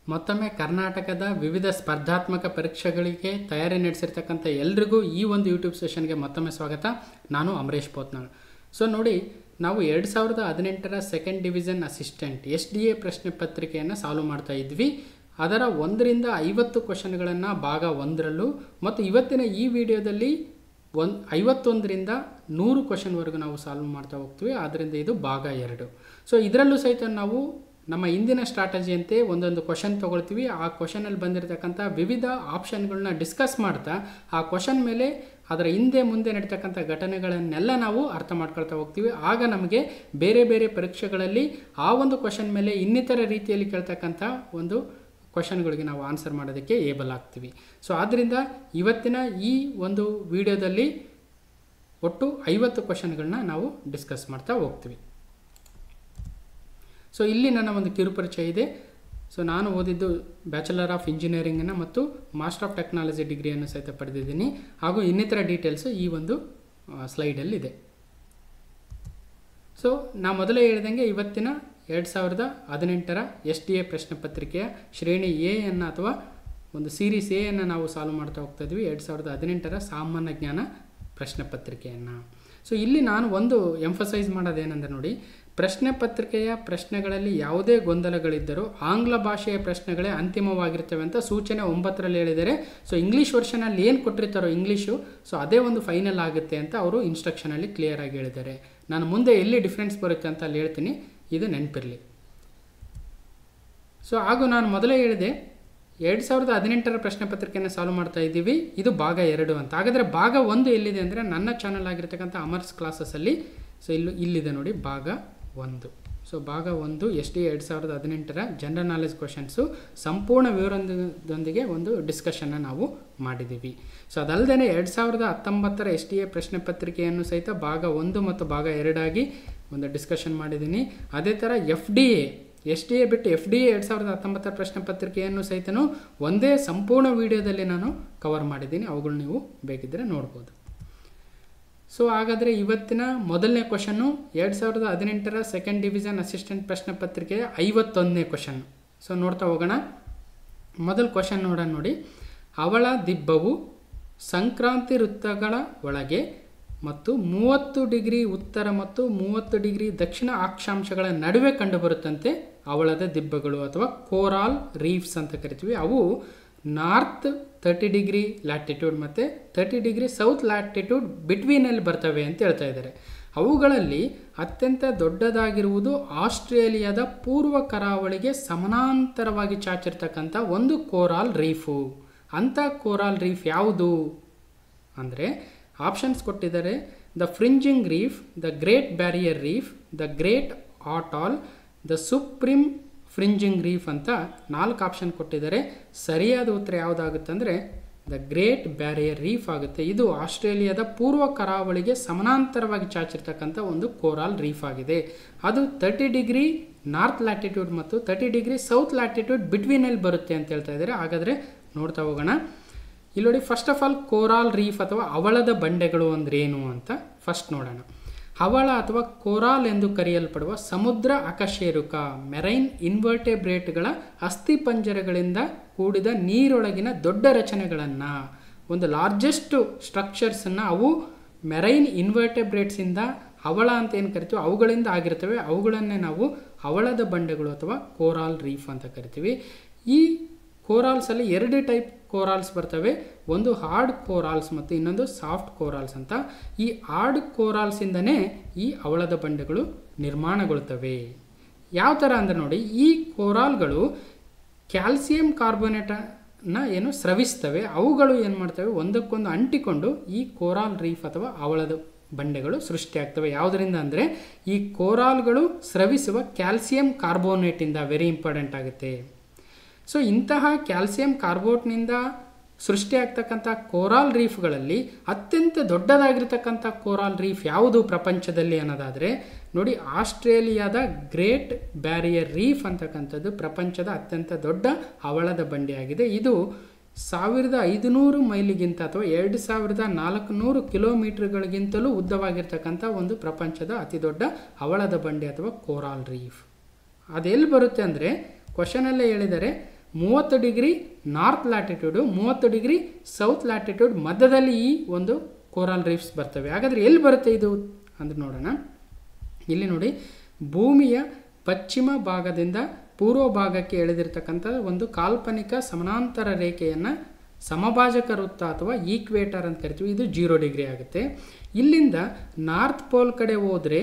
ಮತ್ತೊಮ್ಮೆ ಕರ್ನಾಟಕದ ವಿವಿಧ ಸ್ಪರ್ಧಾತ್ಮಕ ಪರೀಕ್ಷೆಗಳಿಗೆ ತಯಾರಿ ನಡೆಸಿರ್ತಕ್ಕಂಥ ಎಲ್ರಿಗೂ ಈ ಒಂದು ಯೂಟ್ಯೂಬ್ ಸೆಷನ್ಗೆ ಮತ್ತೊಮ್ಮೆ ಸ್ವಾಗತ ನಾನು ಅಮರೇಶ್ ಪೋತ್ನಾಳ್ ಸೊ ನೋಡಿ ನಾವು ಎರಡು ಸಾವಿರದ ಹದಿನೆಂಟರ second division assistant S D A ಪ್ರಶ್ನೆ ಪತ್ರಿಕೆಯನ್ನು ಸಾಲ್ವ್ ಮಾಡ್ತಾ ಇದ್ವಿ ಅದರ ಒಂದರಿಂದ ಐವತ್ತು ಕ್ವಶನ್ಗಳನ್ನು ಭಾಗ ಒಂದರಲ್ಲೂ ಮತ್ತು ಇವತ್ತಿನ ಈ ವಿಡಿಯೋದಲ್ಲಿ ಒಂದು ಐವತ್ತೊಂದರಿಂದ ನೂರು ಕ್ವಶನ್ವರೆಗೂ ನಾವು ಸಾಲ್ವ್ ಮಾಡ್ತಾ ಹೋಗ್ತೀವಿ ಆದ್ದರಿಂದ ಇದು ಭಾಗ ಎರಡು ಸೊ ಇದರಲ್ಲೂ ಸಹಿತ ನಾವು ನಮ್ಮ ಇಂದಿನ ಸ್ಟ್ರಾಟಜಿಯಂತೆ ಒಂದೊಂದು ಕ್ವಶನ್ ತೊಗೊಳ್ತೀವಿ ಆ ಕ್ವಶನಲ್ಲಿ ಬಂದಿರತಕ್ಕಂಥ ವಿವಿಧ ಆಪ್ಷನ್ಗಳನ್ನ ಡಿಸ್ಕಸ್ ಮಾಡ್ತಾ ಆ ಕ್ವಶನ್ ಮೇಲೆ ಅದರ ಹಿಂದೆ ಮುಂದೆ ನಡೀತಕ್ಕಂಥ ಘಟನೆಗಳನ್ನೆಲ್ಲ ನಾವು ಅರ್ಥ ಮಾಡ್ಕೊಳ್ತಾ ಹೋಗ್ತೀವಿ ಆಗ ನಮಗೆ ಬೇರೆ ಬೇರೆ ಪರೀಕ್ಷೆಗಳಲ್ಲಿ ಆ ಒಂದು ಕ್ವಶನ್ ಮೇಲೆ ಇನ್ನಿತರ ರೀತಿಯಲ್ಲಿ ಕೇಳ್ತಕ್ಕಂಥ ಒಂದು ಕ್ವಶನ್ಗಳಿಗೆ ನಾವು ಆನ್ಸರ್ ಮಾಡೋದಕ್ಕೆ ಏಬಲ್ ಆಗ್ತೀವಿ ಸೊ ಆದ್ದರಿಂದ ಇವತ್ತಿನ ಈ ಒಂದು ವಿಡಿಯೋದಲ್ಲಿ ಒಟ್ಟು ಐವತ್ತು ಕ್ವಶನ್ಗಳನ್ನ ನಾವು ಡಿಸ್ಕಸ್ ಮಾಡ್ತಾ ಹೋಗ್ತೀವಿ ಸೊ ಇಲ್ಲಿ ನನ್ನ ಒಂದು ಕಿರುಪರಿಚಯ ಇದೆ ಸೊ ನಾನು ಓದಿದ್ದು ಬ್ಯಾಚುಲರ್ ಆಫ್ ಇಂಜಿನಿಯರಿಂಗನ್ನು ಮತ್ತು ಮಾಸ್ಟರ್ ಆಫ್ ಟೆಕ್ನಾಲಜಿ ಡಿಗ್ರಿಯನ್ನು ಸಹಿತ ಪಡೆದಿದ್ದೀನಿ ಹಾಗೂ ಇನ್ನಿತರ ಡೀಟೇಲ್ಸು ಈ ಒಂದು ಸ್ಲೈಡಲ್ಲಿದೆ ಸೊ ನಾ ಮೊದಲೇ ಹೇಳಿದಂಗೆ ಇವತ್ತಿನ ಎರಡು ಸಾವಿರದ ಹದಿನೆಂಟರ ಎಸ್ ಡಿ ಎ ಪ್ರಶ್ನೆ ಪತ್ರಿಕೆಯ ಶ್ರೇಣಿ ಎ ಅನ್ನು ಅಥವಾ ಒಂದು ಸೀರೀಸ್ ಎ ಅನ್ನು ನಾವು ಸಾಲ್ವ್ ಮಾಡ್ತಾ ಹೋಗ್ತಾ ಇದ್ವಿ ಎರಡು ಸಾವಿರದ ಹದಿನೆಂಟರ ಸಾಮಾನ್ಯ ಜ್ಞಾನ ಪ್ರಶ್ನೆ ಪತ್ರಿಕೆಯನ್ನು ಸೊ ಇಲ್ಲಿ ನಾನು ಒಂದು ಎಂಫಸೈಸ್ ಮಾಡೋದೇನೆಂದರೆ ನೋಡಿ ಪ್ರಶ್ನೆ ಪತ್ರಿಕೆಯ ಪ್ರಶ್ನೆಗಳಲ್ಲಿ ಯಾವುದೇ ಗೊಂದಲಗಳಿದ್ದರೂ ಆಂಗ್ಲ ಭಾಷೆಯ ಪ್ರಶ್ನೆಗಳೇ ಅಂತಿಮವಾಗಿರ್ತವೆ ಅಂತ ಸೂಚನೆ ಒಂಬತ್ತರಲ್ಲಿ ಹೇಳಿದ್ದಾರೆ ಸೊ ಇಂಗ್ಲೀಷ್ ವರ್ಷನಲ್ಲಿ ಏನು ಕೊಟ್ಟಿರ್ತಾರೋ ಇಂಗ್ಲೀಷು ಸೊ ಅದೇ ಒಂದು ಫೈನಲ್ ಆಗುತ್ತೆ ಅಂತ ಅವರು ಇನ್ಸ್ಟ್ರಕ್ಷನಲ್ಲಿ ಕ್ಲಿಯರ್ ಆಗಿ ಹೇಳಿದ್ದಾರೆ ನಾನು ಮುಂದೆ ಎಲ್ಲಿ ಡಿಫ್ರೆನ್ಸ್ ಬರುತ್ತೆ ಅಂತ ಅಲ್ಲಿ ಹೇಳ್ತೀನಿ ಇದು ನೆನಪಿರಲಿ ಸೊ ಹಾಗೂ ನಾನು ಮೊದಲೇ ಹೇಳಿದೆ ಎರಡು ಸಾವಿರದ ಹದಿನೆಂಟರ ಪ್ರಶ್ನೆ ಪತ್ರಿಕೆಯನ್ನು ಸಾಲ್ವ್ ಮಾಡ್ತಾ ಇದ್ದೀವಿ ಇದು ಭಾಗ ಎರಡು ಅಂತ ಹಾಗಾದರೆ ಭಾಗ ಒಂದು ಎಲ್ಲಿದೆ ಅಂದರೆ ನನ್ನ ಚಾನಲ್ ಆಗಿರ್ತಕ್ಕಂಥ ಅಮರ್ಸ್ ಕ್ಲಾಸಸಲ್ಲಿ ಸೊ ಇಲ್ಲಿ ಇಲ್ಲಿದೆ ನೋಡಿ ಭಾಗ ಒಂದು ಸೊ ಭಾಗ ಒಂದು ಎಸ್ ಡಿ ಎರಡು ಸಾವಿರದ ಹದಿನೆಂಟರ ಜನರಲ್ ನಾಲೆಜ್ ಕ್ವಶನ್ಸು ಸಂಪೂರ್ಣ ವಿವರದೊಂದಿಗೆ ಒಂದು ಡಿಸ್ಕಷನ್ನ ನಾವು ಮಾಡಿದ್ದೀವಿ ಸೊ ಅದಲ್ಲದೆ ಎರಡು ಸಾವಿರದ ಹತ್ತೊಂಬತ್ತರ ಎಸ್ ಡಿ ಎ ಪ್ರಶ್ನೆ ಪತ್ರಿಕೆಯನ್ನು ಸಹಿತ ಭಾಗ ಒಂದು ಮತ್ತು ಭಾಗ ಎರಡಾಗಿ ಒಂದು ಡಿಸ್ಕಷನ್ ಮಾಡಿದ್ದೀನಿ ಅದೇ ಥರ F D A S D A ಬಿಟ್ಟು ಎಫ್ ಡಿ ಎ ಎರಡು ಸಾವಿರದ ಹತ್ತೊಂಬತ್ತರ ಪ್ರಶ್ನೆ ಪತ್ರಿಕೆಯನ್ನು ಸಹಿತನೂ ಒಂದೇ ಸಂಪೂರ್ಣ ವಿಡಿಯೋದಲ್ಲಿ ನಾನು ಕವರ್ ಮಾಡಿದ್ದೀನಿ ಅವುಗಳು ನೀವು ಬೇಕಿದ್ದರೆ ನೋಡ್ಬೋದು ಸೊ ಹಾಗಾದರೆ ಇವತ್ತಿನ ಮೊದಲನೇ ಕ್ವಶನ್ನು ಎರಡು ಸಾವಿರದ ಹದಿನೆಂಟರ ಸೆಕೆಂಡ್ ಡಿವಿಷನ್ ಅಸಿಸ್ಟೆಂಟ್ ಪ್ರಶ್ನೆ ಪತ್ರಿಕೆಯ ಐವತ್ತೊಂದನೇ ಕ್ವಶನ್ ಸೊ ನೋಡ್ತಾ ಹೋಗೋಣ ಮೊದಲ ಕ್ವಶನ್ ನೋಡೋಣ ನೋಡಿ ಅವಳ ದಿಬ್ಬವು ಸಂಕ್ರಾಂತಿ ವೃತ್ತಗಳ ಒಳಗೆ ಮತ್ತು ಮೂವತ್ತು ಡಿಗ್ರಿ ಉತ್ತರ ಮತ್ತು ಮೂವತ್ತು ಡಿಗ್ರಿ ದಕ್ಷಿಣ ಅಕ್ಷಾಂಶಗಳ ನಡುವೆ ಕಂಡುಬರುತ್ತಂತೆ ಅವಳದ ದಿಬ್ಬಗಳು ಅಥವಾ ಕೋರಾಲ್ ರೀಫ್ಸ್ ಅಂತ ಕರಿತೀವಿ ಅವು ನಾರ್ತ್ ತರ್ಟಿ ಡಿಗ್ರಿ ಲ್ಯಾಟಿಟ್ಯೂಡ್ ಮತ್ತು ತರ್ಟಿ ಡಿಗ್ರಿ ಸೌತ್ ಲ್ಯಾಟಿಟ್ಯೂಡ್ ಬಿಟ್ವೀನಲ್ಲಿ ಬರ್ತವೆ ಅಂತ ಹೇಳ್ತಾ ಇದ್ದಾರೆ ಅವುಗಳಲ್ಲಿ ಅತ್ಯಂತ ದೊಡ್ಡದಾಗಿರುವುದು ಆಸ್ಟ್ರೇಲಿಯಾದ ಪೂರ್ವ ಕರಾವಳಿಗೆ ಸಮಾನಾಂತರವಾಗಿ ಚಾಚಿರ್ತಕ್ಕಂಥ ಒಂದು ಕೋರಾಲ್ ರೀಫು ಅಂಥ ಕೋರಾಲ್ ರೀಫ್ ಯಾವುದು ಅಂದರೆ ಆಪ್ಷನ್ಸ್ ಕೊಟ್ಟಿದ್ದಾರೆ the fringing reef the great barrier reef the great atoll the supreme fringing reef ಅಂತ ನಾಲ್ಕು ಆಪ್ಷನ್ ಕೊಟ್ಟಿದ್ದಾರೆ ಸರಿಯಾದ ಉತ್ತರ ಯಾವುದಾಗುತ್ತೆ ಅಂದರೆ ದ ಗ್ರೇಟ್ ಬ್ಯಾರಿಯರ್ ರೀಫ್ ಆಗುತ್ತೆ ಇದು ಆಸ್ಟ್ರೇಲಿಯಾದ ಪೂರ್ವ ಕರಾವಳಿಗೆ ಸಮಾನಾಂತರವಾಗಿ ಚಾಚಿರ್ತಕ್ಕಂಥ ಒಂದು ಕೋರಾಲ್ ರೀಫ್ ಆಗಿದೆ ಅದು ತರ್ಟಿ ಡಿಗ್ರಿ ನಾರ್ತ್ ಲ್ಯಾಟಿಟ್ಯೂಡ್ ಮತ್ತು ತರ್ಟಿ ಡಿಗ್ರಿ ಸೌತ್ ಲ್ಯಾಟಿಟ್ಯೂಡ್ ಬಿಟ್ವೀನಲ್ಲಿ ಬರುತ್ತೆ ಅಂತ ಹೇಳ್ತಾ ಇದ್ದಾರೆ ಹಾಗಾದರೆ ನೋಡ್ತಾ ಹೋಗೋಣ ಇಲ್ಲಿ ನೋಡಿ first of all coral reef ಅಥವಾ ಅವಳದ ಬಂಡೆಗಳು ಅಂದ್ರೆ ಏನು ಅಂತ ಫಸ್ಟ್ ನೋಡೋಣ ಹವಳ ಅಥವಾ ಕೋರಾಲ್ ಎಂದು ಕರೆಯಲ್ಪಡುವ ಸಮುದ್ರ ಅಕಶೇರುಕ ಮೆರೈನ್ ಇನ್ವರ್ಟೆಬ್ರೇಟ್ಗಳ ಅಸ್ಥಿಪಂಜರಗಳಿಂದ ಕೂಡಿದ ನೀರೊಳಗಿನ ದೊಡ್ಡ ರಚನೆಗಳನ್ನು ಒಂದು ಲಾರ್ಜೆಸ್ಟ್ ಸ್ಟ್ರಕ್ಚರ್ಸನ್ನು ಅವು ಮೆರೈನ್ ಇನ್ವರ್ಟೆಬ್ರೇಟ್ಸಿಂದ ಹವಳ ಅಂತ ಏನು ಕರಿತೀವಿ ಅವುಗಳಿಂದ ಆಗಿರ್ತವೆ ಅವುಗಳನ್ನೇ ನಾವು ಹವಳದ ಬಂಡೆಗಳು ಅಥವಾ ಕೋರಾಲ್ ರೀಫ್ ಅಂತ ಕರಿತೀವಿ ಈ ಕೋರಾಲ್ಸಲ್ಲಿ ಎರಡು ಟೈಪ್ ಕೋರಾಲ್ಸ್ ಬರ್ತವೆ ಒಂದು ಹಾರ್ಡ್ ಕೋರಾಲ್ಸ್ ಮತ್ತು ಇನ್ನೊಂದು ಸಾಫ್ಟ್ ಕೋರಾಲ್ಸ್ ಅಂತ ಈ ಹಾರ್ಡ್ ಕೋರಾಲ್ಸಿಂದನೇ ಈ ಅವಳದ ಬಂಡೆಗಳು ನಿರ್ಮಾಣಗೊಳ್ತವೆ ಯಾವ ಥರ ಅಂದರೆ ನೋಡಿ ಈ ಕೋರಾಲ್ಗಳು ಕ್ಯಾಲ್ಸಿಯಂ ಕಾರ್ಬೋನೇಟನ್ನ ಏನು ಸ್ರವಿಸ್ತವೆ ಅವುಗಳು ಏನು ಮಾಡ್ತವೆ ಒಂದಕ್ಕೊಂದು ಅಂಟಿಕೊಂಡು ಈ ಕೋರಾಲ್ ರೀಫ್ ಅಥವಾ ಅವಳದ ಬಂಡೆಗಳು ಸೃಷ್ಟಿಯಾಗ್ತವೆ ಯಾವುದರಿಂದ ಅಂದರೆ ಈ ಕೋರಾಲ್ಗಳು ಸ್ರವಿಸುವ ಕ್ಯಾಲ್ಸಿಯಂ ಕಾರ್ಬೋನೇಟಿಂದ ವೆರಿ ಇಂಪಾರ್ಟೆಂಟ್ ಆಗುತ್ತೆ ಸೊ ಇಂತಹ ಕ್ಯಾಲ್ಸಿಯಂ ಕಾರ್ಬೋಟ್ನಿಂದ ಸೃಷ್ಟಿಯಾಗ್ತಕ್ಕಂಥ ಕೋರಾಲ್ ರೀಫ್ಗಳಲ್ಲಿ ಅತ್ಯಂತ ದೊಡ್ಡದಾಗಿರ್ತಕ್ಕಂಥ ಕೋರಾಲ್ ರೀಫ್ ಯಾವುದು ಪ್ರಪಂಚದಲ್ಲಿ ಅನ್ನೋದಾದರೆ ನೋಡಿ ಆಸ್ಟ್ರೇಲಿಯಾದ ಗ್ರೇಟ್ ಬ್ಯಾರಿಯರ್ ರೀಫ್ ಅಂತಕ್ಕಂಥದ್ದು ಪ್ರಪಂಚದ ಅತ್ಯಂತ ದೊಡ್ಡ ಹವಳದ ಬಂಡೆಯಾಗಿದೆ ಇದು ಸಾವಿರದ ಐದುನೂರು ಮೈಲಿಗಿಂತ ಅಥವಾ ಎರಡು ಸಾವಿರದ ನಾಲ್ಕುನೂರು ಕಿಲೋಮೀಟರ್ಗಳಿಗಿಂತಲೂ ಉದ್ದವಾಗಿರ್ತಕ್ಕಂಥ ಒಂದು ಪ್ರಪಂಚದ ಅತಿ ದೊಡ್ಡ ಹವಳದ ಬಂಡೆ ಅಥವಾ ಕೋರಾಲ್ ರೀಫ್ ಅದೆಲ್ಲಿ ಬರುತ್ತೆ ಅಂದರೆ ಕ್ವಶನಲ್ಲೇ ಹೇಳಿದರೆ ಮೂವತ್ತು ಡಿಗ್ರಿ ನಾರ್ತ್ ಲ್ಯಾಟಿಟ್ಯೂಡು ಮೂವತ್ತು ಡಿಗ್ರಿ ಸೌತ್ ಲ್ಯಾಟಿಟ್ಯೂಡ್ ಮಧ್ಯದಲ್ಲಿ ಈ ಒಂದು ಕೋರಲ್ ರೀಫ್ಸ್ ಬರ್ತವೆ ಹಾಗಾದರೆ ಎಲ್ಲಿ ಬರುತ್ತೆ ಇದು ಅಂದ್ರೆ ನೋಡೋಣ ಇಲ್ಲಿ ನೋಡಿ ಭೂಮಿಯ ಪಶ್ಚಿಮ ಭಾಗದಿಂದ ಪೂರ್ವ ಭಾಗಕ್ಕೆ ಎಳೆದಿರ್ತಕ್ಕಂಥ ಒಂದು ಕಾಲ್ಪನಿಕ ಸಮಾನಾಂತರ ರೇಖೆಯನ್ನು ಸಮಭಾಜಕ ವೃತ್ತ ಅಥವಾ ಈಕ್ವೇಟರ್ ಅಂತ ಕರಿತೀವಿ ಇದು ಜೀರೋ ಡಿಗ್ರಿ ಆಗುತ್ತೆ ಇಲ್ಲಿಂದ ನಾರ್ತ್ ಪೋಲ್ ಕಡೆ ಹೋದರೆ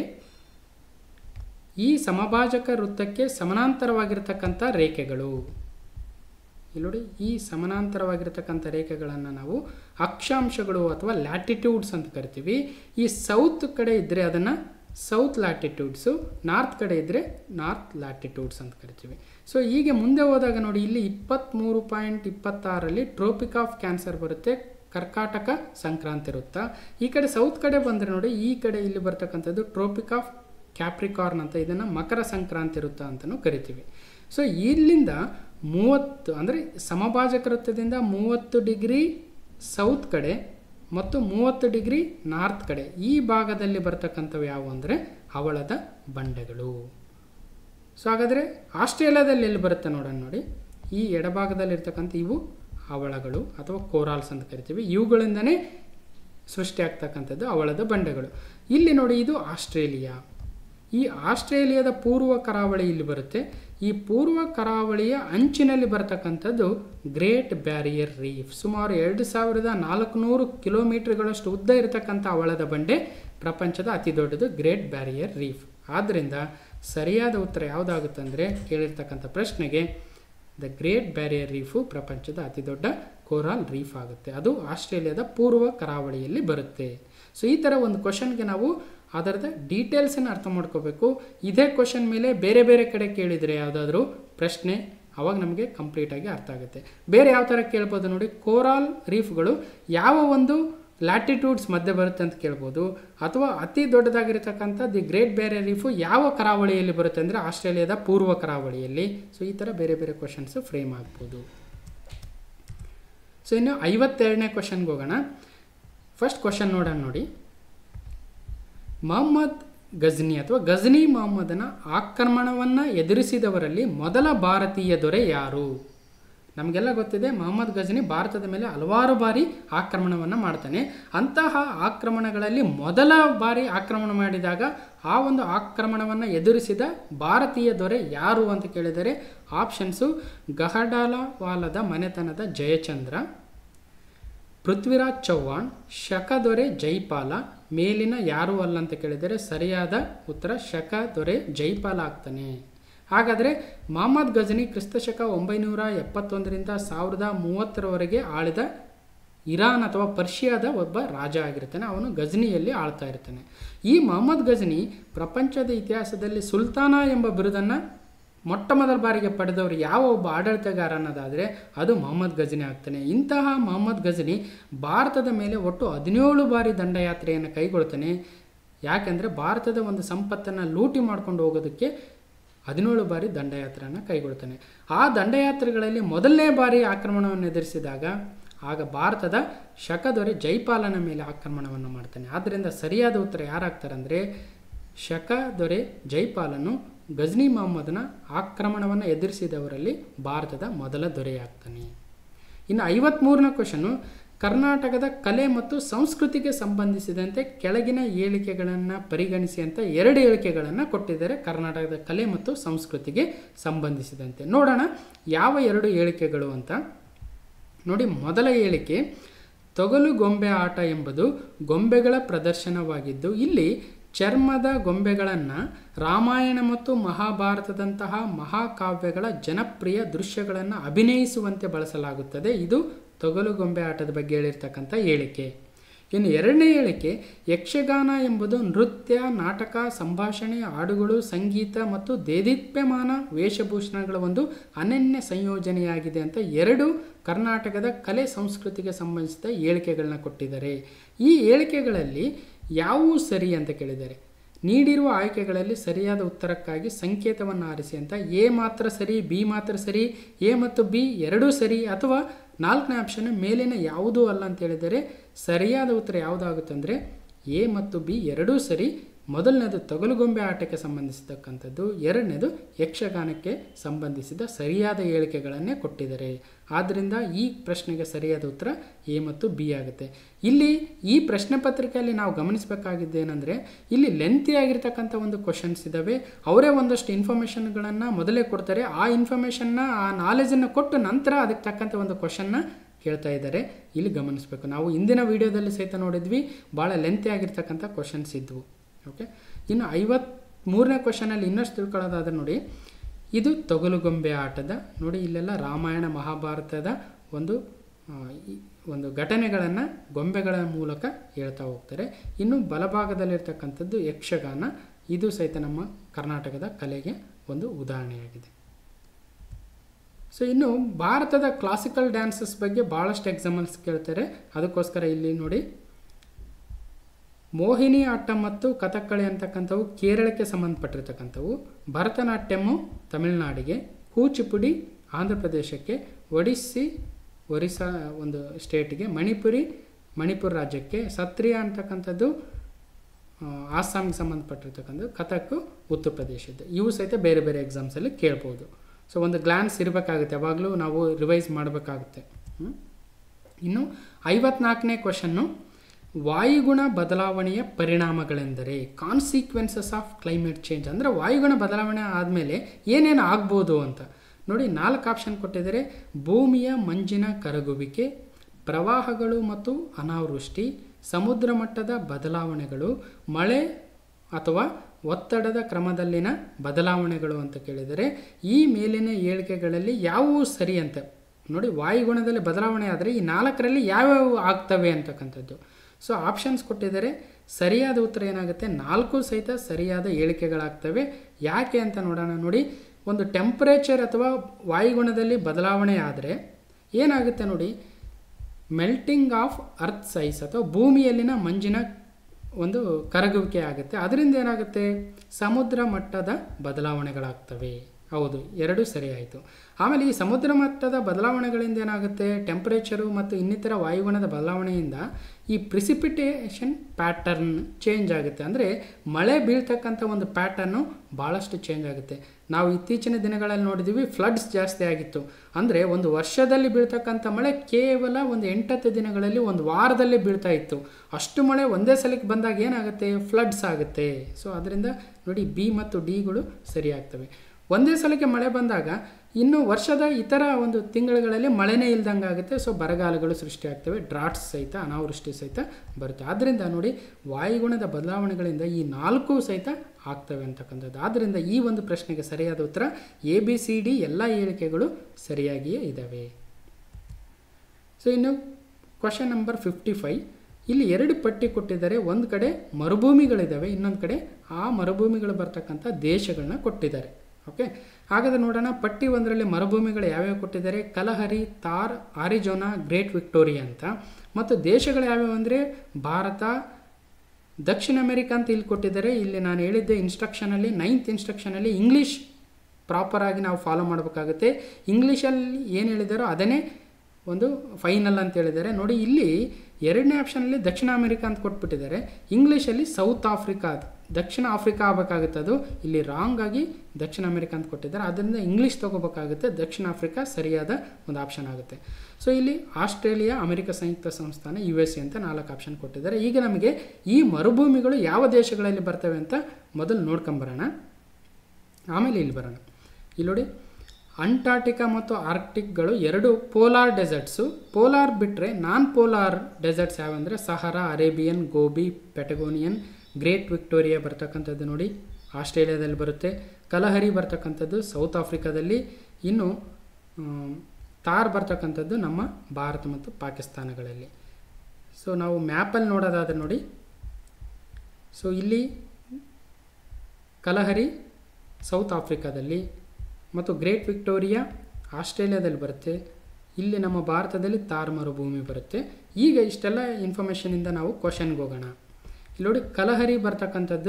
ಈ ಸಮಭಾಜಕ ವೃತ್ತಕ್ಕೆ ಸಮಾನಾಂತರವಾಗಿರ್ತಕ್ಕಂಥ ರೇಖೆಗಳು ಇಲ್ಲಿ ನೋಡಿ ಈ ಸಮಾನಾಂತರವಾಗಿರ್ತಕ್ಕಂಥ ರೇಖೆಗಳನ್ನು ನಾವು ಅಕ್ಷಾಂಶಗಳು ಅಥವಾ ಲ್ಯಾಟಿಟ್ಯೂಡ್ಸ್ ಅಂತ ಕರಿತೀವಿ ಈ ಸೌತ್ ಕಡೆ ಇದ್ದರೆ ಅದನ್ನು ಸೌತ್ ಲ್ಯಾಟಿಟ್ಯೂಡ್ಸು ನಾರ್ತ್ ಕಡೆ ಇದ್ದರೆ ನಾರ್ತ್ ಲ್ಯಾಟಿಟ್ಯೂಡ್ಸ್ ಅಂತ ಕರಿತೀವಿ ಸೊ ಹೀಗೆ ಮುಂದೆ ಹೋದಾಗ ನೋಡಿ ಇಲ್ಲಿ ಇಪ್ಪತ್ತ್ಮೂರು ಪಾಯಿಂಟ್ ಇಪ್ಪತ್ತಾರಲ್ಲಿ ಟ್ರೋಪಿಕ್ ಆಫ್ ಕ್ಯಾನ್ಸರ್ ಬರುತ್ತೆ ಕರ್ಕಾಟಕ ಸಂಕ್ರಾಂತಿ ವೃತ್ತ ಈ ಕಡೆ ಸೌತ್ ಕಡೆ ಬಂದರೆ ನೋಡಿ ಈ ಕಡೆ ಇಲ್ಲಿ ಬರ್ತಕ್ಕಂಥದ್ದು ಟ್ರೋಪಿಕ್ ಆಫ್ ಕ್ಯಾಪ್ರಿಕಾರ್ನ್ ಅಂತ ಇದನ್ನು ಮಕರ ಸಂಕ್ರಾಂತಿ ವೃತ್ತ ಅಂತಲೂ ಕರಿತೀವಿ ಸೊ ಇಲ್ಲಿಂದ ಮೂವತ್ತು ಅಂದರೆ ಸಮಭಾಜಕ ವೃತ್ತದಿಂದ ಮೂವತ್ತು ಡಿಗ್ರಿ ಸೌತ್ ಕಡೆ ಮತ್ತು ಮೂವತ್ತು ಡಿಗ್ರಿ ನಾರ್ತ್ ಕಡೆ ಈ ಭಾಗದಲ್ಲಿ ಬರ್ತಕ್ಕಂಥವು ಯಾವುವು ಅಂದರೆ ಹವಳದ ಬಂಡೆಗಳು ಸೊ ಹಾಗಾದರೆ ಆಸ್ಟ್ರೇಲಿಯಾದಲ್ಲಿ ಎಲ್ಲಿ ಬರುತ್ತೆ ನೋಡೋಣ ನೋಡಿ ಈ ಎಡಭಾಗದಲ್ಲಿರ್ತಕ್ಕಂಥ ಇವು ಹವಳಗಳು ಅಥವಾ ಕೋರಾಲ್ಸ್ ಅಂತ ಕರಿತೀವಿ ಇವುಗಳಿಂದನೇ ಸೃಷ್ಟಿಯಾಗ್ತಕ್ಕಂಥದ್ದು ಹವಳದ ಬಂಡೆಗಳು ಇಲ್ಲಿ ನೋಡಿ ಇದು ಆಸ್ಟ್ರೇಲಿಯಾ ಈ ಆಸ್ಟ್ರೇಲಿಯಾದ ಪೂರ್ವ ಕರಾವಳಿ ಇಲ್ಲಿ ಬರುತ್ತೆ ಈ ಪೂರ್ವ ಕರಾವಳಿಯ ಅಂಚಿನಲ್ಲಿ ಬರ್ತಕ್ಕಂಥದ್ದು ಗ್ರೇಟ್ ಬ್ಯಾರಿಯರ್ ರೀಫ್ ಸುಮಾರು ಎರಡು ಸಾವಿರದ ನಾಲ್ಕುನೂರು ಕಿಲೋಮೀಟರ್ಗಳಷ್ಟು ಉದ್ದ ಇರತಕ್ಕಂಥ ಅವಳದ ಬಂಡೆ ಪ್ರಪಂಚದ ಅತಿ ದೊಡ್ಡದು ಗ್ರೇಟ್ ಬ್ಯಾರಿಯರ್ ರೀಫ್ ಆದ್ದರಿಂದ ಸರಿಯಾದ ಉತ್ತರ ಯಾವುದಾಗುತ್ತೆ ಅಂದರೆ ಕೇಳಿರ್ತಕ್ಕಂಥ ಪ್ರಶ್ನೆಗೆ ದ ಗ್ರೇಟ್ ಬ್ಯಾರಿಯರ್ ರೀಫು ಪ್ರಪಂಚದ ಅತಿ ದೊಡ್ಡ ಕೋರಾಲ್ ರೀಫ್ ಆಗುತ್ತೆ ಅದು ಆಸ್ಟ್ರೇಲಿಯಾದ ಪೂರ್ವ ಕರಾವಳಿಯಲ್ಲಿ ಬರುತ್ತೆ ಸೊ ಈ ಥರ ಒಂದು ಕ್ವಶನ್ಗೆ ನಾವು ಅದರದ ಡೀಟೇಲ್ಸನ್ನು ಅರ್ಥ ಮಾಡ್ಕೋಬೇಕು ಇದೇ ಕ್ವಶನ್ ಮೇಲೆ ಬೇರೆ ಬೇರೆ ಕಡೆ ಕೇಳಿದರೆ ಯಾವುದಾದ್ರೂ ಪ್ರಶ್ನೆ ಅವಾಗ ನಮಗೆ ಕಂಪ್ಲೀಟಾಗಿ ಅರ್ಥ ಆಗುತ್ತೆ ಬೇರೆ ಯಾವ ಥರ ಕೇಳ್ಬೋದು ನೋಡಿ ಕೋರಾಲ್ ರೀಫ್ಗಳು ಯಾವ ಒಂದು ಲ್ಯಾಟಿಟ್ಯೂಡ್ಸ್ ಮಧ್ಯೆ ಬರುತ್ತೆ ಅಂತ ಕೇಳ್ಬೋದು ಅಥವಾ ಅತಿ ದೊಡ್ಡದಾಗಿರ್ತಕ್ಕಂಥ ದಿ ಗ್ರೇಟ್ ಬ್ಯಾರಿಯರ್ ರೀಫು ಯಾವ ಕರಾವಳಿಯಲ್ಲಿ ಬರುತ್ತೆ ಅಂದರೆ ಆಸ್ಟ್ರೇಲಿಯಾದ ಪೂರ್ವ ಕರಾವಳಿಯಲ್ಲಿ ಸೊ ಈ ಥರ ಬೇರೆ ಬೇರೆ ಕ್ವಶನ್ಸು ಫ್ರೇಮ್ ಆಗ್ಬೋದು ಸೊ ಇನ್ನು ಐವತ್ತೆರಡನೇ ಕ್ವಶನ್ಗೆ ಹೋಗೋಣ ಫಸ್ಟ್ ಕ್ವಶನ್ ನೋಡೋಣ ನೋಡಿ ಮೊಹಮ್ಮದ್ ಗಜ್ನಿ ಅಥವಾ ಗಜ್ನಿ ಮೊಹಮ್ಮದನ ಆಕ್ರಮಣವನ್ನು ಎದುರಿಸಿದವರಲ್ಲಿ ಮೊದಲ ಭಾರತೀಯ ದೊರೆ ಯಾರು ನಮಗೆಲ್ಲ ಗೊತ್ತಿದೆ ಮೊಹಮ್ಮದ್ ಗಜ್ನಿ ಭಾರತದ ಮೇಲೆ ಹಲವಾರು ಬಾರಿ ಆಕ್ರಮಣವನ್ನು ಮಾಡ್ತಾನೆ ಅಂತಹ ಆಕ್ರಮಣಗಳಲ್ಲಿ ಮೊದಲ ಬಾರಿ ಆಕ್ರಮಣ ಮಾಡಿದಾಗ ಆ ಒಂದು ಆಕ್ರಮಣವನ್ನು ಎದುರಿಸಿದ ಭಾರತೀಯ ದೊರೆ ಯಾರು ಅಂತ ಕೇಳಿದರೆ ಆಪ್ಷನ್ಸು ಗಹಡಾಲವಾಲದ ಮನೆತನದ ಜಯಚಂದ್ರ ಪೃಥ್ವಿರಾಜ್ ಚೌಹಾಣ್ ಶಕ ದೊರೆ ಜೈಪಾಲ ಮೇಲಿನ ಯಾರೂ ಅಲ್ಲ ಅಂತ ಕೇಳಿದರೆ ಸರಿಯಾದ ಉತ್ತರ ಶಕ ದೊರೆ ಜೈಪಾಲ ಆಗ್ತಾನೆ ಹಾಗಾದರೆ ಮೊಹಮ್ಮದ್ ಗಜನಿ ಕ್ರಿಸ್ತಶಕ ಒಂಬೈನೂರ ಎಪ್ಪತ್ತೊಂದರಿಂದ ಸಾವಿರದ ಮೂವತ್ತರವರೆಗೆ ಆಳಿದ ಇರಾನ್ ಅಥವಾ ಪರ್ಷಿಯಾದ ಒಬ್ಬ ರಾಜ ಆಗಿರ್ತಾನೆ ಅವನು ಗಜನಿಯಲ್ಲಿ ಆಳ್ತಾ ಇರ್ತಾನೆ ಈ ಮೊಹಮ್ಮದ್ ಗಜನಿ ಪ್ರಪಂಚದ ಇತಿಹಾಸದಲ್ಲಿ ಸುಲ್ತಾನ ಎಂಬ ಬಿರುದನ್ನು ಮೊಟ್ಟ ಮೊದಲ ಬಾರಿಗೆ ಪಡೆದವರು ಯಾವ ಒಬ್ಬ ಆಡಳಿತಗಾರ ಅನ್ನೋದಾದರೆ ಅದು ಮೊಹಮ್ಮದ್ ಗಜನಿ ಆಗ್ತಾನೆ ಇಂತಹ ಮೊಹಮ್ಮದ್ ಗಜನಿ ಭಾರತದ ಮೇಲೆ ಒಟ್ಟು ಹದಿನೇಳು ಬಾರಿ ದಂಡಯಾತ್ರೆಯನ್ನು ಕೈಗೊಳ್ತಾನೆ ಯಾಕೆಂದರೆ ಭಾರತದ ಒಂದು ಸಂಪತ್ತನ್ನು ಲೂಟಿ ಮಾಡ್ಕೊಂಡು ಹೋಗೋದಕ್ಕೆ ಹದಿನೇಳು ಬಾರಿ ದಂಡಯಾತ್ರೆಯನ್ನು ಕೈಗೊಳ್ತಾನೆ ಆ ದಂಡಯಾತ್ರೆಗಳಲ್ಲಿ ಮೊದಲನೇ ಬಾರಿ ಆಕ್ರಮಣವನ್ನು ಎದುರಿಸಿದಾಗ ಆಗ ಭಾರತದ ಶಕದೊರೆ ಜೈಪಾಲನ ಮೇಲೆ ಆಕ್ರಮಣವನ್ನು ಮಾಡ್ತಾನೆ ಆದ್ದರಿಂದ ಸರಿಯಾದ ಉತ್ತರ ಯಾರಾಗ್ತಾರೆ ಅಂದರೆ ಶಕ ದೊರೆ ಜೈಪಾಲನು ಗಜ್ನಿ ಮೊಹಮ್ಮದನ ಆಕ್ರಮಣವನ್ನು ಎದುರಿಸಿದವರಲ್ಲಿ ಭಾರತದ ಮೊದಲ ದೊರೆಯಾಗ್ತಾನೆ ಇನ್ನು ಐವತ್ತ್ಮೂರನೇ ಕ್ವಶನು ಕರ್ನಾಟಕದ ಕಲೆ ಮತ್ತು ಸಂಸ್ಕೃತಿಗೆ ಸಂಬಂಧಿಸಿದಂತೆ ಕೆಳಗಿನ ಹೇಳಿಕೆಗಳನ್ನು ಪರಿಗಣಿಸಿ ಅಂತ ಎರಡು ಹೇಳಿಕೆಗಳನ್ನು ಕೊಟ್ಟಿದ್ದಾರೆ ಕರ್ನಾಟಕದ ಕಲೆ ಮತ್ತು ಸಂಸ್ಕೃತಿಗೆ ಸಂಬಂಧಿಸಿದಂತೆ ನೋಡೋಣ ಯಾವ ಎರಡು ಹೇಳಿಕೆಗಳು ಅಂತ ನೋಡಿ ಮೊದಲ ಹೇಳಿಕೆ ತೊಗಲು ಗೊಂಬೆ ಆಟ ಎಂಬುದು ಗೊಂಬೆಗಳ ಪ್ರದರ್ಶನವಾಗಿದ್ದು ಇಲ್ಲಿ ಚರ್ಮದ ಗೊಂಬೆಗಳನ್ನು ರಾಮಾಯಣ ಮತ್ತು ಮಹಾಭಾರತದಂತಹ ಮಹಾಕಾವ್ಯಗಳ ಜನಪ್ರಿಯ ದೃಶ್ಯಗಳನ್ನು ಅಭಿನಯಿಸುವಂತೆ ಬಳಸಲಾಗುತ್ತದೆ ಇದು ತೊಗಲು ಗೊಂಬೆ ಆಟದ ಬಗ್ಗೆ ಹೇಳಿರ್ತಕ್ಕಂಥ ಹೇಳಿಕೆ ಇನ್ನು ಎರಡನೇ ಹೇಳಿಕೆ ಯಕ್ಷಗಾನ ಎಂಬುದು ನೃತ್ಯ ನಾಟಕ ಸಂಭಾಷಣೆ ಹಾಡುಗಳು ಸಂಗೀತ ಮತ್ತು ದೇದೀಪ್ಯಮಾನ ವೇಷಭೂಷಣಗಳ ಒಂದು ಅನನ್ಯ ಸಂಯೋಜನೆಯಾಗಿದೆ ಅಂತ ಎರಡು ಕರ್ನಾಟಕದ ಕಲೆ ಸಂಸ್ಕೃತಿಗೆ ಸಂಬಂಧಿಸಿದ ಹೇಳಿಕೆಗಳನ್ನ ಕೊಟ್ಟಿದ್ದಾರೆ ಈ ಹೇಳಿಕೆಗಳಲ್ಲಿ ಯಾವುವು ಸರಿ ಅಂತ ಕೇಳಿದ್ದಾರೆ ನೀಡಿರುವ ಆಯ್ಕೆಗಳಲ್ಲಿ ಸರಿಯಾದ ಉತ್ತರಕ್ಕಾಗಿ ಸಂಕೇತವನ್ನು ಆರಿಸಿ ಅಂತ ಎ ಮಾತ್ರ ಸರಿ ಬಿ ಮಾತ್ರ ಸರಿ ಎ ಮತ್ತು ಬಿ ಎರಡೂ ಸರಿ ಅಥವಾ ನಾಲ್ಕನೇ ಆಪ್ಷನ್ ಮೇಲಿನ ಯಾವುದೂ ಅಲ್ಲ ಅಂತ ಹೇಳಿದರೆ ಸರಿಯಾದ ಉತ್ತರ ಯಾವುದಾಗುತ್ತೆ ಅಂದರೆ ಎ ಮತ್ತು ಬಿ ಎರಡೂ ಸರಿ ಮೊದಲನೇದು ತೊಗಲುಗೊಂಬೆ ಆಟಕ್ಕೆ ಸಂಬಂಧಿಸಿರ್ತಕ್ಕಂಥದ್ದು ಎರಡನೇದು ಯಕ್ಷಗಾನಕ್ಕೆ ಸಂಬಂಧಿಸಿದ ಸರಿಯಾದ ಹೇಳಿಕೆಗಳನ್ನೇ ಕೊಟ್ಟಿದ್ದಾರೆ ಆದ್ದರಿಂದ ಈ ಪ್ರಶ್ನೆಗೆ ಸರಿಯಾದ ಉತ್ತರ ಎ ಮತ್ತು ಬಿ ಆಗುತ್ತೆ ಇಲ್ಲಿ ಈ ಪ್ರಶ್ನೆ ಪತ್ರಿಕೆಯಲ್ಲಿ ನಾವು ಗಮನಿಸಬೇಕಾಗಿದ್ದೇನೆಂದರೆ ಇಲ್ಲಿ ಲೆಂತಿ ಆಗಿರ್ತಕ್ಕಂಥ ಒಂದು ಕ್ವಶನ್ಸ್ ಇದ್ದಾವೆ ಅವರೇ ಒಂದಷ್ಟು ಇನ್ಫಾರ್ಮೇಷನ್ಗಳನ್ನು ಮೊದಲೇ ಕೊಡ್ತಾರೆ ಆ ಇನ್ಫಾರ್ಮೇಷನ್ನ ಆ ನಾಲೆಜನ್ನು ಕೊಟ್ಟು ನಂತರ ಅದಕ್ಕೆ ತಕ್ಕಂಥ ಒಂದು ಕ್ವಶನ್ನ ಕೇಳ್ತಾ ಇದ್ದಾರೆ ಇಲ್ಲಿ ಗಮನಿಸಬೇಕು ನಾವು ಇಂದಿನ ವಿಡಿಯೋದಲ್ಲಿ ಸಹಿತ ನೋಡಿದ್ವಿ ಭಾಳ ಲೆಂತಿ ಆಗಿರ್ತಕ್ಕಂಥ ಕ್ವಶನ್ಸ್ ಇದ್ವು ಓಕೆ ಇನ್ನು ಐವತ್ತ್ಮೂರನೇ ಕ್ವಶನಲ್ಲಿ ಇನ್ನಷ್ಟು ತಿಳ್ಕೊಳ್ಳೋದಾದ್ರೆ ನೋಡಿ ಇದು ತೊಗಲುಗೊಂಬೆ ಆಟದ ನೋಡಿ ಇಲ್ಲೆಲ್ಲ ರಾಮಾಯಣ ಮಹಾಭಾರತದ ಒಂದು ಆ, ಈ ಒಂದು ಘಟನೆಗಳನ್ನು ಗೊಂಬೆಗಳ ಮೂಲಕ ಹೇಳ್ತಾ ಹೋಗ್ತಾರೆ ಇನ್ನು ಬಲಭಾಗದಲ್ಲಿರ್ತಕ್ಕಂಥದ್ದು ಯಕ್ಷಗಾನ ಇದು ಸಹಿತ ನಮ್ಮ ಕರ್ನಾಟಕದ ಕಲೆಗೆ ಒಂದು ಉದಾಹರಣೆಯಾಗಿದೆ ಸೊ ಇನ್ನು ಭಾರತದ ಕ್ಲಾಸಿಕಲ್ ಡ್ಯಾನ್ಸಸ್ ಬಗ್ಗೆ ಭಾಳಷ್ಟು ಎಕ್ಸಾಂಪಲ್ಸ್ ಕೇಳ್ತಾರೆ ಅದಕ್ಕೋಸ್ಕರ ಇಲ್ಲಿ ನೋಡಿ ಮೋಹಿನಿ ಆಟ ಮತ್ತು ಕಥಕ್ಕಳಿ ಅಂತಕ್ಕಂಥವು ಕೇರಳಕ್ಕೆ ಸಂಬಂಧಪಟ್ಟಿರ್ತಕ್ಕಂಥವು ಭರತನಾಟ್ಯಮ್ಮು ತಮಿಳುನಾಡಿಗೆ ಕೂಚಿಪುಡಿ ಆಂಧ್ರ ಪ್ರದೇಶಕ್ಕೆ ಒಡಿಸ್ಸಿ ಒರಿಸ್ಸಾ ಒಂದು ಸ್ಟೇಟ್ಗೆ ಮಣಿಪುರಿ ಮಣಿಪುರ ರಾಜ್ಯಕ್ಕೆ ಸತ್ರಿಯ ಅಂತಕ್ಕಂಥದ್ದು ಆ, ಆಸಾಮ್ಗೆ ಸಂಬಂಧಪಟ್ಟಿರ್ತಕ್ಕಂಥದ್ದು ಕಥಕ್ಕು ಉತ್ತರ ಪ್ರದೇಶದ್ದು ಇವು ಸಹಿತ ಬೇರೆ ಬೇರೆ ಎಕ್ಸಾಮ್ಸಲ್ಲಿ ಕೇಳ್ಬೋದು ಸೊ ಒಂದು ಗ್ಲಾನ್ಸ್ ಇರಬೇಕಾಗುತ್ತೆ ಯಾವಾಗಲೂ ನಾವು ರಿವೈಸ್ ಮಾಡಬೇಕಾಗುತ್ತೆ ಹ್ಮ್? ಇನ್ನು ಐವತ್ನಾಲ್ಕನೇ ಕ್ವಶನ್ನು ವಾಯುಗುಣ ಬದಲಾವಣೆಯ ಪರಿಣಾಮಗಳೆಂದರೆ ಕಾನ್ಸಿಕ್ವೆನ್ಸಸ್ ಆಫ್ ಕ್ಲೈಮೇಟ್ ಚೇಂಜ್ ಅಂದರೆ ವಾಯುಗುಣ ಬದಲಾವಣೆ ಆದಮೇಲೆ ಏನೇನು ಆಗ್ಬೋದು ಅಂತ ನೋಡಿ ನಾಲ್ಕು ಆಪ್ಷನ್ ಕೊಟ್ಟಿದ್ದಾರೆ ಭೂಮಿಯ ಮಂಜಿನ ಕರಗುವಿಕೆ ಪ್ರವಾಹಗಳು ಮತ್ತು ಅನಾವೃಷ್ಟಿ ಸಮುದ್ರ ಮಟ್ಟದ ಬದಲಾವಣೆಗಳು ಮಳೆ ಅಥವಾ ಒತ್ತಡದ ಕ್ರಮದಲ್ಲಿನ ಬದಲಾವಣೆಗಳು ಅಂತ ಕೇಳಿದರೆ ಈ ಮೇಲಿನ ಹೇಳಿಕೆಗಳಲ್ಲಿ ಯಾವುವು ಸರಿ ಅಂತ ನೋಡಿ ವಾಯುಗುಣದಲ್ಲಿ ಬದಲಾವಣೆ ಆದರೆ ಈ ನಾಲ್ಕರಲ್ಲಿ ಯಾವ್ಯಾವು ಆಗ್ತವೆ ಅಂತಕ್ಕಂಥದ್ದು ಸೊ ಆಪ್ಷನ್ಸ್ ಕೊಟ್ಟಿದ್ದಾರೆ ಸರಿಯಾದ ಉತ್ತರ ಏನಾಗುತ್ತೆ ನಾಲ್ಕು ಸಹಿತ ಸರಿಯಾದ ಹೇಳಿಕೆಗಳಾಗ್ತವೆ ಯಾಕೆ ಅಂತ ನೋಡೋಣ ನೋಡಿ ಒಂದು ಟೆಂಪರೇಚರ್ ಅಥವಾ ವಾಯುಗುಣದಲ್ಲಿ ಬದಲಾವಣೆ ಆದರೆ ಏನಾಗುತ್ತೆ ನೋಡಿ ಮೆಲ್ಟಿಂಗ್ ಆಫ್ ಅರ್ತ್ ಸೈಜ್ ಅಥವಾ ಭೂಮಿಯಲ್ಲಿನ ಮಂಜಿನ ಒಂದು ಕರಗುವಿಕೆ ಆಗುತ್ತೆ ಅದರಿಂದ ಏನಾಗುತ್ತೆ ಸಮುದ್ರ ಮಟ್ಟದ ಬದಲಾವಣೆಗಳಾಗ್ತವೆ ಹೌದು ಎರಡೂ ಸರಿ ಆಯಿತು ಆಮೇಲೆ ಈ ಸಮುದ್ರ ಮಟ್ಟದ ಬದಲಾವಣೆಗಳಿಂದ ಏನಾಗುತ್ತೆ ಟೆಂಪರೇಚರು ಮತ್ತು ಇನ್ನಿತರ ವಾಯುಗುಣದ ಬದಲಾವಣೆಯಿಂದ ಈ ಪ್ರಿಸಿಪಿಟೇಷನ್ ಪ್ಯಾಟರ್ನ್ ಚೇಂಜ್ ಆಗುತ್ತೆ ಅಂದರೆ ಮಳೆ ಬೀಳ್ತಕ್ಕಂಥ ಒಂದು ಪ್ಯಾಟರ್ನು ಭಾಳಷ್ಟು ಚೇಂಜ್ ಆಗುತ್ತೆ ನಾವು ಇತ್ತೀಚಿನ ದಿನಗಳಲ್ಲಿ ನೋಡಿದ್ದೀವಿ ಫ್ಲಡ್ಸ್ ಜಾಸ್ತಿ ಆಗಿತ್ತು ಅಂದರೆ ಒಂದು ವರ್ಷದಲ್ಲಿ ಬೀಳ್ತಕ್ಕಂಥ ಮಳೆ ಕೇವಲ ಒಂದು ಎಂಟತ್ತು ದಿನಗಳಲ್ಲಿ ಒಂದು ವಾರದಲ್ಲಿ ಬೀಳ್ತಾ ಇತ್ತು ಅಷ್ಟು ಮಳೆ ಒಂದೇ ಸಲಕ್ಕೆ ಬಂದಾಗ ಏನಾಗುತ್ತೆ ಫ್ಲಡ್ಸ್ ಆಗುತ್ತೆ ಸೊ ಅದರಿಂದ ನೋಡಿ ಬಿ ಮತ್ತು ಡಿಗಳು ಸರಿ ಆಗ್ತವೆ ಒಂದೇ ಸಲಕ್ಕೆ ಮಳೆ ಬಂದಾಗ ಇನ್ನು ವರ್ಷದ ಇತರ ಒಂದು ತಿಂಗಳುಗಳಲ್ಲಿ ಮಳೆನೇ ಇಲ್ದಂಗೆ ಆಗುತ್ತೆ ಸೊ ಬರಗಾಲಗಳು ಸೃಷ್ಟಿಯಾಗ್ತವೆ ಡ್ರಾಟ್ಸ್ ಸಹಿತ ಅನಾವೃಷ್ಟಿ ಸಹಿತ ಬರುತ್ತೆ ಆದ್ದರಿಂದ ನೋಡಿ ವಾಯುಗುಣದ ಬದಲಾವಣೆಗಳಿಂದ ಈ ನಾಲ್ಕು ಸಹಿತ ಆಗ್ತವೆ ಅಂತಕ್ಕಂಥದ್ದು ಆದ್ದರಿಂದ ಈ ಒಂದು ಪ್ರಶ್ನೆಗೆ ಸರಿಯಾದ ಉತ್ತರ ಎ ಬಿ ಸಿ ಡಿ ಎಲ್ಲ ಹೇಳಿಕೆಗಳು ಸರಿಯಾಗಿಯೇ ಇದ್ದಾವೆ ಸೊ ಇನ್ನು ಕ್ವಶನ್ ನಂಬರ್ ಫಿಫ್ಟಿ ಫೈವ್ ಇಲ್ಲಿ ಎರಡು ಪಟ್ಟಿ ಕೊಟ್ಟಿದ್ದಾರೆ ಒಂದು ಕಡೆ ಮರುಭೂಮಿಗಳಿದ್ದಾವೆ ಇನ್ನೊಂದು ಕಡೆ ಆ ಮರುಭೂಮಿಗಳು ಬರ್ತಕ್ಕಂಥ ದೇಶಗಳನ್ನ ಕೊಟ್ಟಿದ್ದಾರೆ ಓಕೆ ಹಾಗಾದ್ರೆ ನೋಡೋಣ ಪಟ್ಟಿ ಒಂದರಲ್ಲಿ ಮರುಭೂಮಿಗಳು ಯಾವ್ಯಾವ ಕೊಟ್ಟಿದ್ದಾರೆ Kalahari Thar Arizona great Victoria ಅಂತ ಮತ್ತು ದೇಶಗಳು ಯಾವ್ಯಾವ ಅಂದರೆ ಭಾರತ ದಕ್ಷಿಣ ಅಮೆರಿಕ ಅಂತ ಇಲ್ಲಿ ಕೊಟ್ಟಿದ್ದಾರೆ ಇಲ್ಲಿ ನಾನು ಹೇಳಿದ್ದೆ ಇನ್ಸ್ಟ್ರಕ್ಷನಲ್ಲಿ ನೈನ್ತ್ ಇನ್ಸ್ಟ್ರಕ್ಷನಲ್ಲಿ ಇಂಗ್ಲೀಷ್ ಪ್ರಾಪರಾಗಿ ನಾವು ಫಾಲೋ ಮಾಡಬೇಕಾಗುತ್ತೆ ಇಂಗ್ಲೀಷಲ್ಲಿ ಏನು ಹೇಳಿದಾರೋ ಅದನ್ನೇ ಒಂದು ಫೈನಲ್ ಅಂತ ಹೇಳಿದ್ದಾರೆ ನೋಡಿ ಇಲ್ಲಿ ಎರಡನೇ ಆಪ್ಷನಲ್ಲಿ ದಕ್ಷಿಣ ಅಮೆರಿಕ ಅಂತ ಕೊಟ್ಬಿಟ್ಟಿದ್ದಾರೆ ಇಂಗ್ಲೀಷಲ್ಲಿ ಸೌತ್ ಆಫ್ರಿಕಾ ಅದು ದಕ್ಷಿಣ ಆಫ್ರಿಕಾ ಆಗಬೇಕಾಗುತ್ತೆ ಅದು ಇಲ್ಲಿ ರಾಂಗ್ ಆಗಿ ದಕ್ಷಿಣ ಅಮೆರಿಕ ಅಂತ ಕೊಟ್ಟಿದ್ದಾರೆ ಅದರಿಂದ ಇಂಗ್ಲೀಷ್ ತೊಗೋಬೇಕಾಗುತ್ತೆ ದಕ್ಷಿಣ ಆಫ್ರಿಕಾ ಸರಿಯಾದ ಒಂದು ಆಪ್ಷನ್ ಆಗುತ್ತೆ ಸೊ ಇಲ್ಲಿ ಆಸ್ಟ್ರೇಲಿಯಾ ಅಮೆರಿಕ ಸಂಯುಕ್ತ ಸಂಸ್ಥಾನ ಯು ಎಸ್ ಎ ಅಂತ ನಾಲ್ಕು ಆಪ್ಷನ್ ಕೊಟ್ಟಿದ್ದಾರೆ ಈಗ ನಮಗೆ ಈ ಮರುಭೂಮಿಗಳು ಯಾವ ದೇಶಗಳಲ್ಲಿ ಬರ್ತವೆ ಅಂತ ಮೊದಲು ನೋಡ್ಕೊಂಬರೋಣ ಆಮೇಲೆ ಇಲ್ಲಿ ಬರೋಣ ಇಲ್ಲಿ ನೋಡಿ ಅಂಟಾರ್ಟಿಕಾ ಮತ್ತು ಆರ್ಕ್ಟಿಕ್ಗಳು ಎರಡು ಪೋಲಾರ್ ಡೆಸರ್ಟ್ಸು ಪೋಲಾರ್ ಬಿಟ್ಟರೆ ನಾನ್ ಪೋಲಾರ್ ಡೆಸರ್ಟ್ಸ್ ಯಾವಂದರೆ Sahara Arabian Gobi Patagonian great Victoria ಬರ್ತಕ್ಕಂಥದ್ದು ನೋಡಿ ಆಸ್ಟ್ರೇಲಿಯಾದಲ್ಲಿ ಬರುತ್ತೆ ಕಲಹರಿ ಬರ್ತಕ್ಕಂಥದ್ದು ಸೌತ್ ಆಫ್ರಿಕಾದಲ್ಲಿ ಇನ್ನು ಆಮ್, ತಾರ್ ಬರ್ತಕ್ಕಂಥದ್ದು ನಮ್ಮ ಭಾರತ ಮತ್ತು ಪಾಕಿಸ್ತಾನಗಳಲ್ಲಿ ಸೊ ನಾವು ಮ್ಯಾಪಲ್ಲಿ ನೋಡೋದಾದ್ರೆ ನೋಡಿ ಸೊ ಇಲ್ಲಿ ಕಲಹರಿ ಸೌತ್ ಆಫ್ರಿಕಾದಲ್ಲಿ ಮತ್ತು ಗ್ರೇಟ್ ವಿಕ್ಟೋರಿಯಾ ಆಸ್ಟ್ರೇಲಿಯಾದಲ್ಲಿ ಬರುತ್ತೆ ಇಲ್ಲಿ ನಮ್ಮ ಭಾರತದಲ್ಲಿ ತಾರ್ ಮರುಭೂಮಿ ಬರುತ್ತೆ ಈಗ ಇಷ್ಟೆಲ್ಲ ಇನ್ಫಾರ್ಮೇಷನಿಂದ ನಾವು ಕ್ವಶನ್ಗೆ ಹೋಗೋಣ ಇಲ್ಲಿ ನೋಡಿ ಕಲಹರಿ ಬರ್ತಕ್ಕಂಥದ್ದು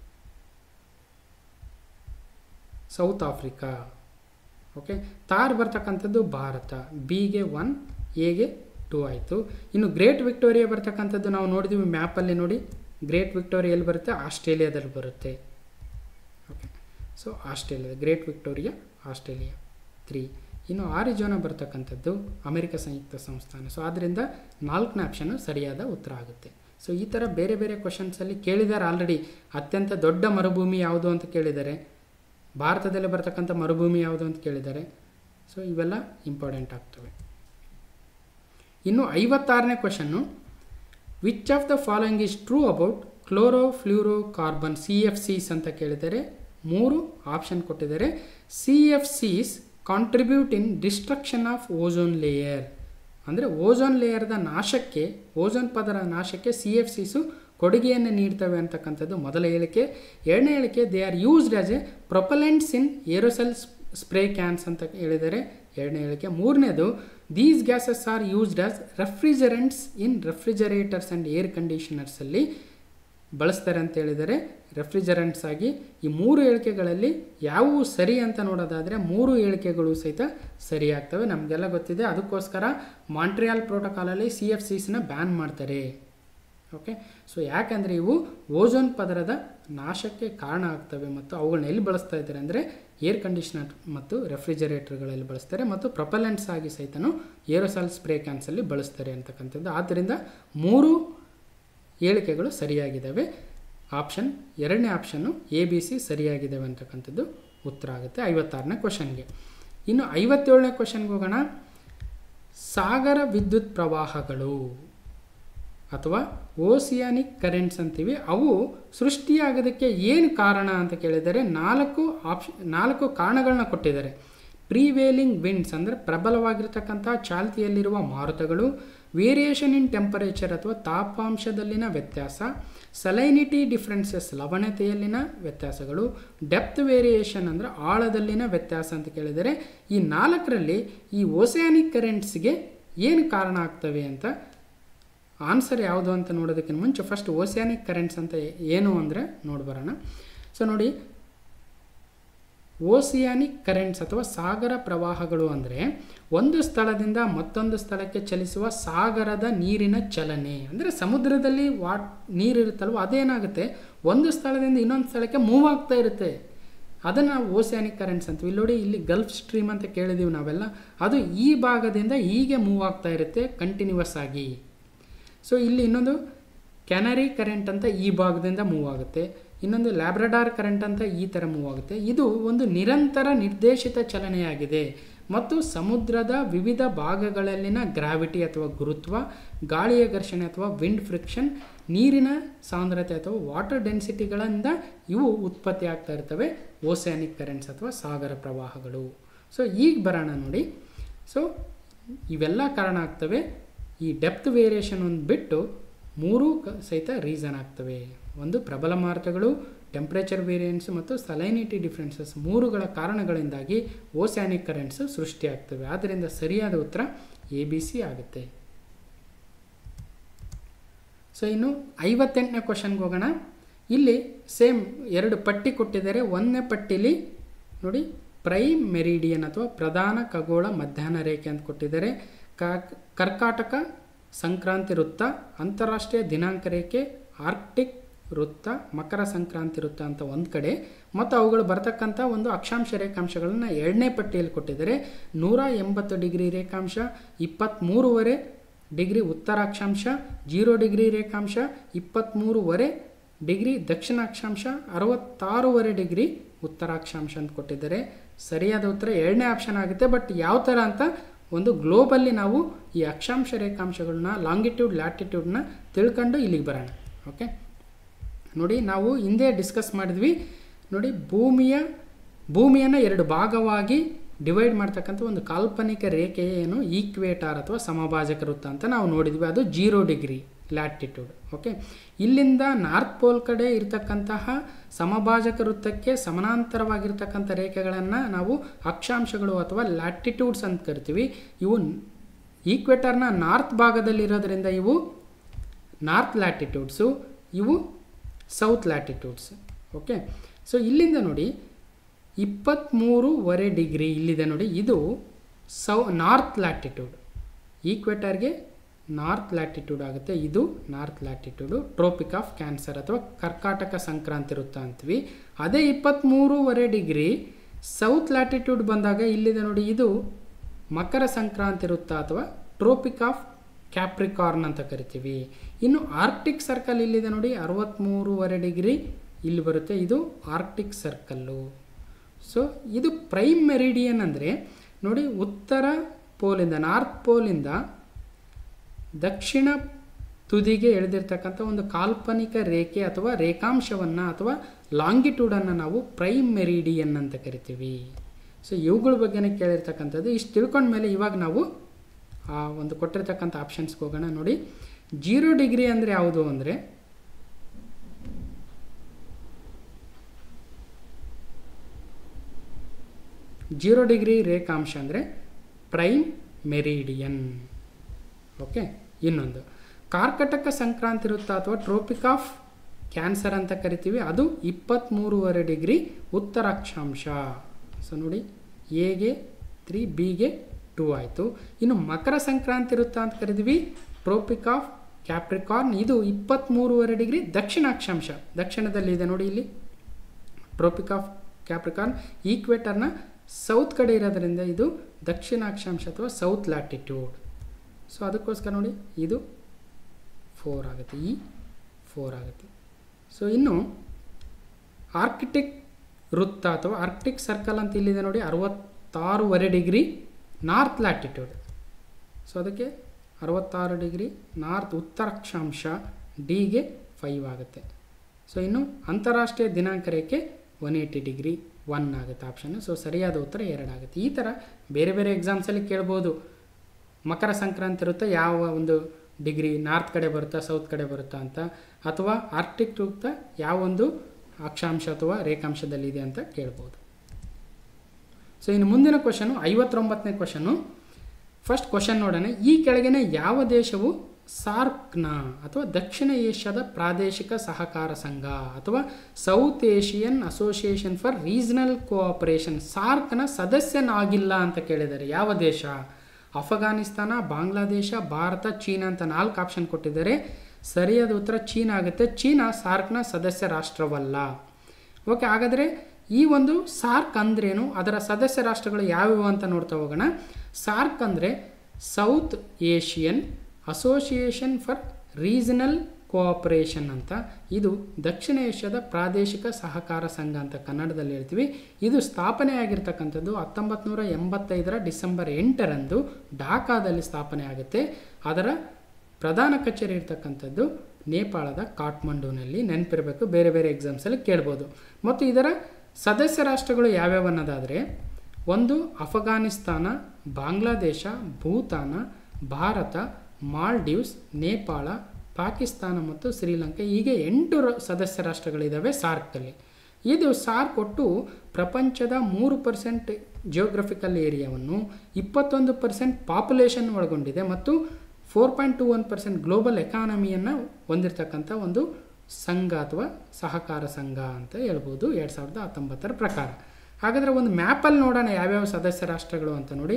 ಸೌತ್ ಆಫ್ರಿಕಾ ಓಕೆ ತಾರ್ ಬರ್ತಕ್ಕಂಥದ್ದು ಭಾರತ ಬಿಗೆ ಒನ್ ಎಗೆ ಟೂ ಆಯಿತು ಇನ್ನು ಗ್ರೇಟ್ ವಿಕ್ಟೋರಿಯಾ ಬರ್ತಕ್ಕಂಥದ್ದು ನಾವು ನೋಡಿದ್ದೀವಿ ಮ್ಯಾಪಲ್ಲಿ ನೋಡಿ ಗ್ರೇಟ್ ವಿಕ್ಟೋರಿಯಾ ಎಲ್ಲಿ ಬರುತ್ತೆ ಆಸ್ಟ್ರೇಲಿಯಾದಲ್ಲಿ ಬರುತ್ತೆ okay so Australia great Victoria Australia three ಇನ್ನು ಆರಿಜೋನ ಬರ್ತಕ್ಕಂಥದ್ದು ಅಮೆರಿಕ ಸಂಯುಕ್ತ ಸಂಸ್ಥಾನ ಸೊ ಆದ್ದರಿಂದ ನಾಲ್ಕನೇ ಆಪ್ಷನ್ನು ಸರಿಯಾದ ಉತ್ತರ ಆಗುತ್ತೆ ಸೊ ಈ ಥರ ಬೇರೆ ಬೇರೆ ಕ್ವಶನ್ಸಲ್ಲಿ ಕೇಳಿದ್ದಾರೆ ಆಲ್ರೆಡಿ ಅತ್ಯಂತ ದೊಡ್ಡ ಮರುಭೂಮಿ ಯಾವುದು ಅಂತ ಕೇಳಿದ್ದಾರೆ ಭಾರತದಲ್ಲಿ ಬರ್ತಕ್ಕಂಥ ಮರುಭೂಮಿ ಯಾವುದು ಅಂತ ಕೇಳಿದ್ದಾರೆ ಸೊ ಇವೆಲ್ಲ ಇಂಪಾರ್ಟೆಂಟ್ ಆಗ್ತವೆ ಇನ್ನು ಐವತ್ತಾರನೇ question which of the following is true about chloro fluoro carbon C F Cs ಅಂತ ಕೇಳಿದರೆ ಮೂರು ಆಪ್ಷನ್ ಕೊಟ್ಟಿದ್ದಾರೆ C F Cs contribute in destruction of ozone layer ಅಂದರೆ ಓಝೋನ್ ಲೇಯರ್ದ ನಾಶಕ್ಕೆ ಓಝೋನ್ ಪದರ ನಾಶಕ್ಕೆ ಸಿ ಎಫ್ ಸಿಸು ಕೊಡುಗೆಯನ್ನು ನೀಡ್ತವೆ ಅಂತಕ್ಕಂಥದ್ದು ಮೊದಲ ಹೇಳಿಕೆ ಎರಡನೇ ಹೇಳಿಕೆ they are used as a propellants in aerosol spray cans ಅಂತ ಹೇಳಿದರೆ ಎರಡನೇ ಹೇಳಿಕೆ ಮೂರನೇದು these gases are used as refrigerants in refrigerators and air ಕಂಡೀಷನರ್ಸಲ್ಲಿ ಬಳಸ್ತಾರೆ ಅಂತ ಹೇಳಿದರೆ ರೆಫ್ರಿಜರೆಂಟ್ಸ್ ಆಗಿ ಈ ಮೂರು ಹೇಳಿಕೆಗಳಲ್ಲಿ ಯಾವುವು ಸರಿ ಅಂತ ನೋಡೋದಾದರೆ ಮೂರು ಹೇಳಿಕೆಗಳು ಸಹಿತ ಸರಿಯಾಗ್ತವೆ ನಮಗೆಲ್ಲ ಗೊತ್ತಿದೆ ಅದಕ್ಕೋಸ್ಕರ ಮಾಂಟ್ರಿಯಾಲ್ ಪ್ರೋಟೋಕಾಲಲ್ಲಿ ಸಿ ಎಫ್ ಸಿಸ್ನ ಬ್ಯಾನ್ ಮಾಡ್ತಾರೆ ಓಕೆ ಸೊ ಯಾಕಂದರೆ ಇವು ಓಝೋನ್ ಪದರದ ನಾಶಕ್ಕೆ ಕಾರಣ ಆಗ್ತವೆ ಮತ್ತು ಅವುಗಳನ್ನ ಎಲ್ಲಿ ಬಳಸ್ತಾ ಇದ್ದಾರೆ ಅಂದರೆ ಏರ್ ಕಂಡೀಷನರ್ ಮತ್ತು ರೆಫ್ರಿಜರೇಟರ್ಗಳಲ್ಲಿ ಬಳಸ್ತಾರೆ ಮತ್ತು ಪ್ರೊಪಲೆಂಟ್ಸ್ ಆಗಿ ಸಹಿತನು ಏರೋಸಾಲ್ ಸ್ಪ್ರೇ ಕ್ಯಾನ್ಸಲ್ಲಿ ಬಳಸ್ತಾರೆ ಅಂತಕ್ಕಂಥದ್ದು ಆದ್ದರಿಂದ ಮೂರು ಹೇಳಿಕೆಗಳು ಸರಿಯಾಗಿದ್ದಾವೆ ಆಪ್ಷನ್ ಎರಡನೇ ಆಪ್ಷನ್ನು ಎ ಬಿ ಸಿ ಸರಿಯಾಗಿದ್ದಾವೆ ಅಂತಕ್ಕಂಥದ್ದು ಉತ್ತರ ಆಗುತ್ತೆ ಐವತ್ತಾರನೇ ಕ್ವಶನ್ಗೆ ಇನ್ನು ಐವತ್ತೇಳನೇ ಕ್ವಶನ್ಗೆ ಹೋಗೋಣ ಸಾಗರ ವಿದ್ಯುತ್ ಪ್ರವಾಹಗಳು ಅಥವಾ ಓಸಿಯಾನಿಕ್ ಕರೆಂಟ್ಸ್ ಅಂತೀವಿ ಅವು ಸೃಷ್ಟಿಯಾಗೋದಕ್ಕೆ ಏನು ಕಾರಣ ಅಂತ ಕೇಳಿದರೆ ನಾಲ್ಕು ಆಪ್ಷ ನಾಲ್ಕು ಕಾರಣಗಳನ್ನ ಕೊಟ್ಟಿದ್ದಾರೆ ಪ್ರಿವೇಲಿಂಗ್ ವಿಂಡ್ಸ್ ಅಂದರೆ ಪ್ರಬಲವಾಗಿರ್ತಕ್ಕಂಥ ಚಾಲ್ತಿಯಲ್ಲಿರುವ ಮಾರುತಗಳು ವೇರಿಯೇಷನ್ ಇನ್ ಟೆಂಪರೇಚರ್ ಅಥವಾ ತಾಪಾಂಶದಲ್ಲಿನ ವ್ಯತ್ಯಾಸ ಸಲೈನಿಟಿ ಡಿಫ್ರೆನ್ಸಸ್ ಲವಣತೆಯಲ್ಲಿನ ವ್ಯತ್ಯಾಸಗಳು ಡೆಪ್ತ್ ವೇರಿಯೇಷನ್ ಅಂದರೆ ಆಳದಲ್ಲಿನ ವ್ಯತ್ಯಾಸ ಅಂತ ಕೇಳಿದರೆ ಈ ನಾಲ್ಕರಲ್ಲಿ ಈ ಓಸಿಯಾನಿಕ್ ಕರೆಂಟ್ಸ್ಗೆ ಏನು ಕಾರಣ ಆಗ್ತವೆ ಅಂತ ಆನ್ಸರ್ ಯಾವುದು ಅಂತ ನೋಡೋದಕ್ಕಿಂತ ಮುಂಚೆ ಫಸ್ಟ್ ಓಸಿಯಾನಿಕ್ ಕರೆಂಟ್ಸ್ ಅಂತ ಏನು ಅಂದರೆ ನೋಡ್ಬರೋಣ ಸೊ ನೋಡಿ ಓಸಿಯಾನಿಕ್ ಕರೆಂಟ್ಸ್ ಅಥವಾ ಸಾಗರ ಪ್ರವಾಹಗಳು ಅಂದರೆ ಒಂದು ಸ್ಥಳದಿಂದ ಮತ್ತೊಂದು ಸ್ಥಳಕ್ಕೆ ಚಲಿಸುವ ಸಾಗರದ ನೀರಿನ ಚಲನೆ ಅಂದರೆ ಸಮುದ್ರದಲ್ಲಿ ವಾಟ್ ನೀರಿರುತ್ತಲ್ವ ಅದೇನಾಗುತ್ತೆ ಒಂದು ಸ್ಥಳದಿಂದ ಇನ್ನೊಂದು ಸ್ಥಳಕ್ಕೆ ಮೂವ್ ಆಗ್ತಾ ಇರುತ್ತೆ ಅದನ್ನು ನಾವು ಓಸಿಯಾನಿಕ್ ಕರೆಂಟ್ಸ್ ಅಂತೀವಿ ಇಲ್ಲಿ ನೋಡಿ ಇಲ್ಲಿ ಗಲ್ಫ್ ಸ್ಟ್ರೀಮ್ ಅಂತ ಕೇಳಿದ್ದೀವಿ ನಾವೆಲ್ಲ ಅದು ಈ ಭಾಗದಿಂದ ಹೀಗೆ ಮೂವ್ ಆಗ್ತಾ ಇರುತ್ತೆ ಕಂಟಿನ್ಯೂವಸ್ ಆಗಿ ಸೊ ಇಲ್ಲಿ ಇನ್ನೊಂದು ಕ್ಯಾನರಿ ಕರೆಂಟ್ ಅಂತ ಈ ಭಾಗದಿಂದ ಮೂವ್ ಆಗುತ್ತೆ ಇನ್ನೊಂದು ಲ್ಯಾಬ್ರಡಾರ್ ಕರೆಂಟ್ ಅಂತ ಈ ಥರ ಮೂವ್ ಆಗುತ್ತೆ ಇದು ಒಂದು ನಿರಂತರ ನಿರ್ದೇಶಿತ ಚಲನೆಯಾಗಿದೆ ಮತ್ತು ಸಮುದ್ರದ ವಿವಿಧ ಭಾಗಗಳಲ್ಲಿನ ಗ್ರಾವಿಟಿ ಅಥವಾ ಗುರುತ್ವ ಗಾಳಿಯ ಘರ್ಷಣೆ ಅಥವಾ ವಿಂಡ್ ಫ್ರಿಕ್ಷನ್ ನೀರಿನ ಸಾಂದ್ರತೆ ಅಥವಾ ವಾಟರ್ ಡೆನ್ಸಿಟಿಗಳಿಂದ ಇವು ಉತ್ಪತ್ತಿ ಆಗ್ತಾ ಇರ್ತವೆ ಓಸಿಯಾನಿಕ್ ಕರೆಂಟ್ಸ್ ಅಥವಾ ಸಾಗರ ಪ್ರವಾಹಗಳು ಸೊ ಈಗ ಬರೋಣ ನೋಡಿ ಸೊ ಇವೆಲ್ಲ ಕಾರಣ ಆಗ್ತವೆ ಈ ಡೆಪ್ತ್ ವೇರಿಯೇಷನ್ ಒಂದು ಬಿಟ್ಟು ಮೂರೂ ಕ ಸಹಿತ ರೀಸನ್ ಆಗ್ತವೆ ಒಂದು ಪ್ರಬಲ ಮಾರುತಗಳು ಟೆಂಪ್ರೇಚರ್ ವೇರಿಯನ್ಸ್ ಮತ್ತು ಸಲೈನಿಟಿ ಡಿಫ್ರೆನ್ಸಸ್ ಮೂರುಗಳ ಕಾರಣಗಳಿಂದಾಗಿ ಓಸ್ಯಾನಿಕ್ ಕರೆಂಟ್ಸ್ ಸೃಷ್ಟಿಯಾಗ್ತವೆ ಆದ್ದರಿಂದ ಸರಿಯಾದ ಉತ್ತರ ಎ ಬಿ ಸಿ ಆಗುತ್ತೆ ಸೊ ಇನ್ನು ಐವತ್ತೆಂಟನೇ ಕ್ವಶನ್ಗೆ ಹೋಗೋಣ ಇಲ್ಲಿ ಸೇಮ್ ಎರಡು ಪಟ್ಟಿ ಕೊಟ್ಟಿದ್ದಾರೆ ಒಂದನೇ ಪಟ್ಟಿಲಿ ನೋಡಿ ಪ್ರೈಮ್ ಮೆರಿಡಿಯನ್ ಅಥವಾ ಪ್ರಧಾನ ಖಗೋಳ ಮಧ್ಯಾಹ್ನ ರೇಖೆ ಅಂತ ಕೊಟ್ಟಿದ್ದಾರೆ ಕರ್ಕಾಟಕ ಸಂಕ್ರಾಂತಿ ವೃತ್ತ ಅಂತಾರಾಷ್ಟ್ರೀಯ ದಿನಾಂಕ ರೇಖೆ ಆರ್ಕ್ಟಿಕ್ ವೃತ್ತ ಮಕರ ಸಂಕ್ರಾಂತಿ ವೃತ್ತ ಅಂತ ಒಂದು ಕಡೆ ಮತ್ತು ಅವುಗಳು ಬರ್ತಕ್ಕಂಥ ಒಂದು ಅಕ್ಷಾಂಶ ರೇಖಾಂಶಗಳನ್ನು ಎರಡನೇ ಪಟ್ಟಿಯಲ್ಲಿ ಕೊಟ್ಟಿದ್ದಾರೆ ನೂರ ಎಂಬತ್ತು ಡಿಗ್ರಿ ರೇಖಾಂಶ ಇಪ್ಪತ್ತ್ಮೂರುವರೆ ಡಿಗ್ರಿ ಉತ್ತರಾಕ್ಷಾಂಶ ಜೀರೋ ಡಿಗ್ರಿ ರೇಖಾಂಶ ಇಪ್ಪತ್ತ್ಮೂರುವರೆ ಡಿಗ್ರಿ ದಕ್ಷಿಣ ಅಕ್ಷಾಂಶ ಅರವತ್ತಾರೂವರೆ ಡಿಗ್ರಿ ಉತ್ತರಾಕ್ಷಾಂಶ ಅಂತ ಕೊಟ್ಟಿದ್ದಾರೆ ಸರಿಯಾದ ಉತ್ತರ ಎರಡನೇ ಆಪ್ಷನ್ ಆಗುತ್ತೆ ಬಟ್ ಯಾವ ಥರ ಅಂತ ಒಂದು ಗ್ಲೋಬಲ್ಲಿ ನಾವು ಈ ಅಕ್ಷಾಂಶ ರೇಖಾಂಶಗಳನ್ನ ಲಾಂಗಿಟ್ಯೂಡ್ ಲ್ಯಾಟಿಟ್ಯೂಡ್ನ ತಿಳ್ಕೊಂಡು ಇಲ್ಲಿಗೆ ಬರೋಣ ಓಕೆ ನೋಡಿ ನಾವು ಹಿಂದೆ ಡಿಸ್ಕಸ್ ಮಾಡಿದ್ವಿ ನೋಡಿ ಭೂಮಿಯ ಭೂಮಿಯನ್ನು ಎರಡು ಭಾಗವಾಗಿ ಡಿವೈಡ್ ಮಾಡ್ತಕ್ಕಂಥ ಒಂದು ಕಾಲ್ಪನಿಕ ರೇಖೆ ಏನು ಈಕ್ವೇಟಾರ್ ಅಥವಾ ಸಮಭಾಜಕ ವೃತ್ತ ಅಂತ ನಾವು ನೋಡಿದ್ವಿ ಅದು ಜೀರೋ ಡಿಗ್ರಿ ಲ್ಯಾಟಿಟ್ಯೂಡ್ ಓಕೆ ಇಲ್ಲಿಂದ ನಾರ್ತ್ ಪೋಲ್ ಕಡೆ ಇರತಕ್ಕಂತಹ ಸಮಭಾಜಕ ವೃತ್ತಕ್ಕೆ ಸಮಾನಾಂತರವಾಗಿರ್ತಕ್ಕಂಥ ರೇಖೆಗಳನ್ನು ನಾವು ಅಕ್ಷಾಂಶಗಳು ಅಥವಾ ಲ್ಯಾಟಿಟ್ಯೂಡ್ಸ್ ಅಂತ ಕರಿತೀವಿ ಇವು ಈಕ್ವೆಟರ್ನ ನಾರ್ತ್ ಭಾಗದಲ್ಲಿರೋದ್ರಿಂದ ಇವು ನಾರ್ತ್ ಲ್ಯಾಟಿಟ್ಯೂಡ್ಸು ಇವು ಸೌತ್ ಲ್ಯಾಟಿಟ್ಯೂಡ್ಸ್ ಓಕೆ ಸೊ ಇಲ್ಲಿಂದ ನೋಡಿ ಇಪ್ಪತ್ತ್ಮೂರುವರೆ ಡಿಗ್ರಿ ಇಲ್ಲಿದೆ ನೋಡಿ ಇದು ಸೌ ನಾರ್ತ್ ಲ್ಯಾಟಿಟ್ಯೂಡ್ ಈಕ್ವೆಟರ್ಗೆ ನಾರ್ತ್ ಲ್ಯಾಟಿಟ್ಯೂಡ್ ಆಗುತ್ತೆ ಇದು north latitude tropic of Cancer ಅಥವಾ ಕರ್ಕಾಟಕ ಸಂಕ್ರಾಂತಿ ವೃತ್ತ ಅಂತೀವಿ ಅದೇ ಇಪ್ಪತ್ತ್ಮೂರುವರೆ ಡಿಗ್ರಿ ಸೌತ್ ಲ್ಯಾಟಿಟ್ಯೂಡ್ ಬಂದಾಗ ಇಲ್ಲಿದೆ ನೋಡಿ ಇದು ಮಕರ ಸಂಕ್ರಾಂತಿ ವೃತ್ತ ಅಥವಾ ಟ್ರೋಪಿಕ್ ಆಫ್ ಕ್ಯಾಪ್ರಿಕಾರ್ನ್ ಅಂತ ಕರಿತೀವಿ ಇನ್ನು ಆರ್ಕ್ಟಿಕ್ ಸರ್ಕಲ್ ಇಲ್ಲಿದೆ ನೋಡಿ ಅರವತ್ತ್ಮೂರುವರೆ ಡಿಗ್ರಿ ಇಲ್ಲಿ ಬರುತ್ತೆ ಇದು ಆರ್ಕ್ಟಿಕ್ ಸರ್ಕಲ್ಲು ಸೊ ಇದು ಪ್ರೈಮ್ ಮೆರಿಡಿಯನ್ ಅಂದರೆ ನೋಡಿ ಉತ್ತರ ಪೋಲಿಂದ ನಾರ್ತ್ ಪೋಲಿಂದ ದಕ್ಷಿಣ ತುದಿಗೆ ಎಳೆದಿರ್ತಕ್ಕಂಥ ಒಂದು ಕಾಲ್ಪನಿಕ ರೇಖೆ ಅಥವಾ ರೇಖಾಂಶವನ್ನು ಅಥವಾ ಲಾಂಗಿಟ್ಯೂಡನ್ನು ನಾವು ಪ್ರೈಮ್ ಮೆರಿಡಿಯನ್ ಅಂತ ಕರಿತೀವಿ ಸೊ ಇವುಗಳ ಬಗ್ಗೆನೇ ಕೇಳಿರ್ತಕ್ಕಂಥದ್ದು ಇಷ್ಟು ತಿಳ್ಕೊಂಡ್ಮೇಲೆ ಇವಾಗ ನಾವು ಆ ಒಂದು ಕೊಟ್ಟಿರ್ತಕ್ಕಂಥ ಆಪ್ಷನ್ಸ್ಗೆ ಹೋಗೋಣ ನೋಡಿ ಜೀರೋ ಡಿಗ್ರಿ ಅಂದರೆ ಯಾವುದು ಅಂದರೆ ಜೀರೋ ಡಿಗ್ರಿ ರೇಖಾಂಶ ಅಂದರೆ ಪ್ರೈಮ್ ಮೆರಿಡಿಯನ್ ಓಕೆ ಇನ್ನೊಂದು ಕಾರ್ಕಟಕ ಸಂಕ್ರಾಂತಿ ವೃತ್ತ ಅಥವಾ ಟ್ರೋಪಿಕ್ ಆಫ್ ಕ್ಯಾನ್ಸರ್ ಅಂತ ಕರಿತೀವಿ ಅದು ಇಪ್ಪತ್ತ್ಮೂರುವರೆ ಡಿಗ್ರಿ ಉತ್ತರ ಅಕ್ಷಾಂಶ ಸೊ ನೋಡಿ ಎಗೆ ತ್ರೀ ಬಿಗೆ ಟೂ ಆಯಿತು ಇನ್ನು ಮಕರ ಸಂಕ್ರಾಂತಿ ವೃತ್ತ ಅಂತ ಕರಿತೀವಿ ಟ್ರೋಪಿಕ್ ಆಫ್ ಕ್ಯಾಪ್ರಿಕಾರ್ನ್ ಇದು ಇಪ್ಪತ್ತ್ಮೂರುವರೆ ಡಿಗ್ರಿ ದಕ್ಷಿಣ ಅಕ್ಷಾಂಶ ದಕ್ಷಿಣದಲ್ಲಿ ಇದೆ ನೋಡಿ ಇಲ್ಲಿ ಟ್ರೋಪಿಕ್ ಆಫ್ ಕ್ಯಾಪ್ರಿಕಾರ್ನ್ ಈಕ್ವೇಟರ್ನ ಸೌತ್ ಕಡೆ ಇರೋದ್ರಿಂದ ಇದು ದಕ್ಷಿಣ ಅಕ್ಷಾಂಶ ಅಥವಾ ಸೌತ್ ಲ್ಯಾಟಿಟ್ಯೂಡ್ ಸೊ ಅದಕ್ಕೋಸ್ಕರ ನೋಡಿ ಇದು ಫೋರ್ ಆಗುತ್ತೆ ಈ ಫೋರ್ ಆಗುತ್ತೆ ಸೊ ಇನ್ನು ಆರ್ಕಿಟಿಕ್ ವೃತ್ತ ಅಥವಾ ಆರ್ಕ್ಟಿಕ್ ಸರ್ಕಲ್ ಅಂತ ಇಲ್ಲಿದೆ ನೋಡಿ ಅರವತ್ತಾರೂವರೆ ಡಿಗ್ರಿ ನಾರ್ತ್ ಲ್ಯಾಟಿಟ್ಯೂಡ್ ಸೊ ಅದಕ್ಕೆ ಅರವತ್ತಾರು ಡಿಗ್ರಿ ನಾರ್ತ್ ಉತ್ತರ ಅಕ್ಷಾಂಶ ಡಿಗೆ ಫೈವ್ ಆಗುತ್ತೆ ಸೊ ಇನ್ನು ಅಂತಾರಾಷ್ಟ್ರೀಯ ದಿನಾಂಕ ರೇಖೆ ಒನ್ ಏಯ್ಟಿ ಡಿಗ್ರಿ ಒನ್ ಆಗುತ್ತೆ ಆಪ್ಷನ್ ಸೊ ಸರಿಯಾದ ಉತ್ತರ ಎರಡಾಗುತ್ತೆ ಈ ಥರ ಬೇರೆ ಬೇರೆ ಎಕ್ಸಾಮ್ಸಲ್ಲಿ ಕೇಳ್ಬೋದು ಮಕರ ಸಂಕ್ರಾಂತಿ ಇರುತ್ತೆ ಯಾವ ಒಂದು ಡಿಗ್ರಿ ನಾರ್ತ್ ಕಡೆ ಬರುತ್ತಾ ಸೌತ್ ಕಡೆ ಬರುತ್ತಾ ಅಂತ ಅಥವಾ ಆರ್ಟಿಕ್ ವೃತ್ತ ಯಾವ ಒಂದು ಅಕ್ಷಾಂಶ ಅಥವಾ ರೇಖಾಂಶದಲ್ಲಿದೆ ಅಂತ ಕೇಳ್ಬೋದು ಸೊ ಇನ್ನು ಮುಂದಿನ ಕ್ವಶನು ಐವತ್ತೊಂಬತ್ತನೇ ಕ್ವಶನು ಫಸ್ಟ್ ಕ್ವಶನ್ ನೋಡೋಣ ಈ ಕೆಳಗಿನ ಯಾವ ದೇಶವು ಸಾರ್ಕ್ನ ಅಥವಾ ದಕ್ಷಿಣ ಏಷ್ಯಾದ ಪ್ರಾದೇಶಿಕ ಸಹಕಾರ ಸಂಘ ಅಥವಾ South Asian Association for Regional Cooperation ಸಾರ್ಕ್ನ ಸದಸ್ಯನಾಗಿಲ್ಲ ಅಂತ ಕೇಳಿದ್ದಾರೆ ಯಾವ ದೇಶ ಅಫಘಾನಿಸ್ತಾನ ಬಾಂಗ್ಲಾದೇಶ ಭಾರತ ಚೀನಾ ಅಂತ ನಾಲ್ಕು ಆಪ್ಷನ್ ಕೊಟ್ಟಿದ್ದಾರೆ ಸರಿಯಾದ ಉತ್ತರ ಚೀನಾ ಆಗುತ್ತೆ ಚೀನಾ ಸಾರ್ಕ್ನ ಸದಸ್ಯ ರಾಷ್ಟ್ರವಲ್ಲ ಓಕೆ ಹಾಗಾದರೆ ಈ ಒಂದು ಸಾರ್ಕ್ ಅಂದ್ರೇನು ಅದರ ಸದಸ್ಯ ರಾಷ್ಟ್ರಗಳು ಯಾವ್ಯಾವು ಅಂತ ನೋಡ್ತಾ ಹೋಗೋಣ ಸಾರ್ಕ್ ಅಂದರೆ South Asian Association for Regional Cooperation ಅಂತ ಇದು ದಕ್ಷಿಣ ಏಷ್ಯಾದ ಪ್ರಾದೇಶಿಕ ಸಹಕಾರ ಸಂಘ ಅಂತ ಕನ್ನಡದಲ್ಲಿ ಹೇಳ್ತೀವಿ ಇದು ಸ್ಥಾಪನೆ ಆಗಿರ್ತಕ್ಕಂಥದ್ದು ಹತ್ತೊಂಬತ್ತು ನೂರ ಎಂಬತ್ತೈದರ ಡಿಸೆಂಬರ್ ಎಂಟರಂದು ಢಾಕಾದಲ್ಲಿ ಸ್ಥಾಪನೆ ಆಗುತ್ತೆ ಅದರ ಪ್ರಧಾನ ಕಚೇರಿ ಇರ್ತಕ್ಕಂಥದ್ದು ನೇಪಾಳದ ಕಾಠ್ಮಂಡುನಲ್ಲಿ ನೆನಪಿರಬೇಕು ಬೇರೆ ಬೇರೆ ಎಕ್ಸಾಮ್ಸಲ್ಲಿ ಕೇಳ್ಬೋದು ಮತ್ತು ಇದರ ಸದಸ್ಯ ರಾಷ್ಟ್ರಗಳು ಯಾವ್ಯಾವ ಅನ್ನೋದಾದರೆ ಒಂದು ಅಫಘಾನಿಸ್ತಾನ ಬಾಂಗ್ಲಾದೇಶ ಭೂತಾನ ಭಾರತ ಮಾಲ್ಡೀವ್ಸ್ ನೇಪಾಳ ಪಾಕಿಸ್ತಾನ ಮತ್ತು ಶ್ರೀಲಂಕಾ ಹೀಗೆ ಎಂಟು ರ- ಸದಸ್ಯ ರಾಷ್ಟ್ರಗಳಿದ್ದಾವೆ ಸಾರ್ಕಲ್ಲಿ ಇದು ಸಾರ್ಕ್ ಒಟ್ಟು ಪ್ರಪಂಚದ ಮೂರು ಪರ್ಸೆಂಟ್ ಜಿಯೋಗ್ರಫಿಕಲ್ ಏರಿಯಾವನ್ನು ಇಪ್ಪತ್ತೊಂದು ಪರ್ಸೆಂಟ್ ಪಾಪ್ಯುಲೇಷನ್ ಒಳಗೊಂಡಿದೆ ಮತ್ತು four point two one percent global ಎಕಾನಮಿಯನ್ನು ಹೊಂದಿರತಕ್ಕಂಥ ಒಂದು ಸಂಘ ಅಥವಾ ಸಹಕಾರ ಸಂಘ ಅಂತ ಹೇಳ್ಬೋದು ಎರಡು ಸಾವಿರದ ಹತ್ತೊಂಬತ್ತರ ಪ್ರಕಾರ ಹಾಗಾದರೆ ಒಂದು ಮ್ಯಾಪಲ್ಲಿ ನೋಡೋಣ ಯಾವ್ಯಾವ ಸದಸ್ಯ ರಾಷ್ಟ್ರಗಳು ಅಂತ ನೋಡಿ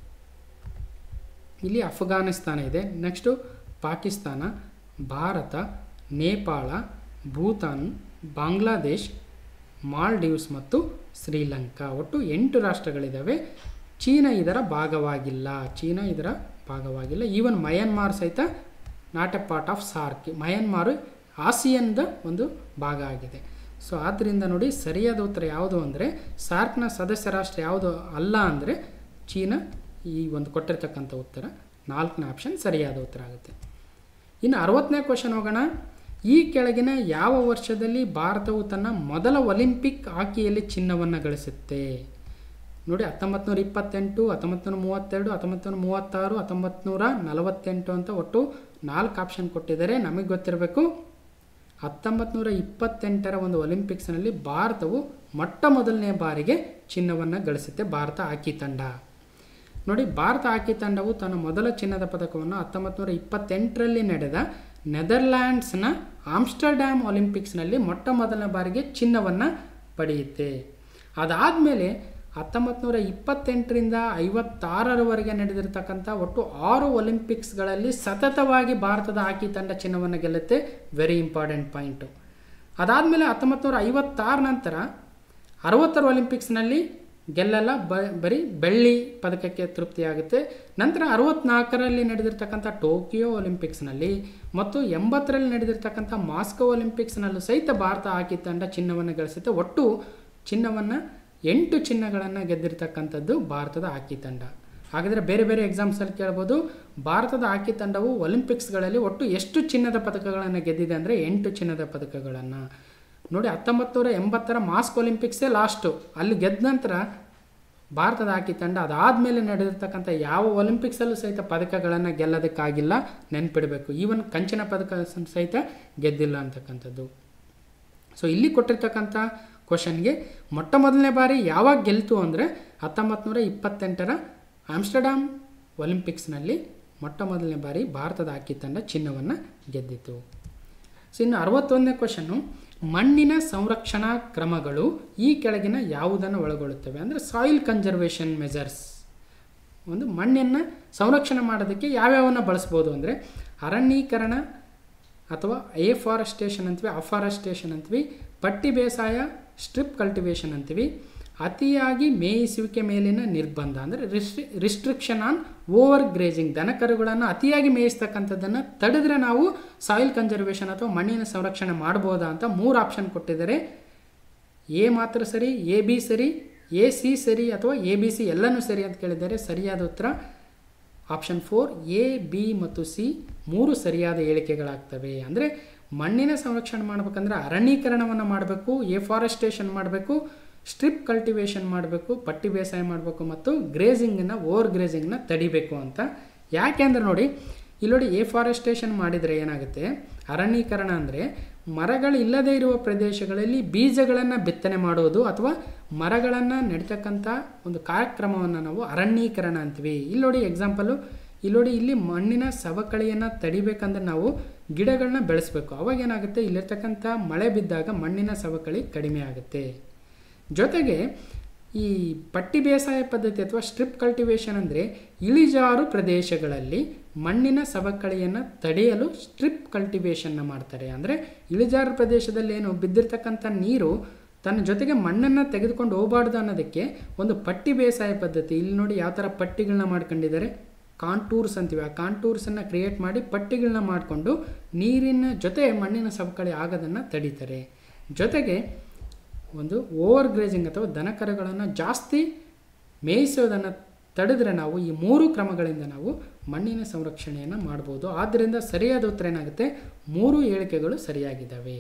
ಇಲ್ಲಿ ಅಫ್ಘಾನಿಸ್ತಾನ ಇದೆ ನೆಕ್ಸ್ಟು ಪಾಕಿಸ್ತಾನ ಭಾರತ ನೇಪಾಳ ಭೂತಾನ್ ಬಾಂಗ್ಲಾದೇಶ್ ಮಾಲ್ಡೀವ್ಸ್ ಮತ್ತು ಶ್ರೀಲಂಕಾ ಒಟ್ಟು ಎಂಟು ರಾಷ್ಟ್ರಗಳಿದ್ದಾವೆ ಚೀನಾ ಇದರ ಭಾಗವಾಗಿಲ್ಲ ಚೀನಾ ಇದರ ಭಾಗವಾಗಿಲ್ಲ ಈವನ್ ಮಯನ್ಮಾರ್ ಸಹಿತ not a part of SAARC Myanmar ಆಸಿಯನ್ದ ಒಂದು ಭಾಗ ಆಗಿದೆ ಸೊ ಆದ್ದರಿಂದ ನೋಡಿ ಸರಿಯಾದ ಉತ್ತರ ಯಾವುದು ಅಂದರೆ ಸಾರ್ಕ್ನ ಸದಸ್ಯ ರಾಷ್ಟ್ರ ಯಾವುದು ಅಲ್ಲ ಅಂದರೆ ಚೀನಾ ಈ ಒಂದು ಕೊಟ್ಟಿರ್ತಕ್ಕಂಥ ಉತ್ತರ ನಾಲ್ಕನೇ ಆಪ್ಷನ್ ಸರಿಯಾದ ಉತ್ತರ ಆಗುತ್ತೆ ಇನ್ನು ಅರವತ್ತನೇ ಕ್ವಶನ್ ಹೋಗೋಣ ಈ ಕೆಳಗಿನ ಯಾವ ವರ್ಷದಲ್ಲಿ ಭಾರತವು ತನ್ನ ಮೊದಲ ಒಲಿಂಪಿಕ್ ಹಾಕಿಯಲ್ಲಿ ಚಿನ್ನವನ್ನು ಗಳಿಸುತ್ತೆ ನೋಡಿ ಹತ್ತೊಂಬತ್ತು ನೂರ ಇಪ್ಪತ್ತೆಂಟು ಹತ್ತೊಂಬತ್ತು ನೂರ ಮೂವತ್ತೆರಡು ಹತ್ತೊಂಬತ್ತು ನೂರ ಮೂವತ್ತಾರು ಹತ್ತೊಂಬತ್ತು ನೂರ ನಲವತ್ತೆಂಟು ಅಂತ ಒಟ್ಟು ನಾಲ್ಕು ಆಪ್ಷನ್ ಕೊಟ್ಟಿದ್ದಾರೆ ನಮಗೆ ಗೊತ್ತಿರಬೇಕು ಹತ್ತೊಂಬತ್ತು ನೂರ ಇಪ್ಪತ್ತೆಂಟರ ಒಂದು ಒಲಿಂಪಿಕ್ಸ್ನಲ್ಲಿ ಭಾರತವು ಮೊಟ್ಟ ಮೊದಲನೇ ಬಾರಿಗೆ ಚಿನ್ನವನ್ನು ಗಳಿಸುತ್ತೆ ಭಾರತ ಹಾಕಿ ತಂಡ ನೋಡಿ ಭಾರತ ಹಾಕಿ ತಂಡವು ತನ್ನ ಮೊದಲ ಚಿನ್ನದ ಪದಕವನ್ನು ಹತ್ತೊಂಬತ್ತು ನೂರ ಇಪ್ಪತ್ತೆಂಟರಲ್ಲಿ ನಡೆದ ನೆದರ್ಲ್ಯಾಂಡ್ಸ್ನ ಆಮ್ಸ್ಟರ್ಡ್ಯಾಮ್ ಒಲಿಂಪಿಕ್ಸ್ನಲ್ಲಿ ಮೊಟ್ಟ ಮೊದಲನೇ ಬಾರಿಗೆ ಚಿನ್ನವನ್ನು ಪಡೆಯುತ್ತೆ ಅದಾದಮೇಲೆ ಹತ್ತೊಂಬತ್ತು ನೂರ ಇಪ್ಪತ್ತೆಂಟರಿಂದ ಐವತ್ತಾರರವರೆಗೆ ನಡೆದಿರ್ತಕ್ಕಂಥ ಒಟ್ಟು ಆರು ಒಲಿಂಪಿಕ್ಸ್ಗಳಲ್ಲಿ ಸತತವಾಗಿ ಭಾರತದ ಹಾಕಿ ತಂಡ ಚಿನ್ನವನ್ನು ಗೆಲ್ಲುತ್ತೆ ವೆರಿ ಇಂಪಾರ್ಟೆಂಟ್ ಪಾಯಿಂಟು ಅದಾದಮೇಲೆ ಹತ್ತೊಂಬತ್ತು ನೂರ ಐವತ್ತಾರ ನಂತರ ಅರವತ್ತರ ಒಲಿಂಪಿಕ್ಸ್ನಲ್ಲಿ ಗೆಲ್ಲಲ್ಲ ಬ ಬರೀ ಬೆಳ್ಳಿ ಪದಕಕ್ಕೆ ತೃಪ್ತಿಯಾಗುತ್ತೆ ನಂತರ ಅರವತ್ನಾಲ್ಕರಲ್ಲಿ ನಡೆದಿರ್ತಕ್ಕಂಥ ಟೋಕಿಯೋ ಒಲಿಂಪಿಕ್ಸ್ನಲ್ಲಿ ಮತ್ತು ಎಂಬತ್ತರಲ್ಲಿ ನಡೆದಿರ್ತಕ್ಕಂಥ ಮಾಸ್ಕೋ ಒಲಿಂಪಿಕ್ಸ್ನಲ್ಲೂ ಸಹಿತ ಭಾರತ ಹಾಕಿ ತಂಡ ಚಿನ್ನವನ್ನು ಗಳಿಸುತ್ತೆ ಒಟ್ಟು ಚಿನ್ನವನ್ನು ಎಂಟು ಚಿನ್ನಗಳನ್ನು ಗೆದ್ದಿರ್ತಕ್ಕಂಥದ್ದು ಭಾರತದ ಹಾಕಿ ತಂಡ ಹಾಗಾದರೆ ಬೇರೆ ಬೇರೆ ಎಕ್ಸಾಮ್ಸಲ್ಲಿ ಕೇಳ್ಬೋದು ಭಾರತದ ಹಾಕಿ ತಂಡವು ಒಲಿಂಪಿಕ್ಸ್ಗಳಲ್ಲಿ ಒಟ್ಟು ಎಷ್ಟು ಚಿನ್ನದ ಪದಕಗಳನ್ನು ಗೆದ್ದಿದೆ ಅಂದರೆ ಎಂಟು ಚಿನ್ನದ ಪದಕಗಳನ್ನು ನೋಡಿ ಹತ್ತೊಂಬತ್ತು ನೂರ ಎಂಬತ್ತರ ಮಾಸ್ಕ್ ಒಲಿಂಪಿಕ್ಸೇ ಲಾಸ್ಟು ಅಲ್ಲಿ ಗೆದ್ದ ನಂತರ ಭಾರತದ ಹಾಕಿ ತಂಡ ಅದಾದಮೇಲೆ ನಡೆದಿರ್ತಕ್ಕಂಥ ಯಾವ ಒಲಿಂಪಿಕ್ಸಲ್ಲೂ ಸಹಿತ ಪದಕಗಳನ್ನು ಗೆಲ್ಲೋದಕ್ಕಾಗಿಲ್ಲ ನೆನ್ಪಿಡಬೇಕು ಈವನ್ ಕಂಚಿನ ಪದಕ ಸಹಿತ ಗೆದ್ದಿಲ್ಲ ಅಂತಕ್ಕಂಥದ್ದು ಸೊ ಇಲ್ಲಿ ಕೊಟ್ಟಿರ್ತಕ್ಕಂಥ ಕ್ವಶನ್ಗೆ ಮೊಟ್ಟ ಮೊದಲನೇ ಬಾರಿ ಯಾವಾಗ ಗೆಲ್ತು ಅಂದರೆ ಹತ್ತೊಂಬತ್ತು ನೂರ ಇಪ್ಪತ್ತೆಂಟರ ಆಮ್ಸ್ಟರ್ಡಾಮ್ ಒಲಿಂಪಿಕ್ಸ್ನಲ್ಲಿ ಮೊಟ್ಟ ಮೊದಲನೇ ಬಾರಿ ಭಾರತದ ಹಾಕಿ ತಂಡ ಚಿನ್ನವನ್ನು ಗೆದ್ದಿತು ಸೊ ಇನ್ನು ಅರವತ್ತೊಂದನೇ ಕ್ವಶನ್ನು ಮಣ್ಣಿನ ಸಂರಕ್ಷಣಾ ಕ್ರಮಗಳು ಈ ಕೆಳಗಿನ ಯಾವುದನ್ನು ಒಳಗೊಳ್ಳುತ್ತವೆ ಅಂದರೆ ಸಾಯಿಲ್ ಕನ್ಸರ್ವೇಷನ್ ಮೆಜರ್ಸ್ ಒಂದು ಮಣ್ಣನ್ನು ಸಂರಕ್ಷಣೆ ಮಾಡೋದಕ್ಕೆ ಯಾವ್ಯಾವನ್ನ ಬಳಸ್ಬೋದು ಅಂದರೆ ಅರಣ್ಯೀಕರಣ ಅಥವಾ ಎಫಾರೆಸ್ಟೇಷನ್ ಅಂತೀವಿ ಅಫಾರೆಸ್ಟೇಷನ್ ಅಂತೀವಿ ಪಟ್ಟಿ ಬೇಸಾಯ ಸ್ಟ್ರಿಪ್ ಕಲ್ಟಿವೇಷನ್ ಅಂತೀವಿ ಅತಿಯಾಗಿ ಮೇಯಿಸುವಿಕೆ ಮೇಲಿನ ನಿರ್ಬಂಧ ಅಂದರೆ ರಿಸ್ಟ್ರಿ ರಿಸ್ಟ್ರಿಕ್ಷನ್ ಆನ್ ಓವರ್ ಗ್ರೇಜಿಂಗ್ ದನಕರುಗಳನ್ನು ಅತಿಯಾಗಿ ಮೇಯಿಸ್ತಕ್ಕಂಥದ್ದನ್ನು ತಡೆದ್ರೆ ನಾವು ಸಾಯಿಲ್ ಕನ್ಸರ್ವೇಷನ್ ಅಥವಾ ಮಣ್ಣಿನ ಸಂರಕ್ಷಣೆ ಮಾಡ್ಬೋದಾ ಅಂತ ಮೂರು ಆಪ್ಷನ್ ಕೊಟ್ಟಿದ್ದಾರೆ ಎ ಮಾತ್ರ ಸರಿ ಎ ಬಿ ಸರಿ ಎ ಸಿ ಸರಿ ಅಥವಾ ಎ ಬಿ ಸಿ ಎಲ್ಲನೂ ಸರಿ ಅಂತ ಕೇಳಿದ್ದಾರೆ ಸರಿಯಾದ ಉತ್ತರ ಆಪ್ಷನ್ ಫೋರ್ ಎ ಬಿ ಮತ್ತು ಸಿ ಮೂರು ಸರಿಯಾದ ಹೇಳಿಕೆಗಳಾಗ್ತವೆ ಅಂದರೆ ಮಣ್ಣಿನ ಸಂರಕ್ಷಣೆ ಮಾಡಬೇಕಂದ್ರೆ ಅರಣ್ಯೀಕರಣವನ್ನು ಮಾಡಬೇಕು ಎಫಾರೆಸ್ಟೇಷನ್ ಮಾಡಬೇಕು ಸ್ಟ್ರಿಪ್ ಕಲ್ಟಿವೇಷನ್ ಮಾಡಬೇಕು ಪಟ್ಟಿ ಬೇಸಾಯ ಮಾಡಬೇಕು ಮತ್ತು ಗ್ರೇಜಿಂಗನ್ನು ಓವರ್ ಗ್ರೇಜಿಂಗ್ನ ತಡಿಬೇಕು ಅಂತ ಯಾಕೆಂದ್ರೆ ನೋಡಿ ಇಲ್ಲಿ ನೋಡಿ ಎಫಾರೆಸ್ಟೇಷನ್ ಮಾಡಿದರೆ ಏನಾಗುತ್ತೆ ಅರಣ್ಯೀಕರಣ ಅಂದರೆ ಮರಗಳಿಲ್ಲದೇ ಇರುವ ಪ್ರದೇಶಗಳಲ್ಲಿ ಬೀಜಗಳನ್ನು ಬಿತ್ತನೆ ಮಾಡುವುದು ಅಥವಾ ಮರಗಳನ್ನು ನೆಡ್ತಕ್ಕಂಥ ಒಂದು ಕಾರ್ಯಕ್ರಮವನ್ನು ನಾವು ಅರಣ್ಯೀಕರಣ ಅಂತೀವಿ ಇಲ್ಲಿ ನೋಡಿ ಎಕ್ಸಾಂಪಲು ಇಲ್ಲಿ ನೋಡಿ ಇಲ್ಲಿ ಮಣ್ಣಿನ ಸವಕಳಿಯನ್ನು ತಡಿಬೇಕಂದ್ರೆ ನಾವು ಗಿಡಗಳನ್ನ ಬೆಳೆಸಬೇಕು ಅವಾಗ ಏನಾಗುತ್ತೆ ಇಲ್ಲಿರ್ತಕ್ಕಂಥ ಮಳೆ ಬಿದ್ದಾಗ ಮಣ್ಣಿನ ಸವಕಳಿ ಕಡಿಮೆ ಆಗುತ್ತೆ ಜೊತೆಗೆ ಈ ಪಟ್ಟಿ ಬೇಸಾಯ ಪದ್ಧತಿ ಅಥವಾ ಸ್ಟ್ರಿಪ್ ಕಲ್ಟಿವೇಷನ್ ಅಂದರೆ ಇಳಿಜಾರು ಪ್ರದೇಶಗಳಲ್ಲಿ ಮಣ್ಣಿನ ಸವಕಳಿಯನ್ನು ತಡೆಯಲು ಸ್ಟ್ರಿಪ್ ಕಲ್ಟಿವೇಷನ್ನ ಮಾಡ್ತಾರೆ ಅಂದರೆ ಇಳಿಜಾರು ಪ್ರದೇಶದಲ್ಲಿ ಏನು ಬಿದ್ದಿರ್ತಕ್ಕಂಥ ನೀರು ತನ್ನ ಜೊತೆಗೆ ಮಣ್ಣನ್ನು ತೆಗೆದುಕೊಂಡು ಹೋಗಬಾರ್ದು ಅನ್ನೋದಕ್ಕೆ ಒಂದು ಪಟ್ಟಿ ಬೇಸಾಯ ಪದ್ಧತಿ ಇಲ್ಲಿ ನೋಡಿ ಯಾವ ಥರ ಪಟ್ಟಿಗಳನ್ನ ಮಾಡ್ಕೊಂಡಿದ್ದಾರೆ ಕಾಂಟೂರ್ಸ್ ಅಂತೀವಿ ಆ ಕಾಂಟೂರ್ಸನ್ನು ಕ್ರಿಯೇಟ್ ಮಾಡಿ ಪಟ್ಟಿಗಳನ್ನ ಮಾಡಿಕೊಂಡು ನೀರಿನ ಜೊತೆ ಮಣ್ಣಿನ ಸವಕಳಿ ಆಗೋದನ್ನು ತಡೀತಾರೆ ಜೊತೆಗೆ ಒಂದು ಓವರ್ ಗ್ರೇಜಿಂಗ್ ಅಥವಾ ದನಕರುಗಳನ್ನು ಜಾಸ್ತಿ ಮೇಯಿಸೋದನ್ನು ತಡೆದ್ರೆ ನಾವು ಈ ಮೂರು ಕ್ರಮಗಳಿಂದ ನಾವು ಮಣ್ಣಿನ ಸಂರಕ್ಷಣೆಯನ್ನು ಮಾಡ್ಬೋದು ಆದ್ದರಿಂದ ಸರಿಯಾದ ಉತ್ತರ ಏನಾಗುತ್ತೆ ಮೂರು ಹೇಳಿಕೆಗಳು ಸರಿಯಾಗಿದ್ದಾವೆ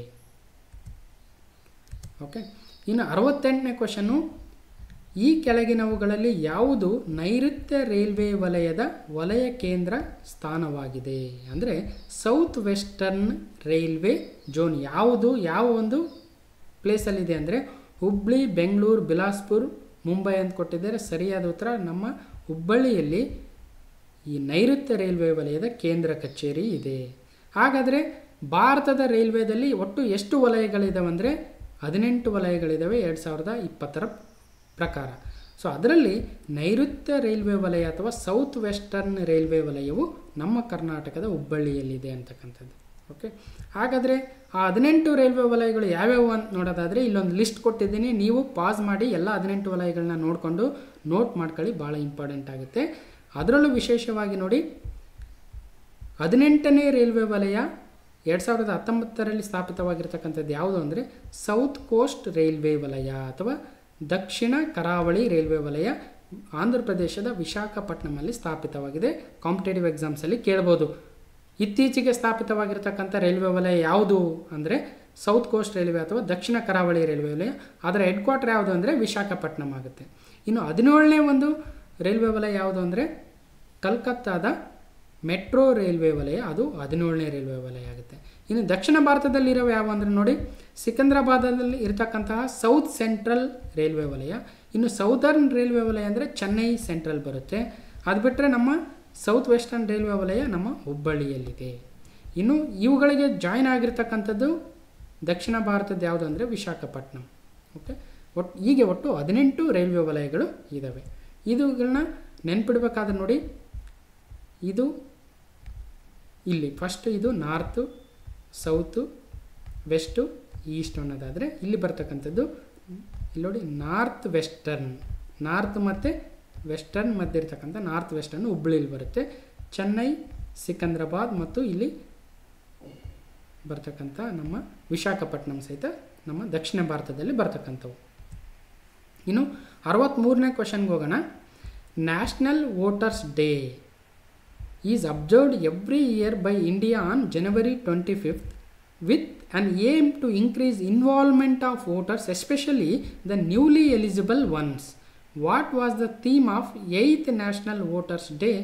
ಓಕೆ ಇನ್ನು ಅರವತ್ತೆಂಟನೇ ಕ್ವಶನ್ನು ಈ ಕೆಳಗಿನವುಗಳಲ್ಲಿ ಯಾವುದು ನೈಋತ್ಯ ರೈಲ್ವೆ ವಲಯದ ವಲಯ ಕೇಂದ್ರ ಸ್ಥಾನವಾಗಿದೆ ಅಂದರೆ ಸೌತ್ ವೆಸ್ಟರ್ನ್ ರೈಲ್ವೆ ಜೋನ್ ಯಾವುದು ಯಾವ ಒಂದು ಪ್ಲೇಸಲ್ಲಿದೆ ಅಂದರೆ ಹುಬ್ಳಿ ಬೆಂಗಳೂರು ಬಿಲಾಸ್ಪುರ್ ಮುಂಬೈ ಅಂತ ಕೊಟ್ಟಿದ್ದಾರೆ ಸರಿಯಾದ ಉತ್ತರ ನಮ್ಮ ಹುಬ್ಬಳ್ಳಿಯಲ್ಲಿ ಈ ನೈಋತ್ಯ ರೈಲ್ವೆ ವಲಯದ ಕೇಂದ್ರ ಕಚೇರಿ ಇದೆ ಹಾಗಾದರೆ ಭಾರತದ ರೈಲ್ವೇದಲ್ಲಿ ಒಟ್ಟು ಎಷ್ಟು ವಲಯಗಳಿದಾವೆ ಅಂದರೆ ಹದಿನೆಂಟು ವಲಯಗಳಿದ್ದಾವೆ ಎರಡು ಸಾವಿರದ ಇಪ್ಪತ್ತರ ಪ್ರಕಾರ ಸೊ ಅದರಲ್ಲಿ ನೈಋತ್ಯ ರೈಲ್ವೆ ವಲಯ ಅಥವಾ ಸೌತ್ ವೆಸ್ಟರ್ನ್ ರೈಲ್ವೆ ವಲಯವು ನಮ್ಮ ಕರ್ನಾಟಕದ ಹುಬ್ಬಳ್ಳಿಯಲ್ಲಿದೆ ಅಂತಕ್ಕಂಥದ್ದು ಓಕೆ ಹಾಗಾದರೆ ಆ ಹದಿನೆಂಟು ರೈಲ್ವೆ ವಲಯಗಳು ಯಾವ್ಯಾವು ಅಂತ ನೋಡೋದಾದರೆ ಇಲ್ಲೊಂದು ಲಿಸ್ಟ್ ಕೊಟ್ಟಿದ್ದೀನಿ ನೀವು ಪಾಸ್ ಮಾಡಿ ಎಲ್ಲ ಹದಿನೆಂಟು ವಲಯಗಳನ್ನ ನೋಡಿಕೊಂಡು ನೋಟ್ ಮಾಡ್ಕೊಳ್ಳಿ ಭಾಳ ಇಂಪಾರ್ಟೆಂಟ್ ಆಗುತ್ತೆ ಅದರಲ್ಲೂ ವಿಶೇಷವಾಗಿ ನೋಡಿ ಹದಿನೆಂಟನೇ ರೈಲ್ವೆ ವಲಯ ಎರಡು ಸಾವಿರದ ಹತ್ತೊಂಬತ್ತರಲ್ಲಿ ಸ್ಥಾಪಿತವಾಗಿರ್ತಕ್ಕಂಥದ್ದು ಯಾವುದು ಅಂದರೆ ಸೌತ್ ಕೋಸ್ಟ್ ರೈಲ್ವೆ ವಲಯ ಅಥವಾ ದಕ್ಷಿಣ ಕರಾವಳಿ ರೈಲ್ವೆ ವಲಯ ಆಂಧ್ರ ಪ್ರದೇಶದ ವಿಶಾಖಪಟ್ಟಣಮಲ್ಲಿ ಸ್ಥಾಪಿತವಾಗಿದೆ ಕಾಂಪಿಟೇಟಿವ್ ಎಕ್ಸಾಮ್ಸಲ್ಲಿ ಕೇಳ್ಬೋದು ಇತ್ತೀಚೆಗೆ ಸ್ಥಾಪಿತವಾಗಿರ್ತಕ್ಕಂಥ ರೈಲ್ವೆ ವಲಯ ಯಾವುದು ಅಂದರೆ ಸೌತ್ ಕೋಸ್ಟ್ ರೈಲ್ವೆ ಅಥವಾ ದಕ್ಷಿಣ ಕರಾವಳಿ ರೈಲ್ವೆ ವಲಯ ಅದರ ಹೆಡ್ ಕ್ವಾರ್ಟರ್ ಯಾವುದು ಅಂದರೆ ವಿಶಾಖಪಟ್ಟಣಂ ಆಗುತ್ತೆ ಇನ್ನು ಹದಿನೇಳನೇ ಒಂದು ರೈಲ್ವೆ ವಲಯ ಯಾವುದು ಅಂದರೆ ಕಲ್ಕತ್ತಾದ ಮೆಟ್ರೋ ರೈಲ್ವೆ ವಲಯ ಅದು ಹದಿನೇಳನೇ ರೈಲ್ವೆ ವಲಯ ಆಗುತ್ತೆ ಇನ್ನು ದಕ್ಷಿಣ ಭಾರತದಲ್ಲಿರೋ ಯಾವ ಅಂದರೆ ನೋಡಿ ಸಿಕಂದ್ರಾಬಾದಲ್ಲಿ ಇರತಕ್ಕಂತಹ ಸೌತ್ ಸೆಂಟ್ರಲ್ ರೈಲ್ವೆ ವಲಯ ಇನ್ನು ಸೌದರ್ನ್ ರೈಲ್ವೆ ವಲಯ ಅಂದರೆ ಚೆನ್ನೈ ಸೆಂಟ್ರಲ್ ಬರುತ್ತೆ ಅದು ಬಿಟ್ಟರೆ ನಮ್ಮ ಸೌತ್ ವೆಸ್ಟರ್ನ್ ರೈಲ್ವೆ ವಲಯ ನಮ್ಮ ಹುಬ್ಬಳ್ಳಿಯಲ್ಲಿದೆ ಇನ್ನು ಇವುಗಳಿಗೆ ಜಾಯ್ನ್ ಆಗಿರ್ತಕ್ಕಂಥದ್ದು ದಕ್ಷಿಣ ಭಾರತದ ಯಾವುದು ಅಂದರೆ ವಿಶಾಖಪಟ್ಟಣಂ ಓಕೆ ಒಟ್ಟು ಹೀಗೆ ಒಟ್ಟು ಹದಿನೆಂಟು ರೈಲ್ವೆ ವಲಯಗಳು ಇದ್ದಾವೆ ಇದುಗಳನ್ನ ನೆನ್ಪಿಡ್ಬೇಕಾದ್ರೆ ನೋಡಿ ಇದು ಇಲ್ಲಿ ಫಸ್ಟ್ ಇದು ನಾರ್ತು ಸೌತು ವೆಸ್ಟು ಈಸ್ಟ್ ಅನ್ನೋದಾದರೆ ಇಲ್ಲಿ ಬರ್ತಕ್ಕಂಥದ್ದು ಇಲ್ಲಿ ನೋಡಿ ನಾರ್ತ್ ವೆಸ್ಟರ್ನ್ ನಾರ್ತ್ ಮತ್ತು ವೆಸ್ಟರ್ನ್ ಮಧ್ಯೆ ಇರ್ತಕ್ಕಂಥ ನಾರ್ತ್ ವೆಸ್ಟರ್ನ್ ಹುಬ್ಳಿಲಿ ಬರುತ್ತೆ ಚೆನ್ನೈ ಸಿಕಂದ್ರಾಬಾದ್ ಮತ್ತು ಇಲ್ಲಿ ಬರ್ತಕ್ಕಂಥ ನಮ್ಮ ವಿಶಾಖಪಟ್ಟಣಂ ಸಹಿತ ನಮ್ಮ ದಕ್ಷಿಣ ಭಾರತದಲ್ಲಿ ಬರ್ತಕ್ಕಂಥವು ಇನ್ನು ಅರವತ್ತ್ಮೂರನೇ ಕ್ವಶನ್ಗೆ ಹೋಗೋಣ national voters day is observed every year by India on January twenty fifth with an aim to increase involvement of voters, especially the newly eligible ones. What was the theme of 8th National Voters Day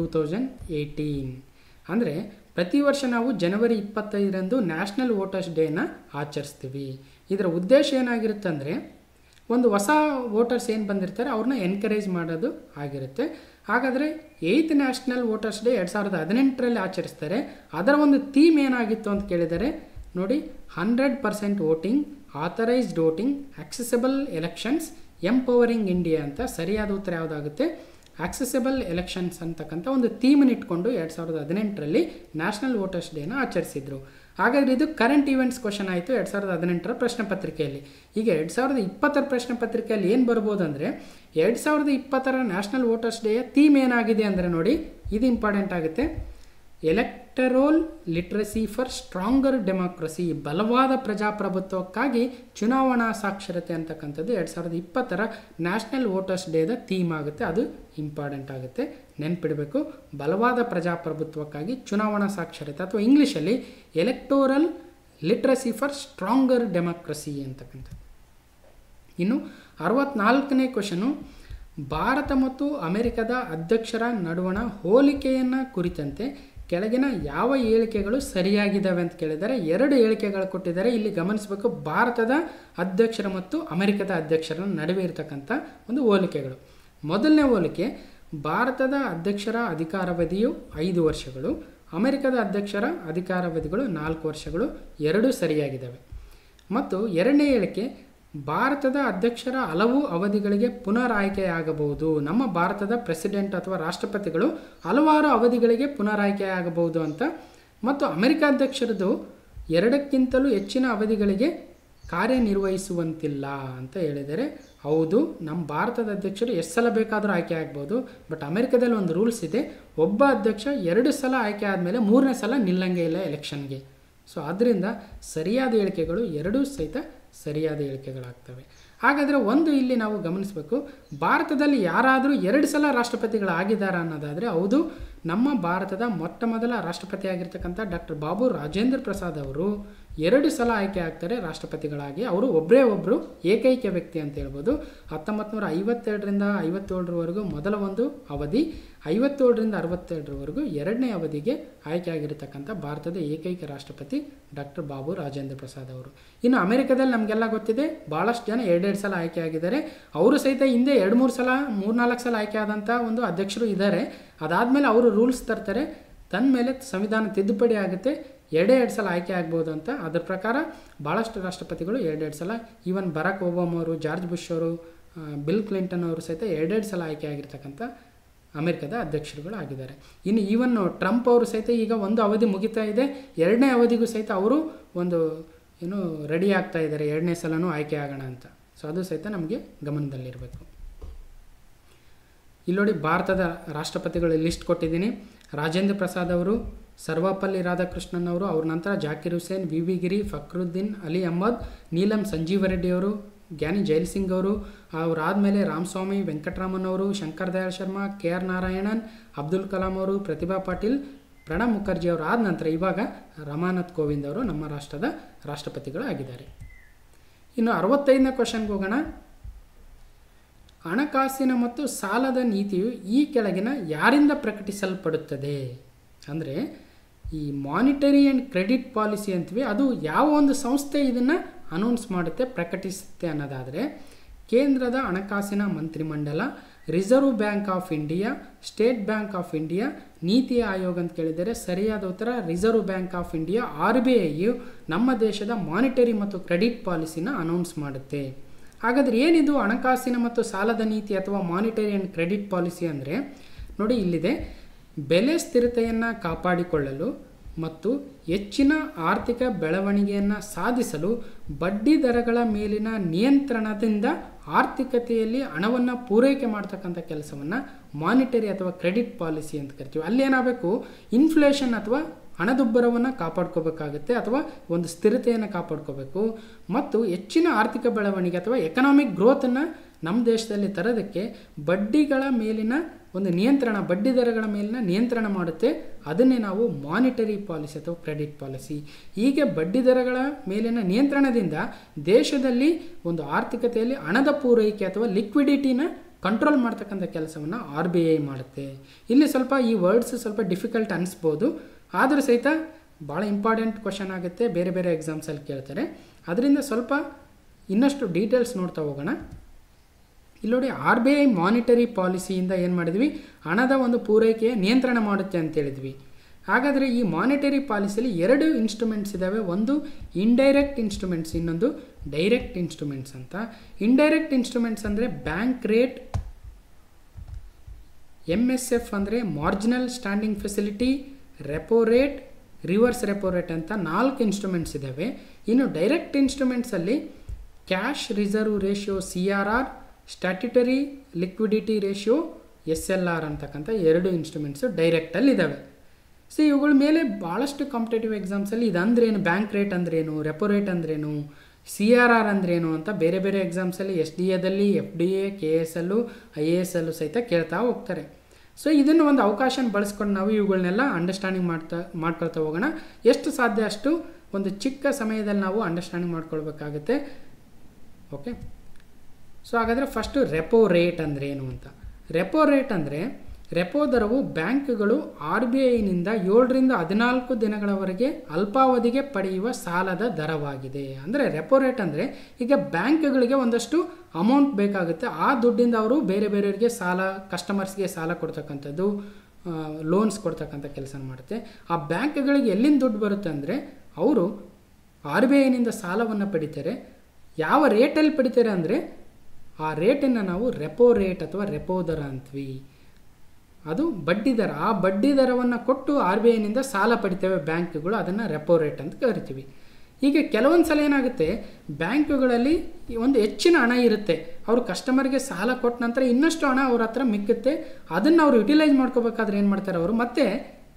2018? ಅಂದರೆ ಪ್ರತಿ ವರ್ಷ ನಾವು ಜನವರಿ ಇಪ್ಪತ್ತೈದರಂದು national voters ಡೇನ ಆಚರಿಸ್ತೀವಿ ಇದರ ಉದ್ದೇಶ ಏನಾಗಿರುತ್ತೆ ಅಂದರೆ ಒಂದು ಹೊಸ ವೋಟರ್ಸ್ ಏನು ಬಂದಿರ್ತಾರೆ ಅವ್ರನ್ನ ಎನ್ಕರೇಜ್ ಮಾಡೋದು ಆಗಿರುತ್ತೆ ಹಾಗಾದರೆ ಏಯ್ತ್ ನ್ಯಾಷನಲ್ ವೋಟರ್ಸ್ ಡೇ ಎರಡು ಸಾವಿರದ ಹದಿನೆಂಟರಲ್ಲಿ ಆಚರಿಸ್ತಾರೆ ಅದರ ಒಂದು ಥೀಮ್ ಏನಾಗಿತ್ತು ಅಂತ ಕೇಳಿದರೆ ನೋಡಿ hundred percent voting authorised voting accessible elections empowering India ಅಂತ ಸರಿಯಾದ ಉತ್ತರ ಯಾವುದಾಗುತ್ತೆ ಆಕ್ಸೆಸಬಲ್ ಎಲೆಕ್ಷನ್ಸ್ ಅಂತಕ್ಕಂಥ ಒಂದು ಥೀಮನ್ನು ಇಟ್ಕೊಂಡು ಎರಡು ಸಾವಿರದ ಹದಿನೆಂಟರಲ್ಲಿ ನ್ಯಾಷನಲ್ ವೋಟರ್ಸ್ ಡೇನ ಆಚರಿಸಿದರು ಹಾಗಾದರೆ ಇದು ಕರೆಂಟ್ ಈವೆಂಟ್ಸ್ ಕ್ವಶನ್ ಆಯಿತು ಎರಡು ಸಾವಿರದ ಹದಿನೆಂಟರ ಪ್ರಶ್ನೆ ಪತ್ರಿಕೆಯಲ್ಲಿ ಈಗ ಎರಡು ಸಾವಿರದ ಇಪ್ಪತ್ತರ ಪ್ರಶ್ನೆ ಪತ್ರಿಕೆಯಲ್ಲಿ ಏನು ಬರ್ಬೋದು ಅಂದರೆ ಎರಡು ಸಾವಿರದ ಇಪ್ಪತ್ತರ ನ್ಯಾಷನಲ್ ವೋಟರ್ಸ್ ಡೇಯ ಥೀಮ್ ಏನಾಗಿದೆ ಅಂದರೆ ನೋಡಿ ಇದು ಇಂಪಾರ್ಟೆಂಟ್ ಆಗುತ್ತೆ electoral literacy for stronger democracy ಬಲವಾದ ಪ್ರಜಾಪ್ರಭುತ್ವಕ್ಕಾಗಿ ಚುನಾವಣಾ ಸಾಕ್ಷರತೆ ಅಂತಕ್ಕಂಥದ್ದು ಎರಡು ಸಾವಿರದ ಇಪ್ಪತ್ತರ ನ್ಯಾಷನಲ್ ವೋಟರ್ಸ್ ಡೇದ ಥೀಮ್ ಆಗುತ್ತೆ ಅದು ಇಂಪಾರ್ಟೆಂಟ್ ಆಗುತ್ತೆ ನೆನ್ಪಿಡಬೇಕು ಬಲವಾದ ಪ್ರಜಾಪ್ರಭುತ್ವಕ್ಕಾಗಿ ಚುನಾವಣಾ ಸಾಕ್ಷರತೆ ಅಥವಾ ಇಂಗ್ಲೀಷಲ್ಲಿ electoral literacy for stronger democracy ಅಂತಕ್ಕಂಥದ್ದು ಇನ್ನು ಅರವತ್ನಾಲ್ಕನೇ ಕ್ವಶನು ಭಾರತ ಮತ್ತು ಅಮೆರಿಕದ ಅಧ್ಯಕ್ಷರ ನಡುವಣ ಹೋಲಿಕೆಯನ್ನು ಕುರಿತಂತೆ ಕೆಳಗಿನ ಯಾವ ಹೇಳಿಕೆಗಳು ಸರಿಯಾಗಿದ್ದಾವೆ ಅಂತ ಕೇಳಿದರೆ ಎರಡು ಹೇಳಿಕೆಗಳು ಕೊಟ್ಟಿದ್ದಾರೆ ಇಲ್ಲಿ ಗಮನಿಸಬೇಕು ಭಾರತದ ಅಧ್ಯಕ್ಷರ ಮತ್ತು ಅಮೆರಿಕದ ಅಧ್ಯಕ್ಷರ ನಡುವೆ ಇರತಕ್ಕಂಥ ಒಂದು ಹೋಲಿಕೆಗಳು ಮೊದಲನೇ ಹೋಲಿಕೆ ಭಾರತದ ಅಧ್ಯಕ್ಷರ ಅಧಿಕಾರಾವಧಿಯು ಐದು ವರ್ಷಗಳು ಅಮೆರಿಕದ ಅಧ್ಯಕ್ಷರ ಅಧಿಕಾರಾವಧಿಗಳು ನಾಲ್ಕು ವರ್ಷಗಳು ಎರಡೂ ಸರಿಯಾಗಿದ್ದಾವೆ ಮತ್ತು ಎರಡನೇ ಹೇಳಿಕೆ ಭಾರತದ ಅಧ್ಯಕ್ಷರ ಹಲವು ಅವಧಿಗಳಿಗೆ ಪುನರ್ ಆಯ್ಕೆಯಾಗಬಹುದು ನಮ್ಮ ಭಾರತದ ಪ್ರೆಸಿಡೆಂಟ್ ಅಥವಾ ರಾಷ್ಟ್ರಪತಿಗಳು ಹಲವಾರು ಅವಧಿಗಳಿಗೆ ಪುನರ್ ಆಯ್ಕೆಯಾಗಬಹುದು ಅಂತ ಮತ್ತು ಅಮೆರಿಕ ಅಧ್ಯಕ್ಷರದು ಎರಡಕ್ಕಿಂತಲೂ ಹೆಚ್ಚಿನ ಅವಧಿಗಳಿಗೆ ಕಾರ್ಯನಿರ್ವಹಿಸುವಂತಿಲ್ಲ ಅಂತ ಹೇಳಿದರೆ ಹೌದು ನಮ್ಮ ಭಾರತದ ಅಧ್ಯಕ್ಷರು ಎಷ್ಟು ಸಲ ಬೇಕಾದರೂ ಆಯ್ಕೆ ಆಗ್ಬೋದು ಬಟ್ ಅಮೆರಿಕದಲ್ಲಿ ಒಂದು ರೂಲ್ಸ್ ಇದೆ ಒಬ್ಬ ಅಧ್ಯಕ್ಷ ಎರಡು ಸಲ ಆಯ್ಕೆ ಆದಮೇಲೆ ಮೂರನೇ ಸಲ ನಿಲ್ಲಂಗೆ ಇಲ್ಲ ಎಲೆಕ್ಷನ್ಗೆ ಸೊ ಆದ್ದರಿಂದ ಸರಿಯಾದ ಹೇಳಿಕೆಗಳು ಎರಡೂ ಸಹಿತ ಸರಿಯಾದ ಹೇಳಿಕೆಗಳಾಗ್ತವೆ ಹಾಗಾದರೆ ಒಂದು ಇಲ್ಲಿ ನಾವು ಗಮನಿಸಬೇಕು ಭಾರತದಲ್ಲಿ ಯಾರಾದರೂ ಎರಡು ಸಲ ರಾಷ್ಟ್ರಪತಿಗಳಾಗಿದ್ದಾರಾ ಅನ್ನೋದಾದರೆ ಹೌದು ನಮ್ಮ ಭಾರತದ ಮೊಟ್ಟ ಮೊದಲ ರಾಷ್ಟ್ರಪತಿ ಆಗಿರ್ತಕ್ಕಂಥ ಡಾಕ್ಟರ್ ಬಾಬು ರಾಜೇಂದ್ರ ಪ್ರಸಾದ್ ಅವರು ಎರಡು ಸಲ ಆಯ್ಕೆ ಆಗ್ತಾರೆ ರಾಷ್ಟ್ರಪತಿಗಳಾಗಿ ಅವರು ಒಬ್ಬರೇ ಒಬ್ಬರು ಏಕೈಕ ವ್ಯಕ್ತಿ ಅಂತ ಹೇಳ್ಬೋದು ಹತ್ತೊಂಬತ್ತು ನೂರ ಐವತ್ತೆರಡರಿಂದ ಐವತ್ತೇಳರವರೆಗೂ ಮೊದಲ ಒಂದು ಅವಧಿ ಐವತ್ತೇಳರಿಂದ ಅರವತ್ತೆರಡರವರೆಗೂ ಎರಡನೇ ಅವಧಿಗೆ ಆಯ್ಕೆ ಆಗಿರತಕ್ಕಂಥ ಭಾರತದ ಏಕೈಕ ರಾಷ್ಟ್ರಪತಿ ಡಾಕ್ಟರ್ ಬಾಬು ರಾಜೇಂದ್ರ ಪ್ರಸಾದ್ ಅವರು ಇನ್ನು ಅಮೆರಿಕದಲ್ಲಿ ನಮಗೆಲ್ಲ ಗೊತ್ತಿದೆ ಭಾಳಷ್ಟು ಜನ ಎರಡೆರಡು ಸಲ ಆಯ್ಕೆ ಆಗಿದ್ದಾರೆ ಅವರು ಸಹಿತ ಹಿಂದೆ ಎರಡು ಮೂರು ಸಲ ಮೂರ್ನಾಲ್ಕು ಸಲ ಆಯ್ಕೆ ಆದಂಥ ಒಂದು ಅಧ್ಯಕ್ಷರು ಇದ್ದಾರೆ ಅದಾದಮೇಲೆ ಅವರು ರೂಲ್ಸ್ ತರ್ತಾರೆ ತಂದ ಮೇಲೆ ಸಂವಿಧಾನ ತಿದ್ದುಪಡಿ ಆಗುತ್ತೆ ಎರಡೇ ಎರಡು ಸಲ ಆಯ್ಕೆ ಆಗ್ಬೋದು ಅಂತ ಅದ್ರ ಪ್ರಕಾರ ಭಾಳಷ್ಟು ರಾಷ್ಟ್ರಪತಿಗಳು ಎರಡೆರಡು ಸಲ ಈವನ್ ಬರಾಕ್ ಒಬಾಮ ಅವರು ಜಾರ್ಜ್ ಬುಷ್ ಅವರು ಬಿಲ್ ಕ್ಲಿಂಟನ್ ಅವರು ಸಹಿತ ಎರಡೆರಡು ಸಲ ಆಯ್ಕೆ ಆಗಿರ್ತಕ್ಕಂಥ ಅಮೆರಿಕದ ಅಧ್ಯಕ್ಷರುಗಳು ಆಗಿದ್ದಾರೆ ಇನ್ನು ಈವನ್ ಟ್ರಂಪ್ ಅವರು ಸಹಿತ ಈಗ ಒಂದು ಅವಧಿ ಮುಗಿತಾ ಇದೆ ಎರಡನೇ ಅವಧಿಗೂ ಸಹಿತ ಅವರು ಒಂದು ಏನು ರೆಡಿ ಆಗ್ತಾ ಇದ್ದಾರೆ ಎರಡನೇ ಸಲನೂ ಆಯ್ಕೆ ಆಗೋಣ ಅಂತ ಸೊ ಅದು ಸಹಿತ ನಮಗೆ ಗಮನದಲ್ಲಿರಬೇಕು ಇಲ್ಲಿ ನೋಡಿ ಭಾರತದ ರಾಷ್ಟ್ರಪತಿಗಳ ಲಿಸ್ಟ್ ಕೊಟ್ಟಿದ್ದೀನಿ ರಾಜೇಂದ್ರ ಪ್ರಸಾದ್ ಅವರು ಸರ್ವಪಲ್ಲಿ ರಾಧಾಕೃಷ್ಣನ್ ಅವರು ಅವ್ರ ನಂತರ ಜಾಕಿರ್ ಹುಸೇನ್ ವಿ ವಿ ಗಿರಿ ಫಕ್ರುದ್ದೀನ್ ಅಲಿ ಅಹ್ಮದ್ ನೀಲಂ ಸಂಜೀವ ರೆಡ್ಡಿ ಅವರು ಜ್ಞಾನಿ ಜೈಲ್ ಸಿಂಗ್ ಅವರು ಅವರಾದಮೇಲೆ ರಾಮಸ್ವಾಮಿ ವೆಂಕಟರಾಮನ್ ಅವರು ಶಂಕರ್ ದಯಾಳ್ ಶರ್ಮಾ ಕೆ ಆರ್ ನಾರಾಯಣನ್ ಅಬ್ದುಲ್ ಕಲಾಂ ಅವರು ಪ್ರತಿಭಾ ಪಾಟೀಲ್ ಪ್ರಣಬ್ ಮುಖರ್ಜಿ ಅವರು ಆದ ನಂತರ ಇವಾಗ ರಮಾನಾಥ್ ಕೋವಿಂದ್ ಅವರು ನಮ್ಮ ರಾಷ್ಟ್ರದ ರಾಷ್ಟ್ರಪತಿಗಳು ಆಗಿದ್ದಾರೆ ಇನ್ನು ಅರವತ್ತೈದನೇ ಕ್ವಶನ್ಗೆ ಹೋಗೋಣ ಹಣಕಾಸಿನ ಮತ್ತು ಸಾಲದ ನೀತಿಯು ಈ ಕೆಳಗಿನ ಯಾರಿಂದ ಪ್ರಕಟಿಸಲ್ಪಡುತ್ತದೆ ಅಂದರೆ ಈ ಮಾನಿಟರಿ ಆ್ಯಂಡ್ ಕ್ರೆಡಿಟ್ ಪಾಲಿಸಿ ಅಂತೀವಿ ಅದು ಯಾವ ಒಂದು ಸಂಸ್ಥೆ ಇದನ್ನು ಅನೌನ್ಸ್ ಮಾಡುತ್ತೆ ಪ್ರಕಟಿಸುತ್ತೆ ಅನ್ನೋದಾದರೆ ಕೇಂದ್ರದ ಹಣಕಾಸಿನ ಮಂತ್ರಿಮಂಡಲ Reserve Bank of India State Bank of India NITI Aayog ಅಂತ ಕೇಳಿದರೆ ಸರಿಯಾದ ಉತ್ತರ Reserve Bank of India R B I ನಮ್ಮ ದೇಶದ ಮಾನಿಟರಿ ಮತ್ತು ಕ್ರೆಡಿಟ್ ಪಾಲಿಸಿನ ಅನೌನ್ಸ್ ಮಾಡುತ್ತೆ ಹಾಗಾದ್ರೆ ಏನಿದು ಹಣಕಾಸಿನ ಮತ್ತು ಸಾಲದ ನೀತಿ ಅಥವಾ ಮಾನಿಟರಿ ಆ್ಯಂಡ್ ಕ್ರೆಡಿಟ್ ಪಾಲಿಸಿ ಅಂದರೆ ನೋಡಿ ಇಲ್ಲಿದೆ ಬೆಲೆ ಸ್ಥಿರತೆಯನ್ನು ಕಾಪಾಡಿಕೊಳ್ಳಲು ಮತ್ತು ಹೆಚ್ಚಿನ ಆರ್ಥಿಕ ಬೆಳವಣಿಗೆಯನ್ನು ಸಾಧಿಸಲು ಬಡ್ಡಿ ದರಗಳ ಮೇಲಿನ ನಿಯಂತ್ರಣದಿಂದ ಆರ್ಥಿಕತೆಯಲ್ಲಿ ಹಣವನ್ನು ಪೂರೈಕೆ ಮಾಡ್ತಕ್ಕಂಥ ಕೆಲಸವನ್ನು ಮಾನಿಟರಿ ಅಥವಾ ಕ್ರೆಡಿಟ್ ಪಾಲಿಸಿ ಅಂತ ಕರಿತೀವಿ ಅಲ್ಲಿ ಏನಾಗಬೇಕು ಇನ್ಫ್ಲೇಷನ್ ಅಥವಾ ಹಣದುಬ್ಬರವನ್ನು ಕಾಪಾಡ್ಕೋಬೇಕಾಗುತ್ತೆ ಅಥವಾ ಒಂದು ಸ್ಥಿರತೆಯನ್ನು ಕಾಪಾಡ್ಕೋಬೇಕು ಮತ್ತು ಹೆಚ್ಚಿನ ಆರ್ಥಿಕ ಬೆಳವಣಿಗೆ ಅಥವಾ ಎಕನಾಮಿಕ್ ಗ್ರೋತನ್ನು ನಮ್ಮ ದೇಶದಲ್ಲಿ ತರೋದಕ್ಕೆ ಬಡ್ಡಿಗಳ ಮೇಲಿನ ಒಂದು ನಿಯಂತ್ರಣ ಬಡ್ಡಿ ದರಗಳ ಮೇಲಿನ ನಿಯಂತ್ರಣ ಮಾಡುತ್ತೆ ಅದನ್ನೇ ನಾವು ಮಾನಿಟರಿ ಪಾಲಿಸಿ ಅಥವಾ ಕ್ರೆಡಿಟ್ ಪಾಲಿಸಿ ಹೀಗೆ ಬಡ್ಡಿ ದರಗಳ ಮೇಲಿನ ನಿಯಂತ್ರಣದಿಂದ ದೇಶದಲ್ಲಿ ಒಂದು ಆರ್ಥಿಕತೆಯಲ್ಲಿ ಹಣದ ಪೂರೈಕೆ ಅಥವಾ ಲಿಕ್ವಿಡಿಟಿನ ಕಂಟ್ರೋಲ್ ಮಾಡ್ತಕ್ಕಂಥ ಕೆಲಸವನ್ನು ಆರ್ ಬಿ ಐ ಮಾಡುತ್ತೆ ಇಲ್ಲಿ ಸ್ವಲ್ಪ ಈ ವರ್ಡ್ಸ್ ಸ್ವಲ್ಪ ಡಿಫಿಕಲ್ಟ್ ಅನಿಸ್ಬೋದು ಆದರೂ ಸಹಿತ ಭಾಳ ಇಂಪಾರ್ಟೆಂಟ್ ಕ್ವಶನ್ ಆಗುತ್ತೆ ಬೇರೆ ಬೇರೆ ಎಕ್ಸಾಮ್ಸಲ್ಲಿ ಕೇಳ್ತಾರೆ ಅದರಿಂದ ಸ್ವಲ್ಪ ಇನ್ನಷ್ಟು ಡೀಟೇಲ್ಸ್ ನೋಡ್ತಾ ಹೋಗೋಣ ಇಲ್ಲಿ ನೋಡಿ ಆರ್ ಬಿ ಐ ಮಾನಿಟರಿ ಪಾಲಿಸಿಯಿಂದ ಏನು ಮಾಡಿದ್ವಿ ಹಣದ ಒಂದು ಪೂರೈಕೆ ನಿಯಂತ್ರಣ ಮಾಡುತ್ತೆ ಅಂತ ಹೇಳಿದ್ವಿ ಹಾಗಾದರೆ ಈ ಮಾನಿಟರಿ ಪಾಲಿಸಿಯಲ್ಲಿ ಎರಡು ಇನ್ಸ್ಟ್ರೂಮೆಂಟ್ಸ್ ಇದ್ದಾವೆ ಒಂದು ಇಂಡೈರೆಕ್ಟ್ ಇನ್ಸ್ಟ್ರೂಮೆಂಟ್ಸ್ ಇನ್ನೊಂದು ಡೈರೆಕ್ಟ್ ಇನ್ಸ್ಟ್ರೂಮೆಂಟ್ಸ್ ಅಂತ ಇಂಡೈರೆಕ್ಟ್ ಇನ್ಸ್ಟ್ರೂಮೆಂಟ್ಸ್ ಅಂದರೆ bank rate M S F ಅಂದರೆ marginal standing facility repo rate reverse repo rate ಅಂತ ನಾಲ್ಕು ಇನ್ಸ್ಟ್ರೂಮೆಂಟ್ಸ್ ಇದ್ದಾವೆ ಇನ್ನು ಡೈರೆಕ್ಟ್ ಇನ್ಸ್ಟ್ರೂಮೆಂಟ್ಸಲ್ಲಿ cash reserve ratio C R R statutory liquidity ratio S L R ಅಂತಕ್ಕಂಥ ಎರಡು ಇನ್ಸ್ಟ್ರೂಮೆಂಟ್ಸು ಡೈರೆಕ್ಟಲ್ಲಿ ಇದ್ದಾವೆ ಸೊ ಇವುಗಳ ಮೇಲೆ ಭಾಳಷ್ಟು ಕಾಂಪಿಟೇಟಿವ್ ಎಕ್ಸಾಮ್ಸಲ್ಲಿ ಇದು ಅಂದ್ರೇನು ಬ್ಯಾಂಕ್ ರೇಟ್ ಅಂದ್ರೇನು ರೆಪೋ ರೇಟ್ ಅಂದ್ರೇನು ಸಿ ಆರ್ ಆರ್ ಅಂದ್ರೇನು ಅಂತ ಬೇರೆ ಬೇರೆ ಎಕ್ಸಾಮ್ಸಲ್ಲಿ ಎಸ್ ಡಿ ಎದಲ್ಲಿ F D A K S ಎಲ್ಲು ಐ ಎ ಎಸ್ ಅಲ್ಲೂ ಸಹಿತ ಕೇಳ್ತಾ ಹೋಗ್ತಾರೆ ಸೊ ಇದನ್ನು ಒಂದು ಅವಕಾಶನ ಬಳಸ್ಕೊಂಡು ನಾವು ಇವುಗಳನ್ನೆಲ್ಲ ಅಂಡರ್ಸ್ಟ್ಯಾಂಡಿಂಗ್ ಮಾಡ್ತಾ ಮಾಡ್ಕೊಳ್ತಾ ಹೋಗೋಣ ಎಷ್ಟು ಸಾಧ್ಯ ಅಷ್ಟು ಒಂದು ಚಿಕ್ಕ ಸಮಯದಲ್ಲಿ ನಾವು ಅಂಡರ್ಸ್ಟ್ಯಾಂಡಿಂಗ್ ಮಾಡ್ಕೊಳ್ಬೇಕಾಗುತ್ತೆ ಓಕೆ ಸೊ ಹಾಗಾದರೆ ಫಸ್ಟು ರೆಪೋ ರೇಟ್ ಅಂದರೆ ಏನು ಅಂತ ರೆಪೋ ರೇಟ್ ಅಂದರೆ ರೆಪೋ ದರವು ಬ್ಯಾಂಕ್ಗಳು ಆರ್ ಬಿ ಐನಿಂದ ಏಳರಿಂದ ಹದಿನಾಲ್ಕು ದಿನಗಳವರೆಗೆ ಅಲ್ಪಾವಧಿಗೆ ಪಡೆಯುವ ಸಾಲದ ದರವಾಗಿದೆ ಅಂದರೆ ರೆಪೋ ರೇಟ್ ಅಂದರೆ ಈಗ ಬ್ಯಾಂಕ್ಗಳಿಗೆ ಒಂದಷ್ಟು ಅಮೌಂಟ್ ಬೇಕಾಗುತ್ತೆ ಆ ದುಡ್ಡಿಂದ ಅವರು ಬೇರೆ ಬೇರೆಯವರಿಗೆ ಸಾಲ ಕಸ್ಟಮರ್ಸ್ಗೆ ಸಾಲ ಕೊಡ್ತಕ್ಕಂಥದ್ದು ಲೋನ್ಸ್ ಕೊಡ್ತಕ್ಕಂಥ ಕೆಲಸ ಮಾಡುತ್ತೆ ಆ ಬ್ಯಾಂಕ್ಗಳಿಗೆ ಎಲ್ಲಿಂದ ದುಡ್ಡು ಬರುತ್ತೆ ಅಂದರೆ ಅವರು ಆರ್ ಬಿ ಐನಿಂದ ಸಾಲವನ್ನು ಪಡಿತಾರೆ ಯಾವ ರೇಟಲ್ಲಿ ಪಡಿತಾರೆ ಅಂದರೆ ಆ ರೇಟನ್ನು ನಾವು ರೆಪೋ ರೇಟ್ ಅಥವಾ ರೆಪೋ ದರ ಅಂತೀವಿ ಅದು ಬಡ್ಡಿ ದರ ಆ ಬಡ್ಡಿ ದರವನ್ನು ಕೊಟ್ಟು ಆರ್ ಬಿ ಐನಿಂದ ಸಾಲ ಪಡಿತೇವೆ ಬ್ಯಾಂಕ್ಗಳು ಅದನ್ನು ರೆಪೋ ರೇಟ್ ಅಂತ ಕರಿತೀವಿ ಹೀಗೆ ಕೆಲವೊಂದು ಸಲ ಏನಾಗುತ್ತೆ ಬ್ಯಾಂಕುಗಳಲ್ಲಿ ಒಂದು ಹೆಚ್ಚಿನ ಹಣ ಇರುತ್ತೆ ಅವರು ಕಸ್ಟಮರ್ಗೆ ಸಾಲ ಕೊಟ್ಟ ನಂತರ ಇನ್ನಷ್ಟು ಹಣ ಅವ್ರ ಹತ್ರ ಮಿಕ್ಕುತ್ತೆ ಅದನ್ನು ಅವರು ಯುಟಿಲೈಸ್ ಮಾಡ್ಕೋಬೇಕಾದ್ರೆ ಏನು ಮಾಡ್ತಾರೆ ಅವರು ಮತ್ತೆ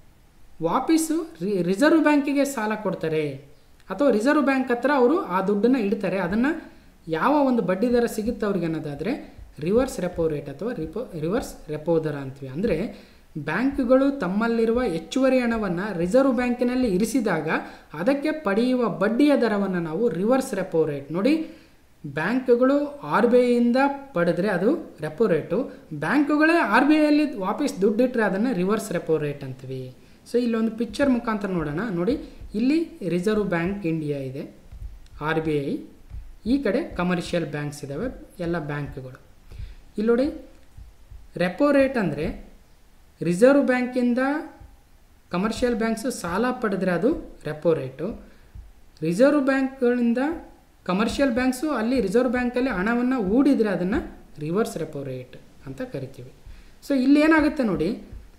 ವಾಪಸ್ಸು ರಿ ರಿಸರ್ವ್ ಬ್ಯಾಂಕಿಗೆ ಸಾಲ ಕೊಡ್ತಾರೆ ಅಥವಾ ರಿಸರ್ವ್ ಬ್ಯಾಂಕ್ ಹತ್ರ ಅವರು ಆ ದುಡ್ಡನ್ನು ಇಡ್ತಾರೆ ಅದನ್ನು ಯಾವ ಒಂದು ಬಡ್ಡಿ ದರ ಸಿಗುತ್ತೆ ಅವ್ರಿಗೆ ಅನ್ನೋದಾದರೆ ರಿವರ್ಸ್ ರೆಪೋ ರೇಟ್ ಅಥವಾ ರಿಪೋ ರಿವರ್ಸ್ ರೆಪೋ ದರ ಅಂತೀವಿ ಅಂದರೆ ಬ್ಯಾಂಕ್ಗಳು ತಮ್ಮಲ್ಲಿರುವ ಹೆಚ್ಚುವರಿ ಹಣವನ್ನು ರಿಸರ್ವ್ ಬ್ಯಾಂಕಿನಲ್ಲಿ ಇರಿಸಿದಾಗ ಅದಕ್ಕೆ ಪಡೆಯುವ ಬಡ್ಡಿಯ ದರವನ್ನು ನಾವು ರಿವರ್ಸ್ ರೆಪೋ ರೇಟ್ ನೋಡಿ ಬ್ಯಾಂಕ್ಗಳು ಆರ್ ಬಿ ಐಯಿಂದ ಪಡೆದ್ರೆ ಅದು ರೆಪೋ ರೇಟು ಬ್ಯಾಂಕುಗಳೇ ಆರ್ ಬಿ ಐಯಲ್ಲಿ ವಾಪಸ್ ದುಡ್ಡಿಟ್ರೆ ಅದನ್ನು ರಿವರ್ಸ್ ರೆಪೋ ರೇಟ್ ಅಂತೀವಿ ಸೊ ಇಲ್ಲೊಂದು ಪಿಕ್ಚರ್ ಮುಖಾಂತರ ನೋಡೋಣ ನೋಡಿ ಇಲ್ಲಿ ರಿಸರ್ವ್ ಬ್ಯಾಂಕ್ ಇಂಡಿಯಾ ಇದೆ ಆರ್ ಬಿ ಐ ಈ ಕಡೆ ಕಮರ್ಷಿಯಲ್ ಬ್ಯಾಂಕ್ಸ್ ಇದ್ದಾವೆ ಎಲ್ಲ ಬ್ಯಾಂಕ್ಗಳು ಇಲ್ಲಿ ನೋಡಿ ರೆಪೋ ರೇಟ್ ಅಂದರೆ ರಿಸರ್ವ್ ಬ್ಯಾಂಕಿಂದ ಕಮರ್ಷಿಯಲ್ ಬ್ಯಾಂಕ್ಸು ಸಾಲ ಪಡೆದ್ರೆ ಅದು ರೆಪೋ ರೇಟು ರಿಸರ್ವ್ ಬ್ಯಾಂಕ್ಗಳಿಂದ ಕಮರ್ಷಿಯಲ್ ಬ್ಯಾಂಕ್ಸು ಅಲ್ಲಿ ರಿಸರ್ವ್ ಬ್ಯಾಂಕಲ್ಲಿ ಹಣವನ್ನು ಹೂಡಿದರೆ ಅದನ್ನು ರಿವರ್ಸ್ ರೆಪೋ ರೇಟ್ ಅಂತ ಕರಿತೀವಿ ಸೊ ಇಲ್ಲಿ ಏನಾಗುತ್ತೆ ನೋಡಿ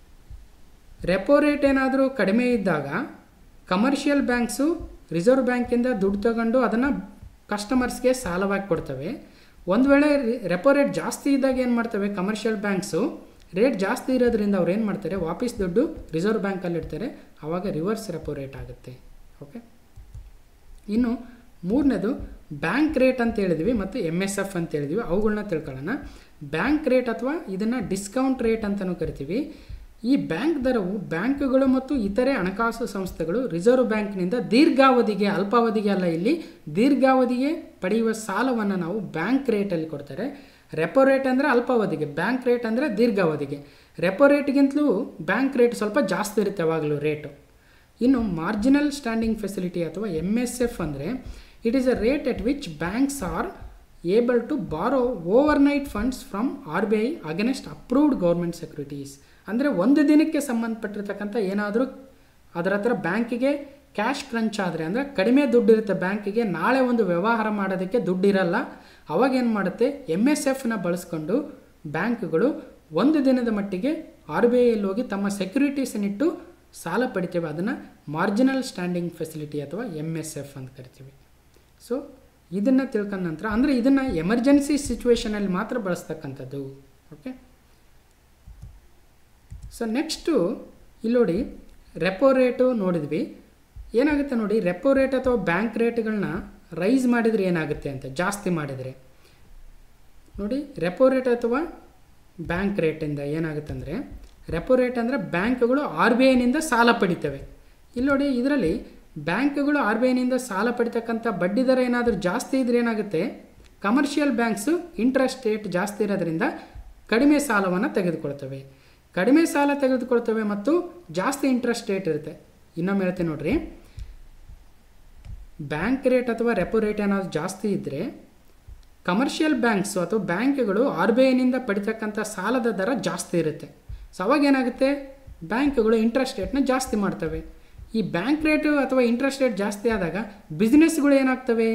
ರೆಪೋ ರೇಟ್ ಏನಾದರೂ ಕಡಿಮೆ ಇದ್ದಾಗ ಕಮರ್ಷಿಯಲ್ ಬ್ಯಾಂಕ್ಸು ರಿಸರ್ವ್ ಬ್ಯಾಂಕಿಂದ ದುಡ್ಡು ತಗೊಂಡು ಅದನ್ನು ಕಸ್ಟಮರ್ಸ್ಗೆ ಸಾಲವಾಗಿ ಕೊಡ್ತವೆ ಒಂದು ವೇಳೆ ರೆಪೋ ರೇಟ್ ಜಾಸ್ತಿ ಇದ್ದಾಗ ಏನು ಮಾಡ್ತವೆ ಕಮರ್ಷಿಯಲ್ ಬ್ಯಾಂಕ್ಸು ರೇಟ್ ಜಾಸ್ತಿ ಇರೋದ್ರಿಂದ ಅವ್ರು ಏನು ಮಾಡ್ತಾರೆ ವಾಪಸ್ ದುಡ್ಡು ರಿಸರ್ವ್ ಬ್ಯಾಂಕಲ್ಲಿ ಇಡ್ತಾರೆ ಆವಾಗ ರಿವರ್ಸ್ ರೆಪೋ ರೇಟ್ ಆಗುತ್ತೆ ಓಕೆ ಇನ್ನು ಮೂರನೇದು ಬ್ಯಾಂಕ್ ರೇಟ್ ಅಂತ ಹೇಳಿದ್ವಿ ಮತ್ತು ಎಮ್ ಎಸ್ ಎಫ್ ಅಂತ ಹೇಳಿದ್ವಿ ಅವುಗಳನ್ನ ತಿಳ್ಕೊಳ್ಳೋಣ ಬ್ಯಾಂಕ್ ರೇಟ್ ಅಥವಾ ಇದನ್ನು ಡಿಸ್ಕೌಂಟ್ ರೇಟ್ ಅಂತಲೂ ಕರಿತೀವಿ ಈ ಬ್ಯಾಂಕ್ ದರವು ಬ್ಯಾಂಕ್ಗಳು ಮತ್ತು ಇತರೆ ಹಣಕಾಸು ಸಂಸ್ಥೆಗಳು ರಿಸರ್ವ್ ಬ್ಯಾಂಕ್ನಿಂದ ದೀರ್ಘಾವಧಿಗೆ ಅಲ್ಪಾವಧಿಗೆ ಅಲ್ಲ ಇಲ್ಲಿ ದೀರ್ಘಾವಧಿಗೆ ಪಡೆಯುವ ಸಾಲವನ್ನು ನಾವು ಬ್ಯಾಂಕ್ ರೇಟಲ್ಲಿ ಕೊಡ್ತಾರೆ ರೆಪೋ ರೇಟ್ ಅಂದರೆ ಅಲ್ಪಾವಧಿಗೆ ಬ್ಯಾಂಕ್ ರೇಟ್ ಅಂದರೆ ದೀರ್ಘಾವಧಿಗೆ ರೆಪೋ ರೇಟ್ಗಿಂತಲೂ ಬ್ಯಾಂಕ್ ರೇಟ್ ಸ್ವಲ್ಪ ಜಾಸ್ತಿ ಇರುತ್ತೆ ಯಾವಾಗಲೂ ರೇಟು ಇನ್ನು ಮಾರ್ಜಿನಲ್ ಸ್ಟ್ಯಾಂಡಿಂಗ್ ಫೆಸಿಲಿಟಿ ಅಥವಾ ಎಮ್ ಎಸ್ ಎಫ್ ಅಂದರೆ it is a rate at which banks are able to borrow overnight funds from R B I against approved government securities ಅಂದರೆ ಒಂದು ದಿನಕ್ಕೆ ಸಂಬಂಧಪಟ್ಟಿರ್ತಕ್ಕಂಥ ಏನಾದರೂ ಅದರ ಹತ್ರ ಬ್ಯಾಂಕಿಗೆ ಕ್ಯಾಶ್ ಕ್ರಂಚ್ ಆದರೆ ಅಂದರೆ ಕಡಿಮೆ ದುಡ್ಡು ಇರುತ್ತೆ ಬ್ಯಾಂಕಿಗೆ ನಾಳೆ ಒಂದು ವ್ಯವಹಾರ ಮಾಡೋದಕ್ಕೆ ದುಡ್ಡಿರಲ್ಲ ಅವಾಗ ಏನು ಮಾಡುತ್ತೆ ಎಮ್ ಎಸ್ ಎಫ್ನ ಬಳಸ್ಕೊಂಡು ಬ್ಯಾಂಕ್ಗಳು ಒಂದು ದಿನದ ಮಟ್ಟಿಗೆ ಆರ್ ಬಿ ಐಯಲ್ಲಿ ಹೋಗಿ ತಮ್ಮ ಸೆಕ್ಯೂರಿಟೀಸನ್ನಿಟ್ಟು ಸಾಲ ಪಡಿತೇವೆ ಅದನ್ನು ಮಾರ್ಜಿನಲ್ ಸ್ಟ್ಯಾಂಡಿಂಗ್ ಫೆಸಿಲಿಟಿ ಅಥವಾ ಎಮ್ ಎಸ್ ಎಫ್ ಅಂತ ಕರಿತೀವಿ ಸೊ ಇದನ್ನು ತಿಳ್ಕೊಂಡ ನಂತರ ಅಂದರೆ ಇದನ್ನು ಎಮರ್ಜೆನ್ಸಿ ಸಿಚುವೇಷನಲ್ಲಿ ಮಾತ್ರ ಬಳಸ್ತಕ್ಕಂಥದ್ದು ಓಕೆ ಸೊ ನೆಕ್ಸ್ಟು ಇಲ್ಲಿ ನೋಡಿ ರೆಪೋ ರೇಟು ನೋಡಿದ್ವಿ ಏನಾಗುತ್ತೆ ನೋಡಿ ರೆಪೋ ರೇಟ್ ಅಥವಾ ಬ್ಯಾಂಕ್ ರೇಟ್ಗಳನ್ನ ರೈಸ್ ಮಾಡಿದರೆ ಏನಾಗುತ್ತೆ ಅಂತ ಜಾಸ್ತಿ ಮಾಡಿದರೆ ನೋಡಿ ರೆಪೋ ರೇಟ್ ಅಥವಾ ಬ್ಯಾಂಕ್ ರೇಟಿಂದ ಏನಾಗುತ್ತೆ ಅಂದರೆ ರೆಪೋ ರೇಟ್ ಅಂದರೆ ಬ್ಯಾಂಕ್ಗಳು ಆರ್ ಬಿ ಐನಿಂದ ಸಾಲ ಪಡಿತವೆ ಇಲ್ಲಿ ನೋಡಿ ಇದರಲ್ಲಿ ಬ್ಯಾಂಕ್ಗಳು ಆರ್ ಬಿ ಐನಿಂದ ಸಾಲ ಪಡಿತಕ್ಕಂಥ ಬಡ್ಡಿ ದರ ಏನಾದರೂ ಜಾಸ್ತಿ ಇದ್ರೆ ಏನಾಗುತ್ತೆ ಕಮರ್ಷಿಯಲ್ ಬ್ಯಾಂಕ್ಸು ಇಂಟ್ರೆಸ್ಟ್ ರೇಟ್ ಜಾಸ್ತಿ ಇರೋದ್ರಿಂದ ಕಡಿಮೆ ಸಾಲವನ್ನು ತೆಗೆದುಕೊಳ್ತವೆ ಕಡಿಮೆ ಸಾಲ ತೆಗೆದುಕೊಳ್ತವೆ ಮತ್ತು ಜಾಸ್ತಿ ಇಂಟ್ರೆಸ್ಟ್ ರೇಟ್ ಇರುತ್ತೆ ಇನ್ನೊಮ್ಮೆ ಹೇಳ್ತೀನಿ ನೋಡ್ರಿ ಬ್ಯಾಂಕ್ ರೇಟ್ ಅಥವಾ ರೆಪೋ ರೇಟ್ ಏನಾದರೂ ಜಾಸ್ತಿ ಇದ್ದರೆ ಕಮರ್ಷಿಯಲ್ ಬ್ಯಾಂಕ್ಸು ಅಥವಾ ಬ್ಯಾಂಕ್ಗಳು ಆರ್ ಬಿ ಐನಿಂದ ಪಡಿತಕ್ಕಂಥ ಸಾಲದ ದರ ಜಾಸ್ತಿ ಇರುತ್ತೆ ಸೊ ಅವಾಗ ಏನಾಗುತ್ತೆ ಬ್ಯಾಂಕ್ಗಳು ಇಂಟ್ರೆಸ್ಟ್ ರೇಟ್ನ ಜಾಸ್ತಿ ಮಾಡ್ತವೆ ಈ ಬ್ಯಾಂಕ್ ರೇಟು ಅಥವಾ ಇಂಟ್ರೆಸ್ಟ್ ರೇಟ್ ಜಾಸ್ತಿ ಆದಾಗ ಬಿಸ್ನೆಸ್ಗಳು ಏನಾಗ್ತವೆ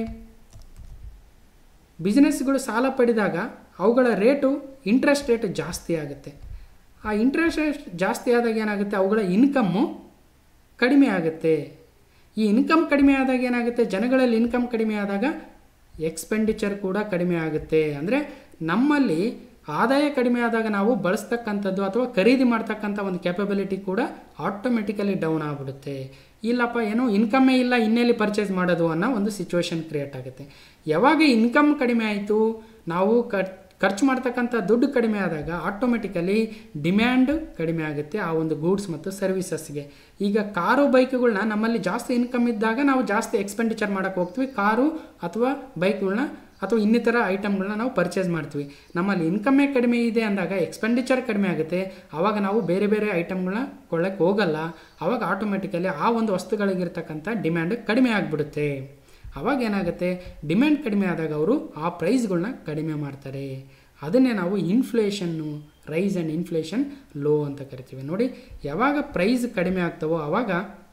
ಬಿಸ್ನೆಸ್ಗಳು ಸಾಲ ಪಡೆದಾಗ ಅವುಗಳ ರೇಟು ಇಂಟ್ರೆಸ್ಟ್ ರೇಟ್ ಜಾಸ್ತಿ ಆಗುತ್ತೆ ಆ ಇಂಟ್ರೆಸ್ಟ್ ರೇಟ್ ಜಾಸ್ತಿ ಆದಾಗ ಏನಾಗುತ್ತೆ ಅವುಗಳ ಇನ್ಕಮ್ಮು ಕಡಿಮೆ ಆಗುತ್ತೆ ಈ ಇನ್ಕಮ್ ಕಡಿಮೆ ಆದಾಗ ಏನಾಗುತ್ತೆ ಜನಗಳಲ್ಲಿ ಇನ್ಕಮ್ ಕಡಿಮೆ ಆದಾಗ ಎಕ್ಸ್ಪೆಂಡಿಚರ್ ಕೂಡ ಕಡಿಮೆ ಆಗುತ್ತೆ ಅಂದರೆ ನಮ್ಮಲ್ಲಿ ಆದಾಯ ಕಡಿಮೆ ಆದಾಗ ನಾವು ಬಳಸ್ತಕ್ಕಂಥದ್ದು ಅಥವಾ ಖರೀದಿ ಮಾಡ್ತಕ್ಕಂಥ ಒಂದು ಕ್ಯಾಪಬಿಲಿಟಿ ಕೂಡ ಆಟೋಮೆಟಿಕಲಿ ಡೌನ್ ಆಗಿಬಿಡುತ್ತೆ ಇಲ್ಲಪ್ಪ ಏನೋ ಇನ್ಕಮ್ಮೇ ಇಲ್ಲ ಇನ್ನೆಲ್ಲಿ ಪರ್ಚೇಸ್ ಮಾಡೋದು ಅನ್ನೋ ಒಂದು ಸಿಚುವೇಶನ್ ಕ್ರಿಯೇಟ್ ಆಗುತ್ತೆ ಯಾವಾಗ ಇನ್ಕಮ್ ಕಡಿಮೆ ಆಯಿತು ನಾವು ಖರ್ಚು ಮಾಡ್ತಕ್ಕಂಥ ದುಡ್ಡು ಕಡಿಮೆ ಆದಾಗ ಆಟೋಮೆಟಿಕಲಿ ಡಿಮ್ಯಾಂಡ್ ಕಡಿಮೆ ಆಗುತ್ತೆ ಆ ಒಂದು ಗೂಡ್ಸ್ ಮತ್ತು ಸರ್ವಿಸಸ್ಗೆ ಈಗ ಕಾರು ಬೈಕ್ಗಳನ್ನ ನಮ್ಮಲ್ಲಿ ಜಾಸ್ತಿ ಇನ್ಕಮ್ ಇದ್ದಾಗ ನಾವು ಜಾಸ್ತಿ ಎಕ್ಸ್ಪೆಂಡಿಚರ್ ಮಾಡೋಕ್ಕೆ ಹೋಗ್ತೀವಿ ಕಾರು ಅಥವಾ ಬೈಕ್ಗಳನ್ನ ಅಥವಾ ಇನ್ನಿತರ ಐಟಮ್ಗಳನ್ನ ನಾವು ಪರ್ಚೇಸ್ ಮಾಡ್ತೀವಿ ನಮ್ಮಲ್ಲಿ ಇನ್ಕಮ್ಮೇ ಕಡಿಮೆ ಇದೆ ಅಂದಾಗ ಎಕ್ಸ್ಪೆಂಡಿಚರ್ ಕಡಿಮೆ ಆಗುತ್ತೆ ಆವಾಗ ನಾವು ಬೇರೆ ಬೇರೆ ಐಟಮ್ಗಳನ್ನ ಕೊಳ್ಳಕ್ಕೆ ಹೋಗಲ್ಲ ಆವಾಗ ಆಟೋಮೆಟಿಕಲಿ ಆ ಒಂದು ವಸ್ತುಗಳಿಗಿರ್ತಕ್ಕಂಥ ಡಿಮ್ಯಾಂಡ್ ಕಡಿಮೆ ಆಗಿಬಿಡುತ್ತೆ ಆವಾಗ ಏನಾಗುತ್ತೆ ಡಿಮ್ಯಾಂಡ್ ಕಡಿಮೆ ಆದಾಗ ಅವರು ಆ ಪ್ರೈಸ್ಗಳನ್ನ ಕಡಿಮೆ ಮಾಡ್ತಾರೆ ಅದನ್ನೇ ನಾವು inflation rise and inflation low ಅಂತ ಕರಿತೀವಿ ನೋಡಿ ಯಾವಾಗ ಪ್ರೈಸ್ ಕಡಿಮೆ ಆಗ್ತವೋ ಆವಾಗ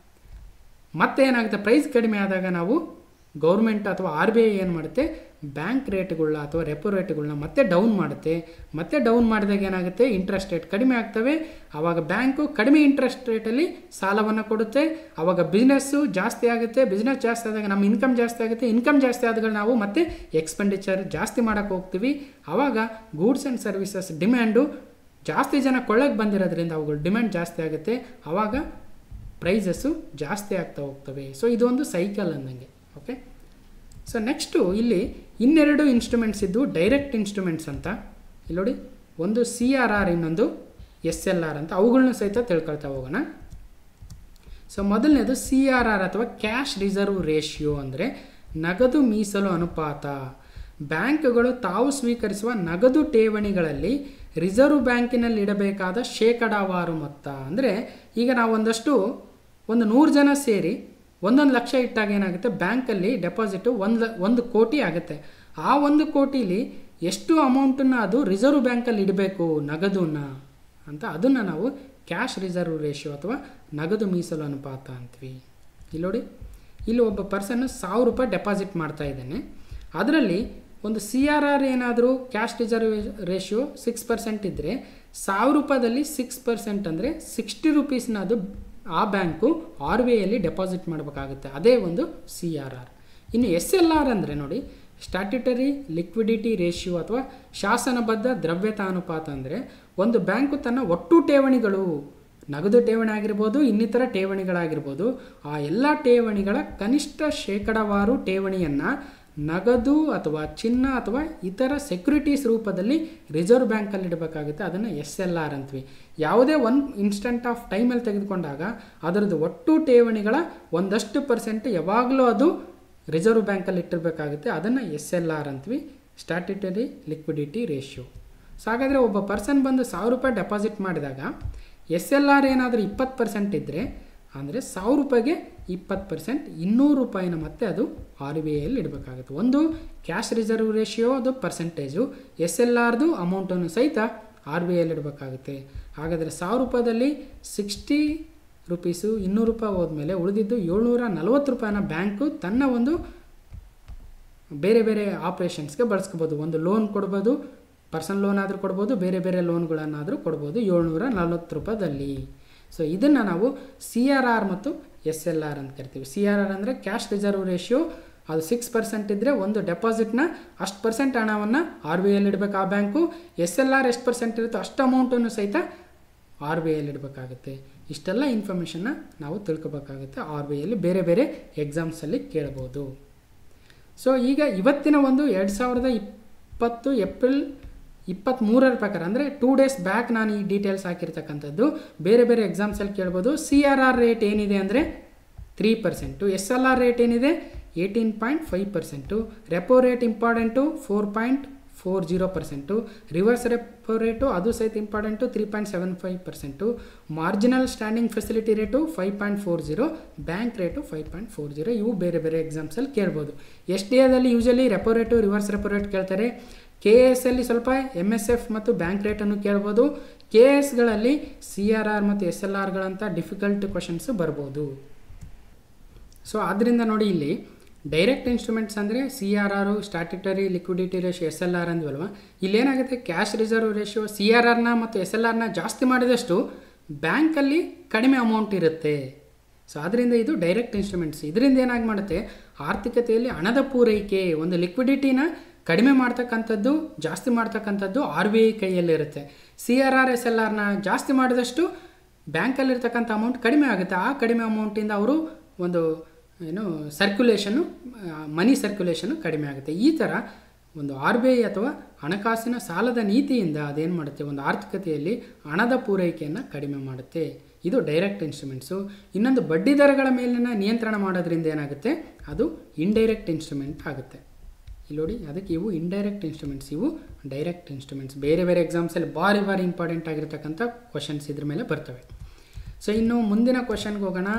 ಮತ್ತೆ ಏನಾಗುತ್ತೆ ಪ್ರೈಸ್ ಕಡಿಮೆ ಆದಾಗ ನಾವು ಗೌರ್ಮೆಂಟ್ ಅಥವಾ ಆರ್ ಬಿ ಐ ಏನು ಮಾಡುತ್ತೆ ಬ್ಯಾಂಕ್ ರೇಟ್ಗಳನ್ನ ಅಥವಾ ರೆಪೋ ರೇಟ್ಗಳನ್ನ ಮತ್ತೆ ಡೌನ್ ಮಾಡುತ್ತೆ ಮತ್ತೆ ಡೌನ್ ಮಾಡಿದಾಗ ಏನಾಗುತ್ತೆ ಇಂಟ್ರೆಸ್ಟ್ ರೇಟ್ ಕಡಿಮೆ ಆಗ್ತವೆ ಆವಾಗ ಬ್ಯಾಂಕು ಕಡಿಮೆ ಇಂಟ್ರೆಸ್ಟ್ ರೇಟಲ್ಲಿ ಸಾಲವನ್ನು ಕೊಡುತ್ತೆ ಆವಾಗ ಬಿಸ್ನೆಸ್ಸು ಜಾಸ್ತಿ ಆಗುತ್ತೆ ಬಿಸ್ನೆಸ್ ಜಾಸ್ತಿ ಆದಾಗ ನಮ್ಮ ಇನ್ಕಮ್ ಜಾಸ್ತಿ ಆಗುತ್ತೆ ಇನ್ಕಮ್ ಜಾಸ್ತಿ ಆದಾಗ ನಾವು ಮತ್ತೆ ಎಕ್ಸ್ಪೆಂಡಿಚರ್ ಜಾಸ್ತಿ ಮಾಡೋಕ್ಕೆ ಹೋಗ್ತೀವಿ ಆವಾಗ ಗೂಡ್ಸ್ ಆ್ಯಂಡ್ ಸರ್ವಿಸಸ್ ಡಿಮ್ಯಾಂಡು ಜಾಸ್ತಿ ಜನ ಕೊಳ್ಳಕ್ಕೆ ಬಂದಿರೋದ್ರಿಂದ ಅವುಗಳು ಡಿಮ್ಯಾಂಡ್ ಜಾಸ್ತಿ ಆಗುತ್ತೆ ಆವಾಗ ಪ್ರೈಸಸ್ಸು ಜಾಸ್ತಿ ಆಗ್ತಾ ಹೋಗ್ತವೆ ಸೊ ಇದೊಂದು ಸೈಕಲ್ ಅಂದಂಗೆ ಓಕೆ ಸೊ ನೆಕ್ಸ್ಟು ಇಲ್ಲಿ ಇನ್ನೆರಡು ಇನ್ಸ್ಟ್ರೂಮೆಂಟ್ಸ್ ಇದ್ದು ಡೈರೆಕ್ಟ್ ಇನ್ಸ್ಟ್ರೂಮೆಂಟ್ಸ್ ಅಂತ ಇಲ್ಲಿ ನೋಡಿ ಒಂದು ಸಿ ಆರ್ ಆರ್ ಇನ್ನೊಂದು ಎಸ್ ಎಲ್ ಆರ್ ಅಂತ ಅವುಗಳನ್ನೂ ಸಹಿತ ತಿಳ್ಕೊಳ್ತಾ ಹೋಗೋಣ ಸೊ ಮೊದಲನೇದು ಸಿ ಆರ್ ಆರ್ ಅಥವಾ ಕ್ಯಾಶ್ ರಿಸರ್ವ್ ರೇಷಿಯೋ ಅಂದರೆ ನಗದು ಮೀಸಲು ಅನುಪಾತ ಬ್ಯಾಂಕ್ಗಳು ತಾವು ಸ್ವೀಕರಿಸುವ ನಗದು ಠೇವಣಿಗಳಲ್ಲಿ ರಿಸರ್ವ್ ಬ್ಯಾಂಕಿನಲ್ಲಿ ಇಡಬೇಕಾದ ಶೇಕಡಾವಾರು ಮೊತ್ತ ಅಂದರೆ ಈಗ ನಾವು ಒಂದಷ್ಟು ಒಂದು ನೂರು ಜನ ಸೇರಿ ಒಂದೊಂದು ಲಕ್ಷ ಇಟ್ಟಾಗ ಏನಾಗುತ್ತೆ ಬ್ಯಾಂಕಲ್ಲಿ ಡೆಪಾಸಿಟು ಒಂದು ಒಂದು ಕೋಟಿ ಆಗುತ್ತೆ ಆ ಒಂದು ಕೋಟಿಲಿ ಎಷ್ಟು ಅಮೌಂಟನ್ನು ಅದು ರಿಸರ್ವ್ ಬ್ಯಾಂಕಲ್ಲಿ ಇಡಬೇಕು ನಗದುನ ಅಂತ ಅದನ್ನು ನಾವು ಕ್ಯಾಶ್ ರಿಸರ್ವ್ ರೇಷಿಯೋ ಅಥವಾ ನಗದು ಮೀಸಲು ಅನುಪಾತ ಅಂತೀವಿ ಇಲ್ಲಿ ನೋಡಿ ಇಲ್ಲಿ ಒಬ್ಬ ಪರ್ಸನ್ನು ಸಾವಿರ ರೂಪಾಯಿ ಡೆಪಾಸಿಟ್ ಮಾಡ್ತಾ ಇದ್ದಾನೆ ಅದರಲ್ಲಿ ಒಂದು ಸಿ ಆರ್ ಆರ್ ಏನಾದರೂ cash reserve ratio six percent ಇದ್ದರೆ ಸಾವಿರ ರೂಪಾಯಿದಲ್ಲಿ ಸಿಕ್ಸ್ ಪರ್ಸೆಂಟ್ ಅಂದರೆ ಸಿಕ್ಸ್ಟಿ ರುಪೀಸ್ನ ಅದು ಆ ಬ್ಯಾಂಕು ಆರ್ ಬಿ ಐಯಲ್ಲಿ ಡೆಪಾಸಿಟ್ ಮಾಡಬೇಕಾಗುತ್ತೆ ಅದೇ ಒಂದು ಸಿ ಆರ್ ಆರ್ ಇನ್ನು ಎಸ್ ಎಲ್ ಆರ್ ಅಂದರೆ ನೋಡಿ ಸ್ಟ್ಯಾಟ್ಯುಟರಿ ಲಿಕ್ವಿಡಿಟಿ ರೇಷಿಯೋ ಅಥವಾ ಶಾಸನಬದ್ಧ ದ್ರವ್ಯತಾ ಅನುಪಾತ ಅಂದರೆ ಒಂದು ಬ್ಯಾಂಕು ತನ್ನ ಒಟ್ಟು ಠೇವಣಿಗಳು ನಗದು ಠೇವಣಿ ಆಗಿರ್ಬೋದು ಇನ್ನಿತರ ಠೇವಣಿಗಳಾಗಿರ್ಬೋದು ಆ ಎಲ್ಲ ಠೇವಣಿಗಳ ಕನಿಷ್ಠ ಶೇಕಡಾವಾರು ಠೇವಣಿಯನ್ನು ನಗದು ಅಥವಾ ಚಿನ್ನ ಅಥವಾ ಇತರ ಸೆಕ್ಯುರಿಟೀಸ್ ರೂಪದಲ್ಲಿ ರಿಸರ್ವ್ ಬ್ಯಾಂಕಲ್ಲಿ ಇಡಬೇಕಾಗುತ್ತೆ ಅದನ್ನು ಎಸ್ ಎಲ್ ಆರ್ ಅಂತೀವಿ ಯಾವುದೇ ಒಂದು ಇನ್ಸ್ಟೆಂಟ್ ಆಫ್ ಟೈಮಲ್ಲಿ ತೆಗೆದುಕೊಂಡಾಗ ಅದರದ್ದು ಒಟ್ಟು ಠೇವಣಿಗಳ ಒಂದಷ್ಟು ಪರ್ಸೆಂಟ್ ಯಾವಾಗಲೂ ಅದು ರಿಸರ್ವ್ ಬ್ಯಾಂಕಲ್ಲಿ ಇಟ್ಟಿರಬೇಕಾಗುತ್ತೆ ಅದನ್ನು ಎಸ್ ಎಲ್ ಆರ್ ಅಂತೀವಿ ಸ್ಟ್ಯಾಟ್ಯುಟರಿ ಲಿಕ್ವಿಡಿಟಿ ರೇಷಿಯೋ ಸೊ ಹಾಗಾದರೆ ಒಬ್ಬ ಪರ್ಸನ್ ಬಂದು ಸಾವಿರ ರೂಪಾಯಿ ಡೆಪಾಸಿಟ್ ಮಾಡಿದಾಗ ಎಸ್ ಎಲ್ ಆರ್ ಏನಾದರೂ ಇಪ್ಪತ್ತು ಪರ್ಸೆಂಟ್ ಇದ್ದರೆ ಅಂದರೆ ಸಾವಿರ ರೂಪಾಯಿಗೆ ಇಪ್ಪತ್ತು ಪರ್ಸೆಂಟ್ ಇನ್ನೂರು ರೂಪಾಯಿನ ಮತ್ತೆ ಅದು ಆರ್ ಬಿ ಐಯಲ್ಲಿ ಇಡಬೇಕಾಗುತ್ತೆ ಒಂದು ಕ್ಯಾಶ್ ರಿಸರ್ವ್ ರೇಷಿಯೋ ಅದು ಪರ್ಸೆಂಟೇಜು ಎಸ್ ಎಲ್ ಆರ್ದು ಅಮೌಂಟನ್ನು ಸಹಿತ ಆರ್ ಬಿ ಐಯಲ್ಲಿ ಇಡಬೇಕಾಗುತ್ತೆ ಹಾಗಾದರೆ ಸಾವಿರ ರೂಪಾಯಿದಲ್ಲಿ ಸಿಕ್ಸ್ಟಿ ರುಪೀಸು ಇನ್ನೂರು ರೂಪಾಯಿ ಹೋದ್ಮೇಲೆ ಉಳಿದಿದ್ದು ಏಳ್ನೂರ ನಲ್ವತ್ತು ರೂಪಾಯಿನ ಬ್ಯಾಂಕು ತನ್ನ ಒಂದು ಬೇರೆ ಬೇರೆ ಆಪ್ರೇಷನ್ಸ್ಗೆ ಬಳಸ್ಕೋಬೋದು ಒಂದು ಲೋನ್ ಕೊಡ್ಬೋದು ಪರ್ಸನಲ್ ಲೋನ್ ಆದರೂ ಕೊಡ್ಬೋದು ಬೇರೆ ಬೇರೆ ಲೋನ್ಗಳನ್ನಾದರೂ ಕೊಡ್ಬೋದು ಏಳ್ನೂರ ನಲ್ವತ್ತು ರೂಪಾಯಿದಲ್ಲಿ ಸೊ ಇದನ್ನು ನಾವು ಸಿ ಆರ್ ಆರ್ ಮತ್ತು ಎಸ್ ಎಲ್ ಆರ್ ಅಂತ ಕರಿತೀವಿ ಸಿ ಆರ್ ಆರ್ ಅಂದರೆ ಕ್ಯಾಶ್ ರಿಸರ್ವ್ ರೇಷಿಯೋ ಅದು ಸಿಕ್ಸ್ ಪರ್ಸೆಂಟ್ ಇದ್ದರೆ ಒಂದು ಡೆಪಾಸಿಟ್ನ ಅಷ್ಟು ಪರ್ಸೆಂಟ್ ಹಣವನ್ನು ಆರ್ ಬಿ ಐಲಿ ಇಡಬೇಕು ಆ ಬ್ಯಾಂಕು ಎಸ್ ಎಲ್ ಆರ್ ಎಷ್ಟು ಪರ್ಸೆಂಟ್ ಇರುತ್ತೋ ಅಷ್ಟು ಅಮೌಂಟನ್ನು ಸಹಿತ ಆರ್ ಬಿ ಐಲಿ ಇಡಬೇಕಾಗುತ್ತೆ ಇಷ್ಟೆಲ್ಲ ಇನ್ಫಾರ್ಮೇಷನ್ನ ನಾವು ತಿಳ್ಕೊಬೇಕಾಗುತ್ತೆ ಆರ್ ಬಿ ಐಲಿ ಬೇರೆ ಬೇರೆ ಎಕ್ಸಾಮ್ಸಲ್ಲಿ ಕೇಳ್ಬೋದು ಸೊ ಈಗ ಇವತ್ತಿನ ಒಂದು ಎರಡು ಸಾವಿರದ ಇಪ್ಪತ್ತು ಏಪ್ರಿಲ್ ಇಪ್ಪತ್ತ್ಮೂರರ ಪ್ರಕಾರ ಅಂದರೆ ಟೂ ಡೇಸ್ ಬ್ಯಾಕ್ ನಾನು ಈ ಡೀಟೇಲ್ಸ್ ಹಾಕಿರ್ತಕ್ಕಂಥದ್ದು ಬೇರೆ ಬೇರೆ ಎಕ್ಸಾಮ್ಸಲ್ಲಿ ಕೇಳ್ಬೋದು ಸಿ ಆರ್ ಆರ್ ರೇಟ್ ಏನಿದೆ ಅಂದರೆ three percent S L R rate ಏನಿದೆ eighteen point five percent repo rate important four point four zero percent reverse repo rate ಅದು ಸಹಿತ important three point seven five percent marginal standing facility rate five point four zero bank rate five point four zero ಇವು ಬೇರೆ ಬೇರೆ ಎಕ್ಸಾಮ್ಸಲ್ಲಿ ಕೇಳ್ಬೋದು S D ಎದಲ್ಲಿ usually repo rate reverse repo rate ಕೇಳ್ತಾರೆ K S ಅಲ್ಲಿ ಸ್ವಲ್ಪ ಎಮ್ ಎಸ್ ಎಫ್ ಮತ್ತು ಬ್ಯಾಂಕ್ ರೇಟನ್ನು ಕೇಳ್ಬೋದು ಕೆ ಎಸ್ಗಳಲ್ಲಿ ಸಿ ಆರ್ ಆರ್ ಮತ್ತು ಎಸ್ ಎಲ್ ಆರ್ಗಳಂಥ ಡಿಫಿಕಲ್ಟ್ ಕ್ವಶನ್ಸ್ ಬರ್ಬೋದು ಸೊ ಆದ್ದರಿಂದ ನೋಡಿ ಇಲ್ಲಿ ಡೈರೆಕ್ಟ್ ಇನ್ಸ್ಟ್ರೂಮೆಂಟ್ಸ್ ಅಂದರೆ C R R statutory liquidity ratio S L R ಅಂದ್ವಲ್ವ ಇಲ್ಲೇನಾಗುತ್ತೆ cash reserve ratio C R ಆರ್ನ ಮತ್ತು ಎಸ್ ಎಲ್ ಆರ್ನ ಜಾಸ್ತಿ ಮಾಡಿದಷ್ಟು ಬ್ಯಾಂಕಲ್ಲಿ ಕಡಿಮೆ ಅಮೌಂಟ್ ಇರುತ್ತೆ ಸೊ ಅದರಿಂದ ಇದು ಡೈರೆಕ್ಟ್ ಇನ್ಸ್ಟ್ರೂಮೆಂಟ್ಸ್ ಇದರಿಂದ ಏನಾಗಿ ಮಾಡುತ್ತೆ ಆರ್ಥಿಕತೆಯಲ್ಲಿ ಹಣದ ಪೂರೈಕೆ ಒಂದು ಲಿಕ್ವಿಡಿಟಿನ ಕಡಿಮೆ ಮಾಡ್ತಕ್ಕಂಥದ್ದು ಜಾಸ್ತಿ ಮಾಡ್ತಕ್ಕಂಥದ್ದು ಆರ್ ಬಿ ಐ ಕೈಯಲ್ಲಿರುತ್ತೆ C R R S L ಆರ್ನ ಜಾಸ್ತಿ ಮಾಡಿದಷ್ಟು ಬ್ಯಾಂಕಲ್ಲಿರ್ತಕ್ಕಂಥ ಅಮೌಂಟ್ ಕಡಿಮೆ ಆಗುತ್ತೆ ಆ ಕಡಿಮೆ ಅಮೌಂಟಿಂದ ಅವರು ಒಂದು ಏನು ಸರ್ಕ್ಯುಲೇಷನ್ನು ಮನಿ ಸರ್ಕ್ಯುಲೇಷನ್ನು ಕಡಿಮೆ ಆಗುತ್ತೆ ಈ ಥರ ಒಂದು ಆರ್ ಬಿ ಐ ಅಥವಾ ಹಣಕಾಸಿನ ಸಾಲದ ನೀತಿಯಿಂದ ಅದೇನು ಮಾಡುತ್ತೆ ಒಂದು ಆರ್ಥಿಕತೆಯಲ್ಲಿ ಹಣದ ಪೂರೈಕೆಯನ್ನು ಕಡಿಮೆ ಮಾಡುತ್ತೆ ಇದು ಡೈರೆಕ್ಟ್ ಇನ್ಸ್ಟ್ರೂಮೆಂಟ್ಸು ಇನ್ನೊಂದು ಬಡ್ಡಿ ದರಗಳ ಮೇಲಿನ ನಿಯಂತ್ರಣ ಮಾಡೋದ್ರಿಂದ ಏನಾಗುತ್ತೆ ಅದು ಇಂಡೈರೆಕ್ಟ್ ಇನ್ಸ್ಟ್ರೂಮೆಂಟ್ ಆಗುತ್ತೆ ಇಲ್ಲಿ ನೋಡಿ ಅದಕ್ಕೆ ಇವು ಇಂಡೈರೆಕ್ಟ್ ಇನ್ಸ್ಟ್ರೂಮೆಂಟ್ಸ್ ಇವು ಡೈರೆಕ್ಟ್ ಇನ್ಸ್ಟ್ರೂಮೆಂಟ್ಸ್ ಬೇರೆ ಬೇರೆ ಎಕ್ಸಾಮ್ಸಲ್ಲಿ ಭಾರಿ ಭಾರಿ ಇಂಪಾರ್ಟೆಂಟ್ ಆಗಿರ್ತಕ್ಕಂಥ ಕ್ವಶನ್ಸ್ ಇದ್ರ ಮೇಲೆ ಬರ್ತವೆ ಸೊ ಇನ್ನು ಮುಂದಿನ ಕ್ವಶನ್ಗೆ ಹೋಗೋಣ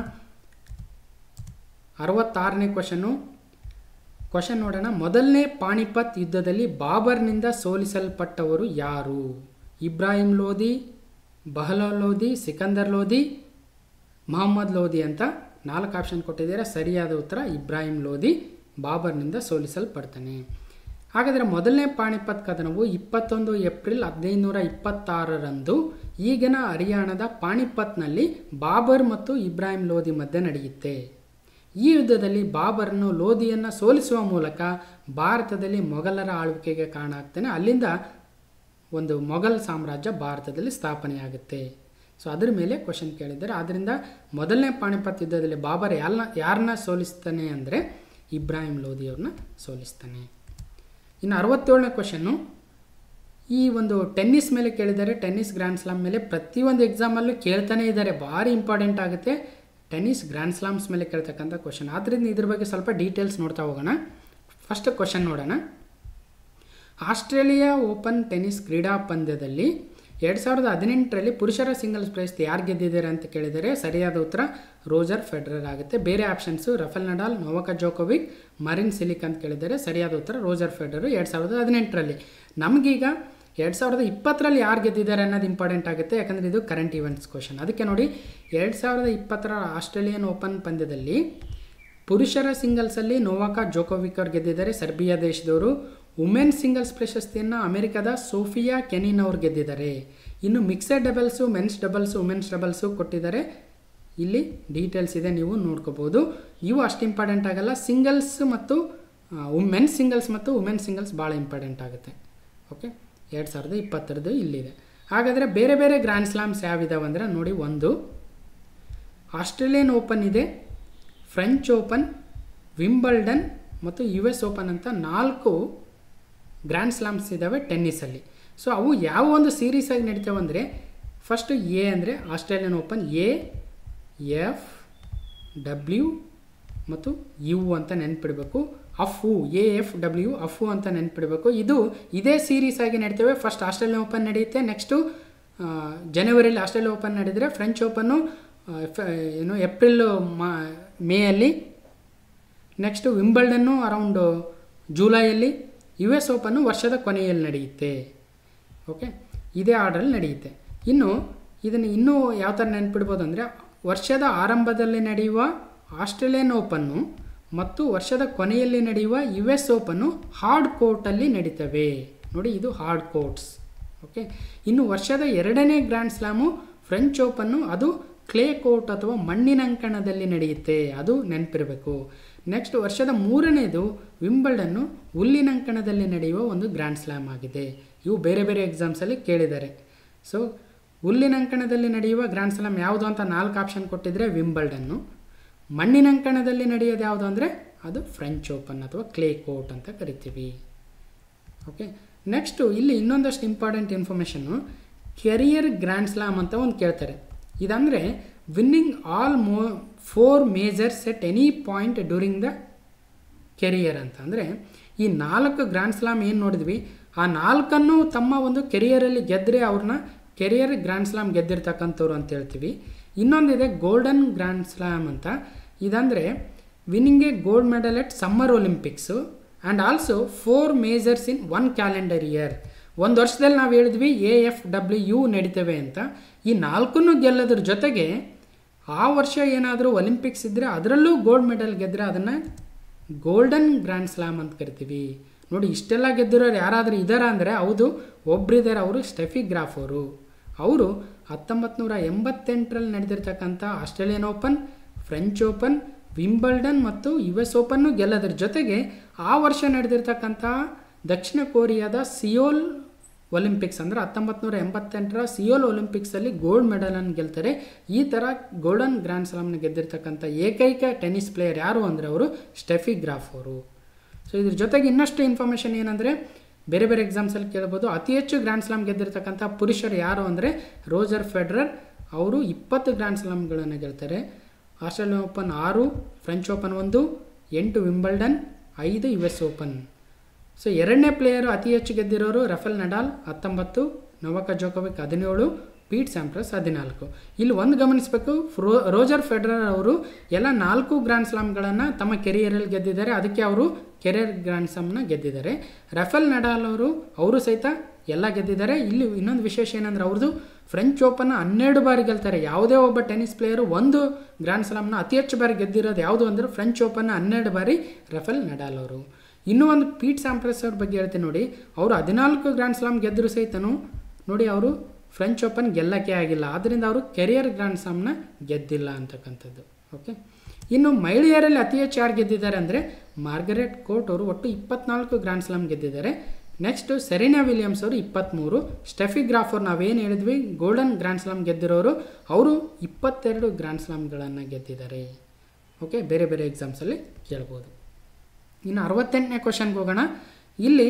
ಅರವತ್ತಾರನೇ ಕ್ವಶನ್ನು ಕ್ವಶನ್ ನೋಡೋಣ ಮೊದಲನೇ ಪಾಣಿಪತ್ ಯುದ್ಧದಲ್ಲಿ ಬಾಬರ್ನಿಂದ ಸೋಲಿಸಲ್ಪಟ್ಟವರು ಯಾರು ಇಬ್ರಾಹಿಂ ಲೋಧಿ ಬಹಲೋಲ್ ಲೋಧಿ ಸಿಕಂದರ್ ಲೋಧಿ ಮೊಹಮ್ಮದ್ ಲೋಧಿ ಅಂತ ನಾಲ್ಕು ಆಪ್ಷನ್ ಕೊಟ್ಟಿದ್ದಾರೆ ಸರಿಯಾದ ಉತ್ತರ ಇಬ್ರಾಹಿಂ ಲೋಧಿ ಬಾಬರ್ನಿಂದ ಸೋಲಿಸಲ್ಪಡ್ತಾನೆ ಹಾಗಾದರೆ ಮೊದಲನೇ ಪಾಣಿಪತ್ ಕದನವು ಇಪ್ಪತ್ತೊಂದು ಏಪ್ರಿಲ್ ಹದಿನೈದುನೂರ ಇಪ್ಪತ್ತಾರರಂದು ಈಗಿನ ಹರಿಯಾಣದ ಪಾಣಿಪತ್ನಲ್ಲಿ ಬಾಬರ್ ಮತ್ತು ಇಬ್ರಾಹಿಂ ಲೋಧಿ ಮಧ್ಯೆ ನಡೆಯುತ್ತೆ ಈ ಯುದ್ಧದಲ್ಲಿ ಬಾಬರ್ನು ಲೋಧಿಯನ್ನು ಸೋಲಿಸುವ ಮೂಲಕ ಭಾರತದಲ್ಲಿ ಮೊಘಲರ ಆಳ್ವಿಕೆಗೆ ಕಾರಣ ಆಗ್ತಾನೆ ಅಲ್ಲಿಂದ ಒಂದು ಮೊಘಲ್ ಸಾಮ್ರಾಜ್ಯ ಭಾರತದಲ್ಲಿ ಸ್ಥಾಪನೆಯಾಗುತ್ತೆ ಸೊ ಅದ್ರ ಮೇಲೆ ಕ್ವಶನ್ ಕೇಳಿದ್ದಾರೆ ಆದ್ದರಿಂದ ಮೊದಲನೇ ಪಾಣಿಪತ್ ಯುದ್ಧದಲ್ಲಿ ಬಾಬರ್ ಯಾರನ್ನ ಯಾರನ್ನ ಸೋಲಿಸ್ತಾನೆ ಅಂದರೆ ಇಬ್ರಾಹಿಂ ಲೋಧಿಯವ್ರನ್ನ ಸೋಲಿಸ್ತಾನೆ ಇನ್ನು ಅರವತ್ತೇಳನೇ ಕ್ವಶನ್ನು ಈ ಒಂದು ಟೆನ್ನಿಸ್ ಮೇಲೆ ಕೇಳಿದ್ದಾರೆ ಟೆನ್ನಿಸ್ ಗ್ರ್ಯಾಂಡ್ ಸ್ಲಾಮ್ ಮೇಲೆ ಪ್ರತಿಯೊಂದು ಎಕ್ಸಾಮಲ್ಲೂ ಕೇಳ್ತಾನೆ ಇದ್ದಾರೆ ಭಾರಿ ಇಂಪಾರ್ಟೆಂಟ್ ಆಗುತ್ತೆ ಟೆನ್ನಿಸ್ ಗ್ರ್ಯಾಂಡ್ ಸ್ಲಾಮ್ಸ್ ಮೇಲೆ ಕೇಳ್ತಕ್ಕಂಥ ಕ್ವಶನ್ ಆದ್ದರಿಂದ ಇದ್ರ ಬಗ್ಗೆ ಸ್ವಲ್ಪ ಡೀಟೇಲ್ಸ್ ನೋಡ್ತಾ ಹೋಗೋಣ ಫಸ್ಟ್ ಕ್ವಶನ್ ನೋಡೋಣ ಆಸ್ಟ್ರೇಲಿಯಾ ಓಪನ್ ಟೆನ್ನಿಸ್ ಕ್ರೀಡಾ ಪಂದ್ಯದಲ್ಲಿ ಎರಡು ಸಾವಿರದ ಹದಿನೆಂಟರಲ್ಲಿ ಪುರುಷರ ಸಿಂಗಲ್ಸ್ ಪ್ರಶಸ್ತಿ ಯಾರು ಗೆದ್ದಿದ್ದಾರೆ ಅಂತ ಕೇಳಿದರೆ ಸರಿಯಾದ ಉತ್ತರ ರೋಜರ್ ಫೆಡರರ್ ಆಗುತ್ತೆ ಬೇರೆ options Rafael Nadal Novak Djokovic Marin Cilic ಅಂತ ಕೇಳಿದರೆ ಸರಿಯಾದ ಉತ್ತರ ರೋಜರ್ ಫೆಡರರ್ ಎರಡು ಸಾವಿರದ ಹದಿನೆಂಟರಲ್ಲಿ ನಮಗೀಗ ಎರಡು ಸಾವಿರದ ಇಪ್ಪತ್ತರಲ್ಲಿ ಯಾರು ಗೆದ್ದಿದ್ದಾರೆ ಅನ್ನೋದು ಇಂಪಾರ್ಟೆಂಟ್ ಆಗುತ್ತೆ ಯಾಕಂದರೆ ಇದು ಕರೆಂಟ್ ಇವೆಂಟ್ಸ್ ಕ್ವಶನ್ ಅದಕ್ಕೆ ನೋಡಿ ಎರಡು ಸಾವಿರದ ಇಪ್ಪತ್ತರ ಆಸ್ಟ್ರೇಲಿಯನ್ ಓಪನ್ ಪಂದ್ಯದಲ್ಲಿ ಪುರುಷರ ಸಿಂಗಲ್ಸಲ್ಲಿ ನೋವಾಕ ಜೋಕೋವಿಕ್ ಅವ್ರು ಗೆದ್ದಿದ್ದಾರೆ ಸರ್ಬಿಯಾ ದೇಶದವರು ವುಮೆನ್ ಸಿಂಗಲ್ಸ್ ಪ್ರಶಸ್ತಿಯನ್ನು ಅಮೆರಿಕದ ಸೋಫಿಯಾ ಕೆನಿನ್ ಅವ್ರು ಗೆದ್ದಿದ್ದಾರೆ ಇನ್ನು mixed doubles men's doubles women's doubles ಕೊಟ್ಟಿದ್ದಾರೆ ಇಲ್ಲಿ ಡೀಟೇಲ್ಸ್ ಇದೆ ನೀವು ನೋಡ್ಕೋಬೋದು ಇವು ಅಷ್ಟು ಇಂಪಾರ್ಟೆಂಟ್ ಆಗಲ್ಲ ಸಿಂಗಲ್ಸ್ ಮತ್ತು ಮೆನ್ಸ್ ಸಿಂಗಲ್ಸ್ ಮತ್ತು ವುಮೆನ್ ಸಿಂಗಲ್ಸ್ ಭಾಳ ಇಂಪಾರ್ಟೆಂಟ್ ಆಗುತ್ತೆ ಓಕೆ ಎರಡು ಸಾವಿರದ ಇಪ್ಪತ್ತರದ್ದು ಇಲ್ಲಿದೆ ಹಾಗಾದರೆ ಬೇರೆ ಬೇರೆ ಗ್ರ್ಯಾಂಡ್ ಸ್ಲಾಮ್ಸ್ ಯಾವಿದಾವೆ ಅಂದರೆ ನೋಡಿ ಒಂದು ಆಸ್ಟ್ರೇಲಿಯನ್ ಓಪನ್ ಇದೆ ಫ್ರೆಂಚ್ ಓಪನ್ ವಿಂಬಲ್ಡನ್ ಮತ್ತು ಯು ಎಸ್ ಓಪನ್ ಅಂತ ನಾಲ್ಕು ಗ್ರ್ಯಾಂಡ್ ಸ್ಲಾಮ್ಸ್ ಇದ್ದಾವೆ ಟೆನ್ನಿಸಲ್ಲಿ ಸೊ ಅವು ಯಾವ ಒಂದು ಸೀರೀಸಾಗಿ ನಡೀತಾವೆ ಅಂದರೆ ಫಸ್ಟು ಎ ಅಂದರೆ Australian open A F W ಮತ್ತು ಯು ಅಂತ ನೆನ್ಪಿಡಬೇಕು ಅಫು ಎ ಎಫ್ ಡಬ್ಲ್ಯೂ ಅಫು ಅಂತ ನೆನ್ಪಿಡಬೇಕು ಇದು ಇದೇ ಸೀರೀಸ್ ಆಗಿ ನಡೀತೇವೆ ಫಸ್ಟ್ ಆಸ್ಟ್ರೇಲಿಯನ್ ಓಪನ್ ನಡೆಯುತ್ತೆ ನೆಕ್ಸ್ಟು ಜನವರಿಯಲ್ಲಿ ಆಸ್ಟ್ರೇಲಿಯಾ ಓಪನ್ ನಡೆದರೆ ಫ್ರೆಂಚ್ ಓಪನ್ನು ಏನು ಏಪ್ರಿಲ್ ಮಾ ಮೇಯಲ್ಲಿ ನೆಕ್ಸ್ಟು ವಿಂಬಲ್ಡನ್ನು ಅರೌಂಡು ಜುಲೈಯಲ್ಲಿ ಯು ಎಸ್ ಓಪನ್ನು ವರ್ಷದ ಕೊನೆಯಲ್ಲಿ ನಡೆಯುತ್ತೆ ಓಕೆ ಇದೇ ಆರ್ಡ್ರಲ್ಲಿ ನಡೆಯುತ್ತೆ ಇನ್ನು ಇದನ್ನು ಇನ್ನೂ ಯಾವ ಥರ ನೆನ್ಪಿಡ್ಬೋದು ಅಂದರೆ ವರ್ಷದ ಆರಂಭದಲ್ಲಿ ನಡೆಯುವ ಆಸ್ಟ್ರೇಲಿಯನ್ ಓಪನ್ನು ಮತ್ತು ವರ್ಷದ ಕೊನೆಯಲ್ಲಿ ನಡೆಯುವ ಯು ಎಸ್ ಓಪನ್ನು ಹಾರ್ಡ್ ಕೋರ್ಟಲ್ಲಿ ನಡೀತವೆ ನೋಡಿ ಇದು ಹಾರ್ಡ್ ಕೋರ್ಟ್ಸ್ ಓಕೆ ಇನ್ನು ವರ್ಷದ ಎರಡನೇ ಗ್ರ್ಯಾಂಡ್ ಸ್ಲಾಮು ಫ್ರೆಂಚ್ ಓಪನ್ನು ಅದು ಕ್ಲೇ ಕೋರ್ಟ್ ಅಥವಾ ಮಣ್ಣಿನಂಕಣದಲ್ಲಿ ನಡೆಯುತ್ತೆ ಅದು ನೆನಪಿರಬೇಕು ನೆಕ್ಸ್ಟ್ ವರ್ಷದ ಮೂರನೇದು ವಿಂಬಲ್ಡನ್ನು ಹುಲ್ಲಿನಂಕಣದಲ್ಲಿ ನಡೆಯುವ ಒಂದು ಗ್ರ್ಯಾಂಡ್ ಸ್ಲಾಮ್ ಆಗಿದೆ ಇವು ಬೇರೆ ಬೇರೆ ಎಕ್ಸಾಮ್ಸಲ್ಲಿ ಕೇಳಿದ್ದಾರೆ ಸೊ ಹುಲ್ಲಿನಂಕಣದಲ್ಲಿ ನಡೆಯುವ ಗ್ರ್ಯಾಂಡ್ ಸ್ಲಾಮ್ ಯಾವುದು ಅಂತ ನಾಲ್ಕು ಆಪ್ಷನ್ ಕೊಟ್ಟಿದ್ರೆ ವಿಂಬಲ್ಡನ್ನು ಮಣ್ಣಿನಂಕಣದಲ್ಲಿ ನಡೆಯೋದು ಯಾವುದು ಅಂದರೆ ಅದು ಫ್ರೆಂಚ್ ಓಪನ್ ಅಥವಾ ಕ್ಲೇ ಕೋರ್ಟ್ ಅಂತ ಕರಿತೀವಿ ಓಕೆ ನೆಕ್ಸ್ಟು ಇಲ್ಲಿ ಇನ್ನೊಂದಷ್ಟು important information career grand slam ಅಂತ ಒಂದು ಕೇಳ್ತಾರೆ ಇದಂದರೆ ವಿನ್ನಿಂಗ್ ಆಲ್ ಮೋ four majors at any point during the career ಅಂತ ಅಂದರೆ ಈ ನಾಲ್ಕು ಗ್ರ್ಯಾಂಡ್ ಸ್ಲಾಮ್ ಏನು ನೋಡಿದ್ವಿ ಆ ನಾಲ್ಕನ್ನು ತಮ್ಮ ಒಂದು ಕೆರಿಯರಲ್ಲಿ ಗೆದ್ದರೆ ಅವ್ರನ್ನ ಕೆರಿಯರ್ ಗ್ರ್ಯಾಂಡ್ ಸ್ಲಾಮ್ ಗೆದ್ದಿರ್ತಕ್ಕಂಥವ್ರು ಅಂತ ಹೇಳ್ತೀವಿ ಇನ್ನೊಂದಿದೆ ಗೋಲ್ಡನ್ ಗ್ರ್ಯಾಂಡ್ ಸ್ಲಾಮ್ ಅಂತ ಇದಂದರೆ winning a gold medal at summer Olympics and also four majors in one calendar year ಒಂದು ವರ್ಷದಲ್ಲಿ ನಾವು ಹೇಳಿದ್ವಿ ಎ ಎಫ್ ಡಬ್ಲ್ಯೂ ಯು ನಡೀತವೆ ಅಂತ ಈ ನಾಲ್ಕನ್ನು ಗೆಲ್ಲೋದ್ರ ಜೊತೆಗೆ ಆ ವರ್ಷ ಏನಾದರೂ ಒಲಿಂಪಿಕ್ಸ್ ಇದ್ದರೆ ಅದರಲ್ಲೂ ಗೋಲ್ಡ್ ಮೆಡಲ್ ಗೆದ್ದರೆ ಅದನ್ನು ಗೋಲ್ಡನ್ ಗ್ರ್ಯಾಂಡ್ ಸ್ಲಾಮ್ ಅಂತ ಕರಿತೀವಿ ನೋಡಿ ಇಷ್ಟೆಲ್ಲ ಗೆದ್ದಿರೋರು ಯಾರಾದರೂ ಇದ್ದಾರಾ ಅಂದರೆ ಹೌದು ಒಬ್ಬರಿದ್ದಾರೆ ಅವರು ಸ್ಟೆಫಿ ಗ್ರಾಫ್ ಅವರು ಅವರು ಹತ್ತೊಂಬತ್ತು ನೂರ ಎಂಬತ್ತೆಂಟರಲ್ಲಿ ನಡೆದಿರ್ತಕ್ಕಂಥ Australian open French open Wimbledon ಮತ್ತು ಯು ಎಸ್ ಓಪನ್ನು ಗೆಲ್ಲೋದ್ರ ಜೊತೆಗೆ ಆ ವರ್ಷ ನಡೆದಿರ್ತಕ್ಕಂಥ ದಕ್ಷಿಣ ಕೊರಿಯಾದ ಸಿಯೋಲ್ ಒಲಿಂಪಿಕ್ಸ್ ಅಂದರೆ ಹತ್ತೊಂಬತ್ತು ನೂರ ಎಂಬತ್ತೆಂಟರ ಸಿಯೋಲ್ ಒಲಿಂಪಿಕ್ಸಲ್ಲಿ ಗೋಲ್ಡ್ ಮೆಡಲನ್ನು ಗೆಲ್ತಾರೆ ಈ ಥರ ಗೋಲ್ಡನ್ ಗ್ರ್ಯಾಂಡ್ ಸ್ಲಾಮ್ನ ಗೆದ್ದಿರ್ತಕ್ಕಂಥ ಏಕೈಕ ಟೆನ್ನಿಸ್ ಪ್ಲೇಯರ್ ಯಾರು ಅಂದರೆ ಅವರು ಸ್ಟೆಫಿ ಗ್ರಾಫ್ ಅವರು ಸೊ ಇದ್ರ ಜೊತೆಗೆ ಇನ್ನಷ್ಟು ಇನ್ಫಾರ್ಮೇಷನ್ ಏನಂದರೆ ಬೇರೆ ಬೇರೆ ಎಕ್ಸಾಮ್ಸಲ್ಲಿ ಕೇಳ್ಬೋದು ಅತಿ ಹೆಚ್ಚು ಗ್ರ್ಯಾಂಡ್ ಸ್ಲಾಮ್ ಗೆದ್ದಿರ್ತಕ್ಕಂಥ ಪುರುಷರು ಯಾರು ಅಂದರೆ ರೋಜರ್ ಫೆಡ್ರರ್ ಅವರು ಇಪ್ಪತ್ತು ಗ್ರ್ಯಾಂಡ್ ಸ್ಲಾಮ್ಗಳನ್ನು ಗೆಲ್ತಾರೆ ಆಸ್ಟ್ರೇಲಿಯನ್ ಓಪನ್ ಆರು ಫ್ರೆಂಚ್ ಓಪನ್ ಒಂದು ಎಂಟು ವಿಂಬಲ್ಡನ್ ಐದು ಯು ಎಸ್ ಓಪನ್ ಸೊ ಎರಡನೇ ಪ್ಲೇಯರು ಅತಿ ಹೆಚ್ಚು ಗೆದ್ದಿರೋರು ರಫೇಲ್ ನಡಾಲ್ ಹತ್ತೊಂಬತ್ತು ನವಕ ಜೋಕೋವಿಕ್ ಹದಿನೇಳು ಪೀಟ್ ಸ್ಯಾಂಪ್ರಸ್ ಹದಿನಾಲ್ಕು ಇಲ್ಲಿ ಒಂದು ಗಮನಿಸಬೇಕು ಫ್ರೋ ರೋಜರ್ ಫೆಡರರ್ ಅವರು ಎಲ್ಲ ನಾಲ್ಕು ಗ್ರ್ಯಾಂಡ್ ಸ್ಲಾಮ್ಗಳನ್ನು ತಮ್ಮ ಕೆರಿಯರಲ್ಲಿ ಗೆದ್ದಿದ್ದಾರೆ ಅದಕ್ಕೆ ಅವರು ಕೆರಿಯರ್ ಗ್ರ್ಯಾಂಡ್ ಸ್ಲಾಮ್ನ ಗೆದ್ದಿದ್ದಾರೆ ರಫೇಲ್ ನಡಾಲ್ ಅವರು ಅವರು ಸಹಿತ ಎಲ್ಲ ಗೆದ್ದಿದ್ದಾರೆ ಇಲ್ಲಿ ಇನ್ನೊಂದು ವಿಶೇಷ ಏನಂದ್ರೆ ಅವ್ರದ್ದು ಫ್ರೆಂಚ್ ಓಪನ್ನ ಹನ್ನೆರಡು ಬಾರಿ ಗೆಲ್ತಾರೆ ಯಾವುದೇ ಒಬ್ಬ ಟೆನ್ನಿಸ್ ಪ್ಲೇಯರು ಒಂದು ಗ್ರ್ಯಾಂಡ್ ಸ್ಲಾಮ್ನ ಅತಿ ಹೆಚ್ಚು ಬಾರಿ ಗೆದ್ದಿರೋದು ಯಾವುದು ಅಂದರೆ ಫ್ರೆಂಚ್ ಓಪನ್ನ ಹನ್ನೆರಡು ಬಾರಿ ರಫೇಲ್ ನಡಾಲ್ ಅವರು ಇನ್ನೂ ಒಂದು ಪೀಟ್ ಸ್ಯಾಂಪ್ರಸ್ ಅವ್ರ ಬಗ್ಗೆ ಹೇಳ್ತೀನಿ ನೋಡಿ ಅವರು ಹದಿನಾಲ್ಕು ಗ್ರ್ಯಾಂಡ್ ಸ್ಲಾಮ್ ಗೆದ್ದರು ಸಹಿತನು ನೋಡಿ ಅವರು ಫ್ರೆಂಚ್ ಓಪನ್ ಗೆಲ್ಲಕ್ಕೆ ಆಗಿಲ್ಲ ಆದ್ದರಿಂದ ಅವರು ಕೆರಿಯರ್ ಗ್ರ್ಯಾಂಡ್ ಸ್ಲಾಮ್ನ ಗೆದ್ದಿಲ್ಲ ಅಂತಕ್ಕಂಥದ್ದು ಓಕೆ ಇನ್ನು ಮಹಿಳೆಯರಲ್ಲಿ ಅತಿ ಹೆಚ್ಚು ಯಾರು ಗೆದ್ದಿದ್ದಾರೆ ಅಂದರೆ ಮಾರ್ಗರೆಟ್ ಕೋರ್ಟ್ ಅವರು ಒಟ್ಟು ಇಪ್ಪತ್ನಾಲ್ಕು ಗ್ರ್ಯಾಂಡ್ ಸ್ಲಾಮ್ ಗೆದ್ದಿದ್ದಾರೆ ನೆಕ್ಸ್ಟು ಸೆರಿನಾ ವಿಲಿಯಮ್ಸ್ ಅವರು ಇಪ್ಪತ್ತ್ಮೂರು ಸ್ಟೆಫಿ ಗ್ರಾಫ್ ಅವ್ರು ನಾವೇನು ಹೇಳಿದ್ವಿ ಗೋಲ್ಡನ್ ಗ್ರ್ಯಾಂಡ್ ಸ್ಲಾಮ್ ಗೆದ್ದಿರೋರು ಅವರು ಇಪ್ಪತ್ತೆರಡು ಗ್ರ್ಯಾಂಡ್ ಸ್ಲಾಮ್ಗಳನ್ನು ಗೆದ್ದಿದ್ದಾರೆ ಓಕೆ ಬೇರೆ ಬೇರೆ ಎಕ್ಸಾಮ್ಸಲ್ಲಿ ಕೇಳ್ಬೋದು ಇನ್ನು ಅರವತ್ತೆಂಟನೇ ಕ್ವಶನ್ಗೆ ಹೋಗೋಣ ಇಲ್ಲಿ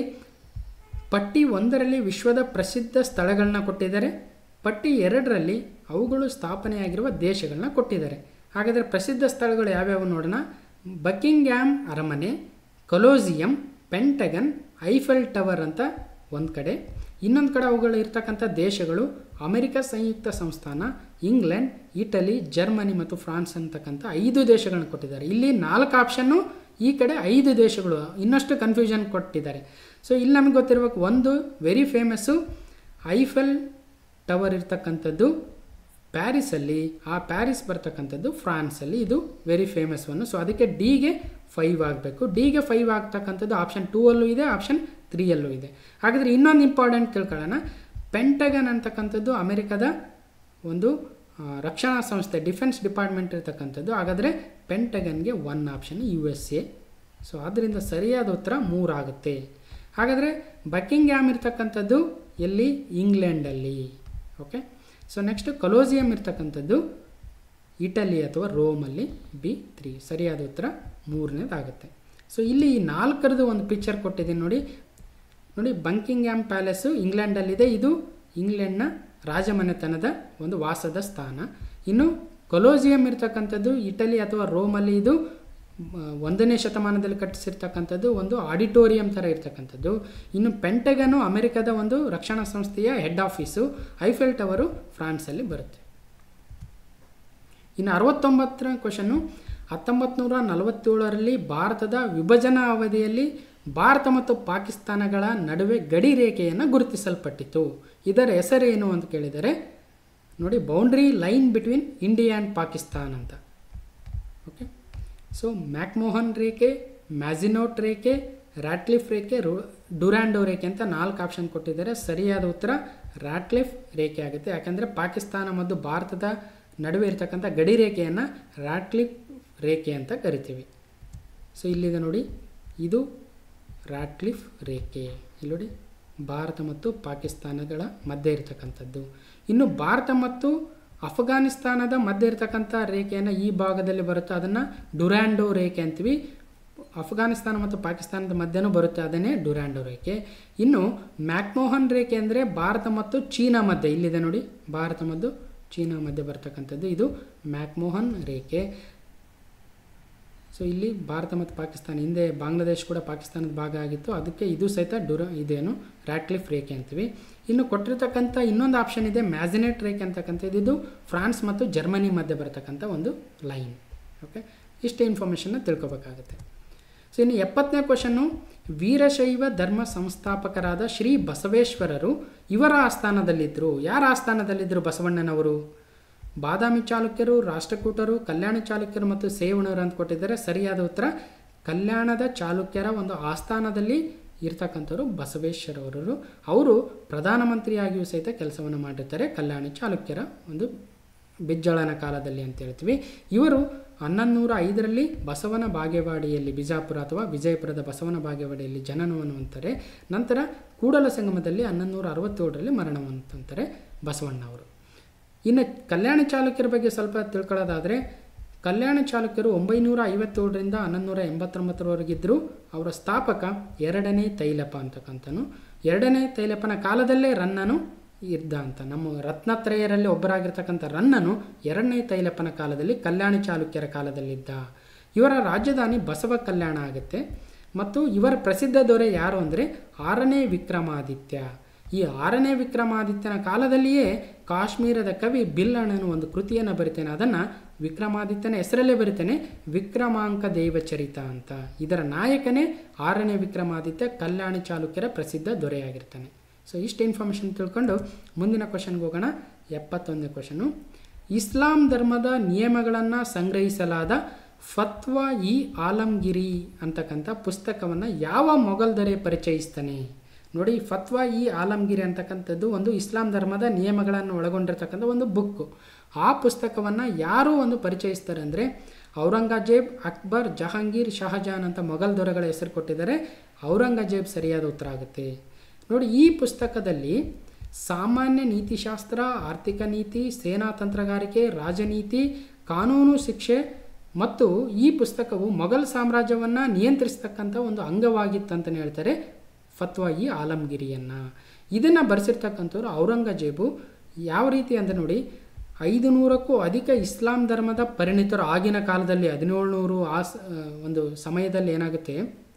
ಪಟ್ಟಿ ಒಂದರಲ್ಲಿ ವಿಶ್ವದ ಪ್ರಸಿದ್ಧ ಸ್ಥಳಗಳನ್ನ ಕೊಟ್ಟಿದ್ದಾರೆ ಪಟ್ಟಿ ಎರಡರಲ್ಲಿ ಅವುಗಳು ಸ್ಥಾಪನೆಯಾಗಿರುವ ದೇಶಗಳನ್ನ ಕೊಟ್ಟಿದ್ದಾರೆ ಹಾಗಾದರೆ ಪ್ರಸಿದ್ಧ ಸ್ಥಳಗಳು ಯಾವ್ಯಾವು ನೋಡೋಣ ಬಕ್ಕಿಂಗ್ಯಾಮ್ ಅರಮನೆ ಕೊಲೋಸಿಯಂ ಪೆಂಟಗನ್ ಐಫೆಲ್ ಟವರ್ ಅಂತ ಒಂದು ಕಡೆ ಇನ್ನೊಂದು ಕಡೆ ಅವುಗಳು ಇರ್ತಕ್ಕಂಥ ದೇಶಗಳು ಅಮೆರಿಕ ಸಂಯುಕ್ತ ಸಂಸ್ಥಾನ ಇಂಗ್ಲೆಂಡ್ ಇಟಲಿ ಜರ್ಮನಿ ಮತ್ತು ಫ್ರಾನ್ಸ್ ಅಂತಕ್ಕಂಥ ಐದು ದೇಶಗಳನ್ನ ಕೊಟ್ಟಿದ್ದಾರೆ ಇಲ್ಲಿ ನಾಲ್ಕು ಆಪ್ಷನ್ನು ಈ ಕಡೆ ಐದು ದೇಶಗಳು ಇನ್ನಷ್ಟು ಕನ್ಫ್ಯೂಷನ್ ಕೊಟ್ಟಿದ್ದಾರೆ ಸೊ ಇಲ್ಲಿ ನಮಗೆ ಗೊತ್ತಿರಬೇಕು ಒಂದು ವೆರಿ ಫೇಮಸ್ಸು ಐಫೆಲ್ ಟವರ್ ಇರ್ತಕ್ಕಂಥದ್ದು ಪ್ಯಾರಿಸಲ್ಲಿ ಆ ಪ್ಯಾರಿಸ್ ಬರ್ತಕ್ಕಂಥದ್ದು ಫ್ರಾನ್ಸಲ್ಲಿ ಇದು ವೆರಿ ಫೇಮಸ್ ಒನ್ನು ಸೊ ಅದಕ್ಕೆ ಡಿಗೆ ಫೈವ್ ಆಗಬೇಕು ಡಿಗೆ ಫೈವ್ ಆಗ್ತಕ್ಕಂಥದ್ದು ಆಪ್ಷನ್ ಟೂ ಅಲ್ಲೂ ಇದೆ ಆಪ್ಷನ್ ತ್ರೀಯಲ್ಲೂ ಇದೆ ಹಾಗಾದರೆ ಇನ್ನೊಂದು ಇಂಪಾರ್ಟೆಂಟ್ ತಿಳ್ಕೊಳ್ಳೋಣ ಪೆಂಟಗನ್ ಅಂತಕ್ಕಂಥದ್ದು ಅಮೆರಿಕದ ಒಂದು ರಕ್ಷಣಾ ಸಂಸ್ಥೆ ಡಿಫೆನ್ಸ್ ಡಿಪಾರ್ಟ್ಮೆಂಟ್ ಇರ್ತಕ್ಕಂಥದ್ದು ಹಾಗಾದರೆ ಪೆಂಟಗನ್ಗೆ one option U S A so ಆದ್ದರಿಂದ ಸರಿಯಾದ ಉತ್ತರ ಮೂರಾಗುತ್ತೆ ಹಾಗಾದರೆ ಬಕ್ಕಿಂಗ್ಯಾಮ್ ಇರ್ತಕ್ಕಂಥದ್ದು ಎಲ್ಲಿ ಇಂಗ್ಲೆಂಡಲ್ಲಿ ಓಕೆ ಸೊ ನೆಕ್ಸ್ಟ್ ಕೊಲೋಸಿಯಂ ಇರ್ತಕ್ಕಂಥದ್ದು ಇಟಲಿ ಅಥವಾ ರೋಮಲ್ಲಿ ಬಿ ತ್ರೀ ಸರಿಯಾದ ಉತ್ತರ ಮೂರನೇದಾಗುತ್ತೆ ಸೊ ಇಲ್ಲಿ ಈ ನಾಲ್ಕರದು ಒಂದು ಪಿಕ್ಚರ್ ಕೊಟ್ಟಿದ್ದೀನಿ ನೋಡಿ ನೋಡಿ ಬಂಕಿಂಗ್ಯಾಮ್ ಪ್ಯಾಲೇಸು ಇಂಗ್ಲೆಂಡಲ್ಲಿದೆ ಇದು ಇಂಗ್ಲೆಂಡ್ನ ರಾಜಮನೆತನದ ಒಂದು ವಾಸದ ಸ್ಥಾನ ಇನ್ನು ಕೊಲೋಸಿಯಂ ಇರ್ತಕ್ಕಂಥದ್ದು ಇಟಲಿ ಅಥವಾ ರೋಮಲ್ಲಿ ಇದು ಒಂದನೇ ಶತಮಾನದಲ್ಲಿ ಕಟ್ಟಿಸಿರ್ತಕ್ಕಂಥದ್ದು ಒಂದು ಆಡಿಟೋರಿಯಂ ಥರ ಇರ್ತಕ್ಕಂಥದ್ದು ಇನ್ನು ಪೆಂಟಗನು ಅಮೆರಿಕದ ಒಂದು ರಕ್ಷಣಾ ಸಂಸ್ಥೆಯ ಹೆಡ್ ಆಫೀಸು ಐಫೆಲ್ ಟವರು ಫ್ರಾನ್ಸಲ್ಲಿ ಬರುತ್ತೆ ಇನ್ನು ಅರವತ್ತೊಂಬತ್ತರ ಕ್ವಶನ್ನು ಹತ್ತೊಂಬತ್ತು ನೂರ ನಲವತ್ತೇಳರಲ್ಲಿ ಭಾರತದ ವಿಭಜನಾ ಅವಧಿಯಲ್ಲಿ ಭಾರತ ಮತ್ತು ಪಾಕಿಸ್ತಾನಗಳ ನಡುವೆ ಗಡಿ ರೇಖೆಯನ್ನು ಗುರುತಿಸಲ್ಪಟ್ಟಿತು ಇದರ ಹೆಸರೇನು ಅಂತ ಕೇಳಿದರೆ ನೋಡಿ boundary line between India and Pakistan ಅಂತ ಓಕೆ ಸೊ ಮ್ಯಾಕ್ಮೋಹನ್ ರೇಖೆ ಮ್ಯಾಜಿನೋಟ್ ರೇಖೆ ರ್ಯಾಟ್ಲಿಫ್ ರೇಖೆ ರು ಡುರಾಂಡೋ ರೇಖೆ ಅಂತ ನಾಲ್ಕು ಆಪ್ಷನ್ ಕೊಟ್ಟಿದ್ದಾರೆ ಸರಿಯಾದ ಉತ್ತರ ರ್ಯಾಟ್ಲಿಫ್ ರೇಖೆ ಆಗುತ್ತೆ ಯಾಕಂದರೆ ಪಾಕಿಸ್ತಾನ ಮತ್ತು ಭಾರತದ ನಡುವೆ ಇರತಕ್ಕಂಥ ಗಡಿ ರೇಖೆಯನ್ನು ರ್ಯಾಟ್ಲಿಫ್ ರೇಖೆ ಅಂತ ಕರಿತೀವಿ ಸೊ ಇಲ್ಲಿದೆ ನೋಡಿ ಇದು ರ್ಯಾಟ್ಲಿಫ್ ರೇಖೆ ಇಲ್ಲಿ ನೋಡಿ ಭಾರತ ಮತ್ತು ಪಾಕಿಸ್ತಾನಗಳ ಮಧ್ಯೆ ಇರತಕ್ಕಂಥದ್ದು ಇನ್ನು ಭಾರತ ಮತ್ತು ಅಫ್ಘಾನಿಸ್ತಾನದ ಮಧ್ಯೆ ಇರತಕ್ಕಂಥ ರೇಖೆಯನ್ನು ಈ ಭಾಗದಲ್ಲಿ ಬರುತ್ತೆ ಅದನ್ನು ಡುರಾಂಡೋ ರೇಖೆ ಅಂತೀವಿ ಅಫ್ಘಾನಿಸ್ತಾನ ಮತ್ತು ಪಾಕಿಸ್ತಾನದ ಮಧ್ಯನೂ ಬರುತ್ತೆ ಅದನ್ನೇ ಡುರಾಂಡೋ ರೇಖೆ ಇನ್ನು ಮ್ಯಾಕ್ಮೋಹನ್ ರೇಖೆ ಅಂದರೆ ಭಾರತ ಮತ್ತು ಚೀನಾ ಮಧ್ಯೆ ಇಲ್ಲಿದೆ ನೋಡಿ ಭಾರತ ಮತ್ತು ಚೀನಾ ಮಧ್ಯೆ ಬರ್ತಕ್ಕಂಥದ್ದು ಇದು ಮ್ಯಾಕ್ಮೋಹನ್ ರೇಖೆ ಸೊ ಇಲ್ಲಿ ಭಾರತ ಮತ್ತು ಪಾಕಿಸ್ತಾನ ಹಿಂದೆ ಬಾಂಗ್ಲಾದೇಶ್ ಕೂಡ ಪಾಕಿಸ್ತಾನದ ಭಾಗ ಆಗಿತ್ತು ಅದಕ್ಕೆ ಇದು ಸಹಿತ ಡುರ ಇದೇನು ರ್ಯಾಟ್ಲಿಫ್ ರೇಖೆ ಅಂತೀವಿ ಇನ್ನು ಕೊಟ್ಟಿರ್ತಕ್ಕಂಥ ಇನ್ನೊಂದು ಆಪ್ಷನ್ ಇದೆ ಮ್ಯಾಜಿನೇಟ್ ರೇಖೆ ಅಂತಕ್ಕಂಥದ್ದು ಇದು ಫ್ರಾನ್ಸ್ ಮತ್ತು ಜರ್ಮನಿ ಮಧ್ಯೆ ಬರತಕ್ಕಂಥ ಒಂದು ಲೈನ್ ಓಕೆ ಇಷ್ಟು ಇನ್ಫಾರ್ಮೇಷನ್ನ ತಿಳ್ಕೊಬೇಕಾಗುತ್ತೆ ಸೊ ಇನ್ನು ಎಪ್ಪತ್ತನೇ ಕ್ವಶನ್ನು ವೀರಶೈವ ಧರ್ಮ ಸಂಸ್ಥಾಪಕರಾದ ಶ್ರೀ ಬಸವೇಶ್ವರರು ಇವರ ಆಸ್ಥಾನದಲ್ಲಿದ್ದರು ಯಾರ ಆಸ್ಥಾನದಲ್ಲಿದ್ದರು ಬಸವಣ್ಣನವರು ಬಾದಾಮಿ ಚಾಲುಕ್ಯರು ರಾಷ್ಟ್ರಕೂಟರು ಕಲ್ಯಾಣ ಚಾಲುಕ್ಯರು ಮತ್ತು ಸೇವಣರು ಅಂತ ಕೊಟ್ಟಿದ್ದಾರೆ ಸರಿಯಾದ ಉತ್ತರ ಕಲ್ಯಾಣದ ಚಾಲುಕ್ಯರ ಒಂದು ಆಸ್ಥಾನದಲ್ಲಿ ಇರ್ತಕ್ಕಂಥವ್ರು ಬಸವೇಶ್ವರವರು ಅವರು ಪ್ರಧಾನಮಂತ್ರಿಯಾಗಿಯೂ ಸಹಿತ ಕೆಲಸವನ್ನು ಮಾಡಿರ್ತಾರೆ ಕಲ್ಯಾಣ ಚಾಲುಕ್ಯರ ಒಂದು ಬಿಜ್ಜಳನ ಕಾಲದಲ್ಲಿ ಅಂತ ಹೇಳ್ತೀವಿ ಇವರು ಹನ್ನೊಂದು ನೂರ ಐದರಲ್ಲಿ ಬಸವನ ಬಾಗೇವಾಡಿಯಲ್ಲಿ ಬಿಜಾಪುರ ಅಥವಾ ವಿಜಯಪುರದ ಬಸವನ ಬಾಗೇವಾಡಿಯಲ್ಲಿ ಜನನವನ್ನು ಅಂತಾರೆ ನಂತರ ಕೂಡಲ ಸಂಗಮದಲ್ಲಿ ಹನ್ನೊಂದು ನೂರ ಅರವತ್ತೇಳರಲ್ಲಿ ಮರಣವಂತಂತಾರೆ ಬಸವಣ್ಣವರು ಇನ್ನು ಕಲ್ಯಾಣ ಚಾಲುಕ್ಯರ ಬಗ್ಗೆ ಸ್ವಲ್ಪ ತಿಳ್ಕೊಳ್ಳೋದಾದರೆ ಕಲ್ಯಾಣ ಚಾಲುಕ್ಯರು ಒಂಬೈನೂರ ಐವತ್ತೇಳರಿಂದ ಹನ್ನೊಂದು ನೂರ ಎಂಬತ್ತೊಂಬತ್ತರವರೆಗಿದ್ದರು ಅವರ ಸ್ಥಾಪಕ ಎರಡನೇ ತೈಲಪ ಅಂತಕ್ಕಂಥನು ಎರಡನೇ ತೈಲಪನ ಕಾಲದಲ್ಲೇ ರನ್ನನು ಇದ್ದ ಅಂತ ನಮ್ಮ ರತ್ನತ್ರಯರಲ್ಲಿ ಒಬ್ಬರಾಗಿರ್ತಕ್ಕಂಥ ರನ್ನನು ಎರಡನೇ ತೈಲಪ್ಪನ ಕಾಲದಲ್ಲಿ ಕಲ್ಯಾಣ ಚಾಲುಕ್ಯರ ಕಾಲದಲ್ಲಿದ್ದ ಇವರ ರಾಜಧಾನಿ ಬಸವ ಕಲ್ಯಾಣ ಆಗುತ್ತೆ ಮತ್ತು ಇವರ ಪ್ರಸಿದ್ಧ ದೊರೆ ಯಾರು ಅಂದರೆ ಆರನೇ ವಿಕ್ರಮಾದಿತ್ಯ ಈ ಆರನೇ ವಿಕ್ರಮಾದಿತ್ಯನ ಕಾಲದಲ್ಲಿಯೇ ಕಾಶ್ಮೀರದ ಕವಿ ಬಿಲ್ಲಣ್ಣನು ಒಂದು ಕೃತಿಯನ್ನು ಬರಿತೇನೆ ಅದನ್ನು ವಿಕ್ರಮಾದಿತ್ಯನ ಹೆಸರಲ್ಲೇ ಬರಿತೇನೆ ವಿಕ್ರಮಾಂಕ ದೇವಚರಿತ ಅಂತ ಇದರ ನಾಯಕನೇ ಆರನೇ ವಿಕ್ರಮಾದಿತ್ಯ ಕಲ್ಯಾಣ ಚಾಲುಕ್ಯರ ಪ್ರಸಿದ್ಧ ದೊರೆಯಾಗಿರ್ತಾನೆ ಸೊ ಇಷ್ಟು ಇನ್ಫಾರ್ಮೇಷನ್ ತಿಳ್ಕೊಂಡು ಮುಂದಿನ ಕ್ವಶನ್ಗೆ ಹೋಗೋಣ ಎಪ್ಪತ್ತೊಂದನೇ ಕ್ವಶನು ಇಸ್ಲಾಂ ಧರ್ಮದ ನಿಯಮಗಳನ್ನು ಸಂಗ್ರಹಿಸಲಾದ ಫತ್ವಾ ಇ ಆಲಂಗಿರಿ ಅಂತಕ್ಕಂಥ ಪುಸ್ತಕವನ್ನು ಯಾವ ಮೊಘಲ್ ದೊರೆ ಪರಿಚಯಿಸ್ತಾನೆ ನೋಡಿ ಫತ್ವಾ ಇ ಆಲಂಗಿರಿ ಅಂತಕ್ಕಂಥದ್ದು ಒಂದು ಇಸ್ಲಾಂ ಧರ್ಮದ ನಿಯಮಗಳನ್ನು ಒಳಗೊಂಡಿರ್ತಕ್ಕಂಥ ಒಂದು ಬುಕ್ಕು ಆ ಪುಸ್ತಕವನ್ನು ಯಾರು ಒಂದು ಪರಿಚಯಿಸ್ತಾರೆ ಅಂದರೆ ಔರಂಗಜೇಬ್ ಅಕ್ಬರ್ ಜಹಾಂಗೀರ್ ಶಹಜಾನ್ ಅಂತ ಮೊಘಲ್ ದೊರೆಗಳ ಹೆಸರು ಕೊಟ್ಟಿದ್ದಾರೆ ಔರಂಗಜೇಬ್ ಸರಿಯಾದ ಉತ್ತರ ಆಗುತ್ತೆ ನೋಡಿ ಈ ಪುಸ್ತಕದಲ್ಲಿ ಸಾಮಾನ್ಯ ನೀತಿಶಾಸ್ತ್ರ ಆರ್ಥಿಕ ನೀತಿ ಸೇನಾ ತಂತ್ರಗಾರಿಕೆ ರಾಜನೀತಿ ಕಾನೂನು ಶಿಕ್ಷೆ ಮತ್ತು ಈ ಪುಸ್ತಕವು ಮೊಘಲ್ ಸಾಮ್ರಾಜ್ಯವನ್ನು ನಿಯಂತ್ರಿಸ್ತಕ್ಕಂಥ ಒಂದು ಅಂಗವಾಗಿತ್ತಂತಲೇ ಹೇಳ್ತಾರೆ ಫತ್ವಾ ಇ ಆಲಂಗಿರಿಯನ್ನು ಇದನ್ನು ಬರೆಸಿರ್ತಕ್ಕಂಥವ್ರು ಔರಂಗಜೇಬು ಯಾವ ರೀತಿ ಅಂದರೆ ನೋಡಿ ಐದು ನೂರಕ್ಕೂ ಅಧಿಕ ಇಸ್ಲಾಂ ಧರ್ಮದ ಪರಿಣಿತರು ಆಗಿನ ಕಾಲದಲ್ಲಿ ಹದಿನೇಳುನೂರು ಆ ಒಂದು ಸಮಯದಲ್ಲಿ ಏನಾಗುತ್ತೆ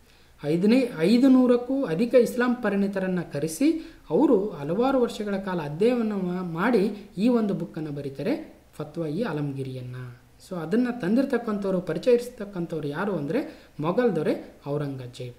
ಐದನೇ ಐದು ನೂರಕ್ಕೂ ಅಧಿಕ ಇಸ್ಲಾಂ ಪರಿಣಿತರನ್ನು ಕರೆಸಿ ಅವರು ಹಲವಾರು ವರ್ಷಗಳ ಕಾಲ ಅಧ್ಯಯನವನ್ನು ಮಾಡಿ ಈ ಒಂದು ಬುಕ್ಕನ್ನು ಬರೀತಾರೆ ಫತ್ವಾ ಇ ಆಲಂಗಿರಿಯನ್ನು ಸೊ ಅದನ್ನು ತಂದಿರತಕ್ಕಂಥವ್ರು ಪರಿಚಯಿಸ್ತಕ್ಕಂಥವ್ರು ಯಾರು ಅಂದರೆ ಮೊಘಲ್ ದೊರೆ ಔರಂಗಜೇಬ್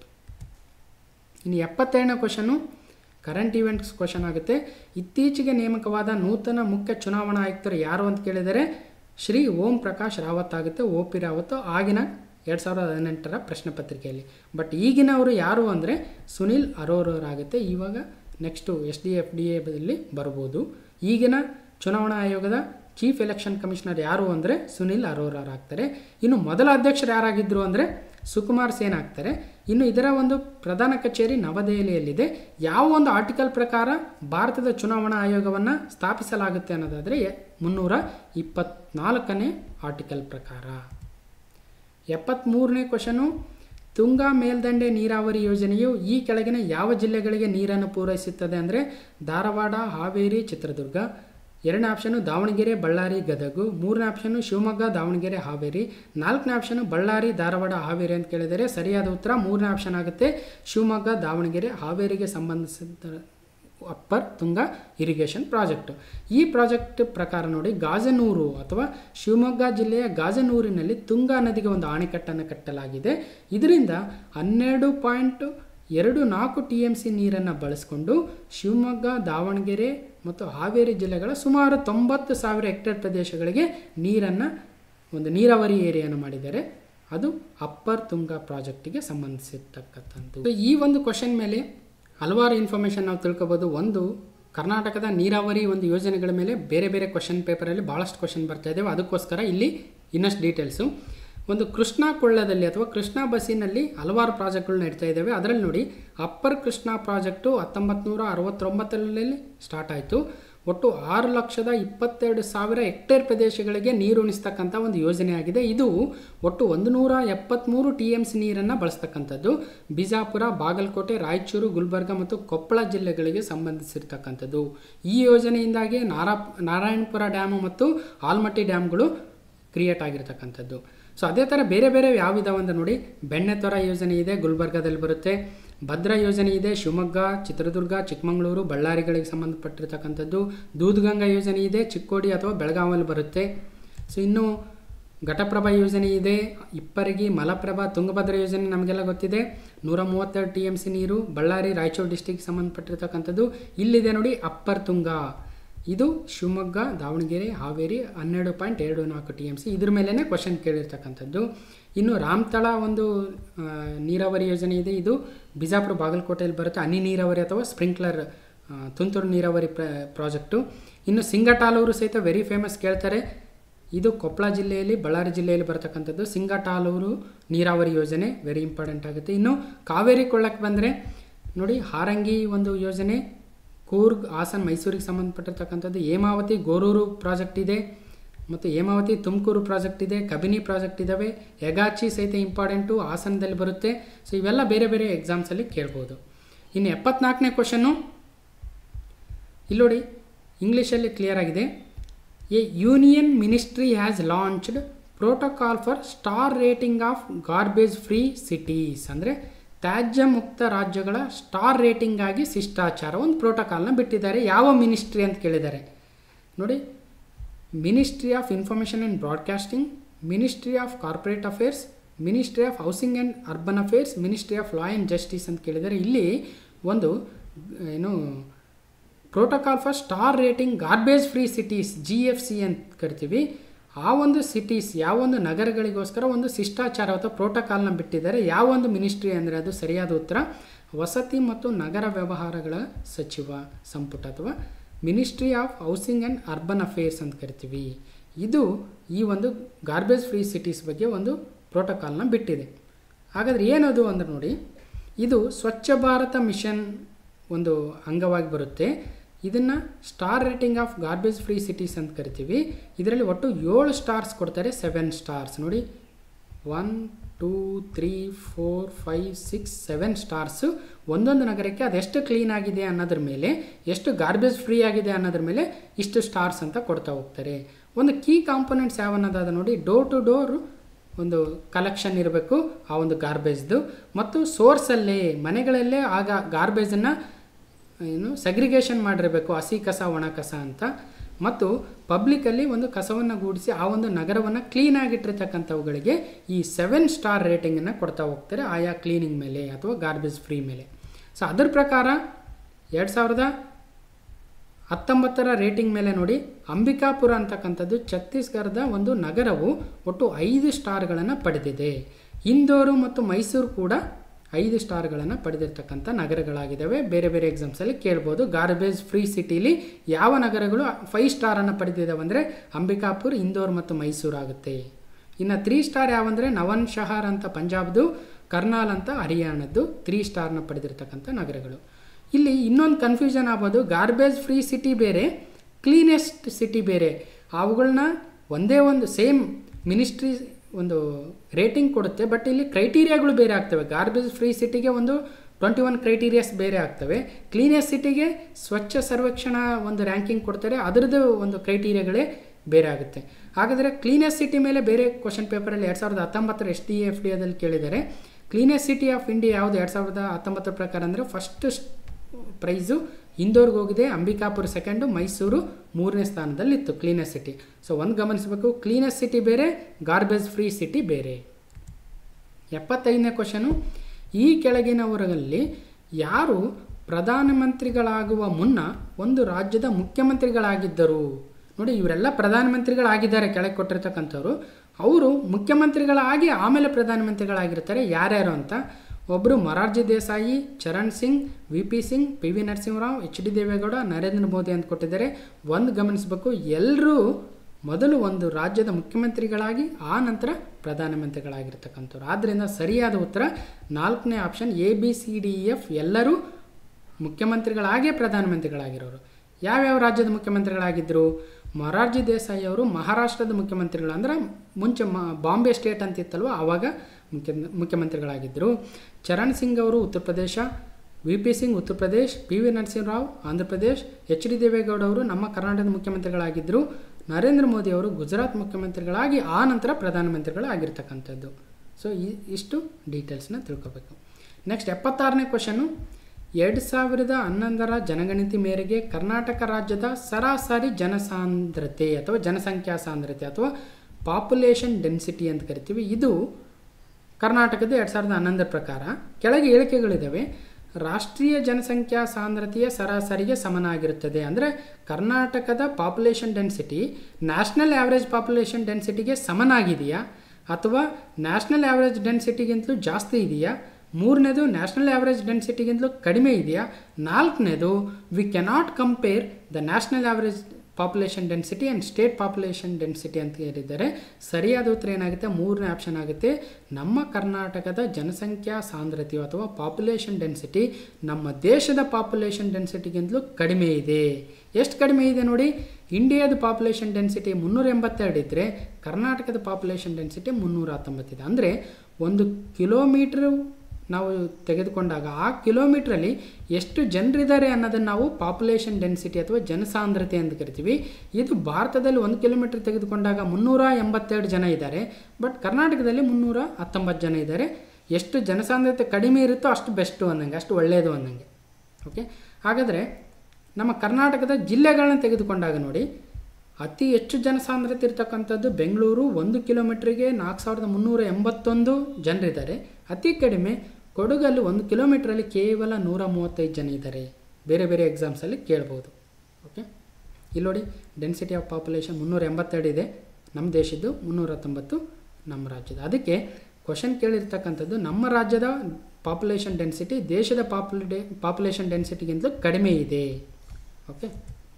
ಇನ್ನು ಎಪ್ಪತ್ತೇಳನೇ ಕ್ವಶನು ಕರೆಂಟ್ ಇವೆಂಟ್ಸ್ ಕ್ವಶನ್ ಆಗುತ್ತೆ ಇತ್ತೀಚೆಗೆ ನೇಮಕವಾದ ನೂತನ ಮುಖ್ಯ ಚುನಾವಣಾ ಆಯುಕ್ತರು ಯಾರು ಅಂತ ಕೇಳಿದರೆ ಶ್ರೀ ಓಂ ಪ್ರಕಾಶ್ ರಾವತ್ ಆಗುತ್ತೆ ಓ ಪಿ ರಾವತ್ ಆಗಿನ ಎರಡು ಸಾವಿರದ ಹದಿನೆಂಟರ ಪ್ರಶ್ನೆ ಪತ್ರಿಕೆಯಲ್ಲಿ ಬಟ್ ಈಗಿನವರು ಯಾರು ಅಂದರೆ ಸುನಿಲ್ ಅರೋರವರಾಗುತ್ತೆ ಇವಾಗ next S D F D ಎದಲ್ಲಿ ಬರ್ಬೋದು ಈಗಿನ ಚುನಾವಣಾ ಆಯೋಗದ ಚೀಫ್ ಎಲೆಕ್ಷನ್ ಕಮಿಷನರ್ ಯಾರು ಅಂದರೆ ಸುನಿಲ್ ಅರೋರಾರ್ ಆಗ್ತಾರೆ ಇನ್ನು ಮೊದಲ ಅಧ್ಯಕ್ಷರು ಯಾರಾಗಿದ್ದರು ಅಂದರೆ ಸುಕುಮಾರ್ ಸೇನ್ ಆಗ್ತಾರೆ ಇನ್ನು ಇದರ ಒಂದು ಪ್ರಧಾನ ಕಚೇರಿ ನವದೆಹಲಿಯಲ್ಲಿದೆ ಯಾವ ಒಂದು ಆರ್ಟಿಕಲ್ ಪ್ರಕಾರ ಭಾರತದ ಚುನಾವಣಾ ಆಯೋಗವನ್ನು ಸ್ಥಾಪಿಸಲಾಗುತ್ತೆ ಅನ್ನೋದಾದರೆ ಮುನ್ನೂರ ಇಪ್ಪತ್ನಾಲ್ಕನೇ ಆರ್ಟಿಕಲ್ ಪ್ರಕಾರ ಎಪ್ಪತ್ತ್ಮೂರನೇ ಕ್ವಶನು ತುಂಗಾ ಮೇಲ್ದಂಡೆ ನೀರಾವರಿ ಯೋಜನೆಯು ಈ ಕೆಳಗಿನ ಯಾವ ಜಿಲ್ಲೆಗಳಿಗೆ ನೀರನ್ನು ಪೂರೈಸುತ್ತದೆ ಅಂದರೆ ಧಾರವಾಡ ಹಾವೇರಿ ಚಿತ್ರದುರ್ಗ ಎರಡನೇ ಆಪ್ಷನು ದಾವಣಗೆರೆ ಬಳ್ಳಾರಿ ಗದಗು ಮೂರನೇ ಆಪ್ಷನು ಶಿವಮೊಗ್ಗ ದಾವಣಗೆರೆ ಹಾವೇರಿ ನಾಲ್ಕನೇ ಆಪ್ಷನು ಬಳ್ಳಾರಿ ಧಾರವಾಡ ಹಾವೇರಿ ಅಂತ ಕೇಳಿದರೆ ಸರಿಯಾದ ಉತ್ತರ ಮೂರನೇ ಆಪ್ಷನ್ ಆಗುತ್ತೆ ಶಿವಮೊಗ್ಗ ದಾವಣಗೆರೆ ಹಾವೇರಿಗೆ ಸಂಬಂಧಿಸಿದ ಅಪ್ಪರ್ ತುಂಗಾ ಇರಿಗೇಷನ್ ಪ್ರಾಜೆಕ್ಟ್ ಈ ಪ್ರಾಜೆಕ್ಟ್ ಪ್ರಕಾರ ನೋಡಿ ಗಾಜನೂರು ಅಥವಾ ಶಿವಮೊಗ್ಗ ಜಿಲ್ಲೆಯ ಗಾಜನೂರಿನಲ್ಲಿ ತುಂಗಾ ನದಿಗೆ ಒಂದು ಅಣೆಕಟ್ಟನ್ನು ಕಟ್ಟಲಾಗಿದೆ ಇದರಿಂದ ಹನ್ನೆರಡು ಪಾಯಿಂಟ್ ಎರಡು ನಾಲ್ಕು ಟಿ ಎಮ್ ಸಿ ನೀರನ್ನು ಬಳಸಿಕೊಂಡು ಶಿವಮೊಗ್ಗ ದಾವಣಗೆರೆ ಮತ್ತು ಹಾವೇರಿ ಜಿಲ್ಲೆಗಳ ಸುಮಾರು ತೊಂಬತ್ತು ಸಾವಿರ ಹೆಕ್ಟೇರ್ ಪ್ರದೇಶಗಳಿಗೆ ನೀರನ್ನು ಒಂದು ನೀರಾವರಿ ಏರಿಯಾನ ಮಾಡಿದ್ದಾರೆ ಅದು ಅಪ್ಪರ್ ತುಂಗಾ ಪ್ರಾಜೆಕ್ಟಿಗೆ ಸಂಬಂಧಿಸಿರ್ತಕ್ಕಂಥದ್ದು So, ಈ ಒಂದು ಕ್ವಶನ್ ಮೇಲೆ ಹಲವಾರು ಇನ್ಫಾರ್ಮೇಷನ್ ನಾವು ತಿಳ್ಕೊಬೋದು ಒಂದು ಕರ್ನಾಟಕದ ನೀರಾವರಿ ಒಂದು ಯೋಜನೆಗಳ ಮೇಲೆ ಬೇರೆ ಬೇರೆ ಕ್ವಶನ್ ಪೇಪರಲ್ಲಿ ಭಾಳಷ್ಟು ಕ್ವಶನ್ ಬರ್ತಾ ಇದ್ದಾವೆ ಅದಕ್ಕೋಸ್ಕರ ಇಲ್ಲಿ ಇನ್ನಷ್ಟು ಡೀಟೇಲ್ಸು ಒಂದು ಕೃಷ್ಣಾ ಕೊಳ್ಳದಲ್ಲಿ ಅಥವಾ ಕೃಷ್ಣಾ ಬಸ್ಸಿನಲ್ಲಿ ಹಲವಾರು ಪ್ರಾಜೆಕ್ಟ್ಗಳು ನಡೀತಾ ಇದ್ದಾವೆ ಅದರಲ್ಲಿ ನೋಡಿ ಅಪ್ಪರ್ ಕೃಷ್ಣಾ ಪ್ರಾಜೆಕ್ಟು ಹತ್ತೊಂಬತ್ತು ನೂರ ಅರವತ್ತೊಂಬತ್ತರಲ್ಲಿ ಸ್ಟಾರ್ಟ್ ಆಯಿತು ಒಟ್ಟು ಆರು ಲಕ್ಷದ ಇಪ್ಪತ್ತೆರಡು ಸಾವಿರ ಹೆಕ್ಟೇರ್ ಪ್ರದೇಶಗಳಿಗೆ ನೀರು ಉಣಿಸ್ತಕ್ಕಂಥ ಒಂದು ಯೋಜನೆ ಆಗಿದೆ ಇದು ಒಟ್ಟು ಒಂದು ನೂರ ಎಪ್ಪತ್ತ್ಮೂರು ಟಿ ಎಮ್ ಸಿ ನೀರನ್ನು ಬಳಸ್ತಕ್ಕಂಥದ್ದು ಬಿಜಾಪುರ ಬಾಗಲಕೋಟೆ ರಾಯಚೂರು ಗುಲ್ಬರ್ಗ ಮತ್ತು ಕೊಪ್ಪಳ ಜಿಲ್ಲೆಗಳಿಗೆ ಸಂಬಂಧಿಸಿರ್ತಕ್ಕಂಥದ್ದು ಈ ಯೋಜನೆಯಿಂದಾಗಿ ನಾರಾ ನಾರಾಯಣಪುರ ಡ್ಯಾಮು ಮತ್ತು ಆಲ್ಮಟ್ಟಿ ಡ್ಯಾಮ್ಗಳು ಕ್ರಿಯೇಟ್ ಆಗಿರ್ತಕ್ಕಂಥದ್ದು ಸೊ ಅದೇ ಥರ ಬೇರೆ ಬೇರೆ ಯಾವಿದಾವೆ ಅಂತ ನೋಡಿ ಬೆಣ್ಣೆತೊರ ಯೋಜನೆ ಇದೆ ಗುಲ್ಬರ್ಗದಲ್ಲಿ ಬರುತ್ತೆ ಭದ್ರಾ ಯೋಜನೆ ಇದೆ ಶಿವಮೊಗ್ಗ ಚಿತ್ರದುರ್ಗ ಚಿಕ್ಕಮಗಳೂರು ಬಳ್ಳಾರಿಗಳಿಗೆ ಸಂಬಂಧಪಟ್ಟಿರ್ತಕ್ಕಂಥದ್ದು ದೂದ್ಗಂಗಾ ಯೋಜನೆ ಇದೆ ಚಿಕ್ಕೋಡಿ ಅಥವಾ ಬೆಳಗಾವಲ್ಲಿ ಬರುತ್ತೆ ಸೊ ಇನ್ನು ಘಟಪ್ರಭಾ ಯೋಜನೆ ಇದೆ ಇಪ್ಪರಗಿ ಮಲಪ್ರಭಾ ತುಂಗಭದ್ರಾ ಯೋಜನೆ ನಮಗೆಲ್ಲ ಗೊತ್ತಿದೆ ನೂರ ಮೂವತ್ತೆರಡು ಟಿ ಎಮ್ ಸಿ ನೀರು ಬಳ್ಳಾರಿ ರಾಯಚೂರು ಡಿಸ್ಟಿಕ್ ಸಂಬಂಧಪಟ್ಟಿರ್ತಕ್ಕಂಥದ್ದು ಇಲ್ಲಿದೆ ನೋಡಿ ಅಪ್ಪರ್ ತುಂಗಾ ಇದು ಶಿವಮೊಗ್ಗ ದಾವಣಗೆರೆ ಹಾವೇರಿ ಹನ್ನೆರಡು ಪಾಯಿಂಟ್ ಎರಡು ನಾಲ್ಕು ಟಿ ಎಮ್ ಸಿ ಇದ್ರ ಮೇಲೇ ಕ್ವಶನ್ ಕೇಳಿರ್ತಕ್ಕಂಥದ್ದು ಇನ್ನು ರಾಮತಳ ಒಂದು ಆ, ನೀರಾವರಿ ಯೋಜನೆ ಇದೆ ಇದು ಬಿಜಾಪುರ ಬಾಗಲಕೋಟೆಯಲ್ಲಿ ಬರುತ್ತೆ ಹನಿ ನೀರಾವರಿ ಅಥವಾ ಸ್ಪ್ರಿಂಕ್ಲರ್ ಆ, ತುಂತುರು ನೀರಾವರಿ ಪ್ರ ಪ್ರಾಜೆಕ್ಟು ಇನ್ನು ಸಿಂಗಟಾಲೂರು ಸಹಿತ ವೆರಿ ಫೇಮಸ್ ಕೇಳ್ತಾರೆ ಇದು ಕೊಪ್ಪಳ ಜಿಲ್ಲೆಯಲ್ಲಿ ಬಳ್ಳಾರಿ ಜಿಲ್ಲೆಯಲ್ಲಿ ಬರ್ತಕ್ಕಂಥದ್ದು ಸಿಂಗಟಾಲೂರು ನೀರಾವರಿ ಯೋಜನೆ ವೆರಿ ಇಂಪಾರ್ಟೆಂಟ್ ಆಗುತ್ತೆ ಇನ್ನು ಕಾವೇರಿ ಕೊಳ್ಳಕ್ಕೆ ಬಂದರೆ ನೋಡಿ ಹಾರಂಗಿ ಒಂದು ಯೋಜನೆ ಕೂರ್ಗ್ ಹಾಸನ್ ಮೈಸೂರಿಗೆ ಸಂಬಂಧಪಟ್ಟಿರ್ತಕ್ಕಂಥದ್ದು ಹೇಮಾವತಿ ಗೋರೂರು ಪ್ರಾಜೆಕ್ಟ್ ಇದೆ ಮತ್ತು ಹೇಮಾವತಿ ತುಮಕೂರು ಪ್ರಾಜೆಕ್ಟ್ ಇದೆ ಕಬಿನಿ ಪ್ರಾಜೆಕ್ಟ್ ಇದ್ದಾವೆ ಯಗಾಚಿ ಸಹಿತ ಇಂಪಾರ್ಟೆಂಟು ಹಾಸನದಲ್ಲಿ ಬರುತ್ತೆ ಸೊ ಇವೆಲ್ಲ ಬೇರೆ ಬೇರೆ ಎಕ್ಸಾಮ್ಸಲ್ಲಿ ಕೇಳ್ಬೋದು ಇನ್ನು ಎಪ್ಪತ್ನಾಲ್ಕನೇ ಕ್ವಶನ್ನು ಇಲ್ಲಿ ನೋಡಿ ಇಂಗ್ಲೀಷಲ್ಲಿ ಕ್ಲಿಯರ್ ಆಗಿದೆ a union ministry has launched protocol for star rating of garbage free cities ಅಂದರೆ ತ್ಯಾಜ್ಯ ಮುಕ್ತ ರಾಜ್ಯಗಳ ಸ್ಟಾರ್ ರೇಟಿಂಗ್ ಆಗಿ ಶಿಷ್ಟಾಚಾರ ಒಂದು ಪ್ರೋಟೋಕಾಲ್ನ ಬಿಟ್ಟಿದ್ದಾರೆ ಯಾವ ಮಿನಿಸ್ಟ್ರಿ ಅಂತ ಕೇಳಿದ್ದಾರೆ ನೋಡಿ ministry of information and broadcasting ministry of corporate affairs ministry of housing and urban affairs ministry of law and justice ಅಂತ ಕೇಳಿದ್ದಾರೆ ಇಲ್ಲಿ ಒಂದು ಏನು protocol for star rating garbage free cities G F C ಅಂತ ಕರಿತೀವಿ ಆ ಒಂದು ಸಿಟೀಸ್ ಯಾವೊಂದು ನಗರಗಳಿಗೋಸ್ಕರ ಒಂದು ಶಿಷ್ಟಾಚಾರ ಅಥವಾ ಪ್ರೋಟೋಕಾಲ್ನ ಬಿಟ್ಟಿದ್ದಾರೆ ಯಾವ ಒಂದು ಮಿನಿಸ್ಟ್ರಿ ಅಂದರೆ ಅದು ಸರಿಯಾದ ಉತ್ತರ ವಸತಿ ಮತ್ತು ನಗರ ವ್ಯವಹಾರಗಳ ಸಚಿವ ಸಂಪುಟ ಅಥವಾ ministry of housing and urban affairs ಅಂತ ಕರಿತೀವಿ ಇದು ಈ ಒಂದು ಗಾರ್ಬೇಜ್ ಫ್ರೀ ಸಿಟೀಸ್ ಬಗ್ಗೆ ಒಂದು ಪ್ರೋಟೋಕಾಲ್ನ ಬಿಟ್ಟಿದೆ ಹಾಗಾದರೆ ಏನದು ಅಂದ್ರೆ ನೋಡಿ ಇದು ಸ್ವಚ್ಛ ಭಾರತ ಮಿಷನ್ ಒಂದು ಅಂಗವಾಗಿ ಬರುತ್ತೆ ಇದನ್ನು star rating of garbage free cities ಅಂತ ಕರಿತೀವಿ ಇದರಲ್ಲಿ ಒಟ್ಟು ಏಳು ಸ್ಟಾರ್ಸ್ ಕೊಡ್ತಾರೆ ಸೆವೆನ್ ಸ್ಟಾರ್ಸ್ ನೋಡಿ one two three four five six seven stars ಒಂದೊಂದು ನಗರಕ್ಕೆ ಅದೆಷ್ಟು ಕ್ಲೀನ್ ಆಗಿದೆ ಅನ್ನೋದ್ರ ಮೇಲೆ ಎಷ್ಟು ಗಾರ್ಬೇಜ್ ಫ್ರೀ ಆಗಿದೆ ಅನ್ನೋದ್ರ ಮೇಲೆ ಇಷ್ಟು ಸ್ಟಾರ್ಸ್ ಅಂತ ಕೊಡ್ತಾ ಹೋಗ್ತಾರೆ ಒಂದು ಕೀ ಕಾಂಪೊನೆಂಟ್ಸ್ ಯಾವನ್ನೋದಾದ ನೋಡಿ ಡೋರ್ ಟು ಡೋರ್ ಒಂದು ಕಲೆಕ್ಷನ್ ಇರಬೇಕು ಆ ಒಂದು ಗಾರ್ಬೇಜ್ದು ಮತ್ತು ಸೋರ್ಸಲ್ಲೇ ಮನೆಗಳಲ್ಲೇ ಆಗ ಗಾರ್ಬೇಜನ್ನು ಏನು ಸೆಗ್ರಿಗೇಷನ್ ಮಾಡಿರಬೇಕು ಹಸಿ ಕಸ ಒಣ ಕಸ ಅಂತ ಮತ್ತು ಪಬ್ಲಿಕಲ್ಲಿ ಒಂದು ಕಸವನ್ನು ಗೂಡಿಸಿ ಆ ಒಂದು ನಗರವನ್ನು ಕ್ಲೀನಾಗಿಟ್ಟಿರ್ತಕ್ಕಂಥವುಗಳಿಗೆ ಈ ಸೆವೆನ್ ಸ್ಟಾರ್ ರೇಟಿಂಗನ್ನು ಕೊಡ್ತಾ ಹೋಗ್ತಾರೆ ಆಯಾ ಕ್ಲೀನಿಂಗ್ ಮೇಲೆ ಅಥವಾ ಗಾರ್ಬೇಜ್ ಫ್ರೀ ಮೇಲೆ ಸೊ ಅದ್ರ ಪ್ರಕಾರ ಎರಡು ಸಾವಿರದ ಹತ್ತೊಂಬತ್ತರ ರೇಟಿಂಗ್ ಮೇಲೆ ನೋಡಿ ಅಂಬಿಕಾಪುರ ಅಂತಕ್ಕಂಥದ್ದು ಛತ್ತೀಸ್ಗಢದ ಒಂದು ನಗರವು ಒಟ್ಟು ಐದು ಸ್ಟಾರ್ಗಳನ್ನು ಪಡೆದಿದೆ ಇಂದೋರು ಮತ್ತು ಮೈಸೂರು ಕೂಡ ಐದು ಸ್ಟಾರ್ಗಳನ್ನು ಪಡೆದಿರ್ತಕ್ಕಂಥ ನಗರಗಳಾಗಿದ್ದಾವೆ ಬೇರೆ ಬೇರೆ ಎಕ್ಸಾಮ್ಸಲ್ಲಿ ಕೇಳ್ಬೋದು ಗಾರ್ಬೇಜ್ ಫ್ರೀ ಸಿಟಿಲಿ ಯಾವ ನಗರಗಳು ಫೈವ್ ಸ್ಟಾರನ್ನು ಪಡೆದಿದ್ದಾವೆ ಅಂದರೆ ಅಂಬಿಕಾಪುರ್ ಇಂದೋರ್ ಮತ್ತು ಮೈಸೂರು ಆಗುತ್ತೆ ಇನ್ನು ತ್ರೀ ಸ್ಟಾರ್ ಯಾವಂದರೆ ನವನ್ ಶಹರ್ ಅಂತ ಪಂಜಾಬ್ದು ಕರ್ನಾಲ್ ಅಂತ ಹರಿಯಾಣದ್ದು ತ್ರೀ ಸ್ಟಾರ್ನ ಪಡೆದಿರ್ತಕ್ಕಂಥ ನಗರಗಳು ಇಲ್ಲಿ ಇನ್ನೊಂದು ಕನ್ಫ್ಯೂಷನ್ ಆಗ್ಬೋದು ಗಾರ್ಬೇಜ್ ಫ್ರೀ ಸಿಟಿ ಬೇರೆ ಕ್ಲೀನೆಸ್ಟ್ ಸಿಟಿ ಬೇರೆ ಅವುಗಳನ್ನ ಒಂದೇ ಒಂದು ಸೇಮ್ ಮಿನಿಸ್ಟ್ರಿ ಒಂದು ರೇಟಿಂಗ್ ಕೊಡುತ್ತೆ ಬಟ್ ಇಲ್ಲಿ ಕ್ರೈಟೀರಿಯಾಗಳು ಬೇರೆ ಆಗ್ತವೆ ಗಾರ್ಬೇಜ್ ಫ್ರೀ ಸಿಟಿಗೆ ಒಂದು ಟ್ವೆಂಟಿ ಒನ್ ಕ್ರೈಟೀರಿಯಾಸ್ ಬೇರೆ ಆಗ್ತವೆ ಕ್ಲೀನೆಸ್ಟ್ ಸಿಟಿಗೆ ಸ್ವಚ್ಛ ಸರ್ವೇಕ್ಷಣಾ ಒಂದು ರ್ಯಾಂಕಿಂಗ್ ಕೊಡ್ತಾರೆ ಅದರದ್ದು ಒಂದು ಕ್ರೈಟೀರಿಯಾಗಳೇ ಬೇರೆ ಆಗುತ್ತೆ ಹಾಗಾದರೆ ಕ್ಲೀನೆಸ್ಟ್ ಸಿಟಿ ಮೇಲೆ ಬೇರೆ ಕ್ವಶನ್ ಪೇಪರಲ್ಲಿ ಎರಡು ಸಾವಿರದ ಹತ್ತೊಂಬತ್ತರ ಎಸ್ ಡಿ ಎಫ್ ಡಿ ಅದಲ್ಲಿ ಕೇಳಿದ್ದಾರೆ ಕ್ಲೀನೆಸ್ಟ್ ಸಿಟಿ ಆಫ್ ಇಂಡಿಯಾ ಯಾವುದು ಎರಡು ಸಾವಿರದ ಹತ್ತೊಂಬತ್ತರ ಪ್ರಕಾರ ಅಂದರೆ ಫಸ್ಟ್ ಪ್ರೈಸು ಇಂದೋರ್ಗೆ ಹೋಗಿದೆ ಅಂಬಿಕಾಪುರ ಸೆಕೆಂಡು ಮೈಸೂರು ಮೂರನೇ ಸ್ಥಾನದಲ್ಲಿತ್ತು ಕ್ಲೀನೆಸ್ಟ್ ಸಿಟಿ ಸೊ ಒಂದು ಗಮನಿಸಬೇಕು ಕ್ಲೀನೆಸ್ಟ್ ಸಿಟಿ ಬೇರೆ ಗಾರ್ಬೇಜ್ ಫ್ರೀ ಸಿಟಿ ಬೇರೆ ಎಪ್ಪತ್ತೈದನೇ ಕ್ವಶನು ಈ ಕೆಳಗಿನವರಲ್ಲಿ ಯಾರು ಪ್ರಧಾನಮಂತ್ರಿಗಳಾಗುವ ಮುನ್ನ ಒಂದು ರಾಜ್ಯದ ಮುಖ್ಯಮಂತ್ರಿಗಳಾಗಿದ್ದರು ನೋಡಿ ಇವರೆಲ್ಲ ಪ್ರಧಾನಮಂತ್ರಿಗಳಾಗಿದ್ದಾರೆ ಕೆಳಗೆ ಕೊಟ್ಟಿರ್ತಕ್ಕಂಥವ್ರು ಅವರು ಮುಖ್ಯಮಂತ್ರಿಗಳಾಗಿ ಆಮೇಲೆ ಪ್ರಧಾನಮಂತ್ರಿಗಳಾಗಿರ್ತಾರೆ ಯಾರ್ಯಾರು ಅಂತ ಒಬ್ಬರು Morarji Desai Charan Singh V P Singh P V Narasimha Rao H D Deve Gowda Narendra Modi ಅಂತ ಕೊಟ್ಟಿದ್ದಾರೆ ಒಂದು ಗಮನಿಸಬೇಕು ಎಲ್ಲರೂ ಮೊದಲು ಒಂದು ರಾಜ್ಯದ ಮುಖ್ಯಮಂತ್ರಿಗಳಾಗಿ ಆ ನಂತರ ಪ್ರಧಾನಮಂತ್ರಿಗಳಾಗಿರ್ತಕ್ಕಂಥವ್ರು ಆದ್ದರಿಂದ ಸರಿಯಾದ ಉತ್ತರ ನಾಲ್ಕನೇ option A B C D F ಎಲ್ಲರೂ ಮುಖ್ಯಮಂತ್ರಿಗಳಾಗೇ ಪ್ರಧಾನಮಂತ್ರಿಗಳಾಗಿರೋರು ಯಾವ್ಯಾವ ರಾಜ್ಯದ ಮುಖ್ಯಮಂತ್ರಿಗಳಾಗಿದ್ದರು ಮೊರಾರ್ಜಿ ದೇಸಾಯಿ ಅವರು ಮಹಾರಾಷ್ಟ್ರದ ಮುಖ್ಯಮಂತ್ರಿಗಳು ಅಂದ್ರೆ ಮುಂಚೆ ಮ ಬಾಂಬೆ ಸ್ಟೇಟ್ ಅಂತಿತ್ತಲ್ವ ಆವಾಗ ಮುಖ್ಯ ಮುಖ್ಯಮಂತ್ರಿಗಳಾಗಿದ್ದರು ಚರಣ್ ಸಿಂಗ್ ಅವರು ಉತ್ತರ ಪ್ರದೇಶ V P Singh Uttar Pradesh P V Narasimha Rao Andhra Pradesh H D Deve Gowda ಅವರು ನಮ್ಮ ಕರ್ನಾಟಕದ ಮುಖ್ಯಮಂತ್ರಿಗಳಾಗಿದ್ದರು ನರೇಂದ್ರ ಮೋದಿ ಅವರು ಗುಜರಾತ್ ಮುಖ್ಯಮಂತ್ರಿಗಳಾಗಿ ಆ ನಂತರ ಪ್ರಧಾನಮಂತ್ರಿಗಳಾಗಿರ್ತಕ್ಕಂಥದ್ದು ಸೊ ಈ ಇಷ್ಟು ಡೀಟೇಲ್ಸ್ನ ತಿಳ್ಕೊಬೇಕು ನೆಕ್ಸ್ಟ್ ಎಪ್ಪತ್ತಾರನೇ ಕ್ವಶನು ಎರಡು ಸಾವಿರದ ಹನ್ನೊಂದರ ಜನಗಣತಿ ಮೇರೆಗೆ ಕರ್ನಾಟಕ ರಾಜ್ಯದ ಸರಾಸರಿ ಜನಸಾಂದ್ರತೆ ಅಥವಾ ಜನಸಂಖ್ಯಾ ಸಾಂದ್ರತೆ ಅಥವಾ ಪಾಪ್ಯುಲೇಷನ್ ಡೆನ್ಸಿಟಿ ಅಂತ ಕರಿತೀವಿ ಇದು ಕರ್ನಾಟಕದ ಎರಡು ಸಾವಿರದ ಹನ್ನೊಂದರ ಪ್ರಕಾರ ಕೆಳಗೆ ಹೇಳಿಕೆಗಳಿದ್ದಾವೆ ರಾಷ್ಟ್ರೀಯ ಜನಸಂಖ್ಯಾ ಸಾಂದ್ರತೆಯ ಸರಾಸರಿಗೆ ಸಮನಾಗಿರುತ್ತದೆ ಅಂದರೆ ಕರ್ನಾಟಕದ population density national average population ಡೆನ್ಸಿಟಿಗೆ ಸಮನಾಗಿದೆಯಾ ಅಥವಾ ನ್ಯಾಷನಲ್ ಆ್ಯಾವ್ರೇಜ್ ಡೆನ್ಸಿಟಿಗಿಂತಲೂ ಜಾಸ್ತಿ ಇದೆಯಾ ಮೂರನೇದು ನ್ಯಾಷನಲ್ ಆ್ಯಾವ್ರೇಜ್ ಡೆನ್ಸಿಟಿಗಿಂತಲೂ ಕಡಿಮೆ ಇದೆಯಾ ನಾಲ್ಕನೇದು we cannot compare the national average population density and state population density ಅಂತ ಹೇಳಿದ್ದಾರೆ ಸರಿಯಾದ ಉತ್ತರ ಏನಾಗುತ್ತೆ ಮೂರನೇ ಆಪ್ಷನ್ ಆಗುತ್ತೆ ನಮ್ಮ ಕರ್ನಾಟಕದ ಜನಸಂಖ್ಯಾ ಸಾಂದ್ರತೆಯು ಅಥವಾ ಪಾಪ್ಯುಲೇಷನ್ ಡೆನ್ಸಿಟಿ ನಮ್ಮ ದೇಶದ ಪಾಪ್ಯುಲೇಷನ್ ಡೆನ್ಸಿಟಿಗಿಂತಲೂ ಕಡಿಮೆ ಇದೆ ಎಷ್ಟು ಕಡಿಮೆ ಇದೆ ನೋಡಿ ಇಂಡಿಯಾದ ಪಾಪ್ಯುಲೇಷನ್ ಡೆನ್ಸಿಟಿ ಮುನ್ನೂರ ಎಂಬತ್ತೆರಡು ಇದ್ದರೆ ಕರ್ನಾಟಕದ ಪಾಪ್ಯುಲೇಷನ್ ಡೆನ್ಸಿಟಿ ಮುನ್ನೂರ ಹತ್ತೊಂಬತ್ತಿದೆ ಅಂದರೆ ಒಂದು ಕಿಲೋಮೀಟ್ರ್ ನಾವು ತೆಗೆದುಕೊಂಡಾಗ ಆ ಕಿಲೋಮೀಟ್ರಲ್ಲಿ ಎಷ್ಟು ಜನರಿದ್ದಾರೆ ಅನ್ನೋದನ್ನು ನಾವು ಪಾಪ್ಯುಲೇಷನ್ ಡೆನ್ಸಿಟಿ ಅಥವಾ ಜನಸಾಂದ್ರತೆ ಅಂತ ಕರಿತೀವಿ ಇದು ಭಾರತದಲ್ಲಿ ಒಂದು ಕಿಲೋಮೀಟ್ರ್ ತೆಗೆದುಕೊಂಡಾಗ ಮುನ್ನೂರ ಎಂಬತ್ತೆರಡು ಜನ ಇದ್ದಾರೆ ಬಟ್ ಕರ್ನಾಟಕದಲ್ಲಿ ಮುನ್ನೂರ ಹತ್ತೊಂಬತ್ತು ಜನ ಇದ್ದಾರೆ ಎಷ್ಟು ಜನಸಾಂದ್ರತೆ ಕಡಿಮೆ ಇರುತ್ತೋ ಅಷ್ಟು ಬೆಸ್ಟು ಅಂದಂಗೆ ಅಷ್ಟು ಒಳ್ಳೆಯದು ಅಂದಂಗೆ ಓಕೆ ಹಾಗಾದರೆ ನಮ್ಮ ಕರ್ನಾಟಕದ ಜಿಲ್ಲೆಗಳನ್ನ ತೆಗೆದುಕೊಂಡಾಗ ನೋಡಿ ಅತಿ ಹೆಚ್ಚು ಜನಸಾಂದ್ರತೆ ಇರ್ತಕ್ಕಂಥದ್ದು ಬೆಂಗಳೂರು ಒಂದು ಕಿಲೋಮೀಟ್ರಿಗೆ ನಾಲ್ಕು ಸಾವಿರದ ಮುನ್ನೂರ ಎಂಬತ್ತೊಂದು ಜನರಿದ್ದಾರೆ ಅತಿ ಕಡಿಮೆ ಕೊಡಗಲ್ಲಿ ಒಂದು ಕಿಲೋಮೀಟ್ರಲ್ಲಿ ಕೇವಲ ನೂರ ಮೂವತ್ತೈದು ಜನ ಇದ್ದಾರೆ ಬೇರೆ ಬೇರೆ ಎಕ್ಸಾಮ್ಸಲ್ಲಿ ಕೇಳ್ಬೋದು ಓಕೆ ಇಲ್ಲಿ ನೋಡಿ ಡೆನ್ಸಿಟಿ ಆಫ್ ಪಾಪ್ಯುಲೇಷನ್ ಮುನ್ನೂರ ಎಂಬತ್ತೆರಡು ಇದೆ ನಮ್ಮ ದೇಶದ್ದು ಮುನ್ನೂರ ಹತ್ತೊಂಬತ್ತು ನಮ್ಮ ರಾಜ್ಯದ ಅದಕ್ಕೆ ಕ್ವಶನ್ ಕೇಳಿರ್ತಕ್ಕಂಥದ್ದು ನಮ್ಮ ರಾಜ್ಯದ ಪಾಪ್ಯುಲೇಷನ್ ಡೆನ್ಸಿಟಿ ದೇಶದ ಪಾಪ್ಯುಲೇ ಪಾಪ್ಯುಲೇಷನ್ ಡೆನ್ಸಿಟಿಗಿಂತಲೂ ಕಡಿಮೆ ಇದೆ ಓಕೆ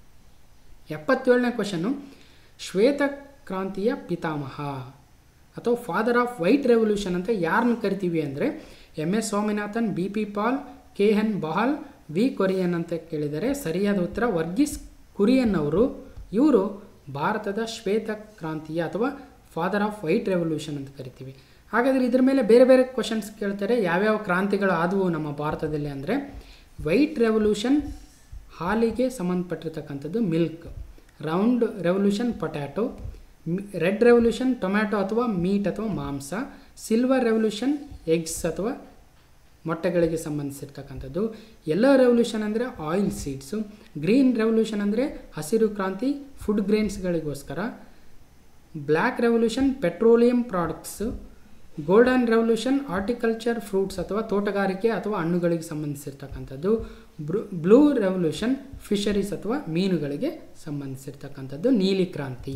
ಎಪ್ಪತ್ತೇಳನೇ ಕ್ವಶನ್ನು ಶ್ವೇತ ಕ್ರಾಂತಿಯ ಪಿತಾಮಹ ಅಥವಾ ಫಾದರ್ ಆಫ್ ವೈಟ್ ರೆವಲ್ಯೂಷನ್ ಅಂತ ಯಾರನ್ನ ಕರಿತೀವಿ ಅಂದರೆ M S Swaminathan B P Pal K N Bahal V Kurien ಅಂತ ಕೇಳಿದರೆ ಸರಿಯಾದ ಉತ್ತರ ವರ್ಗೀಸ್ ಕುರಿಯನ್ ಅವರು ಇವರು ಭಾರತದ ಶ್ವೇತ ಕ್ರಾಂತಿಯ ಅಥವಾ ಫಾದರ್ ಆಫ್ ವೈಟ್ ರೆವಲ್ಯೂಷನ್ ಅಂತ ಕರಿತೀವಿ ಹಾಗಾದರೆ ಇದ್ರ ಮೇಲೆ ಬೇರೆ ಬೇರೆ ಕ್ವಶನ್ಸ್ ಕೇಳ್ತಾರೆ ಯಾವ್ಯಾವ ಕ್ರಾಂತಿಗಳು ಆದವು ನಮ್ಮ ಭಾರತದಲ್ಲಿ ಅಂದರೆ ವೈಟ್ ರೆವಲ್ಯೂಷನ್ ಹಾಲಿಗೆ ಸಂಬಂಧಪಟ್ಟಿರ್ತಕ್ಕಂಥದ್ದು milk round revolution potato red revolution tomato ಅಥವಾ ಮೀಟ್ ಅಥವಾ ಮಾಂಸ ಸಿಲ್ವರ್ ರೆವಲ್ಯೂಷನ್ ಎಗ್ಸ್ ಅಥವಾ ಮೊಟ್ಟೆಗಳಿಗೆ ಸಂಬಂಧಿಸಿರ್ತಕ್ಕಂಥದ್ದು ಯೆಲ್ಲೋ ರೆವಲ್ಯೂಷನ್ ಅಂದರೆ ಆಯಿಲ್ ಸೀಡ್ಸು ಗ್ರೀನ್ ರೆವಲ್ಯೂಷನ್ ಅಂದರೆ ಹಸಿರು ಕ್ರಾಂತಿ ಫುಡ್ ಗ್ರೇನ್ಸ್ಗಳಿಗೋಸ್ಕರ black revolution petroleum products golden revolution horticulture fruits ಅಥವಾ ತೋಟಗಾರಿಕೆ ಅಥವಾ ಹಣ್ಣುಗಳಿಗೆ ಸಂಬಂಧಿಸಿರ್ತಕ್ಕಂಥದ್ದು ಬ್ರೂ ಬ್ಲೂ ರೆವಲ್ಯೂಷನ್ ಫಿಶರೀಸ್ ಅಥವಾ ಮೀನುಗಳಿಗೆ ಸಂಬಂಧಿಸಿರ್ತಕ್ಕಂಥದ್ದು ನೀಲಿ ಕ್ರಾಂತಿ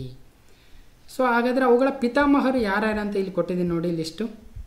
ಸೊ ಹಾಗಾದರೆ ಅವುಗಳ ಪಿತಾಮಹರು ಯಾರ್ಯಾರು ಅಂತ ಇಲ್ಲಿ ಕೊಟ್ಟಿದ್ದೀನಿ ನೋಡಿ list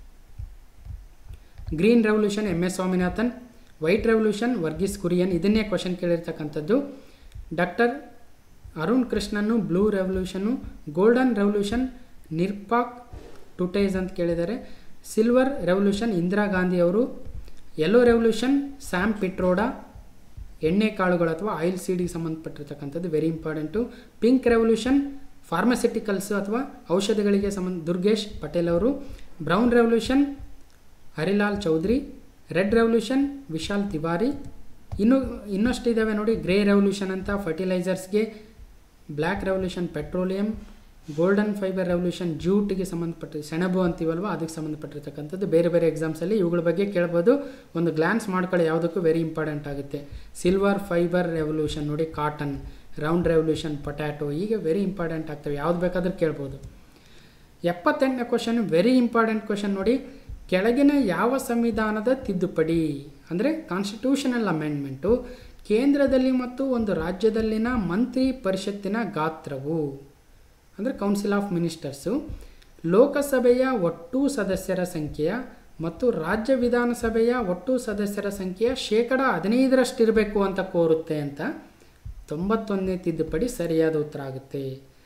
green revolution M S Swaminathan white revolution Verghese Kurien ಇದನ್ನೇ ಕ್ವಶನ್ ಕೇಳಿರ್ತಕ್ಕಂಥದ್ದು doctor Arun Krishnan blue revolution golden revolution Nirpakh Tutej ಅಂತ ಕೇಳಿದ್ದಾರೆ ಸಿಲ್ವರ್ ರೆವಲ್ಯೂಷನ್ ಇಂದಿರಾ ಗಾಂಧಿ ಅವರು ಯೆಲ್ಲೋ ರೆವಲ್ಯೂಷನ್ ಸ್ಯಾಮ್ ಪಿಟ್ರೋಡಾ ಎಣ್ಣೆ ಕಾಳುಗಳು ಅಥವಾ ಆಯಿಲ್ ಸೀಡಿಗೆ ಸಂಬಂಧಪಟ್ಟಿರ್ತಕ್ಕಂಥದ್ದು very important pink revolution pharmaceuticals ಅಥವಾ ಔಷಧಿಗಳಿಗೆ ಸಂಬಂಧ ದುರ್ಗೇಶ್ ಪಟೇಲ್ ಅವರು brown revolution Hiralal Chaudhary red revolution Vishal Tiwari ಇನ್ನು ಇನ್ನಷ್ಟು ಇದ್ದಾವೆ ನೋಡಿ ಗ್ರೇ ರೆವಲ್ಯೂಷನ್ ಅಂತ ಫರ್ಟಿಲೈಸರ್ಸ್ಗೆ black revolution petroleum golden fibre revolution ಜೂಟಿಗೆ ಸಂಬಂಧಪಟ್ಟ ಸೆಣಬು ಅಂತೀವಲ್ವ ಅದಕ್ಕೆ ಸಂಬಂಧಪಟ್ಟಿರ್ತಕ್ಕಂಥದ್ದು ಬೇರೆ ಬೇರೆ ಎಕ್ಸಾಮ್ಸಲ್ಲಿ ಇವುಗಳ ಬಗ್ಗೆ ಕೇಳ್ಬೋದು ಒಂದು ಗ್ಲಾನ್ಸ್ ಮಾಡ್ಕೊಳ್ಳಿ ಯಾವುದಕ್ಕೂ ವೆರಿ ಇಂಪಾರ್ಟೆಂಟ್ ಆಗುತ್ತೆ ಸಿಲ್ವರ್ ಫೈಬರ್ ರೆವಲ್ಯೂಷನ್ ನೋಡಿ ಕಾಟನ್ ರೌಂಡ್ ರೆವಲ್ಯೂಷನ್ ಪೊಟ್ಯಾಟೊ ಹೀಗೆ ವೆರಿ ಇಂಪಾರ್ಟೆಂಟ್ ಆಗ್ತವೆ ಯಾವ್ದು ಬೇಕಾದ್ರೂ ಕೇಳ್ಬೋದು ಎಪ್ಪತ್ತೆಂಟನೇ ಕ್ವಶನ್ ವೆರಿ ಇಂಪಾರ್ಟೆಂಟ್ ಕ್ವಶನ್ ನೋಡಿ ಕೆಳಗಿನ ಯಾವ ಸಂವಿಧಾನದ ತಿದ್ದುಪಡಿ ಅಂದರೆ ಕಾನ್ಸ್ಟಿಟ್ಯೂಷನಲ್ ಅಮೆಂಡ್ಮೆಂಟು ಕೇಂದ್ರದಲ್ಲಿ ಮತ್ತು ಒಂದು ರಾಜ್ಯದಲ್ಲಿನ ಮಂತ್ರಿ ಪರಿಷತ್ತಿನ ಗಾತ್ರವು ಅಂದರೆ ಕೌನ್ಸಿಲ್ ಆಫ್ ಮಿನಿಸ್ಟರ್ಸು ಲೋಕಸಭೆಯ ಒಟ್ಟು ಸದಸ್ಯರ ಸಂಖ್ಯೆಯ ಮತ್ತು ರಾಜ್ಯ ವಿಧಾನಸಭೆಯ ಒಟ್ಟು ಸದಸ್ಯರ ಸಂಖ್ಯೆಯ ಶೇಕಡ ಹದಿನೈದರಷ್ಟಿರಬೇಕು ಅಂತ ಕೋರುತ್ತೆ ಅಂತ ತೊಂಬತ್ತೊಂದನೇ ತಿದ್ದುಪಡಿ ಸರಿಯಾದ ಉತ್ತರ ಆಗುತ್ತೆ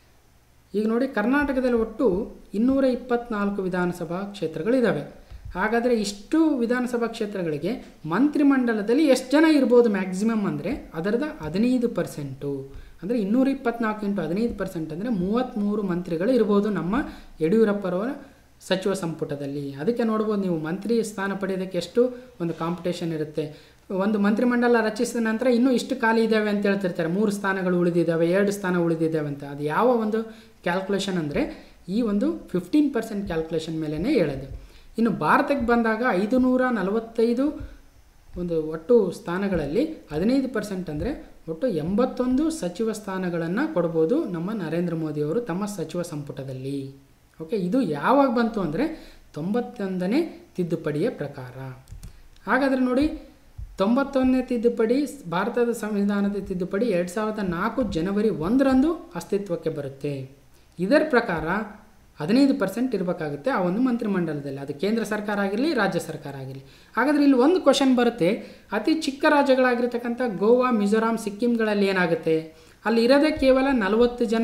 ಈಗ ನೋಡಿ ಕರ್ನಾಟಕದಲ್ಲಿ ಒಟ್ಟು ಇನ್ನೂರ ಇಪ್ಪತ್ನಾಲ್ಕು ವಿಧಾನಸಭಾ ಕ್ಷೇತ್ರಗಳಿದ್ದಾವೆ ಹಾಗಾದರೆ ಇಷ್ಟು ವಿಧಾನಸಭಾ ಕ್ಷೇತ್ರಗಳಿಗೆ ಮಂತ್ರಿಮಂಡಲದಲ್ಲಿ ಎಷ್ಟು ಜನ ಇರ್ಬೋದು ಮ್ಯಾಕ್ಸಿಮಮ್ ಅಂದರೆ ಅದರದ ಹದಿನೈದು ಪರ್ಸೆಂಟು ಅಂದರೆ ಇನ್ನೂರ ಇಪ್ಪತ್ನಾಲ್ಕು ಇಂಟು ಹದಿನೈದು ಪರ್ಸೆಂಟ್ ಅಂದರೆ ಮೂವತ್ತ್ಮೂರು ಮಂತ್ರಿಗಳು ಇರ್ಬೋದು ನಮ್ಮ ಯಡಿಯೂರಪ್ಪರವರ ಸಚಿವ ಸಂಪುಟದಲ್ಲಿ ಅದಕ್ಕೆ ನೋಡ್ಬೋದು ನೀವು ಮಂತ್ರಿ ಸ್ಥಾನ ಪಡೆಯೋದಕ್ಕೆ ಎಷ್ಟು ಒಂದು ಕಾಂಪಿಟೇಷನ್ ಇರುತ್ತೆ ಒಂದು ಮಂತ್ರಿಮಂಡಲ ರಚಿಸಿದ ನಂತರ ಇನ್ನೂ ಇಷ್ಟು ಖಾಲಿ ಇದ್ದಾವೆ ಅಂತ ಹೇಳ್ತಿರ್ತಾರೆ ಮೂರು ಸ್ಥಾನಗಳು ಉಳಿದಿದ್ದಾವೆ ಎರಡು ಸ್ಥಾನ ಉಳಿದಿದ್ದಾವೆ ಅಂತ ಅದು ಯಾವ ಒಂದು ಕ್ಯಾಲ್ಕುಲೇಷನ್ ಅಂದರೆ ಈ ಒಂದು ಫಿಫ್ಟೀನ್ ಪರ್ಸೆಂಟ್ ಕ್ಯಾಲ್ಕುಲೇಷನ್ ಮೇಲೇ ಹೇಳೋದು ಇನ್ನು ಭಾರತಕ್ಕೆ ಬಂದಾಗ ಐದು ನೂರ ನಲವತ್ತೈದು ಒಂದು ಒಟ್ಟು ಸ್ಥಾನಗಳಲ್ಲಿ ಹದಿನೈದು ಪರ್ಸೆಂಟ್ ಅಂದರೆ ಒಟ್ಟು ಎಂಬತ್ತೊಂದು ಸಚಿವ ಸ್ಥಾನಗಳನ್ನು ಕೊಡ್ಬೋದು ನಮ್ಮ ನರೇಂದ್ರ ಮೋದಿಯವರು ತಮ್ಮ ಸಚಿವ ಸಂಪುಟದಲ್ಲಿ ಓಕೆ ಇದು ಯಾವಾಗ ಬಂತು ಅಂದರೆ ತೊಂಬತ್ತೊಂದನೇ ತಿದ್ದುಪಡಿಯ ಪ್ರಕಾರ ಹಾಗಾದರೆ ನೋಡಿ ತೊಂಬತ್ತೊಂದನೇ ತಿದ್ದುಪಡಿ ಭಾರತದ ಸಂವಿಧಾನದ ತಿದ್ದುಪಡಿ ಎರಡು ಸಾವಿರದ ನಾಲ್ಕು ಜನವರಿ ಒಂದರಂದು ಅಸ್ತಿತ್ವಕ್ಕೆ ಬರುತ್ತೆ ಇದರ ಪ್ರಕಾರ ಹದಿನೈದು ಪರ್ಸೆಂಟ್ ಇರಬೇಕಾಗುತ್ತೆ ಆ ಒಂದು ಮಂತ್ರಿಮಂಡಲದಲ್ಲಿ ಅದು ಕೇಂದ್ರ ಸರ್ಕಾರ ಆಗಿರಲಿ ರಾಜ್ಯ ಸರ್ಕಾರ ಆಗಿರಲಿ ಹಾಗಾದರೆ ಇಲ್ಲಿ ಒಂದು ಕ್ವಶನ್ ಬರುತ್ತೆ ಅತಿ ಚಿಕ್ಕ ರಾಜ್ಯಗಳಾಗಿರ್ತಕ್ಕಂಥ ಗೋವಾ ಮಿಜೋರಾಂ ಸಿಕ್ಕಿಂಗಳಲ್ಲಿ ಏನಾಗುತ್ತೆ ಅಲ್ಲಿ ಇರೋದೇ ಕೇವಲ ನಲವತ್ತು ಜನ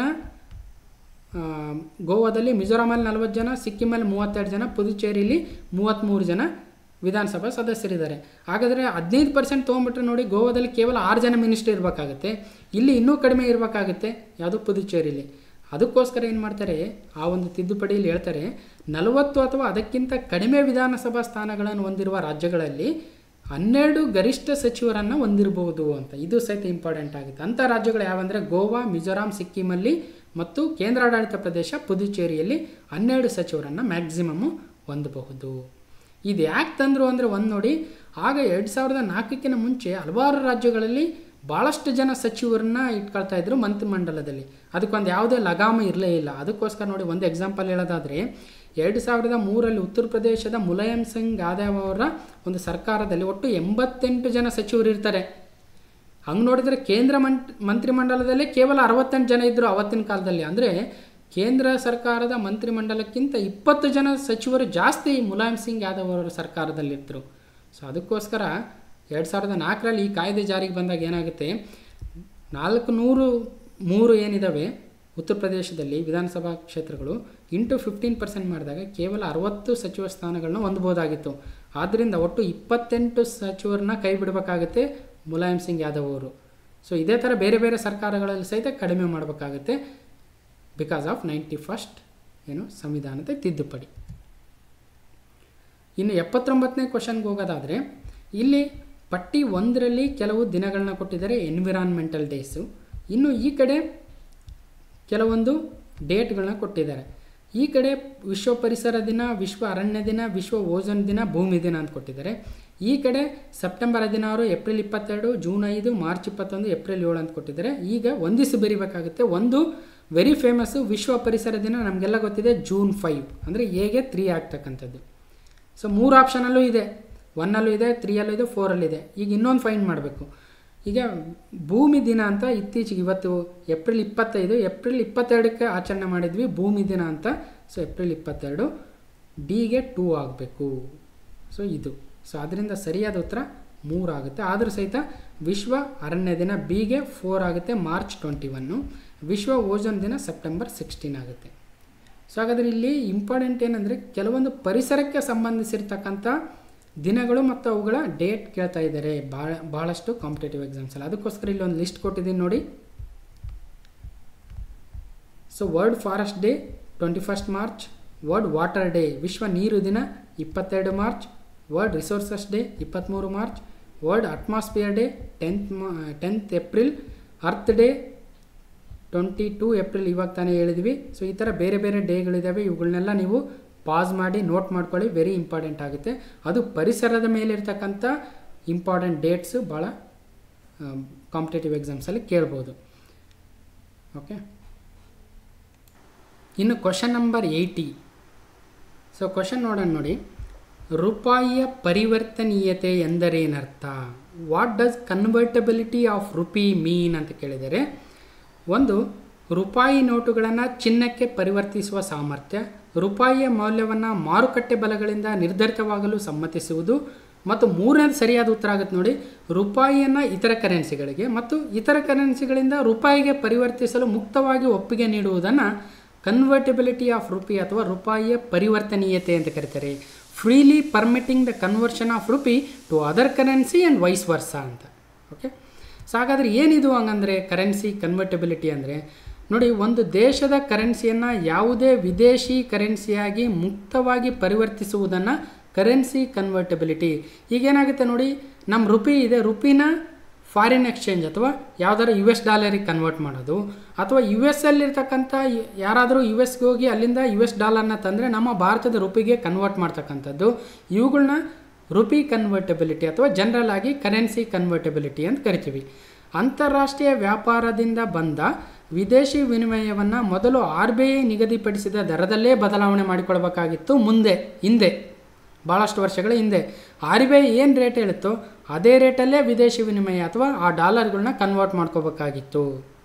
ಆ, ಗೋವಾದಲ್ಲಿ ಮಿಜೋರಾಮಲ್ಲಿ ನಲ್ವತ್ತು ಜನ ಸಿಕ್ಕಿಮಲ್ಲಿ ಮೂವತ್ತೆರಡು ಜನ ಪುದುಚೇರಿಲಿ ಮೂವತ್ತ್ಮೂರು ಜನ ವಿಧಾನಸಭಾ ಸದಸ್ಯರಿದ್ದಾರೆ ಹಾಗಾದರೆ ಹದಿನೈದು ಪರ್ಸೆಂಟ್ ತೊಗೊಂಬಿಟ್ರೆ ನೋಡಿ ಗೋವಾದಲ್ಲಿ ಕೇವಲ ಆರು ಜನ ಮಿನಿಸ್ಟರ್ ಇರಬೇಕಾಗುತ್ತೆ ಇಲ್ಲಿ ಇನ್ನೂ ಕಡಿಮೆ ಇರಬೇಕಾಗುತ್ತೆ ಯಾವುದು ಪುದುಚೇರಿಲಿ ಅದಕ್ಕೋಸ್ಕರ ಏನು ಮಾಡ್ತಾರೆ ಆ ಒಂದು ತಿದ್ದುಪಡಿಯಲ್ಲಿ ಹೇಳ್ತಾರೆ ನಲವತ್ತು ಅಥವಾ ಅದಕ್ಕಿಂತ ಕಡಿಮೆ ವಿಧಾನಸಭಾ ಸ್ಥಾನಗಳನ್ನು ಹೊಂದಿರುವ ರಾಜ್ಯಗಳಲ್ಲಿ ಹನ್ನೆರಡು ಗರಿಷ್ಠ ಸಚಿವರನ್ನು ಹೊಂದಿರಬಹುದು ಅಂತ ಇದು ಸಹಿತ ಇಂಪಾರ್ಟೆಂಟ್ ಆಗುತ್ತೆ ಅಂಥ ರಾಜ್ಯಗಳು ಯಾವಂದರೆ ಗೋವಾ ಮಿಜೋರಾಂ ಸಿಕ್ಕಿಮಲ್ಲಿ ಮತ್ತು ಕೇಂದ್ರಾಡಳಿತ ಪ್ರದೇಶ ಪುದುಚೇರಿಯಲ್ಲಿ ಹನ್ನೆರಡು ಸಚಿವರನ್ನು ಮ್ಯಾಕ್ಸಿಮಮ್ಮು ಹೊಂದಬಹುದು ಇದು ಯಾಕೆ ತಂದರು ಅಂದರೆ ಒಂದು ನೋಡಿ ಆಗ ಎರಡು ಸಾವಿರದ ನಾಲ್ಕಕ್ಕಿಂತ ಮುಂಚೆ ಹಲವಾರು ರಾಜ್ಯಗಳಲ್ಲಿ ಭಾಳಷ್ಟು ಜನ ಸಚಿವರನ್ನ ಇಟ್ಕೊಳ್ತಾ ಇದ್ರು ಮಂತ್ರಿಮಂಡಲದಲ್ಲಿ ಅದಕ್ಕೊಂದು ಯಾವುದೇ ಲಗಾಮ ಇರಲೇ ಇಲ್ಲ ಅದಕ್ಕೋಸ್ಕರ ನೋಡಿ ಒಂದು ಎಕ್ಸಾಂಪಲ್ ಹೇಳೋದಾದರೆ ಎರಡು ಸಾವಿರದ ಮೂರಲ್ಲಿ ಉತ್ತರ ಪ್ರದೇಶದ ಮುಲಾಯಂ ಸಿಂಗ್ ಯಾದವ್ ಅವರ ಒಂದು ಸರ್ಕಾರದಲ್ಲಿ ಒಟ್ಟು ಎಂಬತ್ತೆಂಟು ಜನ ಸಚಿವರು ಇರ್ತಾರೆ ಹಂಗೆ ನೋಡಿದರೆ ಕೇಂದ್ರ ಮಂಟ್ ಮಂತ್ರಿಮಂಡಲದಲ್ಲಿ ಕೇವಲ ಅರವತ್ತೆಂಟು ಜನ ಇದ್ದರು ಅವತ್ತಿನ ಕಾಲದಲ್ಲಿ ಅಂದರೆ ಕೇಂದ್ರ ಸರ್ಕಾರದ ಮಂತ್ರಿಮಂಡಲಕ್ಕಿಂತ ಇಪ್ಪತ್ತು ಜನ ಸಚಿವರು ಜಾಸ್ತಿ ಮುಲಾಯಂ ಸಿಂಗ್ ಯಾದವ್ ಅವರ ಸರ್ಕಾರದಲ್ಲಿದ್ದರು ಸೊ ಅದಕ್ಕೋಸ್ಕರ ಎರಡು ಸಾವಿರದ ನಾಲ್ಕರಲ್ಲಿ ಈ ಕಾಯ್ದೆ ಜಾರಿಗೆ ಬಂದಾಗ ಏನಾಗುತ್ತೆ ನಾಲ್ಕು ನೂರು ಮೂರು ಏನಿದ್ದಾವೆ ಉತ್ತರ ಪ್ರದೇಶದಲ್ಲಿ ವಿಧಾನಸಭಾ ಕ್ಷೇತ್ರಗಳು ಇಂಟು ಫಿಫ್ಟೀನ್ ಪರ್ಸೆಂಟ್ ಮಾಡಿದಾಗ ಕೇವಲ ಅರವತ್ತು ಸಚಿವ ಸ್ಥಾನಗಳನ್ನ ಹೊಂದಬಹುದಾಗಿತ್ತು ಆದ್ದರಿಂದ ಒಟ್ಟು ಇಪ್ಪತ್ತೆಂಟು ಸಚಿವರನ್ನ ಕೈ ಬಿಡಬೇಕಾಗುತ್ತೆ ಮುಲಾಯಂ ಸಿಂಗ್ ಯಾದವ್ ಅವರು ಸೊ ಇದೇ ಥರ ಬೇರೆ ಬೇರೆ ಸರ್ಕಾರಗಳಲ್ಲಿ ಸಹಿತ ಕಡಿಮೆ ಮಾಡಬೇಕಾಗುತ್ತೆ ಬಿಕಾಸ್ ಆಫ್ ನೈಂಟಿ ಫಸ್ಟ್ ಏನು ಸಂವಿಧಾನದ ತಿದ್ದುಪಡಿ ಇನ್ನು ಎಪ್ಪತ್ತೊಂಬತ್ತನೇ ಕ್ವಶನ್ಗೆ ಹೋಗೋದಾದರೆ ಇಲ್ಲಿ ಪಟ್ಟಿ ಒಂದರಲ್ಲಿ ಕೆಲವು ದಿನಗಳನ್ನ ಕೊಟ್ಟಿದ್ದಾರೆ ಎನ್ವಿರಾನ್ಮೆಂಟಲ್ ಡೇಸು ಇನ್ನು ಈ ಕಡೆ ಕೆಲವೊಂದು ಡೇಟ್ಗಳನ್ನ ಕೊಟ್ಟಿದ್ದಾರೆ ಈ ಕಡೆ ವಿಶ್ವ ಪರಿಸರ ದಿನ ವಿಶ್ವ ಅರಣ್ಯ ದಿನ ವಿಶ್ವ ಓಝೋನ್ ದಿನ ಭೂಮಿ ದಿನ ಅಂತ ಕೊಟ್ಟಿದ್ದಾರೆ ಈ ಕಡೆ ಸೆಪ್ಟೆಂಬರ್ ಹದಿನಾರು ಏಪ್ರಿಲ್ ಇಪ್ಪತ್ತೆರಡು ಜೂನ್ ಐದು ಮಾರ್ಚ್ ಇಪ್ಪತ್ತೊಂದು ಏಪ್ರಿಲ್ ಏಳು ಅಂತ ಕೊಟ್ಟಿದ್ದಾರೆ ಈಗ ಒಂದಿಷ್ಟು ಬರಿಬೇಕಾಗುತ್ತೆ ಒಂದು ವೆರಿ ಫೇಮಸ್ಸು ವಿಶ್ವ ಪರಿಸರ ದಿನ ನಮಗೆಲ್ಲ ಗೊತ್ತಿದೆ ಜೂನ್ ಫೈವ್ ಅಂದರೆ ಹೇಗೆ ತ್ರೀ ಆಗ್ತಕ್ಕಂಥದ್ದು ಸೊ ಮೂರು ಆಪ್ಷನಲ್ಲೂ ಇದೆ ಒನ್ನಲ್ಲೂ ಇದೆ ತ್ರೀಯಲ್ಲೂ ಇದೆ ಫೋರಲ್ಲೂ ಇದೆ ಈಗ ಇನ್ನೊಂದು ಫೈಂಡ್ ಮಾಡಬೇಕು ಈಗ ಭೂಮಿ ದಿನ ಅಂತ ಇತ್ತೀಚೆಗೆ ಇವತ್ತು ಏಪ್ರಿಲ್ ಇಪ್ಪತ್ತೈದು ಏಪ್ರಿಲ್ ಇಪ್ಪತ್ತೆರಡಕ್ಕೆ ಆಚರಣೆ ಮಾಡಿದ್ವಿ ಭೂಮಿ ದಿನ ಅಂತ ಸೊ ಏಪ್ರಿಲ್ ಇಪ್ಪತ್ತೆರಡು ಡಿಗೆ ಟೂ ಆಗಬೇಕು ಸೊ ಇದು ಸೊ ಅದರಿಂದ ಸರಿಯಾದ ಉತ್ತರ ಮೂರು ಆಗುತ್ತೆ ಆದರೂ ಸಹಿತ ವಿಶ್ವ ಅರಣ್ಯ ದಿನ ಬಿಗೆ ಫೋರ್ ಆಗುತ್ತೆ ಮಾರ್ಚ್ ಟ್ವೆಂಟಿ ಒನ್ನು ವಿಶ್ವ ಓಜೋನ್ ದಿನ ಸೆಪ್ಟೆಂಬರ್ ಸಿಕ್ಸ್ಟೀನ್ ಆಗುತ್ತೆ ಸೊ ಹಾಗಾದರೆ ಇಲ್ಲಿ ಇಂಪಾರ್ಟೆಂಟ್ ಏನಂದರೆ ಕೆಲವೊಂದು ಪರಿಸರಕ್ಕೆ ಸಂಬಂಧಿಸಿರ್ತಕ್ಕಂಥ ದಿನಗಳು ಮತ್ತು ಅವುಗಳ ಡೇಟ್ ಕೇಳ್ತಾ ಇದ್ದಾರೆ ಭಾಳ ಭಾಳಷ್ಟು ಕಾಂಪಿಟೇಟಿವ್ ಎಕ್ಸಾಮ್ಸಲ್ಲಿ ಅದಕ್ಕೋಸ್ಕರ ಇಲ್ಲಿ ಒಂದು ಲಿಸ್ಟ್ ಕೊಟ್ಟಿದ್ದೀನಿ ನೋಡಿ so world forest day twenty first March world water day ವಿಶ್ವ ನೀರು ದಿನ ಇಪ್ಪತ್ತೆರಡು ಮಾರ್ಚ್ ವರ್ಲ್ಡ್ ರಿಸೋರ್ಸಸ್ ಡೇ ಇಪ್ಪತ್ತ್ಮೂರು March world atmosphere day tenth tenth April earth day twenty two April ಇವಾಗ ತಾನೇ ಹೇಳಿದ್ವಿ ಸೊ ಈ ಥರ ಬೇರೆ ಬೇರೆ ಡೇಗಳಿದ್ದಾವೆ ಇವುಗಳನ್ನೆಲ್ಲ ನೀವು ಪಾಸ್ ಮಾಡಿ ನೋಟ್ ಮಾಡ್ಕೊಳ್ಳಿ ವೆರಿ ಇಂಪಾರ್ಟೆಂಟ್ ಆಗುತ್ತೆ ಅದು ಪರಿಸರದ ಮೇಲೆ ಇರ್ತಕ್ಕಂಥ ಇಂಪಾರ್ಟೆಂಟ್ ಡೇಟ್ಸು ಭಾಳ ಕಾಂಪಿಟೇಟಿವ್ ಎಕ್ಸಾಮ್ಸಲ್ಲಿ ಕೇಳ್ಬೋದು ಓಕೆ ಇನ್ನು question number eighty so question ನೋಡೋಣ ನೋಡಿ ರೂಪಾಯಿಯ ಪರಿವರ್ತನೀಯತೆ ಎಂದರೇನರ್ಥ what does convertibility of rupee mean ಅಂತ ಕೇಳಿದರೆ ಒಂದು ರೂಪಾಯಿ ನೋಟುಗಳನ್ನು ಚಿನ್ನಕ್ಕೆ ಪರಿವರ್ತಿಸುವ ಸಾಮರ್ಥ್ಯ ರೂಪಾಯಿಯ ಮೌಲ್ಯವನ್ನು ಮಾರುಕಟ್ಟೆ ಬಲಗಳಿಂದ ನಿರ್ಧರಿತವಾಗಲು ಸಮ್ಮತಿಸುವುದು ಮತ್ತು ಮೂರನೇದು ಸರಿಯಾದ ಉತ್ತರ ಆಗುತ್ತೆ ನೋಡಿ ರೂಪಾಯಿಯನ್ನು ಇತರ ಕರೆನ್ಸಿಗಳಿಗೆ ಮತ್ತು ಇತರ ಕರೆನ್ಸಿಗಳಿಂದ ರೂಪಾಯಿಗೆ ಪರಿವರ್ತಿಸಲು ಮುಕ್ತವಾಗಿ ಒಪ್ಪಿಗೆ ನೀಡುವುದನ್ನು ಕನ್ವರ್ಟಿಬಿಲಿಟಿ ಆಫ್ ರುಪಿ ಅಥವಾ ರೂಪಾಯಿಯ ಪರಿವರ್ತನೀಯತೆ ಅಂತ ಕರೀತಾರೆ freely permitting the conversion of rupee to other currency and vice versa ಅಂತ ಓಕೆ ಸೊ ಹಾಗಾದರೆ ಏನಿದು ಹಂಗಂದರೆ ಕರೆನ್ಸಿ ಕನ್ವರ್ಟಬಿಲಿಟಿ ಅಂದರೆ ನೋಡಿ ಒಂದು ದೇಶದ ಕರೆನ್ಸಿಯನ್ನು ಯಾವುದೇ ವಿದೇಶಿ ಕರೆನ್ಸಿಯಾಗಿ ಮುಕ್ತವಾಗಿ ಪರಿವರ್ತಿಸುವುದನ್ನು ಕರೆನ್ಸಿ ಕನ್ವರ್ಟಬಿಲಿಟಿ ಈಗೇನಾಗುತ್ತೆ ನೋಡಿ ನಮ್ಮ ರುಪಿ ಇದೆ ರುಪಿನ ಫಾರಿನ್ ಎಕ್ಸ್ಚೇಂಜ್ ಅಥವಾ ಯಾವ್ದಾದ್ರು ಯು ಎಸ್ ಡಾಲರಿಗೆ ಕನ್ವರ್ಟ್ ಮಾಡೋದು ಅಥವಾ ಯು ಎಸ್ ಅಲ್ಲಿರ್ತಕ್ಕಂಥ ಯಾರಾದರೂ ಯು ಎಸ್ಗೆ ಹೋಗಿ ಅಲ್ಲಿಂದ ಯು ಎಸ್ ಡಾಲರ್ನ ತಂದರೆ ನಮ್ಮ ಭಾರತದ ರುಪಿಗೆ ಕನ್ವರ್ಟ್ ಮಾಡ್ತಕ್ಕಂಥದ್ದು ಇವುಗಳನ್ನ ರುಪಿ ಕನ್ವರ್ಟಬಿಲಿಟಿ ಅಥವಾ ಜನರಲ್ ಆಗಿ ಕರೆನ್ಸಿ ಕನ್ವರ್ಟಬಿಲಿಟಿ ಅಂತ ಕರಿತೀವಿ ಅಂತಾರಾಷ್ಟ್ರೀಯ ವ್ಯಾಪಾರದಿಂದ ಬಂದ ವಿದೇಶಿ ವಿನಿಮಯವನ್ನು ಮೊದಲು ಆರ್ ಬಿ ಐ ನಿಗದಿಪಡಿಸಿದ ದರದಲ್ಲೇ ಬದಲಾವಣೆ ಮಾಡಿಕೊಳ್ಬೇಕಾಗಿತ್ತು ಮುಂದೆ ಹಿಂದೆ ಭಾಳಷ್ಟು ವರ್ಷಗಳ ಹಿಂದೆ ಆರ್ ಬಿ ಐ ಏನು ರೇಟ್ ಹೇಳುತ್ತೋ ಅದೇ ರೇಟಲ್ಲೇ ವಿದೇಶಿ ವಿನಿಮಯ ಅಥವಾ ಆ ಡಾಲರ್ಗಳನ್ನ ಕನ್ವರ್ಟ್ ಮಾಡ್ಕೋಬೇಕಾಗಿತ್ತು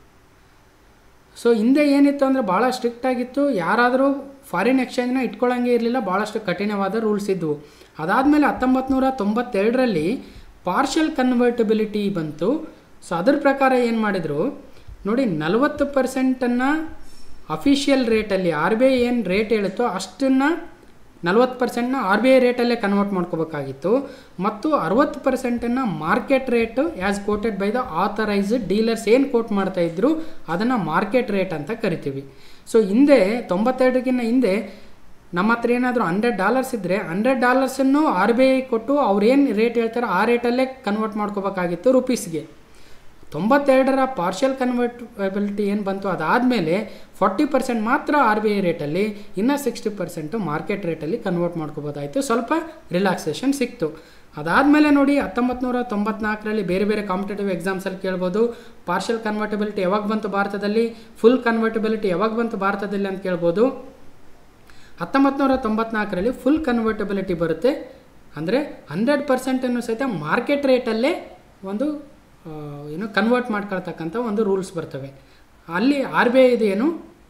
ಸೊ ಹಿಂದೆ ಏನಿತ್ತು ಅಂದರೆ ಭಾಳ ಸ್ಟ್ರಿಕ್ಟ್ ಆಗಿತ್ತು ಯಾರಾದರೂ ಫಾರಿನ್ ಎಕ್ಸ್ಚೇಂಜ್ನ ಇಟ್ಕೊಳ್ಳೋಂಗೆ ಇರಲಿಲ್ಲ ಭಾಳಷ್ಟು ಕಠಿಣವಾದ ರೂಲ್ಸ್ ಇದ್ದವು ಅದಾದಮೇಲೆ ಹತ್ತೊಂಬತ್ತು ನೂರ ತೊಂಬತ್ತೆರಡರಲ್ಲಿ ಪಾರ್ಷಲ್ ಕನ್ವರ್ಟಬಿಲಿಟಿ ಬಂತು ಸೊ ಅದ್ರ ಪ್ರಕಾರ ಏನು ಮಾಡಿದರು ನೋಡಿ ನಲವತ್ತು ಪರ್ಸೆಂಟನ್ನು ಅಫಿಷಿಯಲ್ ರೇಟಲ್ಲಿ ಆರ್ ಬಿ ಐ ಏನು ರೇಟ್ ಹೇಳುತ್ತೋ ಅಷ್ಟನ್ನು ನಲ್ವತ್ತು ಪರ್ಸೆಂಟ್ನ ಆರ್ ಬಿ ಐ ರೇಟಲ್ಲೇ ಕನ್ವರ್ಟ್ ಮಾಡ್ಕೋಬೇಕಾಗಿತ್ತು ಮತ್ತು ಅರವತ್ತು ಪರ್ಸೆಂಟನ್ನು market rate as quoted by the authorised dealers ಏನು ಕೋಟ್ ಮಾಡ್ತಾ ಇದ್ರು ಅದನ್ನು ಮಾರ್ಕೆಟ್ ರೇಟ್ ಅಂತ ಕರಿತೀವಿ ಸೊ ಹಿಂದೆ ತೊಂಬತ್ತೆರಡಕ್ಕಿಂತ ಹಿಂದೆ ನಮ್ಮ ಹತ್ರ ಏನಾದರೂ ಹಂಡ್ರೆಡ್ ಡಾಲರ್ಸ್ ಇದ್ದರೆ ಹಂಡ್ರೆಡ್ ಡಾಲರ್ಸನ್ನು ಆರ್ ಬಿ ಐ ಕೊಟ್ಟು ಅವ್ರು ಏನು ರೇಟ್ ಹೇಳ್ತಾರೆ ಆ ರೇಟಲ್ಲೇ ಕನ್ವರ್ಟ್ ಮಾಡ್ಕೋಬೇಕಾಗಿತ್ತು ರುಪೀಸ್ಗೆ ತೊಂಬತ್ತೆರಡರ ಪಾರ್ಷಿಯಲ್ ಕನ್ವರ್ಟಬಿಲಿಟಿ ಏನು ಬಂತು ಅದಾದಮೇಲೆ ಫಾರ್ಟಿ ಪರ್ಸೆಂಟ್ ಮಾತ್ರ ಆರ್ ಬಿ ಐ ರೇಟಲ್ಲಿ ಇನ್ನು ಸಿಕ್ಸ್ಟಿ ಪರ್ಸೆಂಟು ಮಾರ್ಕೆಟ್ ರೇಟಲ್ಲಿ ಕನ್ವರ್ಟ್ ಮಾಡ್ಕೋಬೋದಾಯಿತು ಸ್ವಲ್ಪ ರಿಲ್ಯಾಕ್ಸೇಷನ್ ಸಿಕ್ತು ಅದಾದಮೇಲೆ ನೋಡಿ ಹತ್ತೊಂಬತ್ತು ನೂರ ತೊಂಬತ್ನಾಲ್ಕರಲ್ಲಿ ಬೇರೆ ಬೇರೆ ಕಾಂಪಿಟೇಟಿವ್ ಎಕ್ಸಾಮ್ಸಲ್ಲಿ ಕೇಳ್ಬೋದು ಪಾರ್ಷಿಯಲ್ ಕನ್ವರ್ಟಬಿಲಿಟಿ ಯಾವಾಗ ಬಂತು ಭಾರತದಲ್ಲಿ ಫುಲ್ ಕನ್ವರ್ಟಬಿಲಿಟಿ ಯಾವಾಗ ಬಂತು ಭಾರತದಲ್ಲಿ ಅಂತ ಕೇಳ್ಬೋದು ಹತ್ತೊಂಬತ್ತು ನೂರ ತೊಂಬತ್ನಾಲ್ಕರಲ್ಲಿ ಫುಲ್ ಕನ್ವರ್ಟಬಿಲಿಟಿ ಬರುತ್ತೆ ಅಂದರೆ ಹಂಡ್ರೆಡ್ ಪರ್ಸೆಂಟನ್ನು ಸಹಿತ ಮಾರ್ಕೆಟ್ ರೇಟಲ್ಲೇ ಒಂದು ಏನು ಕನ್ವರ್ಟ್ ಮಾಡ್ಕೊಳ್ತಕ್ಕಂಥ ಒಂದು ರೂಲ್ಸ್ ಬರ್ತವೆ ಅಲ್ಲಿ ಆರ್ ಬಿ ಐದು ಏನು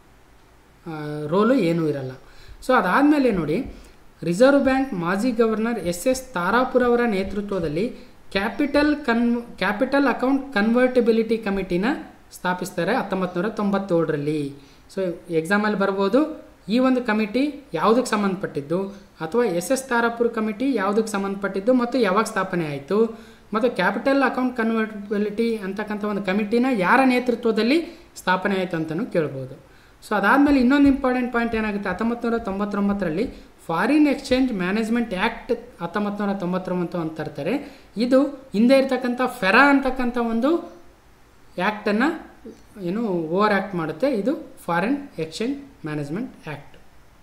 ರೋಲು ಏನೂ ಇರಲ್ಲ ಸೊ ಅದಾದಮೇಲೆ ನೋಡಿ ರಿಸರ್ವ್ ಬ್ಯಾಂಕ್ ಮಾಜಿ ಗವರ್ನರ್ ಎಸ್ ಎಸ್ ತಾರಾಪುರ್ ಅವರ ನೇತೃತ್ವದಲ್ಲಿ ಕ್ಯಾಪಿಟಲ್ ಕನ್ ಕ್ಯಾಪಿಟಲ್ ಅಕೌಂಟ್ ಕನ್ವರ್ಟಿಬಿಲಿಟಿ ಕಮಿಟಿನ ಸ್ಥಾಪಿಸ್ತಾರೆ ಹತ್ತೊಂಬತ್ತು ನೂರ ತೊಂಬತ್ತೇಳರಲ್ಲಿ ಸೊ ಎಕ್ಸಾಮಲ್ಲಿ ಬರ್ಬೋದು ಈ ಒಂದು ಕಮಿಟಿ ಯಾವುದಕ್ಕೆ ಸಂಬಂಧಪಟ್ಟಿದ್ದು ಅಥವಾ ಎಸ್ ಎಸ್ ತಾರಾಪುರ್ ಕಮಿಟಿ ಯಾವುದಕ್ಕೆ ಸಂಬಂಧಪಟ್ಟಿದ್ದು ಮತ್ತು ಯಾವಾಗ ಸ್ಥಾಪನೆ ಆಯಿತು ಮತ್ತು ಕ್ಯಾಪಿಟಲ್ ಅಕೌಂಟ್ ಕನ್ವರ್ಟಬಿಲಿಟಿ ಅಂತಕ್ಕಂಥ ಒಂದು ಕಮಿಟಿನ ಯಾರ ನೇತೃತ್ವದಲ್ಲಿ ಸ್ಥಾಪನೆ ಆಯಿತು ಅಂತಲೂ ಕೇಳ್ಬೋದು ಸೊ ಅದಾದಮೇಲೆ ಇನ್ನೊಂದು ಇಂಪಾರ್ಟೆಂಟ್ ಪಾಯಿಂಟ್ ಏನಾಗುತ್ತೆ ಹತ್ತೊಂಬತ್ತು ನೂರ ತೊಂಬತ್ತೊಂಬತ್ತರಲ್ಲಿ ಫಾರಿನ್ ಎಕ್ಸ್ಚೇಂಜ್ ಮ್ಯಾನೇಜ್ಮೆಂಟ್ ಆ್ಯಕ್ಟ್ ಹತ್ತೊಂಬತ್ತು ನೂರ ತೊಂಬತ್ತೊಂಬತ್ತು ಅಂತ ತರ್ತಾರೆ ಇದು ಹಿಂದೆ ಇರ್ತಕ್ಕಂಥ ಫೆರಾ ಅಂತಕ್ಕಂಥ ಒಂದು ಆ್ಯಕ್ಟನ್ನು ಏನು ಓವರ್ ಆ್ಯಕ್ಟ್ ಮಾಡುತ್ತೆ ಇದು foreign exchange management act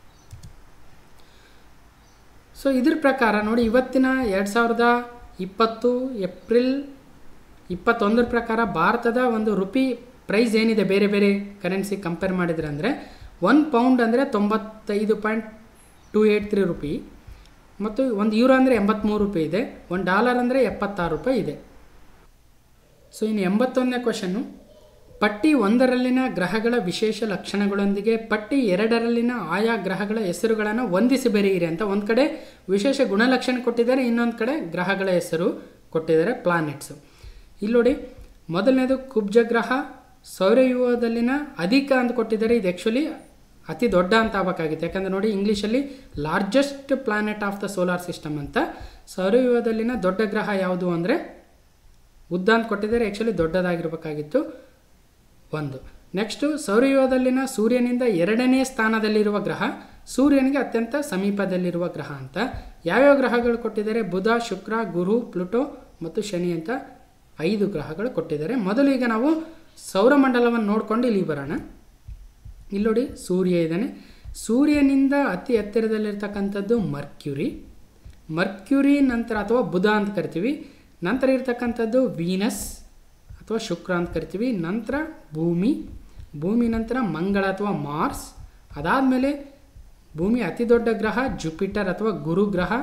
so ಇದ್ರ ಪ್ರಕಾರ ನೋಡಿ ಇವತ್ತಿನ ಎರಡು ಸಾವಿರದ ಇಪ್ಪತ್ತು ಏಪ್ರಿಲ್ ಇಪ್ಪತ್ತೊಂದರ ಪ್ರಕಾರ ಭಾರತದ ಒಂದು ರುಪಿ ಪ್ರೈಸ್ ಏನಿದೆ ಬೇರೆ ಬೇರೆ ಕರೆನ್ಸಿ ಕಂಪೇರ್ ಮಾಡಿದ್ರೆ ಅಂದರೆ ಒನ್ ಪೌಂಡ್ ಅಂದರೆ ತೊಂಬತ್ತೈದು point two eight three rupee ಮತ್ತು ಒಂದು ಯೂರೋ ಅಂದರೆ ಎಂಬತ್ತ್ಮೂರು ರೂಪಾಯಿ ಇದೆ ಒಂದು ಡಾಲರ್ ಅಂದರೆ ಎಪ್ಪತ್ತಾರು ರೂಪಾಯಿ ಇದೆ ಸೊ ಇನ್ನು ಎಂಬತ್ತೊಂದನೇ ಕ್ವಶನ್ನು ಪಟ್ಟಿ ಒಂದರಲ್ಲಿನ ಗ್ರಹಗಳ ವಿಶೇಷ ಲಕ್ಷಣಗಳೊಂದಿಗೆ ಪಟ್ಟಿ ಎರಡರಲ್ಲಿನ ಆಯಾ ಗ್ರಹಗಳ ಹೆಸರುಗಳನ್ನು ಹೊಂದಿಸಿ ಬರೆಯಿರಿ ಅಂತ ಒಂದು ಕಡೆ ವಿಶೇಷ ಗುಣಲಕ್ಷಣ ಕೊಟ್ಟಿದ್ದಾರೆ ಇನ್ನೊಂದು ಕಡೆ ಗ್ರಹಗಳ ಹೆಸರು ಕೊಟ್ಟಿದ್ದಾರೆ ಪ್ಲಾನೆಟ್ಸು ಇಲ್ಲಿ ನೋಡಿ ಮೊದಲನೇದು ಕುಬ್ಜ ಗ್ರಹ ಸೌರವ್ಯೂಹದಲ್ಲಿನ ಅಧಿಕ ಅಂತ ಕೊಟ್ಟಿದ್ದಾರೆ ಇದು ಆ್ಯಕ್ಚುಲಿ ಅತಿ ದೊಡ್ಡ ಅಂತ ಆಗಬೇಕಾಗಿತ್ತು ಯಾಕಂದರೆ ನೋಡಿ ಇಂಗ್ಲೀಷಲ್ಲಿ largest planet of the solar system ಅಂತ ಸೌರವ್ಯೂಹದಲ್ಲಿನ ದೊಡ್ಡ ಗ್ರಹ ಯಾವುದು ಅಂದರೆ ಉದ್ದ ಅಂತ ಕೊಟ್ಟಿದ್ದಾರೆ ಆ್ಯಕ್ಚುಲಿ ದೊಡ್ಡದಾಗಿರಬೇಕಾಗಿತ್ತು ಒಂದು ನೆಕ್ಸ್ಟು ಸೌರವ್ಯೂಹದಲ್ಲಿನ ಸೂರ್ಯನಿಂದ ಎರಡನೇ ಸ್ಥಾನದಲ್ಲಿರುವ ಗ್ರಹ ಸೂರ್ಯನಿಗೆ ಅತ್ಯಂತ ಸಮೀಪದಲ್ಲಿರುವ ಗ್ರಹ ಅಂತ ಯಾವ್ಯಾವ ಗ್ರಹಗಳು ಕೊಟ್ಟಿದ್ದಾರೆ ಬುಧ ಶುಕ್ರ ಗುರು ಪ್ಲುಟೋ ಮತ್ತು ಶನಿ ಅಂತ ಐದು ಗ್ರಹಗಳು ಕೊಟ್ಟಿದ್ದಾರೆ ಮೊದಲು ಈಗ ನಾವು ಸೌರಮಂಡಲವನ್ನು ನೋಡಿಕೊಂಡು ಇಲ್ಲಿ ಬರೋಣ ಇಲ್ಲಿ ನೋಡಿ ಸೂರ್ಯ ಇದ್ದಾನೆ ಸೂರ್ಯನಿಂದ ಅತಿ ಎತ್ತರದಲ್ಲಿರ್ತಕ್ಕಂಥದ್ದು ಮರ್ಕ್ಯುರಿ ಮರ್ಕ್ಯುರಿ ನಂತರ ಅಥವಾ ಬುಧ ಅಂತ ಕರಿತೀವಿ ನಂತರ ಇರ್ತಕ್ಕಂಥದ್ದು ವೀನಸ್ ಅಥವಾ ಶುಕ್ರ ಅಂತ ಕರಿತೀವಿ ನಂತರ ಭೂಮಿ ಭೂಮಿ ನಂತರ ಮಂಗಳ ಅಥವಾ ಮಾರ್ಸ್ ಅದಾದಮೇಲೆ ಭೂಮಿ ಅತಿ ದೊಡ್ಡ ಗ್ರಹ ಜುಪಿಟರ್ ಅಥವಾ ಗುರು ಗ್ರಹ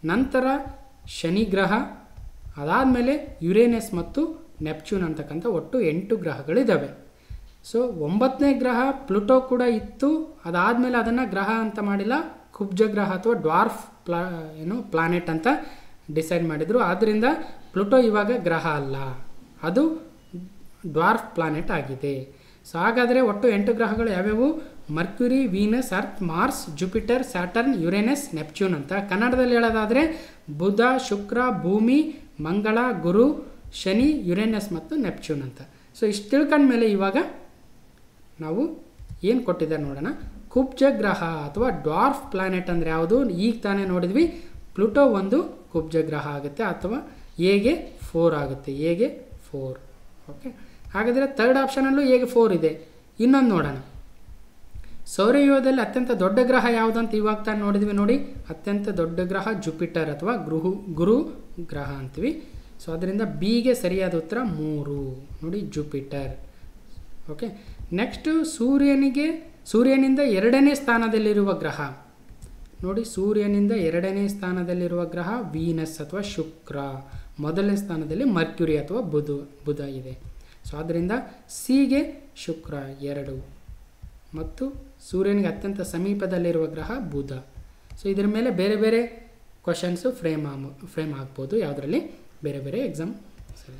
ನಂತರ ಶನಿ ಗ್ರಹ ಅದಾದಮೇಲೆ ಯುರೇನಸ್ ಮತ್ತು ನೆಪ್ಚೂನ್ ಅಂತಕ್ಕಂಥ ಒಟ್ಟು ಎಂಟು ಗ್ರಹಗಳಿದ್ದಾವೆ ಸೊ ಒಂಬತ್ತನೇ ಗ್ರಹ ಪ್ಲುಟೋ ಕೂಡ ಇತ್ತು ಅದಾದಮೇಲೆ ಅದನ್ನು ಗ್ರಹ ಅಂತ ಮಾಡಿಲ್ಲ ಕುಬ್ಜ ಗ್ರಹ ಅಥವಾ ಡ್ವಾರ್ಫ್ ಪ್ಲಾ ಏನು ಪ್ಲಾನೆಟ್ ಅಂತ ಡಿಸೈಡ್ ಮಾಡಿದರು ಆದ್ದರಿಂದ ಪ್ಲುಟೋ ಇವಾಗ ಗ್ರಹ ಅಲ್ಲ ಅದು ಡ್ವಾರ್ಫ್ ಪ್ಲಾನೆಟ್ ಆಗಿದೆ ಸೊ ಹಾಗಾದರೆ ಒಟ್ಟು ಎಂಟು ಗ್ರಹಗಳು ಯಾವ್ಯಾವು Mercury Venus Earth Mars Jupiter Saturn Uranus Neptune ಅಂತ ಕನ್ನಡದಲ್ಲಿ ಹೇಳೋದಾದರೆ ಬುಧ ಶುಕ್ರ ಭೂಮಿ ಮಂಗಳ ಗುರು ಶನಿ ಯುರೇನಸ್ ಮತ್ತು ನೆಪ್ಚೂನ್ ಅಂತ ಸೊ ಇಷ್ಟು ತಿಳ್ಕೊಂಡ್ಮೇಲೆ ಇವಾಗ ನಾವು ಏನು ಕೊಟ್ಟಿದ್ದಾರೆ ನೋಡೋಣ ಕುಬ್ಜ ಗ್ರಹ ಅಥವಾ ಡ್ವಾರ್ಫ್ ಪ್ಲಾನೆಟ್ ಅಂದರೆ ಯಾವುದು ಈಗ ತಾನೇ ನೋಡಿದ್ವಿ ಪ್ಲುಟೋ ಒಂದು ಕುಬ್ಜ ಗ್ರಹ ಆಗುತ್ತೆ ಅಥವಾ ಎಗೆ ಫೋರ್ ಆಗುತ್ತೆ ಎಗೆ ಫೋರ್ ಓಕೆ ಹಾಗಾದರೆ ತರ್ಡ್ ಆಪ್ಷನಲ್ಲೂ ಎಗೆ ಫೋರ್ ಇದೆ ಇನ್ನೊಂದು ನೋಡೋಣ ಸೌರವ್ಯೂಹದಲ್ಲಿ ಅತ್ಯಂತ ದೊಡ್ಡ ಗ್ರಹ ಯಾವುದು ಅಂತ ಇವಾಗ ತಾನು ನೋಡಿದ್ವಿ ನೋಡಿ ಅತ್ಯಂತ ದೊಡ್ಡ ಗ್ರಹ ಜುಪಿಟರ್ ಅಥವಾ ಗೃಹು ಗುರು ಗ್ರಹ ಅಂತೀವಿ ಸೊ ಅದರಿಂದ ಬಿಗೆ ಸರಿಯಾದ ಉತ್ತರ ಮೂರು ನೋಡಿ ಜುಪಿಟರ್ ಓಕೆ ನೆಕ್ಸ್ಟು ಸೂರ್ಯನಿಗೆ ಸೂರ್ಯನಿಂದ ಎರಡನೇ ಸ್ಥಾನದಲ್ಲಿರುವ ಗ್ರಹ ನೋಡಿ ಸೂರ್ಯನಿಂದ ಎರಡನೇ ಸ್ಥಾನದಲ್ಲಿರುವ ಗ್ರಹ ವೀನಸ್ ಅಥವಾ ಶುಕ್ರ ಮೊದಲನೇ ಸ್ಥಾನದಲ್ಲಿ ಮರ್ಕ್ಯುರಿ ಅಥವಾ ಬುಧ ಬುಧ ಇದೆ ಸೊ ಆದ್ದರಿಂದ ಸಿಗೆ ಶುಕ್ರ ಎರಡು ಮತ್ತು ಸೂರ್ಯನಿಗೆ ಅತ್ಯಂತ ಸಮೀಪದಲ್ಲಿರುವ ಗ್ರಹ ಬುಧ ಸೊ ಇದರ ಮೇಲೆ ಬೇರೆ ಬೇರೆ ಕ್ವಶನ್ಸು ಫ್ರೇಮ್ ಆಮ ಫ್ರೇಮ್ ಆಗ್ಬೋದು ಯಾವುದರಲ್ಲಿ ಬೇರೆ ಬೇರೆ ಎಕ್ಸಾಮ್ ಸರಿ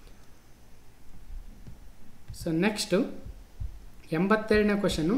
ಸೊ ನೆಕ್ಸ್ಟು ಎಂಬತ್ತೆರಡನೇ ಕ್ವಶನು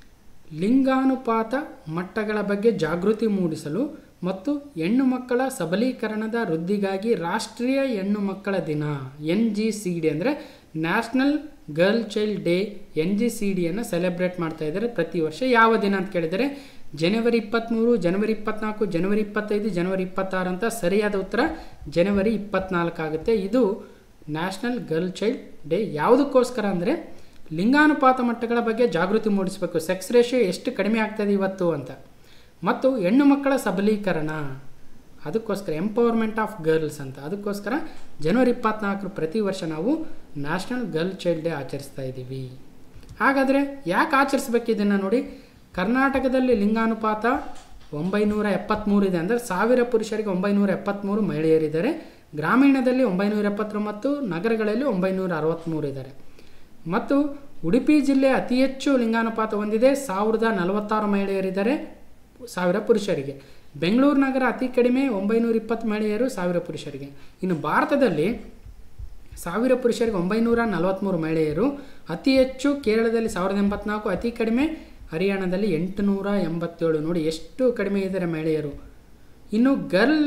ಲಿಂಗಾನುಪಾತ ಮಟ್ಟಗಳ ಬಗ್ಗೆ ಜಾಗೃತಿ ಮೂಡಿಸಲು ಮತ್ತು ಹೆಣ್ಣು ಮಕ್ಕಳ ಸಬಲೀಕರಣದ ವೃದ್ಧಿಗಾಗಿ ರಾಷ್ಟ್ರೀಯ ಹೆಣ್ಣು ಮಕ್ಕಳ ದಿನ ಎನ್ ಜಿ ಸಿ ಡಿ ಅಂದರೆ national girl child day N G C ಡಿಯನ್ನು ಸೆಲೆಬ್ರೇಟ್ ಮಾಡ್ತಾ ಇದ್ದಾರೆ ಪ್ರತಿ ವರ್ಷ ಯಾವ ದಿನ ಅಂತ ಕೇಳಿದರೆ ಜನವರಿ ಇಪ್ಪತ್ತ್ಮೂರು ಜನವರಿ ಇಪ್ಪತ್ನಾಲ್ಕು ಜನವರಿ ಇಪ್ಪತ್ತೈದು ಜನವರಿ ಇಪ್ಪತ್ತಾರು ಅಂತ ಸರಿಯಾದ ಉತ್ತರ ಜನವರಿ ಇಪ್ಪತ್ನಾಲ್ಕು ಆಗುತ್ತೆ ಇದು ನ್ಯಾಷನಲ್ ಗರ್ಲ್ ಚೈಲ್ಡ್ ಡೇ ಯಾವುದಕ್ಕೋಸ್ಕರ ಅಂದರೆ ಲಿಂಗಾನುಪಾತ ಮಟ್ಟಗಳ ಬಗ್ಗೆ ಜಾಗೃತಿ ಮೂಡಿಸಬೇಕು ಸೆಕ್ಸ್ ರೇಷಿಯೋ ಎಷ್ಟು ಕಡಿಮೆ ಆಗ್ತದೆ ಇವತ್ತು ಅಂತ ಮತ್ತು ಹೆಣ್ಣು ಮಕ್ಕಳ ಸಬಲೀಕರಣ ಅದಕ್ಕೋಸ್ಕರ ಎಂಪವರ್ಮೆಂಟ್ ಆಫ್ ಗರ್ಲ್ಸ್ ಅಂತ ಅದಕ್ಕೋಸ್ಕರ ಜನವರಿ ಇಪ್ಪತ್ನಾಲ್ಕರು ಪ್ರತಿ ವರ್ಷ ನಾವು ನ್ಯಾಷನಲ್ ಗರ್ಲ್ ಚೈಲ್ಡ್ ಡೇ ಆಚರಿಸ್ತಾ ಇದ್ದೀವಿ ಹಾಗಾದರೆ ಯಾಕೆ ಆಚರಿಸ್ಬೇಕು ಇದನ್ನು ನೋಡಿ ಕರ್ನಾಟಕದಲ್ಲಿ ಲಿಂಗಾನುಪಾತ ಒಂಬೈನೂರ ಎಪ್ಪತ್ತ್ಮೂರು ಇದೆ ಅಂದರೆ ಸಾವಿರ ಪುರುಷರಿಗೆ ಒಂಬೈನೂರ ಎಪ್ಪತ್ತ್ಮೂರು ಮಹಿಳೆಯರಿದ್ದಾರೆ ಗ್ರಾಮೀಣದಲ್ಲಿ ಒಂಬೈನೂರ ಎಪ್ಪತ್ತೊಂಬತ್ತು ನಗರಗಳಲ್ಲಿ ಒಂಬೈನೂರ ಅರವತ್ತ್ಮೂರು ಇದ್ದಾರೆ ಮತ್ತು ಉಡುಪಿ ಜಿಲ್ಲೆ ಅತಿ ಹೆಚ್ಚು ಲಿಂಗಾನುಪಾತ ಹೊಂದಿದೆ ಸಾವಿರದ ನಲವತ್ತಾರು ಮಹಿಳೆಯರಿದ್ದಾರೆ ಸಾವಿರ ಪುರುಷರಿಗೆ ಬೆಂಗಳೂರು ನಗರ ಅತಿ ಕಡಿಮೆ ಒಂಬೈನೂರ ಇಪ್ಪತ್ತು ಮಹಿಳೆಯರು ಸಾವಿರ ಪುರುಷರಿಗೆ ಇನ್ನು ಭಾರತದಲ್ಲಿ ಸಾವಿರ ಪುರುಷರಿಗೆ ಒಂಬೈನೂರ ನಲವತ್ತ್ಮೂರು ಮಹಿಳೆಯರು ಅತಿ ಹೆಚ್ಚು ಕೇರಳದಲ್ಲಿ ಸಾವಿರದ ಎಂಬತ್ನಾಲ್ಕು ಅತಿ ಕಡಿಮೆ ಹರಿಯಾಣದಲ್ಲಿ ಎಂಟುನೂರ ಎಂಬತ್ತೇಳು ನೋಡಿ ಎಷ್ಟು ಕಡಿಮೆ ಇದ್ದಾರೆ ಮಹಿಳೆಯರು ಇನ್ನು ಗರ್ಲ್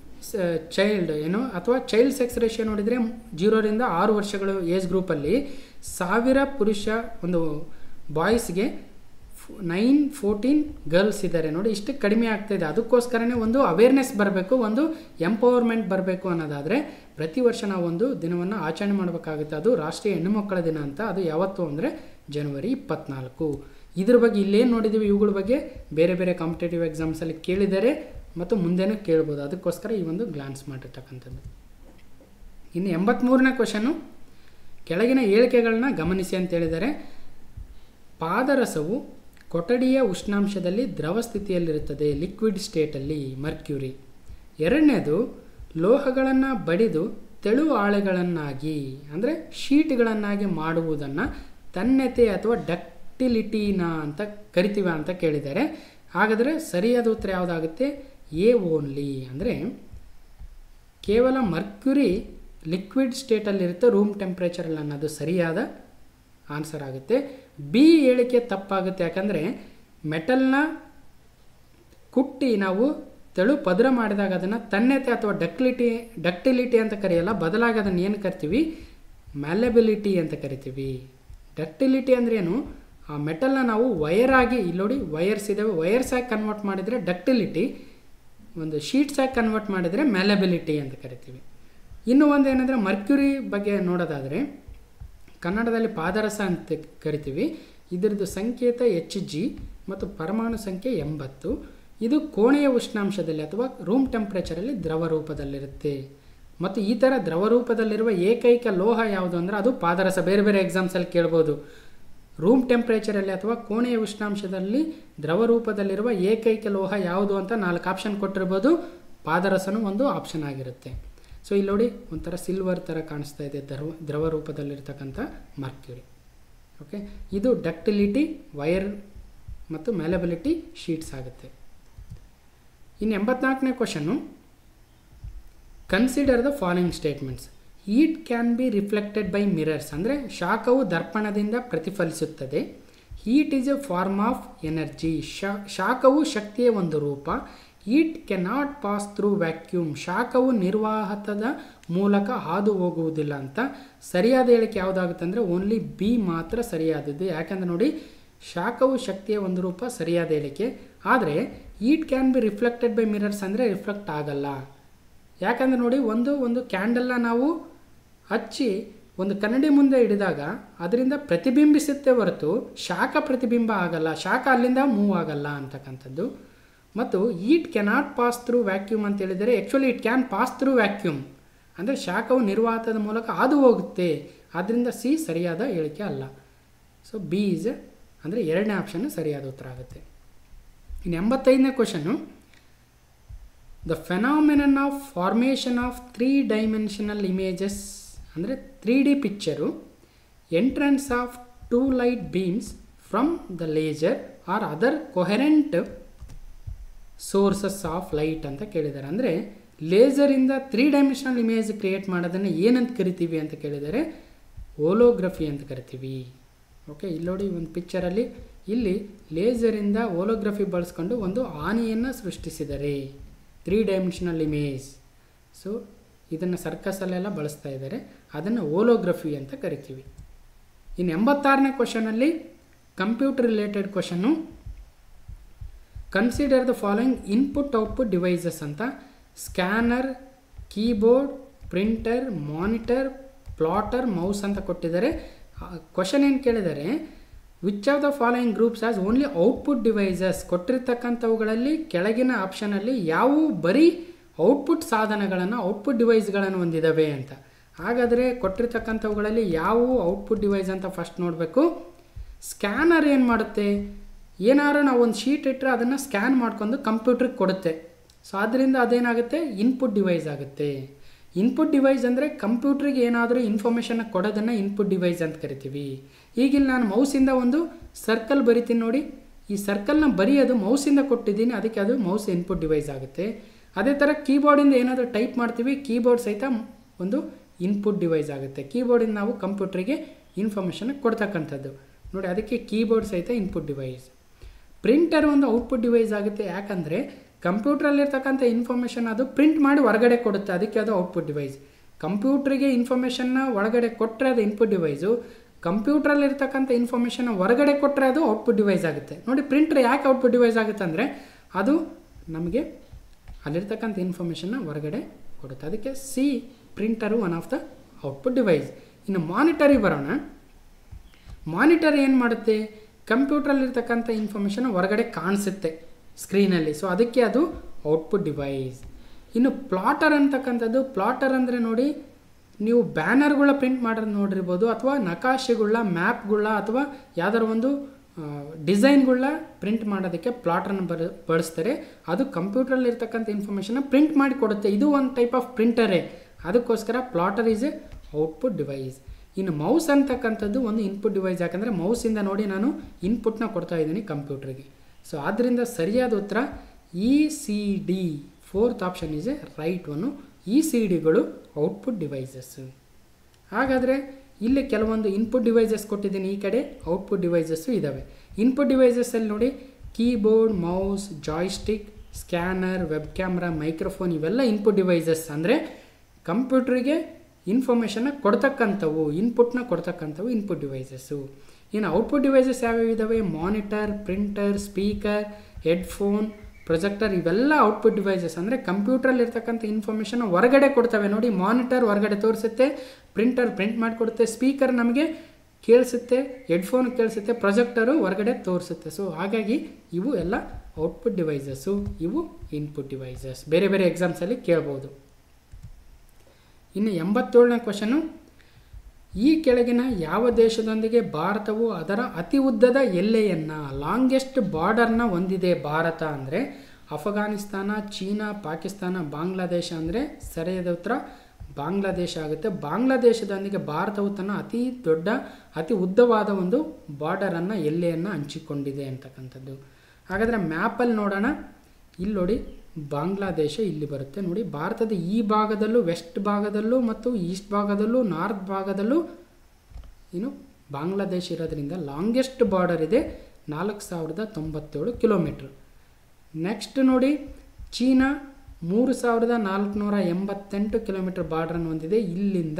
ಚೈಲ್ಡ್ ಏನು ಅಥವಾ ಚೈಲ್ಡ್ ಸೆಕ್ಸ್ ರೇಷಿಯೋ ನೋಡಿದರೆ ಜೀರೋರಿಂದ ಆರು ವರ್ಷಗಳು ಏಜ್ ಗ್ರೂಪಲ್ಲಿ ಸಾವಿರ ಪುರುಷ ಒಂದು ಬಾಯ್ಸ್ಗೆ ನೈನ್ ಫೋರ್ಟೀನ್ ಗರ್ಲ್ಸ್ ಇದ್ದಾರೆ ನೋಡಿ ಇಷ್ಟು ಕಡಿಮೆ ಆಗ್ತಾಯಿದೆ ಅದಕ್ಕೋಸ್ಕರನೇ ಒಂದು ಅವೇರ್ನೆಸ್ ಬರಬೇಕು ಒಂದು ಎಂಪವರ್ಮೆಂಟ್ ಬರಬೇಕು ಅನ್ನೋದಾದರೆ ಪ್ರತಿ ವರ್ಷ ನಾವು ಒಂದು ದಿನವನ್ನು ಆಚರಣೆ ಮಾಡಬೇಕಾಗುತ್ತೆ ಅದು ರಾಷ್ಟ್ರೀಯ ಹೆಣ್ಣುಮಕ್ಕಳ ದಿನ ಅಂತ ಅದು ಯಾವತ್ತು ಅಂದರೆ ಜನವರಿ ಇಪ್ಪತ್ನಾಲ್ಕು ಇದ್ರ ಬಗ್ಗೆ ಇಲ್ಲೇನು ನೋಡಿದ್ದೀವಿ ಇವುಗಳ ಬಗ್ಗೆ ಬೇರೆ ಬೇರೆ ಕಾಂಪಿಟೇಟಿವ್ ಎಕ್ಸಾಮ್ಸಲ್ಲಿ ಕೇಳಿದ್ದಾರೆ ಮತ್ತು ಮುಂದೆನೂ ಕೇಳ್ಬೋದು ಅದಕ್ಕೋಸ್ಕರ ಈ ಒಂದು ಗ್ಲಾನ್ಸ್ ಮಾಡಿರ್ತಕ್ಕಂಥದ್ದು ಇನ್ನು ಎಂಬತ್ತ್ಮೂರನೇ ಕ್ವಶನು ಕೆಳಗಿನ ಹೇಳಿಕೆಗಳನ್ನ ಗಮನಿಸಿ ಅಂತ ಹೇಳಿದ್ದಾರೆ ಪಾದರಸವು ಕೊಠಡಿಯ ಉಷ್ಣಾಂಶದಲ್ಲಿ ದ್ರವ ಸ್ಥಿತಿಯಲ್ಲಿರುತ್ತದೆ ಲಿಕ್ವಿಡ್ ಸ್ಟೇಟಲ್ಲಿ ಮರ್ಕ್ಯೂರಿ ಎರಡನೇದು ಲೋಹಗಳನ್ನು ಬಡಿದು ತೆಳು ಹಾಳೆಗಳನ್ನಾಗಿ ಅಂದರೆ ಶೀಟ್ಗಳನ್ನಾಗಿ ಮಾಡುವುದನ್ನು ತನ್ನೆತೆ ಅಥವಾ ಡಕ್ಟಿಲಿಟಿನ ಅಂತ ಕರಿತೀವ ಅಂತ ಕೇಳಿದ್ದಾರೆ ಹಾಗಾದರೆ ಸರಿಯಾದ ಉತ್ತರ ಯಾವುದಾಗುತ್ತೆ ಎ ಓನ್ಲಿ ಅಂದರೆ ಕೇವಲ ಮರ್ಕ್ಯುರಿ ಲಿಕ್ವಿಡ್ ಸ್ಟೇಟಲ್ಲಿರುತ್ತೆ ರೂಮ್ ಟೆಂಪ್ರೇಚರಲ್ಲಿ ಅನ್ನೋದು ಸರಿಯಾದ ಆನ್ಸರ್ ಆಗುತ್ತೆ ಬಿ ಹೇಳಿಕೆ ತಪ್ಪಾಗುತ್ತೆ ಯಾಕಂದರೆ ಮೆಟಲ್ನ ಕುಟ್ಟಿ ನಾವು ತೆಳು ಪದರ ಮಾಡಿದಾಗ ಅದನ್ನು ತನ್ನೆತೆ ಅಥವಾ ಡಕ್ಲಿಟಿ ಡಕ್ಟಿಲಿಟಿ ಅಂತ ಕರೆಯಲ್ಲ ಬದಲಾಗಿ ಅದನ್ನು ಏನು ಕರಿತೀವಿ ಮ್ಯಾಲೆಬಿಲಿಟಿ ಅಂತ ಕರಿತೀವಿ ಡಕ್ಟಿಲಿಟಿ ಅಂದ್ರೇನು ಆ ಮೆಟಲ್ನ ನಾವು ವಯರ್ ಆಗಿ ಇಲ್ಲಿ ನೋಡಿ ವಯರ್ಸ್ ಇದ್ದಾವೆ ವಯರ್ಸ್ ಆಗಿ ಕನ್ವರ್ಟ್ ಮಾಡಿದರೆ ಡಕ್ಟಿಲಿಟಿ ಒಂದು ಶೀಟ್ಸ್ ಆಗಿ ಕನ್ವರ್ಟ್ ಮಾಡಿದರೆ ಮ್ಯಾಲೆಬಿಲಿಟಿ ಅಂತ ಕರಿತೀವಿ ಇನ್ನು ಒಂದು ಏನಂದರೆ ಮರ್ಕ್ಯುರಿ ಬಗ್ಗೆ ನೋಡೋದಾದರೆ ಕನ್ನಡದಲ್ಲಿ ಪಾದರಸ ಅಂತ ಕರಿತೀವಿ ಇದರದ್ದು ಸಂಕೇತ ಎಚ್ ಜಿ ಮತ್ತು ಪರಮಾಣು ಸಂಖ್ಯೆ ಎಂಬತ್ತು ಇದು ಕೋಣೆಯ ಉಷ್ಣಾಂಶದಲ್ಲಿ ಅಥವಾ ರೂಮ್ ಟೆಂಪ್ರೇಚರಲ್ಲಿ ದ್ರವ ರೂಪದಲ್ಲಿರುತ್ತೆ ಮತ್ತು ಈ ಥರ ದ್ರವ ರೂಪದಲ್ಲಿರುವ ಏಕೈಕ ಲೋಹ ಯಾವುದು ಅಂದರೆ ಅದು ಪಾದರಸ ಬೇರೆ ಬೇರೆ ಎಕ್ಸಾಮ್ಸಲ್ಲಿ ಕೇಳ್ಬೋದು ರೂಮ್ ಟೆಂಪ್ರೇಚರಲ್ಲಿ ಅಥವಾ ಕೋಣೆಯ ಉಷ್ಣಾಂಶದಲ್ಲಿ ದ್ರವ ರೂಪದಲ್ಲಿರುವ ಏಕೈಕ ಲೋಹ ಯಾವುದು ಅಂತ ನಾಲ್ಕು ಆಪ್ಷನ್ ಕೊಟ್ಟಿರ್ಬೋದು ಪಾದರಸನೂ ಒಂದು ಆಪ್ಷನ್ ಆಗಿರುತ್ತೆ ಸೊ ಇಲ್ಲಿ ನೋಡಿ ಒಂಥರ ಸಿಲ್ವರ್ ಥರ ಕಾಣಿಸ್ತಾ ಇದೆ ದ್ರವ ದ್ರವ ರೂಪದಲ್ಲಿರ್ತಕ್ಕಂಥ ಮರ್ಕ್ಯೂರಿ ಓಕೆ ಇದು ಡಕ್ಟಿಲಿಟಿ ವೈರ್ ಮತ್ತು ಮ್ಯಾಲಬಿಲಿಟಿ ಶೀಟ್ಸ್ ಆಗುತ್ತೆ ಇನ್ನು ಎಂಬತ್ನಾಲ್ಕನೇ question consider the following statements heat can be reflected by mirrors ಅಂದರೆ ಶಾಖವು ದರ್ಪಣದಿಂದ ಪ್ರತಿಫಲಿಸುತ್ತದೆ heat is a form of energy ಶಾಖವು ಶಕ್ತಿಯ ಒಂದು ರೂಪ heat cannot pass through vacuum ಶಾಖವು ನಿರ್ವಾಹಕದ ಮೂಲಕ ಹಾದು ಹೋಗುವುದಿಲ್ಲ ಅಂತ ಸರಿಯಾದ ಹೇಳಿಕೆ ಯಾವುದಾಗುತ್ತೆ ಅಂದರೆ ಓನ್ಲಿ ಬಿ ಮಾತ್ರ ಸರಿಯಾದದ್ದು ಯಾಕಂದರೆ ನೋಡಿ ಶಾಖವು ಶಕ್ತಿಯ ಒಂದು ರೂಪ ಸರಿಯಾದ ಹೇಳಿಕೆ ಆದರೆ heat can be reflected by mirrors ಅಂದರೆ ರಿಫ್ಲೆಕ್ಟ್ ಆಗಲ್ಲ ಯಾಕಂದರೆ ನೋಡಿ ಒಂದು ಒಂದು ಕ್ಯಾಂಡಲ್ನ ನಾವು ಹಚ್ಚಿ ಒಂದು ಕನ್ನಡಿ ಮುಂದೆ ಹಿಡಿದಾಗ ಅದರಿಂದ ಪ್ರತಿಬಿಂಬಿಸುತ್ತೆ ಹೊರತು ಶಾಖ ಪ್ರತಿಬಿಂಬ ಆಗಲ್ಲ ಶಾಖ ಅಲ್ಲಿಂದ ಮೂವ್ ಆಗಲ್ಲ ಅಂತಕ್ಕಂಥದ್ದು ಮತ್ತು heat cannot pass through vacuum ಅಂತ ಹೇಳಿದರೆ actually it can pass through vacuum ಅಂದರೆ ಶಾಖವು ನಿರ್ವಾತದ ಮೂಲಕ ಹಾದು ಹೋಗುತ್ತೆ ಆದ್ದರಿಂದ ಸಿ ಸರಿಯಾದ ಹೇಳಿಕೆ ಅಲ್ಲ ಸೊ ಬಿ ಈಸ್ ಅಂದರೆ ಎರಡನೇ ಆಪ್ಷನ್ ಸರಿಯಾದ ಉತ್ತರ ಆಗುತ್ತೆ ಇನ್ನು ಎಂಬತ್ತೈದನೇ question the phenomenon of formation of three dimensional images ಅಂದರೆ three D picture entrance of two light beams from the laser or other coherent sources of light ಅಂತ ಕೇಳಿದ್ದಾರೆ ಅಂದರೆ ಲೇಸರಿಂದ ತ್ರೀ ಡೈಮೆನ್ಷನಲ್ ಇಮೇಜ್ ಕ್ರಿಯೇಟ್ ಮಾಡೋದನ್ನು ಏನಂತ ಕರಿತೀವಿ ಅಂತ ಕೇಳಿದರೆ ಓಲೋಗ್ರಫಿ ಅಂತ ಕರಿತೀವಿ ಓಕೆ ಇಲ್ಲಿ ನೋಡಿ ಒಂದು ಪಿಕ್ಚರಲ್ಲಿ ಇಲ್ಲಿ ಲೇಸರಿಂದ ಓಲೋಗ್ರಫಿ ಬಳಸ್ಕೊಂಡು ಒಂದು ಆನೆಯನ್ನು ಸೃಷ್ಟಿಸಿದ್ದಾರೆ ತ್ರೀ ಡೈಮೆನ್ಷನಲ್ ಇಮೇಜ್ ಸೊ ಇದನ್ನು ಸರ್ಕಸಲ್ಲೆಲ್ಲ ಬಳಸ್ತಾ ಇದ್ದಾರೆ ಅದನ್ನು ಓಲೋಗ್ರಫಿ ಅಂತ ಕರಿತೀವಿ ಇನ್ನು ಎಂಬತ್ತಾರನೇ ಕ್ವಶನಲ್ಲಿ computer related question consider the following input output devices ಅಂತ scanner keyboard printer monitor plotter mouse ಅಂತ ಕೊಟ್ಟಿದ್ದಾರೆ ಕ್ವಶನ್ ಏನು ಕೇಳಿದರೆ which of the following groups has only output devices ಕೊಟ್ಟಿರ್ತಕ್ಕಂಥವುಗಳಲ್ಲಿ ಕೆಳಗಿನ ಆಪ್ಷನಲ್ಲಿ ಯಾವುವು ಬರೀ ಔಟ್ಪುಟ್ ಸಾಧನಗಳನ್ನು ಔಟ್ಪುಟ್ ಡಿವೈಸ್ಗಳನ್ನು ಹೊಂದಿದ್ದಾವೆ ಅಂತ ಹಾಗಾದರೆ ಕೊಟ್ಟಿರ್ತಕ್ಕಂಥವುಗಳಲ್ಲಿ ಯಾವುವು ಔಟ್ಪುಟ್ ಡಿವೈಸ್ ಅಂತ ಫಸ್ಟ್ ನೋಡಬೇಕು ಸ್ಕ್ಯಾನರ್ ಏನು ಮಾಡುತ್ತೆ ಏನಾದ್ರು ನಾವು ಒಂದು ಶೀಟ್ ಇಟ್ಟರೆ ಅದನ್ನು ಸ್ಕ್ಯಾನ್ ಮಾಡ್ಕೊಂಡು ಕಂಪ್ಯೂಟ್ರಿಗೆ ಕೊಡುತ್ತೆ ಸೊ ಆದ್ದರಿಂದ ಅದೇನಾಗುತ್ತೆ ಇನ್ಪುಟ್ ಡಿವೈಸ್ ಆಗುತ್ತೆ ಇನ್ಪುಟ್ ಡಿವೈಸ್ ಅಂದರೆ ಕಂಪ್ಯೂಟ್ರಿಗೆ ಏನಾದರೂ ಇನ್ಫಾರ್ಮೇಷನ್ ಕೊಡೋದನ್ನು ಇನ್ಪುಟ್ ಡಿವೈಸ್ ಅಂತ ಕರಿತೀವಿ ಈಗಿಲ್ಲಿ ನಾನು ಮೌಸಿಂದ ಒಂದು ಸರ್ಕಲ್ ಬರಿತೀನಿ ನೋಡಿ ಈ ಸರ್ಕಲ್ನ ಬರೆಯೋದು ಮೌಸಿಂದ ಕೊಟ್ಟಿದ್ದೀನಿ ಅದಕ್ಕೆ ಅದು ಮೌಸ್ ಇನ್ಪುಟ್ ಡಿವೈಸ್ ಆಗುತ್ತೆ ಅದೇ ಥರ ಕೀಬೋರ್ಡಿಂದ ಏನಾದರೂ ಟೈಪ್ ಮಾಡ್ತೀವಿ ಕೀಬೋರ್ಡ್ ಸಹಿತ ಒಂದು ಇನ್ಪುಟ್ ಡಿವೈಸ್ ಆಗುತ್ತೆ ಕೀಬೋರ್ಡಿಂದ ನಾವು ಕಂಪ್ಯೂಟ್ರಿಗೆ ಇನ್ಫಾರ್ಮೇಷನ್ ಕೊಡ್ತಕ್ಕಂಥದ್ದು ನೋಡಿ ಅದಕ್ಕೆ ಕೀಬೋರ್ಡ್ ಸಹಿತ ಇನ್ಪುಟ್ ಡಿವೈಸ್ ಪ್ರಿಂಟರ್ ಒಂದು ಔಟ್ಪುಟ್ ಡಿವೈಸ್ ಆಗುತ್ತೆ ಯಾಕಂದರೆ ಕಂಪ್ಯೂಟ್ರಲ್ಲಿರ್ತಕ್ಕಂಥ ಇನ್ಫಾರ್ಮೇಷನ್ ಅದು ಪ್ರಿಂಟ್ ಮಾಡಿ ಹೊರಗಡೆ ಕೊಡುತ್ತೆ ಅದಕ್ಕೆ ಅದು ಔಟ್ಪುಟ್ ಡಿವೈಸ್ ಕಂಪ್ಯೂಟ್ರಿಗೆ ಇನ್ಫಾರ್ಮೇಷನ್ನ ಒಳಗಡೆ ಕೊಟ್ಟರೆ ಅದು ಇನ್ಪುಟ್ ಡಿವೈಸು ಕಂಪ್ಯೂಟ್ರಲ್ಲಿರ್ತಕ್ಕಂಥ ಇನ್ಫಾರ್ಮೇಷನ್ ಹೊರಗಡೆ ಕೊಟ್ಟರೆ ಅದು ಔಟ್ಪುಟ್ ಡಿವೈಸ್ ಆಗುತ್ತೆ ನೋಡಿ ಪ್ರಿಂಟರ್ ಯಾಕೆ ಔಟ್ಪುಟ್ ಡಿವೈಸ್ ಆಗುತ್ತೆ ಅಂದರೆ ಅದು ನಮಗೆ ಅಲ್ಲಿರ್ತಕ್ಕಂಥ ಇನ್ಫಾರ್ಮೇಷನ್ನ ಹೊರಗಡೆ ಕೊಡುತ್ತೆ ಅದಕ್ಕೆ ಸಿ printer one of the output device ಇನ್ನು ಮಾನಿಟರಿಗೆ ಬರೋಣ ಮಾನಿಟರ್ ಏನು ಮಾಡುತ್ತೆ ಕಂಪ್ಯೂಟ್ರಲ್ಲಿರ್ತಕ್ಕಂಥ ಇನ್ಫಾರ್ಮೇಷನ್ ಹೊರಗಡೆ ಕಾಣಿಸುತ್ತೆ ಸ್ಕ್ರೀನಲ್ಲಿ ಸೊ ಅದಕ್ಕೆ ಅದು ಔಟ್ಪುಟ್ ಡಿವೈಸ್ ಇನ್ನು ಪ್ಲಾಟರ್ ಅಂತಕ್ಕಂಥದ್ದು ಪ್ಲಾಟರ್ ಅಂದರೆ ನೋಡಿ ನೀವು ಬ್ಯಾನರ್ಗಳ ಪ್ರಿಂಟ್ ಮಾಡೋದು ನೋಡಿರ್ಬೋದು ಅಥವಾ ನಕಾಶೆಗಳ ಮ್ಯಾಪ್ಗಳ ಅಥವಾ ಯಾವ್ದಾರು ಒಂದು ಡಿಸೈನ್ಗಳನ್ನ ಪ್ರಿಂಟ್ ಮಾಡೋದಕ್ಕೆ ಪ್ಲಾಟರ್ನ ಬರ ಬಳಸ್ತಾರೆ ಅದು ಕಂಪ್ಯೂಟ್ರಲ್ಲಿ ಇರ್ತಕ್ಕಂಥ ಇನ್ಫಾರ್ಮೇಷನ್ನ ಪ್ರಿಂಟ್ ಮಾಡಿ ಕೊಡುತ್ತೆ ಇದು ಒಂದು ಟೈಪ್ ಆಫ್ ಪ್ರಿಂಟರೇ ಅದಕ್ಕೋಸ್ಕರ plotter is a output device ಇನ್ನು ಮೌಸ್ ಅಂತಕ್ಕಂಥದ್ದು ಒಂದು ಇನ್ಪುಟ್ ಡಿವೈಸ್ ಯಾಕಂದರೆ ಮೌಸಿಂದ ನೋಡಿ ನಾನು ಇನ್ಪುಟ್ನ ಕೊಡ್ತಾ ಇದ್ದೀನಿ ಕಂಪ್ಯೂಟ್ರಿಗೆ ಸೊ ಆದ್ದರಿಂದ ಸರಿಯಾದ ಉತ್ತರ E C D fourth option is a right one E C ಡಿಗಳು ಔಟ್ಪುಟ್ ಡಿವೈಸಸ್ಸು ಹಾಗಾದರೆ ಇಲ್ಲಿ ಕೆಲವೊಂದು ಇನ್ಪುಟ್ ಡಿವೈಸಸ್ ಕೊಟ್ಟಿದ್ದೀನಿ ಈ ಕಡೆ ಔಟ್ಪುಟ್ ಡಿವೈಸಸ್ಸು ಇದ್ದಾವೆ ಇನ್ಪುಟ್ ಡಿವೈಸಸ್ಸಲ್ಲಿ ನೋಡಿ keyboard mouse joystick scanner web camera microphone ಇವೆಲ್ಲ ಇನ್ಪುಟ್ ಡಿವೈಸಸ್ ಅಂದರೆ ಕಂಪ್ಯೂಟ್ರಿಗೆ ಇನ್ಫಾರ್ಮೇಷನ್ನ ಕೊಡ್ತಕ್ಕಂಥವು ಇನ್ಪುಟ್ನ ಕೊಡ್ತಕ್ಕಂಥವು ಇನ್ಪುಟ್ ಡಿವೈಸಸ್ಸು ಇನ್ನು ಔಟ್ಪುಟ್ ಡಿವೈಸಸ್ ಯಾವ್ಯಾವ ಇದ್ದಾವೆ monitor printer speaker headphone projector ಇವೆಲ್ಲ ಔಟ್ಪುಟ್ ಡಿವೈಸಸ್ ಅಂದರೆ ಕಂಪ್ಯೂಟ್ರಲ್ಲಿ ಇರ್ತಕ್ಕಂಥ ಇನ್ಫಾರ್ಮೇಷನ್ ಹೊರಗಡೆ ಕೊಡ್ತವೆ ನೋಡಿ ಮಾನಿಟರ್ ಹೊರಗಡೆ ತೋರಿಸುತ್ತೆ ಪ್ರಿಂಟರ್ ಪ್ರಿಂಟ್ ಮಾಡಿಕೊಡುತ್ತೆ ಸ್ಪೀಕರ್ ನಮಗೆ ಕೇಳಿಸುತ್ತೆ ಹೆಡ್ಫೋನ್ ಕೇಳಿಸುತ್ತೆ ಪ್ರೊಜೆಕ್ಟರು ಹೊರಗಡೆ ತೋರಿಸುತ್ತೆ ಸೊ ಹಾಗಾಗಿ ಇವು ಎಲ್ಲ ಔಟ್ಪುಟ್ ಡಿವೈಸಸ್ಸು ಇವು ಇನ್ಪುಟ್ ಡಿವೈಸಸ್ ಬೇರೆ ಬೇರೆ ಎಕ್ಸಾಮ್ಸಲ್ಲಿ ಕೇಳ್ಬೋದು ಇನ್ನು ಎಂಬತ್ತೇಳನೇ ಕ್ವಶನು ಈ ಕೆಳಗಿನ ಯಾವ ದೇಶದೊಂದಿಗೆ ಭಾರತವು ಅದರ ಅತಿ ಉದ್ದದ ಎಲ್ಲೆಯನ್ನು ಲಾಂಗೆಸ್ಟ್ ಬಾರ್ಡರ್ನ ಹೊಂದಿದೆ ಭಾರತ ಅಂದರೆ ಅಫಘಾನಿಸ್ತಾನ ಚೀನಾ ಪಾಕಿಸ್ತಾನ ಬಾಂಗ್ಲಾದೇಶ ಅಂದರೆ ಸರಿಯಾದ ಉತ್ತರ ಬಾಂಗ್ಲಾದೇಶ ಆಗುತ್ತೆ ಬಾಂಗ್ಲಾದೇಶದೊಂದಿಗೆ ಭಾರತವು ತನ್ನ ಅತಿ ದೊಡ್ಡ ಅತಿ ಉದ್ದವಾದ ಒಂದು ಬಾರ್ಡರನ್ನು ಎಲ್ಲೆಯನ್ನು ಹಂಚಿಕೊಂಡಿದೆ ಅಂತಕ್ಕಂಥದ್ದು ಹಾಗಾದರೆ ಮ್ಯಾಪಲ್ಲಿ ನೋಡೋಣ ಇಲ್ಲಿ ನೋಡಿ ಬಾಂಗ್ಲಾದೇಶ ಇಲ್ಲಿ ಬರುತ್ತೆ ನೋಡಿ ಭಾರತದ ಈ ಭಾಗದಲ್ಲೂ ವೆಸ್ಟ್ ಭಾಗದಲ್ಲೂ ಮತ್ತು ಈಸ್ಟ್ ಭಾಗದಲ್ಲೂ ನಾರ್ತ್ ಭಾಗದಲ್ಲೂ ಏನು ಬಾಂಗ್ಲಾದೇಶ ಇರೋದ್ರಿಂದ ಲಾಂಗೆಸ್ಟ್ ಬಾರ್ಡರ್ ಇದೆ ನಾಲ್ಕು ಸಾವಿರದ ತೊಂಬತ್ತೇಳು ಕಿಲೋಮೀಟ್ರ್ ನೆಕ್ಸ್ಟ್ ನೋಡಿ ಚೀನಾ ಮೂರು ಸಾವಿರದ ನಾಲ್ಕುನೂರ ಎಂಬತ್ತೆಂಟು ಕಿಲೋಮೀಟರ್ ಬಾರ್ಡ್ರನ್ನು ಹೊಂದಿದೆ ಇಲ್ಲಿಂದ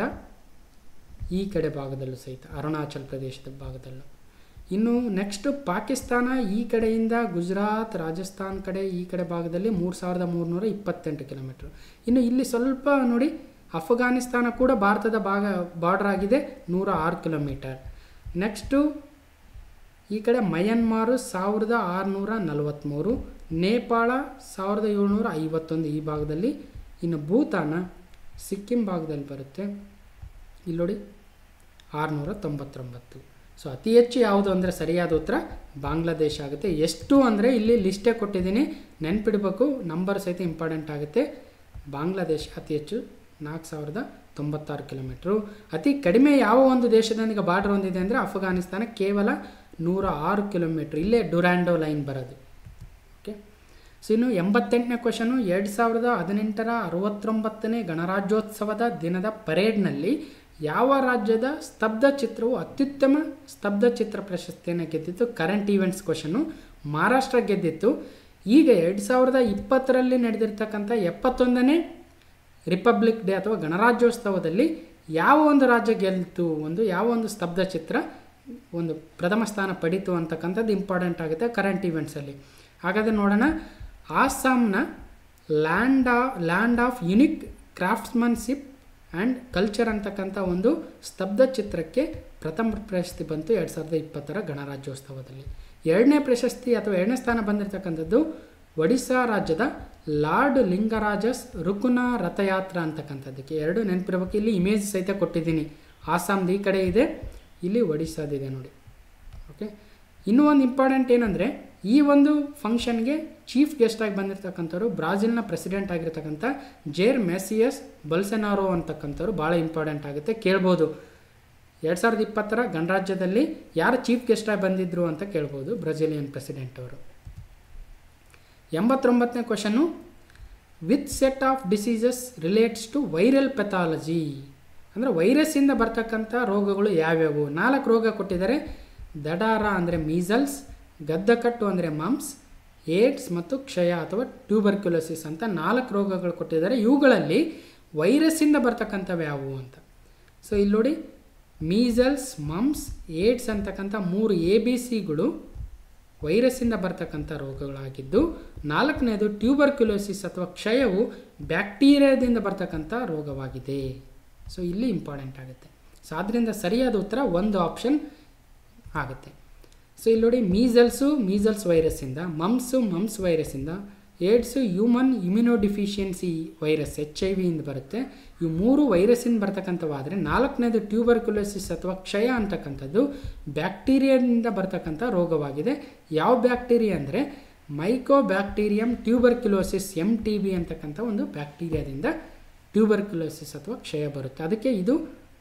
ಈ ಕಡೆ ಭಾಗದಲ್ಲೂ ಸಹಿತ ಅರುಣಾಚಲ್ ಪ್ರದೇಶದ ಭಾಗದಲ್ಲೂ ಇನ್ನು ನೆಕ್ಸ್ಟ್ ಪಾಕಿಸ್ತಾನ ಈ ಕಡೆಯಿಂದ ಗುಜರಾತ್ ರಾಜಸ್ಥಾನ್ ಕಡೆ ಈ ಕಡೆ ಭಾಗದಲ್ಲಿ ಮೂರು ಸಾವಿರದ ಮೂರುನೂರ ಇಪ್ಪತ್ತೆಂಟು ಕಿಲೋಮೀಟ್ರ್ ಇನ್ನು ಇಲ್ಲಿ ಸ್ವಲ್ಪ ನೋಡಿ ಅಫಘಾನಿಸ್ತಾನ ಕೂಡ ಭಾರತದ ಭಾಗ ಬಾರ್ಡರ್ ಆಗಿದೆ ನೂರ ಆರು ಕಿಲೋಮೀಟರ್ ನೆಕ್ಸ್ಟು ಈ ಕಡೆ ಮಯನ್ಮಾರು ಸಾವಿರದ ಆರುನೂರ ನಲವತ್ತ್ಮೂರು ನೇಪಾಳ ಸಾವಿರದ ಏಳ್ನೂರ ಐವತ್ತೊಂದು ಈ ಭಾಗದಲ್ಲಿ ಇನ್ನು ಭೂತಾನ ಸಿಕ್ಕಿಂ ಭಾಗದಲ್ಲಿ ಬರುತ್ತೆ ಇಲ್ಲಿ ನೋಡಿ ಆರುನೂರ ತೊಂಬತ್ತೊಂಬತ್ತು ಸೊ ಅತಿ ಹೆಚ್ಚು ಯಾವುದು ಅಂದರೆ ಸರಿಯಾದ ಉತ್ತರ ಬಾಂಗ್ಲಾದೇಶ ಆಗುತ್ತೆ ಎಷ್ಟು ಅಂದರೆ ಇಲ್ಲಿ ಲಿಸ್ಟೇ ಕೊಟ್ಟಿದ್ದೀನಿ ನೆನ್ಪಿಡಬೇಕು ನಂಬರ್ ಸಹಿತ ಇಂಪಾರ್ಟೆಂಟ್ ಆಗುತ್ತೆ ಬಾಂಗ್ಲಾದೇಶ ಅತಿ ಹೆಚ್ಚು ನಾಲ್ಕು ಸಾವಿರದ ತೊಂಬತ್ತಾರು ಕಿಲೋಮೀಟ್ರು ಅತಿ ಕಡಿಮೆ ಯಾವ ಒಂದು ದೇಶದೊಂದಿಗೆ ಬಾರ್ಡರ್ ಹೊಂದಿದೆ ಅಂದರೆ ಅಫಘಾನಿಸ್ತಾನ ಕೇವಲ ನೂರ ಆರು ಕಿಲೋಮೀಟ್ರ್ ಇಲ್ಲೇ ಡುರಾಂಡೋ ಲೈನ್ ಬರೋದು ಓಕೆ ಸೊ ಇನ್ನು ಎಂಬತ್ತೆಂಟನೇ ಕ್ವಶನು ಎರಡು ಸಾವಿರದ ಹದಿನೆಂಟರ ಅರವತ್ತೊಂಬತ್ತನೇ ಗಣರಾಜ್ಯೋತ್ಸವದ ದಿನದ ಪರೇಡ್ನಲ್ಲಿ ಯಾವ ರಾಜ್ಯದ ಸ್ತಬ್ಧ ಚಿತ್ರವು ಅತ್ಯುತ್ತಮ ಸ್ತಬ್ಧ ಚಿತ್ರ ಪ್ರಶಸ್ತಿಯನ್ನು ಗೆದ್ದಿತ್ತು ಕರೆಂಟ್ ಈವೆಂಟ್ಸ್ ಕ್ವಶನು ಮಹಾರಾಷ್ಟ್ರ ಗೆದ್ದಿತ್ತು ಈಗ ಎರಡು ಸಾವಿರದ ಇಪ್ಪತ್ತರಲ್ಲಿ ನಡೆದಿರ್ತಕ್ಕಂಥ ಎಪ್ಪತ್ತೊಂದನೇ ರಿಪಬ್ಲಿಕ್ ಡೇ ಅಥವಾ ಗಣರಾಜ್ಯೋತ್ಸವದಲ್ಲಿ ಯಾವ ಒಂದು ರಾಜ್ಯ ಗೆಲ್ತು ಒಂದು ಯಾವ ಒಂದು ಸ್ತಬ್ಧ ಚಿತ್ರ ಒಂದು ಪ್ರಥಮ ಸ್ಥಾನ ಪಡೀತು ಅಂತಕ್ಕಂಥದ್ದು ಇಂಪಾರ್ಟೆಂಟ್ ಆಗುತ್ತೆ ಕರೆಂಟ್ ಈವೆಂಟ್ಸಲ್ಲಿ ಹಾಗಾದರೆ ನೋಡೋಣ ಆಸಾಮ್ನ ಲ್ಯಾಂಡ್ ಆ land of unique craftsmanship and culture ಅಂತಕ್ಕಂಥ ಒಂದು ಸ್ತಬ್ಧ ಚಿತ್ರಕ್ಕೆ ಪ್ರಥಮ ಪ್ರಶಸ್ತಿ ಬಂತು ಎರಡು ಸಾವಿರದ ಇಪ್ಪತ್ತರ ಗಣರಾಜ್ಯೋತ್ಸವದಲ್ಲಿ ಎರಡನೇ ಪ್ರಶಸ್ತಿ ಅಥವಾ ಎರಡನೇ ಸ್ಥಾನ ಬಂದಿರತಕ್ಕಂಥದ್ದು ಒಡಿಶಾ ರಾಜ್ಯದ ಲಾರ್ಡ್ ಲಿಂಗರಾಜಸ್ ರುಕುನ ರಥಯಾತ್ರ ಅಂತಕ್ಕಂಥದ್ದಕ್ಕೆ ಎರಡು ನೆನಪಿರಬೇಕು ಇಲ್ಲಿ ಇಮೇಜ್ ಸಹಿತ ಕೊಟ್ಟಿದ್ದೀನಿ ಆಸಾಮ್ದು ಈ ಕಡೆ ಇದೆ ಇಲ್ಲಿ ಒಡಿಸ್ಸಾದಿದೆ ನೋಡಿ ಓಕೆ ಇನ್ನೂ ಒಂದು ಇಂಪಾರ್ಟೆಂಟ್ ಏನಂದರೆ ಈ ಒಂದು ಫಂಕ್ಷನ್ಗೆ ಚೀಫ್ ಗೆಸ್ಟಾಗಿ ಬಂದಿರತಕ್ಕಂಥವ್ರು ಬ್ರಾಜಿಲ್ನ ಪ್ರೆಸಿಡೆಂಟ್ ಆಗಿರ್ತಕ್ಕಂಥ ಜೇರ್ ಮೆಸಿಯಸ್ ಬಲ್ಸೆನಾರೋ ಅಂತಕ್ಕಂಥವ್ರು ಭಾಳ ಇಂಪಾರ್ಟೆಂಟ್ ಆಗುತ್ತೆ ಕೇಳ್ಬೋದು ಎರಡು ಸಾವಿರದ ಇಪ್ಪತ್ತರ ಗಣರಾಜ್ಯದಲ್ಲಿ ಯಾರು ಚೀಫ್ ಗೆಸ್ಟಾಗಿ ಬಂದಿದ್ದರು ಅಂತ ಕೇಳ್ಬೋದು ಬ್ರೆಜಿಲಿಯನ್ ಪ್ರೆಸಿಡೆಂಟ್ ಅವರು ಎಂಬತ್ತೊಂಬತ್ತನೇ question with set of diseases relates to viral pathology ಅಂದರೆ ವೈರಸ್ಸಿಂದ ಬರ್ತಕ್ಕಂಥ ರೋಗಗಳು ಯಾವ್ಯಾವು ನಾಲ್ಕು ರೋಗ ಕೊಟ್ಟಿದ್ದಾರೆ ದಡಾರ ಅಂದರೆ ಮೀಸಲ್ಸ್ ಗದ್ದಕಟ್ಟು ಅಂದರೆ ಮಮ್ಸ್ ಏಡ್ಸ್ ಮತ್ತು ಕ್ಷಯ ಅಥವಾ ಟ್ಯೂಬರ್ಕ್ಯುಲೋಸಿಸ್ ಅಂತ ನಾಲ್ಕು ರೋಗಗಳು ಕೊಟ್ಟಿದ್ದಾರೆ ಇವುಗಳಲ್ಲಿ ವೈರಸ್ಸಿಂದ ಬರ್ತಕ್ಕಂಥವು ಯಾವುವು ಅಂತ ಸೊ ಇಲ್ಲಿ ನೋಡಿ ಮೀಸಲ್ಸ್ ಮಮ್ಸ್ ಏಡ್ಸ್ ಅಂತಕ್ಕಂಥ ಮೂರು ಎ ಬಿ ಸಿಗಳು ವೈರಸ್ಸಿಂದ ಬರ್ತಕ್ಕಂಥ ರೋಗಗಳಾಗಿದ್ದು ನಾಲ್ಕನೇದು ಟ್ಯೂಬರ್ಕ್ಯುಲೋಸಿಸ್ ಅಥವಾ ಕ್ಷಯವು ಬ್ಯಾಕ್ಟೀರಿಯಾದಿಂದ ಬರ್ತಕ್ಕಂಥ ರೋಗವಾಗಿದೆ ಸೊ ಇಲ್ಲಿ ಇಂಪಾರ್ಟೆಂಟ್ ಆಗುತ್ತೆ ಸೊ ಆದ್ದರಿಂದ ಸರಿಯಾದ ಉತ್ತರ ಒಂದು ಆಪ್ಷನ್ ಆಗುತ್ತೆ ಸೊ ಇಲ್ಲಿ ನೋಡಿ ಮೀಸಲ್ಸು ಮೀಸಲ್ಸ್ ವೈರಸ್ಸಿಂದ ಮಮ್ಸು ಮಮ್ಸ್ ವೈರಸ್ಸಿಂದ AIDS human immunodeficiency virus H I ವಿಯಿಂದ ಬರುತ್ತೆ ಇವು ಮೂರು ವೈರಸ್ಸಿಂದ ಬರ್ತಕ್ಕಂಥವಾದರೆ ನಾಲ್ಕನೇದು ಟ್ಯೂಬರ್ಕ್ಯುಲೋಸಿಸ್ ಅಥವಾ ಕ್ಷಯ ಅಂತಕ್ಕಂಥದ್ದು ಬ್ಯಾಕ್ಟೀರಿಯಾದಿಂದ ಬರ್ತಕ್ಕಂಥ ರೋಗವಾಗಿದೆ ಯಾವ ಬ್ಯಾಕ್ಟೀರಿಯಾ ಅಂದರೆ mycobacterium tuberculosis M T B ಅಂತಕ್ಕಂಥ ಒಂದು ಬ್ಯಾಕ್ಟೀರಿಯಾದಿಂದ ಟ್ಯೂಬರ್ಕ್ಯುಲೋಸಿಸ್ ಅಥವಾ ಕ್ಷಯ ಬರುತ್ತೆ ಅದಕ್ಕೆ ಇದು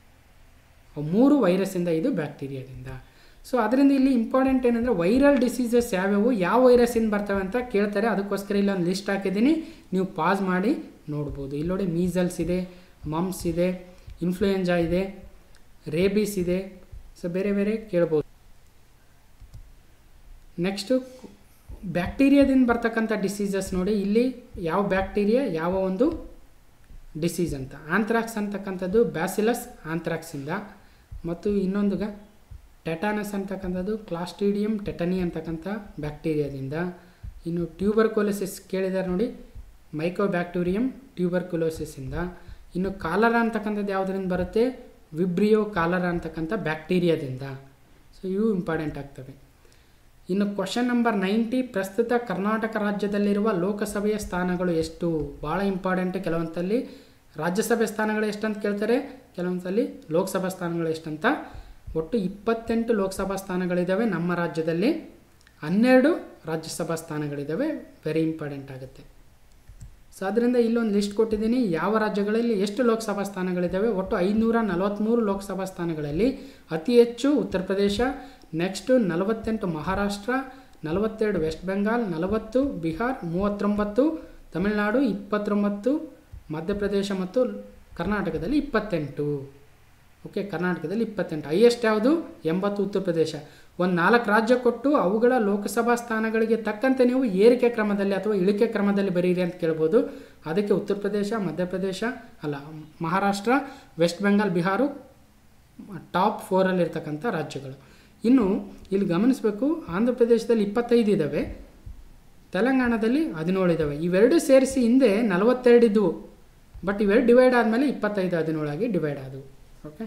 ಮೂರು ವೈರಸ್ಸಿಂದ ಇದು ಬ್ಯಾಕ್ಟೀರಿಯಾದಿಂದ ಸೊ ಅದರಿಂದ ಇಲ್ಲಿ ಇಂಪಾರ್ಟೆಂಟ್ ಏನಂದರೆ ವೈರಲ್ ಡಿಸೀಸಸ್ ಯಾವ್ಯಾವು ಯಾವ ವೈರಸ್ಸಿಂದ ಬರ್ತವೆ ಅಂತ ಕೇಳ್ತಾರೆ ಅದಕ್ಕೋಸ್ಕರ ಇಲ್ಲಿ ಒಂದು ಲಿಸ್ಟ್ ಹಾಕಿದ್ದೀನಿ ನೀವು ಪಾಸ್ ಮಾಡಿ ನೋಡ್ಬೋದು ಇಲ್ಲಿ ನೋಡಿ ಮೀಸಲ್ಸ್ ಇದೆ ಮಮ್ಸ್ ಇದೆ ಇನ್ಫ್ಲೂಯೆಂಜಾ ಇದೆ ರೇಬೀಸ್ ಇದೆ ಸೊ ಬೇರೆ ಬೇರೆ ಕೇಳ್ಬೋದು ನೆಕ್ಸ್ಟು ಬ್ಯಾಕ್ಟೀರಿಯಾದಿಂದ ಬರ್ತಕ್ಕಂಥ ಡಿಸೀಸಸ್ ನೋಡಿ ಇಲ್ಲಿ ಯಾವ ಬ್ಯಾಕ್ಟೀರಿಯಾ ಯಾವ ಒಂದು ಡಿಸೀಸ್ ಅಂತ ಆಂಥ್ರಾಕ್ಸ್ ಅಂತಕ್ಕಂಥದ್ದು ಬ್ಯಾಸಿಲಸ್ ಆಂಥ್ರಾಕ್ಸಿಂದ ಮತ್ತು ಇನ್ನೊಂದುಗ ಟೆಟಾನಸ್ ಅಂತಕ್ಕಂಥದ್ದು ಕ್ಲಾಸ್ಟಿಡಿಯಂ ಟೆಟನಿ ಅಂತಕ್ಕಂಥ ಬ್ಯಾಕ್ಟೀರಿಯಾದಿಂದ ಇನ್ನು ಟ್ಯೂಬರ್ಕೋಲೋಸಿಸ್ ಕೇಳಿದ್ದಾರೆ ನೋಡಿ ಮೈಕೋಬ್ಯಾಕ್ಟೀರಿಯಂ ಟ್ಯೂಬರ್ಕುಲೋಸಿಸಿಂದ ಇನ್ನು ಕಾಲರ ಅಂತಕ್ಕಂಥದ್ದು ಯಾವುದರಿಂದ ಬರುತ್ತೆ ವಿಬ್ರಿಯೋ ಕಾಲರ ಅಂತಕ್ಕಂಥ ಬ್ಯಾಕ್ಟೀರಿಯಾದಿಂದ ಸೊ ಇವು ಇಂಪಾರ್ಟೆಂಟ್ ಆಗ್ತವೆ ಇನ್ನು ಕ್ವಶನ್ ನಂಬರ್ ನೈಂಟಿ ಪ್ರಸ್ತುತ ಕರ್ನಾಟಕ ರಾಜ್ಯದಲ್ಲಿರುವ ಲೋಕಸಭೆಯ ಸ್ಥಾನಗಳು ಎಷ್ಟು ಭಾಳ ಇಂಪಾರ್ಟೆಂಟ್ ಕೆಲವೊಂದಲ್ಲಿ ರಾಜ್ಯಸಭೆ ಸ್ಥಾನಗಳು ಎಷ್ಟಂತ ಕೇಳ್ತಾರೆ ಕೆಲವೊಂದ್ಸಲಿ ಲೋಕಸಭಾ ಸ್ಥಾನಗಳು ಎಷ್ಟಂತ ಒಟ್ಟು ಇಪ್ಪತ್ತೆಂಟು ಲೋಕಸಭಾ ಸ್ಥಾನಗಳಿದ್ದಾವೆ ನಮ್ಮ ರಾಜ್ಯದಲ್ಲಿ ಹನ್ನೆರಡು ರಾಜ್ಯಸಭಾ ಸ್ಥಾನಗಳಿದ್ದಾವೆ ವೆರಿ ಇಂಪಾರ್ಟೆಂಟ್ ಆಗುತ್ತೆ ಸೊ ಅದರಿಂದ ಇಲ್ಲೊಂದು ಲಿಸ್ಟ್ ಕೊಟ್ಟಿದ್ದೀನಿ ಯಾವ ರಾಜ್ಯಗಳಲ್ಲಿ ಎಷ್ಟು ಲೋಕಸಭಾ ಸ್ಥಾನಗಳಿದ್ದಾವೆ ಒಟ್ಟು ಐನೂರ ನಲವತ್ತ್ಮೂರು ಲೋಕಸಭಾ ಸ್ಥಾನಗಳಲ್ಲಿ ಅತಿ ಹೆಚ್ಚು ಉತ್ತರ ಪ್ರದೇಶ ನೆಕ್ಸ್ಟು ನಲವತ್ತೆಂಟು ಮಹಾರಾಷ್ಟ್ರ ನಲವತ್ತೆರಡು ವೆಸ್ಟ್ ಬೆಂಗಾಲ್ ನಲವತ್ತು ಬಿಹಾರ್ ಮೂವತ್ತೊಂಬತ್ತು ತಮಿಳುನಾಡು ಇಪ್ಪತ್ತೊಂಬತ್ತು ಮಧ್ಯಪ್ರದೇಶ ಮತ್ತು ಕರ್ನಾಟಕದಲ್ಲಿ ಇಪ್ಪತ್ತೆಂಟು ಓಕೆ ಕರ್ನಾಟಕದಲ್ಲಿ ಇಪ್ಪತ್ತೆಂಟು ಹೈಯೆಸ್ಟ್ ಯಾವುದು ಎಂಬತ್ತು ಉತ್ತರ ಪ್ರದೇಶ ಒಂದು ನಾಲ್ಕು ರಾಜ್ಯ ಕೊಟ್ಟು ಅವುಗಳ ಲೋಕಸಭಾ ಸ್ಥಾನಗಳಿಗೆ ತಕ್ಕಂತೆ ನೀವು ಏರಿಕೆ ಕ್ರಮದಲ್ಲಿ ಅಥವಾ ಇಳಿಕೆ ಕ್ರಮದಲ್ಲಿ ಬರೀರಿ ಅಂತ ಕೇಳ್ಬೋದು ಅದಕ್ಕೆ ಉತ್ತರ ಪ್ರದೇಶ ಮಧ್ಯಪ್ರದೇಶ ಅಲ್ಲ Maharashtra West Bengal Bihar top ಫೋರಲ್ಲಿರ್ತಕ್ಕಂಥ ರಾಜ್ಯಗಳು ಇನ್ನು ಇಲ್ಲಿ ಗಮನಿಸಬೇಕು ಆಂಧ್ರ ಪ್ರದೇಶದಲ್ಲಿ ಇಪ್ಪತ್ತೈದು ಇದ್ದಾವೆ ತೆಲಂಗಾಣದಲ್ಲಿ ಹದಿನೇಳು ಇದ್ದಾವೆ ಇವೆರಡು ಸೇರಿಸಿ ಹಿಂದೆ ನಲವತ್ತೆರಡು ಇದ್ದವು ಬಟ್ ಇವೆರಡು ಡಿವೈಡ್ ಆದಮೇಲೆ ಇಪ್ಪತ್ತೈದು ಹದಿನೇಳಾಗಿ ಡಿವೈಡ್ ಆದವು ಓಕೆ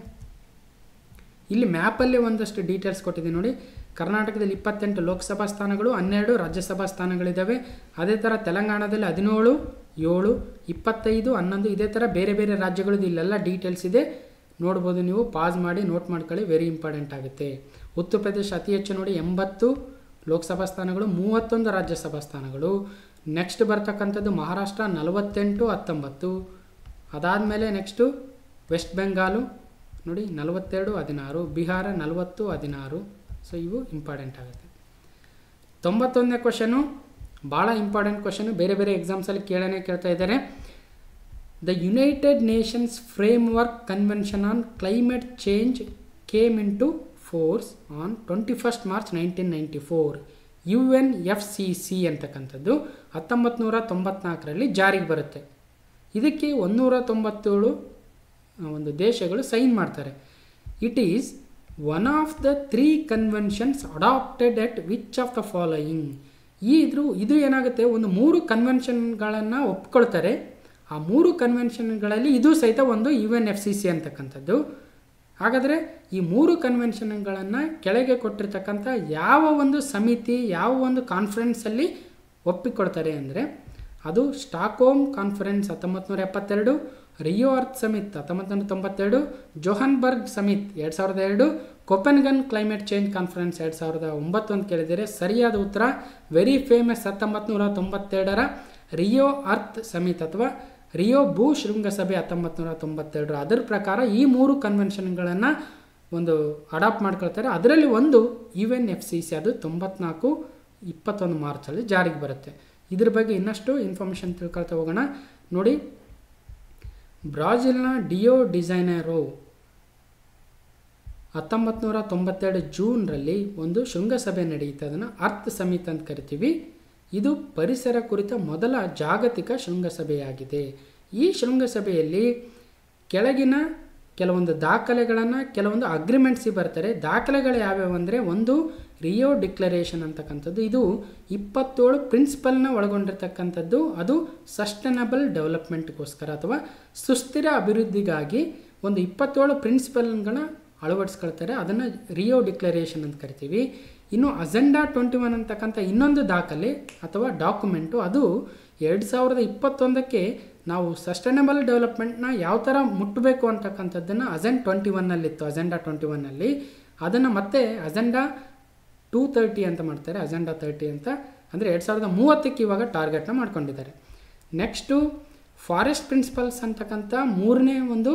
ಇಲ್ಲಿ ಮ್ಯಾಪಲ್ಲಿ ಒಂದಷ್ಟು ಡೀಟೇಲ್ಸ್ ಕೊಟ್ಟಿದ್ದೀನಿ ನೋಡಿ ಕರ್ನಾಟಕದಲ್ಲಿ ಇಪ್ಪತ್ತೆಂಟು ಲೋಕಸಭಾ ಸ್ಥಾನಗಳು ಹನ್ನೆರಡು ರಾಜ್ಯಸಭಾ ಸ್ಥಾನಗಳಿದ್ದಾವೆ ಅದೇ ಥರ ತೆಲಂಗಾಣದಲ್ಲಿ ಹದಿನೇಳು ಏಳು ಇಪ್ಪತ್ತೈದು ಹನ್ನೊಂದು ಇದೇ ಥರ ಬೇರೆ ಬೇರೆ ರಾಜ್ಯಗಳದ್ದು ಇಲ್ಲೆಲ್ಲ ಡೀಟೇಲ್ಸ್ ಇದೆ ನೋಡ್ಬೋದು ನೀವು ಪಾಸ್ ಮಾಡಿ ನೋಟ್ ಮಾಡ್ಕೊಳ್ಳಿ ವೆರಿ ಇಂಪಾರ್ಟೆಂಟ್ ಆಗುತ್ತೆ ಉತ್ತರ ಪ್ರದೇಶ ಅತಿ ಹೆಚ್ಚು ನೋಡಿ ಎಂಬತ್ತು ಲೋಕಸಭಾ ಸ್ಥಾನಗಳು ಮೂವತ್ತೊಂದು ರಾಜ್ಯಸಭಾ ಸ್ಥಾನಗಳು ನೆಕ್ಸ್ಟ್ ಬರ್ತಕ್ಕಂಥದ್ದು ಮಹಾರಾಷ್ಟ್ರ ನಲವತ್ತೆಂಟು ಹತ್ತೊಂಬತ್ತು ಅದಾದಮೇಲೆ ನೆಕ್ಸ್ಟು ವೆಸ್ಟ್ ಬೆಂಗಾಲು ನೋಡಿ ನಲವತ್ತೆರಡು ಹದಿನಾರು ಬಿಹಾರ ನಲವತ್ತು ಹದಿನಾರು ಸೊ ಇವು ಇಂಪಾರ್ಟೆಂಟ್ ಆಗುತ್ತೆ ತೊಂಬತ್ತೊಂದನೇ ಕ್ವಶನು ಭಾಳ ಇಂಪಾರ್ಟೆಂಟ್ ಕ್ವಶನು ಬೇರೆ ಬೇರೆ ಎಕ್ಸಾಮ್ಸಲ್ಲಿ ಕೇಳನೇ ಕೇಳ್ತಾ ಇದ್ದಾರೆ the United Nations framework convention on climate change came into force on twenty first March nineteen ninety four U N F C C ಅಂತಕ್ಕಂಥದ್ದು ಹತ್ತೊಂಬತ್ತು ನೂರ ತೊಂಬತ್ನಾಲ್ಕರಲ್ಲಿ ಜಾರಿಗೆ ಬರುತ್ತೆ ಇದಕ್ಕೆ ಒಂದೂರ ತೊಂಬತ್ತೇಳು ಒಂದು ದೇಶಗಳು ಸೈನ್ ಮಾಡ್ತಾರೆ it is one of the three conventions adopted at which of the following ಈ ಇದ್ರು ಇದು ಏನಾಗುತ್ತೆ ಒಂದು ಮೂರು ಕನ್ವೆನ್ಷನ್ಗಳನ್ನು ಒಪ್ಕೊಳ್ತಾರೆ ಆ ಮೂರು ಕನ್ವೆನ್ಷನ್ಗಳಲ್ಲಿ ಇದು ಸಹಿತ ಒಂದು U N F C C ಅಂತಕ್ಕಂಥದ್ದು ಹಾಗಾದರೆ ಈ ಮೂರು ಕನ್ವೆನ್ಷನ್ಗಳನ್ನು ಕೆಳಗೆ ಕೊಟ್ಟಿರ್ತಕ್ಕಂಥ ಯಾವ ಒಂದು ಸಮಿತಿ ಯಾವ ಒಂದು ಕಾನ್ಫರೆನ್ಸಲ್ಲಿ ಒಪ್ಪಿಕೊಳ್ತಾರೆ ಅಂದರೆ ಅದು ಸ್ಟಾಕ್ಹೋಮ್ ಕಾನ್ಫರೆನ್ಸ್ ಹತ್ತೊಂಬತ್ತು ನೂರ ಎಪ್ಪತ್ತೆರಡು ರಿಯೋ ಅರ್ತ್ ಸಮಿತ್ ಹತ್ತೊಂಬತ್ತು ನೂರ ತೊಂಬತ್ತೆರಡು ಜೋಹನ್ಬರ್ಗ್ ಸಮಿತ್ ಎರಡು ಸಾವಿರದ ಎರಡು ಕೊಪೆನ್ಗನ್ ಕ್ಲೈಮೇಟ್ ಚೇಂಜ್ ಕಾನ್ಫರೆನ್ಸ್ ಎರಡು ಸಾವಿರದ ಒಂಬತ್ತು ಅಂತ ಕೇಳಿದರೆ ಸರಿಯಾದ ಉತ್ತರ ವೆರಿ ಫೇಮಸ್ ಹತ್ತೊಂಬತ್ತು ನೂರ ತೊಂಬತ್ತೆರಡರ ರಿಯೋ ಅರ್ತ್ ಸಮಿತ್ ಅಥವಾ ರಿಯೋ ಭೂ ಶೃಂಗಸಭೆ ಹತ್ತೊಂಬತ್ತು ನೂರ ತೊಂಬತ್ತೆರಡರ ಅದರ ಪ್ರಕಾರ ಈ ಮೂರು ಕನ್ವೆನ್ಷನ್ಗಳನ್ನು ಒಂದು ಅಡಾಪ್ಟ್ ಮಾಡ್ಕೊಳ್ತಾರೆ ಅದರಲ್ಲಿ ಒಂದು U N F C C C ತೊಂಬತ್ನಾಲ್ಕು ಇಪ್ಪತ್ತೊಂದು ಮಾರ್ಚಲ್ಲಿ ಜಾರಿಗೆ ಬರುತ್ತೆ ಇದ್ರ ಬಗ್ಗೆ ಇನ್ನಷ್ಟು ಇನ್ಫಾರ್ಮೇಷನ್ ತಿಳ್ಕೊಳ್ತಾ ಹೋಗೋಣ ನೋಡಿ ಬ್ರಾಜಿಲ್ನ ಡಿಯೋ ಡಿಸೈನರೋ ಹತ್ತೊಂಬತ್ತು ನೂರ ತೊಂಬತ್ತೆರಡು ಜೂನ್ರಲ್ಲಿ ಒಂದು ಶೃಂಗಸಭೆ ನಡೆಯುತ್ತೆ ಅದನ್ನು ಅರ್ತ್ ಸಮಿತ್ ಅಂತ ಕರಿತೀವಿ ಇದು ಪರಿಸರ ಕುರಿತ ಮೊದಲ ಜಾಗತಿಕ ಶೃಂಗಸಭೆಯಾಗಿದೆ ಈ ಶೃಂಗಸಭೆಯಲ್ಲಿ ಕೆಳಗಿನ ಕೆಲವೊಂದು ದಾಖಲೆಗಳನ್ನು ಕೆಲವೊಂದು ಅಗ್ರಿಮೆಂಟ್ಸಿ ಬರ್ತಾರೆ ದಾಖಲೆಗಳು ಯಾವ್ಯಾವು ಅಂದರೆ ಒಂದು ರಿಯೋ ಡಿಕ್ಲರೇಷನ್ ಅಂತಕ್ಕಂಥದ್ದು ಇದು ಇಪ್ಪತ್ತೇಳು ಪ್ರಿನ್ಸಿಪಲ್ನ ಒಳಗೊಂಡಿರ್ತಕ್ಕಂಥದ್ದು ಅದು ಸಸ್ಟೈನಬಲ್ ಡೆವಲಪ್ಮೆಂಟ್ಗೋಸ್ಕರ ಅಥವಾ ಸುಸ್ಥಿರ ಅಭಿವೃದ್ಧಿಗಾಗಿ ಒಂದು ಇಪ್ಪತ್ತೇಳು ಪ್ರಿನ್ಸಿಪಲ್ಗಳನ್ನ ಅಳವಡಿಸ್ಕೊಳ್ತಾರೆ ಅದನ್ನು ರಿಯೋ ಡಿಕ್ಲರೇಷನ್ ಅಂತ ಕರಿತೀವಿ ಇನ್ನು ಅಜೆಂಡಾ ಟ್ವೆಂಟಿ ಒನ್ ಅಂತಕ್ಕಂಥ ಇನ್ನೊಂದು ದಾಖಲೆ ಅಥವಾ ಡಾಕ್ಯುಮೆಂಟು ಅದು ಎರಡು ಸಾವಿರದ ಇಪ್ಪತ್ತೊಂದಕ್ಕೆ ನಾವು ಸಸ್ಟೈನಬಲ್ ಡೆವಲಪ್ಮೆಂಟ್ನ ಯಾವ ಥರ ಮುಟ್ಟಬೇಕು ಅಂತಕ್ಕಂಥದ್ದನ್ನು ಅಜೆಂಡ್ ಟ್ವೆಂಟಿ ಒನ್ನಲ್ಲಿತ್ತು ಅಜೆಂಡಾ ಟ್ವೆಂಟಿ ಒನ್ನಲ್ಲಿ ಅದನ್ನು ಮತ್ತೆ ಅಜೆಂಡಾ ಟೂ ತರ್ಟಿ ಅಂತ ಮಾಡ್ತಾರೆ ಅಜೆಂಡಾ ತರ್ಟಿ ಅಂತ ಅಂದರೆ ಎರಡು ಸಾವಿರದ ಮೂವತ್ತಕ್ಕೆ ಇವಾಗ ಟಾರ್ಗೆಟ್ನ ಮಾಡ್ಕೊಂಡಿದ್ದಾರೆ ನೆಕ್ಸ್ಟು ಫಾರೆಸ್ಟ್ ಪ್ರಿನ್ಸಿಪಲ್ಸ್ ಅಂತಕ್ಕಂಥ ಮೂರನೇ ಒಂದು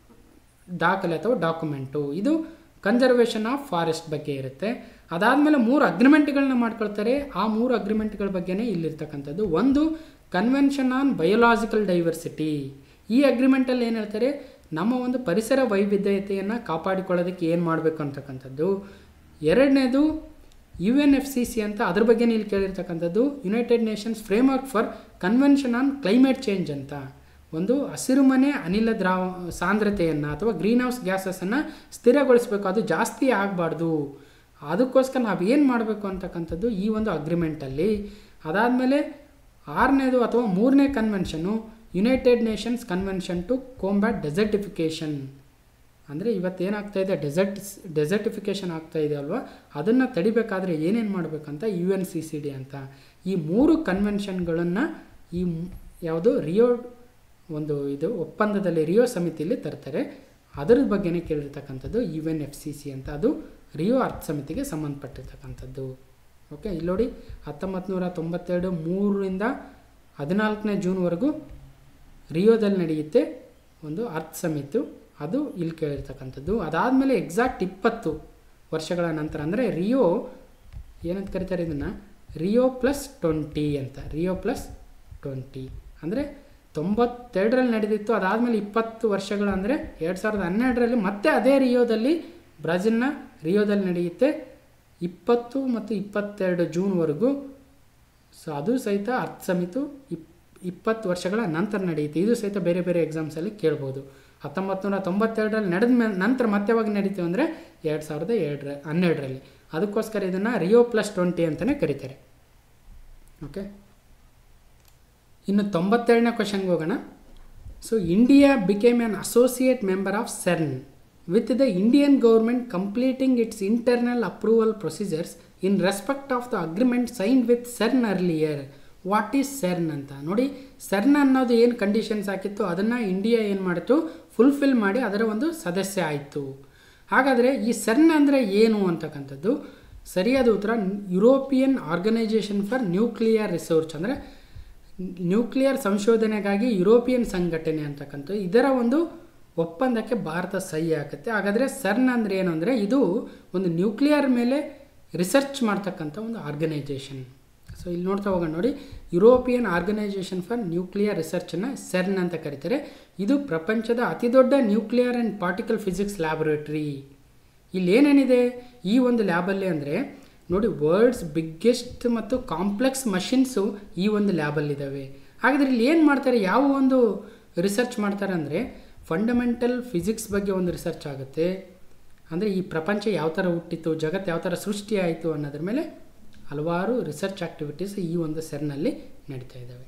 ದಾಖಲೆ ಅಥವಾ ಡಾಕ್ಯುಮೆಂಟು ಇದು ಕನ್ಸರ್ವೇಷನ್ ಆಫ್ ಫಾರೆಸ್ಟ್ ಬಗ್ಗೆ ಇರುತ್ತೆ ಅದಾದಮೇಲೆ ಮೂರು ಅಗ್ರಿಮೆಂಟ್ಗಳನ್ನ ಮಾಡ್ಕೊಳ್ತಾರೆ ಆ ಮೂರು ಅಗ್ರಿಮೆಂಟ್ಗಳ ಬಗ್ಗೆನೇ ಇಲ್ಲಿರ್ತಕ್ಕಂಥದ್ದು ಒಂದು ಕನ್ವೆನ್ಷನ್ ಆನ್ ಬಯೋಲಾಜಿಕಲ್ ಡೈವರ್ಸಿಟಿ ಈ ಅಗ್ರಿಮೆಂಟಲ್ಲಿ ಏನು ಹೇಳ್ತಾರೆ ನಮ್ಮ ಒಂದು ಪರಿಸರ ವೈವಿಧ್ಯತೆಯನ್ನು ಕಾಪಾಡಿಕೊಳ್ಳೋದಕ್ಕೆ ಏನು ಮಾಡಬೇಕು ಅಂತಕ್ಕಂಥದ್ದು ಎರಡನೇದು U N F C C ಅಂತ ಅದ್ರ ಬಗ್ಗೆ ಇಲ್ಲಿ ಕೇಳಿರ್ತಕ್ಕಂಥದ್ದು United Nations framework for convention on climate change ಅಂತ ಒಂದು ಹಸಿರುಮನೆ ಅನಿಲ ದ್ರಾವ ಸಾಂದ್ರತೆಯನ್ನು ಅಥವಾ ಗ್ರೀನ್ ಹೌಸ್ ಗ್ಯಾಸಸನ್ನು ಸ್ಥಿರಗೊಳಿಸಬೇಕು ಅದು ಜಾಸ್ತಿ ಆಗಬಾರ್ದು ಅದಕ್ಕೋಸ್ಕರ ನಾವು ಏನು ಮಾಡಬೇಕು ಅಂತಕ್ಕಂಥದ್ದು ಈ ಒಂದು ಅಗ್ರಿಮೆಂಟಲ್ಲಿ ಅದಾದಮೇಲೆ ಆರನೇದು ಅಥವಾ ಮೂರನೇ convention United Nations convention to combat desertification ಅಂದರೆ ಇವತ್ತೇನಾಗ್ತಾ ಇದೆ ಡೆಸರ್ಟ್ ಡೆಸರ್ಟಿಫಿಕೇಷನ್ ಆಗ್ತಾ ಇದೆ ಅಲ್ವಾ ಅದನ್ನು ತಡಿಬೇಕಾದ್ರೆ ಏನೇನು ಮಾಡಬೇಕಂತ U N C C D ಅಂತ ಈ ಮೂರು ಕನ್ವೆನ್ಷನ್ಗಳನ್ನು ಈ ಯಾವುದು ರಿಯೋ ಒಂದು ಇದು ಒಪ್ಪಂದದಲ್ಲಿ ರಿಯೋ ಸಮಿತಿಯಲ್ಲಿ ತರ್ತಾರೆ ಅದರ ಬಗ್ಗೆನೇ ಕೇಳಿರ್ತಕ್ಕಂಥದ್ದು U N F C C ಅಂತ ಅದು ರಿಯೋ ಅರ್ಥ ಸಮಿತಿಗೆ ಸಂಬಂಧಪಟ್ಟಿರ್ತಕ್ಕಂಥದ್ದು ಓಕೆ ಇಲ್ಲಿ ನೋಡಿ ಹತ್ತೊಂಬತ್ತು ನೂರ ತೊಂಬತ್ತೆರಡು ಮೂರರಿಂದ ಹದಿನಾಲ್ಕನೇ ಜೂನ್ವರೆಗೂ ರಿಯೋದಲ್ಲಿ ನಡೆಯುತ್ತೆ ಒಂದು ಅರ್ತ್ ಸಮಿತು ಅದು ಇಲ್ಲಿ ಕೇಳಿರ್ತಕ್ಕಂಥದ್ದು ಅದಾದಮೇಲೆ ಎಕ್ಸಾಕ್ಟ್ ಇಪ್ಪತ್ತು ವರ್ಷಗಳ ನಂತರ ಅಂದರೆ ರಿಯೋ ಏನಂತ ಕರೀತಾರೆ ಇದನ್ನು ರಿಯೋ ಪ್ಲಸ್ ಟ್ವೆಂಟಿ ಅಂತ ರಿಯೋ ಪ್ಲಸ್ ಟ್ವೆಂಟಿ ಅಂದರೆ ತೊಂಬತ್ತೆರಡರಲ್ಲಿ ನಡೆದಿತ್ತು ಅದಾದಮೇಲೆ ಇಪ್ಪತ್ತು ವರ್ಷಗಳು ಅಂದರೆ ಎರಡು ಸಾವಿರದ ಹನ್ನೆರಡರಲ್ಲಿ ಮತ್ತೆ ಅದೇ ರಿಯೋದಲ್ಲಿ ಬ್ರೆಜಿಲ್ನ ರಿಯೋದಲ್ಲಿ ನಡೆಯುತ್ತೆ ಇಪ್ಪತ್ತು ಮತ್ತು ಇಪ್ಪತ್ತೆರಡು ಜೂನ್ವರೆಗೂ ಸೊ ಅದು ಸಹಿತ ಅರ್ಥ ಸಮಿತು ಇಪ್ ಇಪ್ಪತ್ತು ವರ್ಷಗಳ ನಂತರ ನಡೆಯುತ್ತೆ ಇದು ಸಹಿತ ಬೇರೆ ಬೇರೆ ಎಕ್ಸಾಮ್ಸಲ್ಲಿ ಕೇಳ್ಬೋದು ಹತ್ತೊಂಬತ್ತು ನೂರ ತೊಂಬತ್ತೆರಡರಲ್ಲಿ ನಡೆದ ಮೇಲೆ ನಂತರ ಮತ್ತೆ ಯಾವಾಗ ನಡೀತು ಅಂದರೆ ಎರಡು ಸಾವಿರದ ಎರಡರ ಹನ್ನೆರಡರಲ್ಲಿ ಅದಕ್ಕೋಸ್ಕರ ಇದನ್ನು ರಿಯೋ ಪ್ಲಸ್ ಟ್ವೆಂಟಿ ಅಂತಲೇ ಕರೀತಾರೆ ಓಕೆ ಇನ್ನು ತೊಂಬತ್ತೆರಡನೇ ಕ್ವಶನ್ಗೆ ಹೋಗೋಣ so India became an associate member of CERN with the Indian government completing its internal approval procedures in respect of the agreement sign with CERN earlier what is CERN ಅಂತ ನೋಡಿ ಸೆರ್ನ್ ಅನ್ನೋದು ಏನು ಕಂಡೀಷನ್ಸ್ ಹಾಕಿತ್ತು ಅದನ್ನು ಇಂಡಿಯಾ ಏನು ಮಾಡಿತು fulfil ಮಾಡಿ ಅದರ ಒಂದು ಸದಸ್ಯ ಆಯಿತು ಹಾಗಾದರೆ ಈ ಸೆರ್ನ್ ಅಂದರೆ ಏನು ಅಂತಕ್ಕಂಥದ್ದು ಸರಿಯಾದ ಉತ್ತರ European organisation for nuclear research ಅಂದರೆ ನ್ಯೂಕ್ಲಿಯರ್ ಸಂಶೋಧನೆಗಾಗಿ ಯುರೋಪಿಯನ್ ಸಂಘಟನೆ ಅಂತಕ್ಕಂಥ ಇದರ ಒಂದು ಒಪ್ಪಂದಕ್ಕೆ ಭಾರತ ಸಹಿ ಹಾಕುತ್ತೆ ಹಾಗಾದರೆ ಸರ್ನ್ ಅಂದರೆ ಏನು ಅಂದರೆ ಇದು ಒಂದು ನ್ಯೂಕ್ಲಿಯರ್ ಮೇಲೆ ರಿಸರ್ಚ್ ಮಾಡ್ತಕ್ಕಂಥ ಒಂದು ಆರ್ಗನೈಜೇಷನ್ ಸೊ ಇಲ್ಲಿ ನೋಡ್ತಾ ಹೋಗೋಣ ನೋಡಿ ಯುರೋಪಿಯನ್ ಆರ್ಗನೈಜೇಷನ್ ಫಾರ್ ನ್ಯೂಕ್ಲಿಯರ್ ರಿಸರ್ಚನ್ನು ಸೆರ್ನ್ ಅಂತ ಕರೀತಾರೆ ಇದು ಪ್ರಪಂಚದ ಅತಿದೊಡ್ಡ nuclear and particle physics laboratory ಇಲ್ಲಿ ಏನೇನಿದೆ ಈ ಒಂದು ಲ್ಯಾಬಲ್ಲಿ ಅಂದರೆ ನೋಡಿ ವರ್ಲ್ಡ್ಸ್ ಬಿಗ್ಗೆಸ್ಟ್ ಮತ್ತು ಕಾಂಪ್ಲೆಕ್ಸ್ ಮಷಿನ್ಸು ಈ ಒಂದು ಲ್ಯಾಬಲ್ಲಿದ್ದಾವೆ ಹಾಗಾದರೆ ಇಲ್ಲಿ ಏನು ಮಾಡ್ತಾರೆ ಯಾವ ಒಂದು ರಿಸರ್ಚ್ ಮಾಡ್ತಾರೆ ಅಂದರೆ ಫಂಡಮೆಂಟಲ್ ಫಿಸಿಕ್ಸ್ ಬಗ್ಗೆ ಒಂದು ರಿಸರ್ಚ್ ಆಗುತ್ತೆ ಅಂದರೆ ಈ ಪ್ರಪಂಚ ಯಾವ ಥರ ಹುಟ್ಟಿತ್ತು ಜಗತ್ತು ಯಾವ ಥರ ಸೃಷ್ಟಿ ಆಯಿತು ಅನ್ನೋದ್ರ ಮೇಲೆ ಹಲವಾರು ರಿಸರ್ಚ್ ಆ್ಯಕ್ಟಿವಿಟೀಸ್ ಈ ಒಂದು ಸೆರ್ನಲ್ಲಿ ನಡೀತಾ ಇದ್ದಾವೆ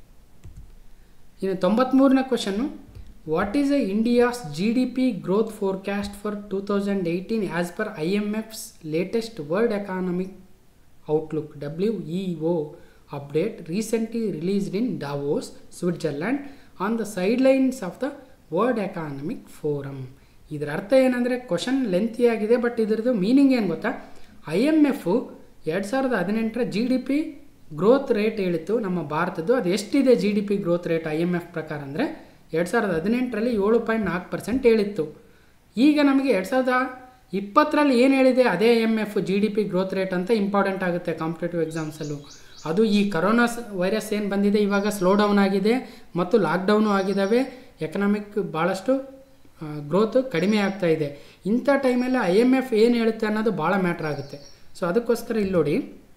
ಇನ್ನು ತೊಂಬತ್ತ್ಮೂರನೇ question what is a India's G D P growth forecast for two thousand eighteen as per I M F's latest world economic outlook W E O update recently released in Davos Switzerland on the sidelines of the world economic forum ಇದರ ಅರ್ಥ ಏನಂದರೆ question lengthy ಆಗಿದೆ but ಇದರದ್ದು meaning ಏನು ಗೊತ್ತಾ I M F ಎರಡು ಸಾವಿರದ ಹದಿನೆಂಟರ G D P growth rate ಹೇಳಿತ್ತು ನಮ್ಮ ಭಾರತದ್ದು ಅದು ಎಷ್ಟಿದೆ G D P growth rate I M F ಪ್ರಕಾರ ಅಂದರೆ ಎರಡು ಸಾವಿರದ ಹದಿನೆಂಟರಲ್ಲಿ ಏಳು ಪಾಯಿಂಟ್ ನಾಲ್ಕು ಪರ್ಸೆಂಟ್ ಹೇಳಿತ್ತು ಈಗ ನಮಗೆ ಎರಡು ಸಾವಿರದ ಇಪ್ಪತ್ತರಲ್ಲಿ ಏನು ಹೇಳಿದೆ ಅದೇ I M F G D P growth rate ಅಂತ ಇಂಪಾರ್ಟೆಂಟ್ ಆಗುತ್ತೆ ಕಾಂಪಿಟೇಟಿವ್ ಎಕ್ಸಾಮ್ಸಲ್ಲೂ ಅದು ಈ ಕರೋನಾ ವೈರಸ್ ಏನು ಬಂದಿದೆ ಇವಾಗ ಸ್ಲೋ ಡೌನ್ ಆಗಿದೆ ಮತ್ತು ಲಾಕ್ಡೌನು ಆಗಿದ್ದಾವೆ ಎಕನಾಮಿಕ್ ಭಾಳಷ್ಟು ಗ್ರೋತ್ ಕಡಿಮೆ ಆಗ್ತಾ ಇದೆ ಇಂಥ ಟೈಮಲ್ಲಿ ಐ ಎಮ್ ಎಫ್ ಏನು ಹೇಳುತ್ತೆ ಅನ್ನೋದು ಭಾಳ ಮ್ಯಾಟ್ರ್ ಆಗುತ್ತೆ ಸೊ ಅದಕ್ಕೋಸ್ಕರ ಇಲ್ಲಿ ನೋಡಿ